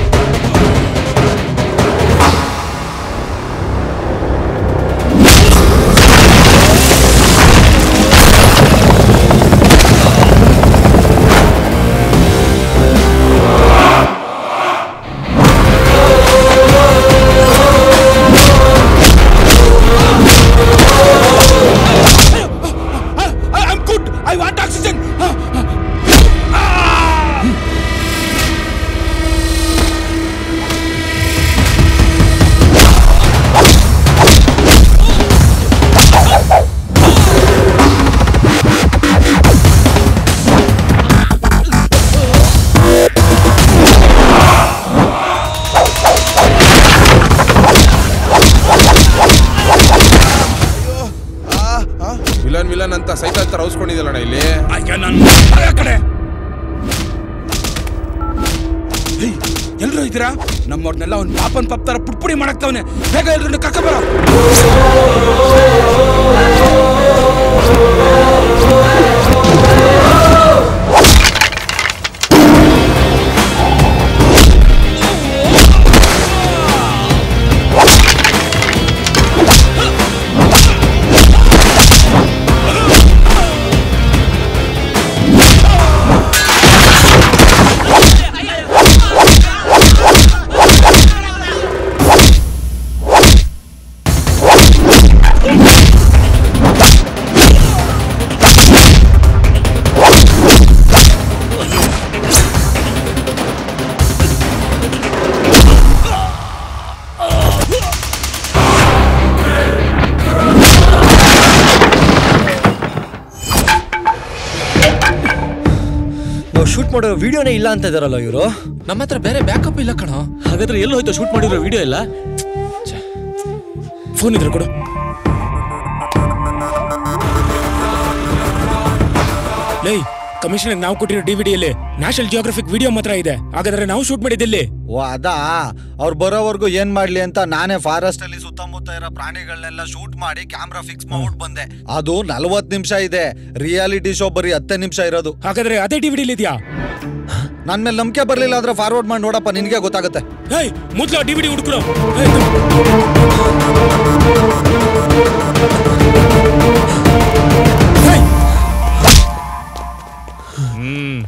Speaker 11: ವಿಲನ್ ವಿಲನ್ ಅಂತ ಸೈಕಲ್ ತರ ಔಸ್ಕೊಂಡಿದ್ದಲ್ಲಣ್ಣ ಇಲ್ಲಿ
Speaker 16: ಎಲ್ರು ಇದ್ದೀರಾ ನಮ್ಮವ್ರನ್ನೆಲ್ಲ ಅವ್ನ ಪಾಪನ್ ಪಾಪ ತರ ಪುಟ್ಪುಡಿ ಮಾಡಕ್ತವನೆ ಬೇಗ ಎಲ್ರನ್ನ ಕರ್ಕೊಂಬರ
Speaker 9: ನಾವು ಶೂಟ್ ಮಾಡೋ ವಿಡಿಯೋನೇ ಇಲ್ಲ ಅಂತ ಇದಾರಲ್ಲ ಇವರು
Speaker 5: ನಮ್ಮ ಹತ್ರ ಬೇರೆ ಬ್ಯಾಕಪ್ ಇಲ್ಲ ಕಣೋ ಹಾಗಾದ್ರೆ ಎಲ್ಲಿ ಹೋಯ್ತು ಶೂಟ್ ಮಾಡಿರೋ ವಿಡಿಯೋ ಇಲ್ಲ ಫೋನ್ ಇದ್ರೆ ಕೊಡು
Speaker 10: ಲೈ ಕಮಿಷನರ್ ನಾವು ಕೊಟ್ಟಿರೋ ಡಿವಿಡಿಯಲ್ಲಿ ನ್ಯಾಷನಲ್ ಜಿಯೋಗ್ರಫಿಕ್ ವಿಡಿಯೋ ಮಾತ್ರ ಇದೆ ಹಾಗಾದ್ರೆ ನಾವು ಶೂಟ್ ಮಾಡಿದ್ದಲ್ಲಿ
Speaker 1: ಓ ಅದಾ ಅವ್ರು ಬರೋವರೆಗೂ ಏನ್ ಮಾಡ್ಲಿ ಅಂತ ನಾನೇ ಫಾರೆಸ್ಟ್ ಅಲ್ಲಿ ಸುತ್ತಮುತ್ತ ಇರೋ ಪ್ರಾಣಿಗಳನ್ನೆಲ್ಲ ಶೂಟ್ ಮಾಡಿ ಕ್ಯಾಮ್ರಾ ಫಿಕ್ಸ್ ಮಾಡ್ಬಿಟ್ಟು ಬಂದೆ ಅದು ನಲ್ವತ್ ನಿಮಿಷ ಇದೆ ರಿಯಾಲಿಟಿ ಶೋ ಬರೀ ಹತ್ತೇ ನಿಮಿಷ ಇರೋದು
Speaker 10: ಹಾಗಾದ್ರೆ ಅದೇ ಡಿವಿಡಿಲಿ ಇದೆಯಾ
Speaker 1: ನನ್ ಮೇಲೆ ನಂಬಿಕೆ ಬರ್ಲಿಲ್ಲ ಆದ್ರೆ ಫಾರ್ವರ್ಡ್ ಮಾಡಿ ನೋಡಪ್ಪ ನಿನ್ಗೆ ಗೊತ್ತಾಗುತ್ತೆ
Speaker 10: ಹೇಯ್ ಮೊದ್ಲು ಡಿವಿಡಿ ಹುಡುಕ್ರು
Speaker 11: ಹ್ಮ್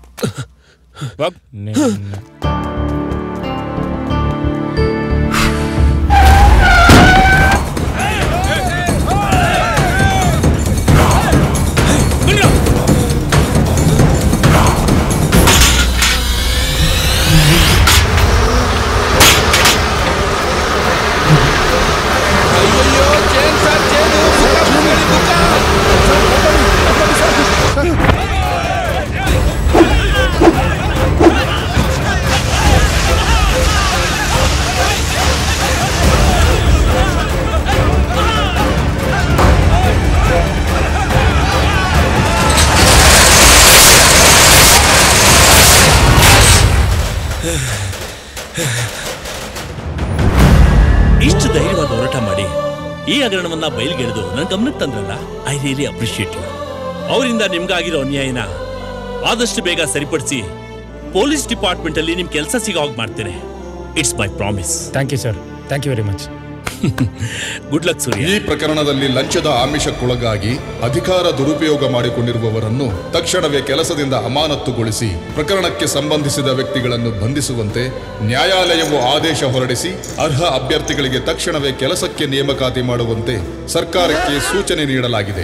Speaker 23: ಇಷ್ಟು ಧೈರ್ಯವಾದ ಹೋರಾಟ ಮಾಡಿ ಈ ಹಗರಣವನ್ನ ಬಯಲ್ಗೆಳೆದು ನನ್ನ ಗಮನಕ್ಕೆ ತಂದ್ರಲ್ಲ ಐ ರಿಯಲಿ ಅಪ್ರಿಷಿಯೇಟ್ ಯು ಅವರಿಂದ ನಿಮ್ಗಾಗಿರೋ ಅನ್ಯಾಯನ ಆದಷ್ಟು ಬೇಗ ಸರಿಪಡಿಸಿ ಪೊಲೀಸ್ ಡಿಪಾರ್ಟ್ಮೆಂಟ್ ಅಲ್ಲಿ ನಿಮ್ ಕೆಲಸ ಸಿಗೋ ಹಾಗೆ ಮಾಡ್ತೇನೆ it's my promise
Speaker 10: thank you sir thank you very much
Speaker 23: good luck Surya
Speaker 2: ಈ ಪ್ರಕರಣದಲ್ಲಿ ಲಂಚದ ಆಮಿಷಕ್ಕೊಳಗಾಗಿ ಅಧಿಕಾರ ದುರುಪಯೋಗ ಮಾಡಿಕೊಂಡಿರುವವರನ್ನು ತಕ್ಷಣವೇ ಕೆಲಸದಿಂದ ಅಮಾನತ್ತುಗೊಳಿಸಿ ಪ್ರಕರಣಕ್ಕೆ ಸಂಬಂಧಿಸಿದ ವ್ಯಕ್ತಿಗಳನ್ನು ಬಂಧಿಸುವಂತೆ ನ್ಯಾಯಾಲಯವು ಆದೇಶ ಹೊರಡಿಸಿ ಅರ್ಹ ಅಭ್ಯರ್ಥಿಗಳಿಗೆ ತಕ್ಷಣವೇ ಕೆಲಸಕ್ಕೆ ನೇಮಕಾತಿ ಮಾಡುವಂತೆ ಸರ್ಕಾರಕ್ಕೆ ಸೂಚನೆ ನೀಡಲಾಗಿದೆ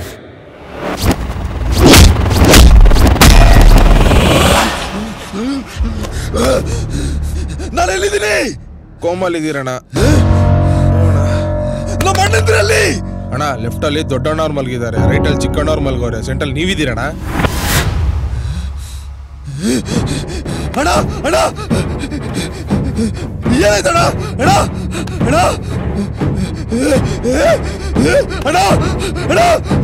Speaker 11: ನಾನು ಎಲ್ಲಿದ್ದೀನಿ ಕೋಮಲ್ ಇದೀರಣ್ಣ
Speaker 2: ನಮ್ಮ ಅಣ್ಣಂದ್ರಲ್ಲಿ
Speaker 11: ಅಣ್ಣ ಲೆಫ್ಟ್ ಅಲ್ಲಿ ದೊಡ್ಡಣ್ಣವ್ರು ಮಲಗಿದ್ದಾರೆ ರೈಟ್ ಅಲ್ಲಿ ಚಿಕ್ಕಣ್ಣವ್ರು ಮಲಗೋರೆ ಸೆಂಟ್ರಲ್ ನೀವಿದ್ದೀರಣ್ಣ
Speaker 2: ಅಣ್ಣ ಅಣ್ಣ ಏನಾಯ್ತಣ್ಣ ಅಣ್ಣ ಅಣ್ಣ ಅಣ್ಣ ಅಣ್ಣ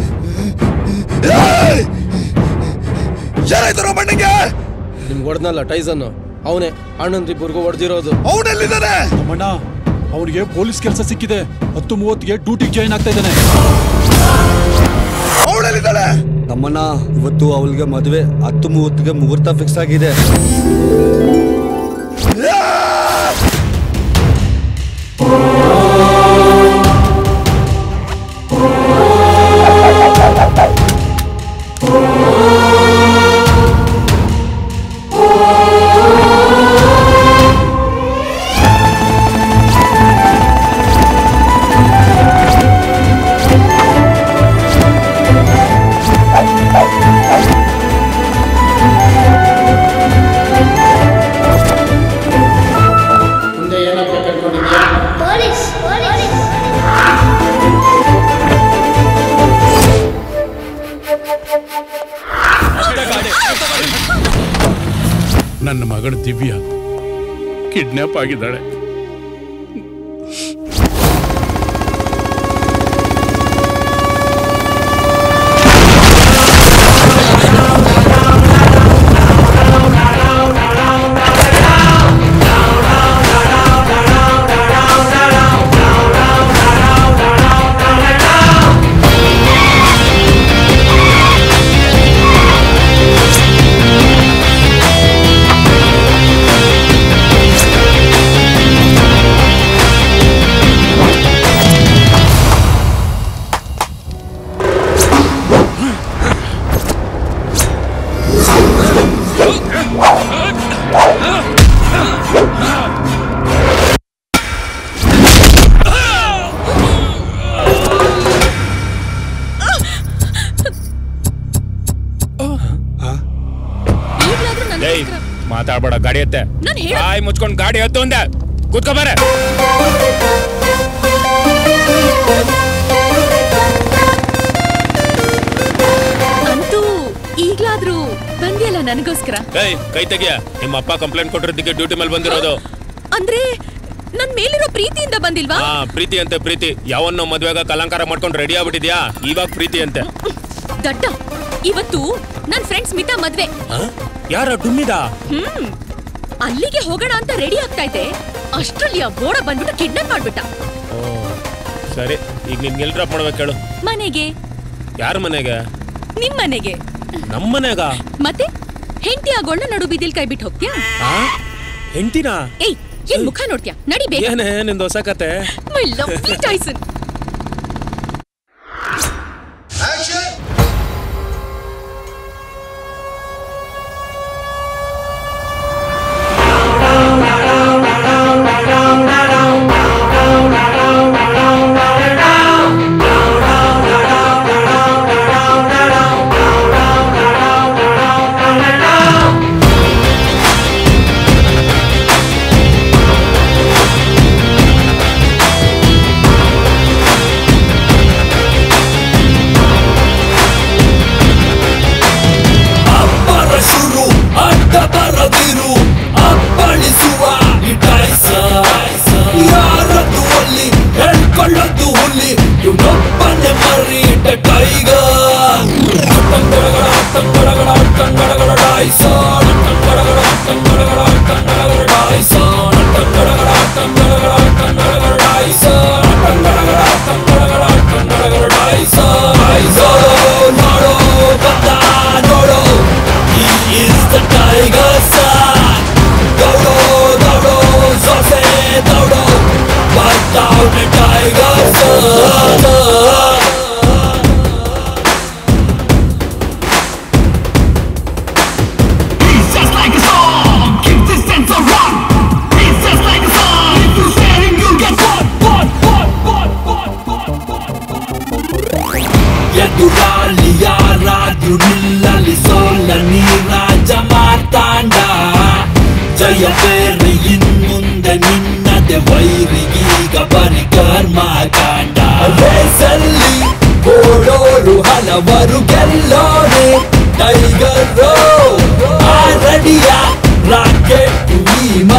Speaker 2: ಏಯ್! ಏನಾಯ್ತು ನಮ್ಮ ಅಣ್ಣಂಗೆ
Speaker 9: ನಿಮ್ಗೆ ಹೊಡೆದ್ನಲ್ಲ ಟೈಸನ್ ಅವನೇ ಅಣ್ಣಂದ್ರಿಬ್ಬರಿಗೂ ಹೊಡೆದಿರೋದು
Speaker 2: ಅವನೆಲ್ಲಿದ್ದಾನೆ
Speaker 19: ನಮ್ಮಣ್ಣ ಅವನಿಗೆ ಪೊಲೀಸ್ ಕೆಲಸ ಸಿಕ್ಕಿದೆ ಹತ್ತು ಮೂವತ್ತಿಗೆ ಡ್ಯೂಟಿಗೆ ಜಾಯ್ನ್ ಆಗ್ತಾ ಇದ್ದಾನೆ
Speaker 2: ಅವಳೆಲ್ಲಿದ್ದಾಳೆ
Speaker 24: ನಮ್ಮಣ್ಣ ಇವತ್ತು ಅವಳಿಗೆ ಮದುವೆ ಹತ್ತು ಮೂವತ್ತಿಗೆ ಮುಹೂರ್ತ ಫಿಕ್ಸ್ ಆಗಿದೆ
Speaker 17: ಮುಂದೆ ಏನಾಗ್ಬೇಕು ಅನ್ಕೊಂಡಿದ್ಯಾ
Speaker 25: ಪೊಲೀಸ್
Speaker 16: ನನ್ನ ಮಗಳು ದಿವ್ಯ ಕಿಡ್ನಾಪ್ ಆಗಿದ್ದಾಳೆ
Speaker 10: ಮಾತಾಡ್ಬೇಡ ಗಾಡಿ ಎತ್ತೆ
Speaker 20: ನಾನ್ ಹೇಳ
Speaker 10: ಬಾಯ್ ಮುಚ್ಕೊಂಡ್ ಗಾಡಿ ಹತ್ತು ಅಂದೆ ಕೂತ್ಕೋ ಬಾರೆ
Speaker 3: ಅಂತೂ ಈಗ್ಲಾದ್ರೂ ಬಂದಿಯಲ್ಲ ನನಗೋಸ್ಕರ
Speaker 10: ಏಯ್ ಕೈ ತೆಗಿಯ ನಿಮ್ಮ ಅಪ್ಪ ಕಂಪ್ಲೇಂಟ್ ಕೊಟ್ಟಿರೋದಕ್ಕೆ ಡ್ಯೂಟಿ ಮೇಲೆ ಬಂದಿರೋದು
Speaker 3: ಅಂದ್ರೆ ನನ್ ಮೇಲಿರೋ ಪ್ರೀತಿಯಿಂದ ಬಂದಿಲ್ವಾ
Speaker 10: ಹಾ ಪ್ರೀತಿ ಅಂತೆ ಪ್ರೀತಿ ಯಾವನ್ನೋ ಮದ್ವೆಗ ಕಲಂಕಾರ ಮಾಡ್ಕೊಂಡು ರೆಡಿ ಆಗ್ಬಿಟ್ಟಿದ್ಯಾ ಇವಾಗ ಪ್ರೀತಿ ಅಂತೆ
Speaker 3: ದಡ್ಡ ಇವತ್ತು ನನ್ ಫ್ರೆಂಡ್ ಸ್ಮಿತಾ ಮದ್ವೆ
Speaker 10: ಆ? ಯಾರ ಡುಮ್ಮಿದ
Speaker 3: ಹ್ಮ್ ಅಲ್ಲಿಗೆ ಹೋಗೋಣ ಅಂತ ರೆಡಿ ಆಗ್ತಾ ಇದ್ದೆ ಅಷ್ಟ್ರಲ್ಲಿ ಆ ಬೋಡ ಬಂದ್ಬಿಟ್ಟು ಕಿಡ್ನಾಪ್ ಮಾಡ್ಬಿಟ್ಟ
Speaker 10: ಓ, ಸರಿ ಈಗ ನಿನ್ ಎಲ್ ಡ್ರಾಪ್ ಮಾಡ್ಬೇಕು ಹೇಳು
Speaker 3: ಮನೆಗೆ
Speaker 10: ಯಾರ ಮನೆಗೆ
Speaker 3: ನಿಮ್ ಮನೆಗೆ
Speaker 10: ನಮ್ಮ ಮನೆಗ
Speaker 3: ಮತ್ತೆ ಹೆಂಡತಿ ಆಗೋಳ್ನ ನಡು ಬಿದಿಲ್ ಕೈ ಬಿಟ್ಟು ಹೋಗ್ತ್ಯಾ
Speaker 10: ಹೆಂಡ್ತಿನ
Speaker 3: ಏಯ್ ಏನ್ ಮುಖ ನೋಡ್ತ್ಯಾ ನಡಿ ಬೇಗ
Speaker 10: ಏನೇ ನಿಂದು ಹೊಸ ಕತೆ
Speaker 3: ಮೈ ಲವ್ಲಿ ಟೈಸನ್
Speaker 8: ಅಬ್ಬರ ಶುರು ಅಡ್ಡ ಬರದಿರು ಅಪ್ಪಳಿಸುವ ಇಟಾಯ್ಸ ಯಾರದ್ದು ಅಲ್ಲಿ ಹೇಳ್ಕೊಳ್ಳದ್ದು ಹುಲಿ ಇವನೊಬ್ಬನೆ ಮರೀಟ ಟೈಗರ್ ಅಟ್ಟಂಗಡಗಡ ಅಟ್ಟಂಗಡಗಡ ಅಟ್ಟಂಗಡಗಡ ಡಾಯ್ಸ ಅಟ್ಟಂಗಡಗಡ ಅಟ್ಟಂಗಡಗಡ ಅಟ್ಟಂಗಡಗಡ ಡಾಯ್ಸ ಅಟ್ಟಂಗಡಗಡ ಅಟ್ಟಂಗಡಗಡ ಅಟ್ಟಂಗಡಗಡ ಡಾಯ್ಸ ಅಟ್ಟಂಗಡಗಡ ಅಟ್ಟಂಗಡಗಡ ಅಟ್ಟಂಗಡಗಡ ಡಾಯ್ಸ ಡಾಯ್ಸ ನೋಡೋ ಬಂದ ನೋಡೋ He is the tiger son ದೌಡೋ ದೌಡೋ ಸೊಸೆ ದೌಡೋ ಬರ್ತಾವ್ನೆ tiger son He's just like a song, keep distance or run. He's just like a song, if you stare him you'll get caught. Caught, caught, caught, caught, ಎದುರಾಳಿ ಯಾರಾದ್ರೂ ನಿಲ್ಲಲಿ ಸೋಲ ನೀರಾಜ ಮಾರ್ತಾಂಡ ಜಯ ಬೇರೆ ಇನ್ಮುಂದೆ ನಿನ್ನದೆ ವೈರಿಗೀಗ ಬರಿ ಕರ್ಮಕಾಂಡ ರೇಸಲ್ಲಿ ಓಡೋರು ಹಲವರು ಗೆಲ್ಲೋರೆ tiger ಆರಡಿಯ rocket ಈ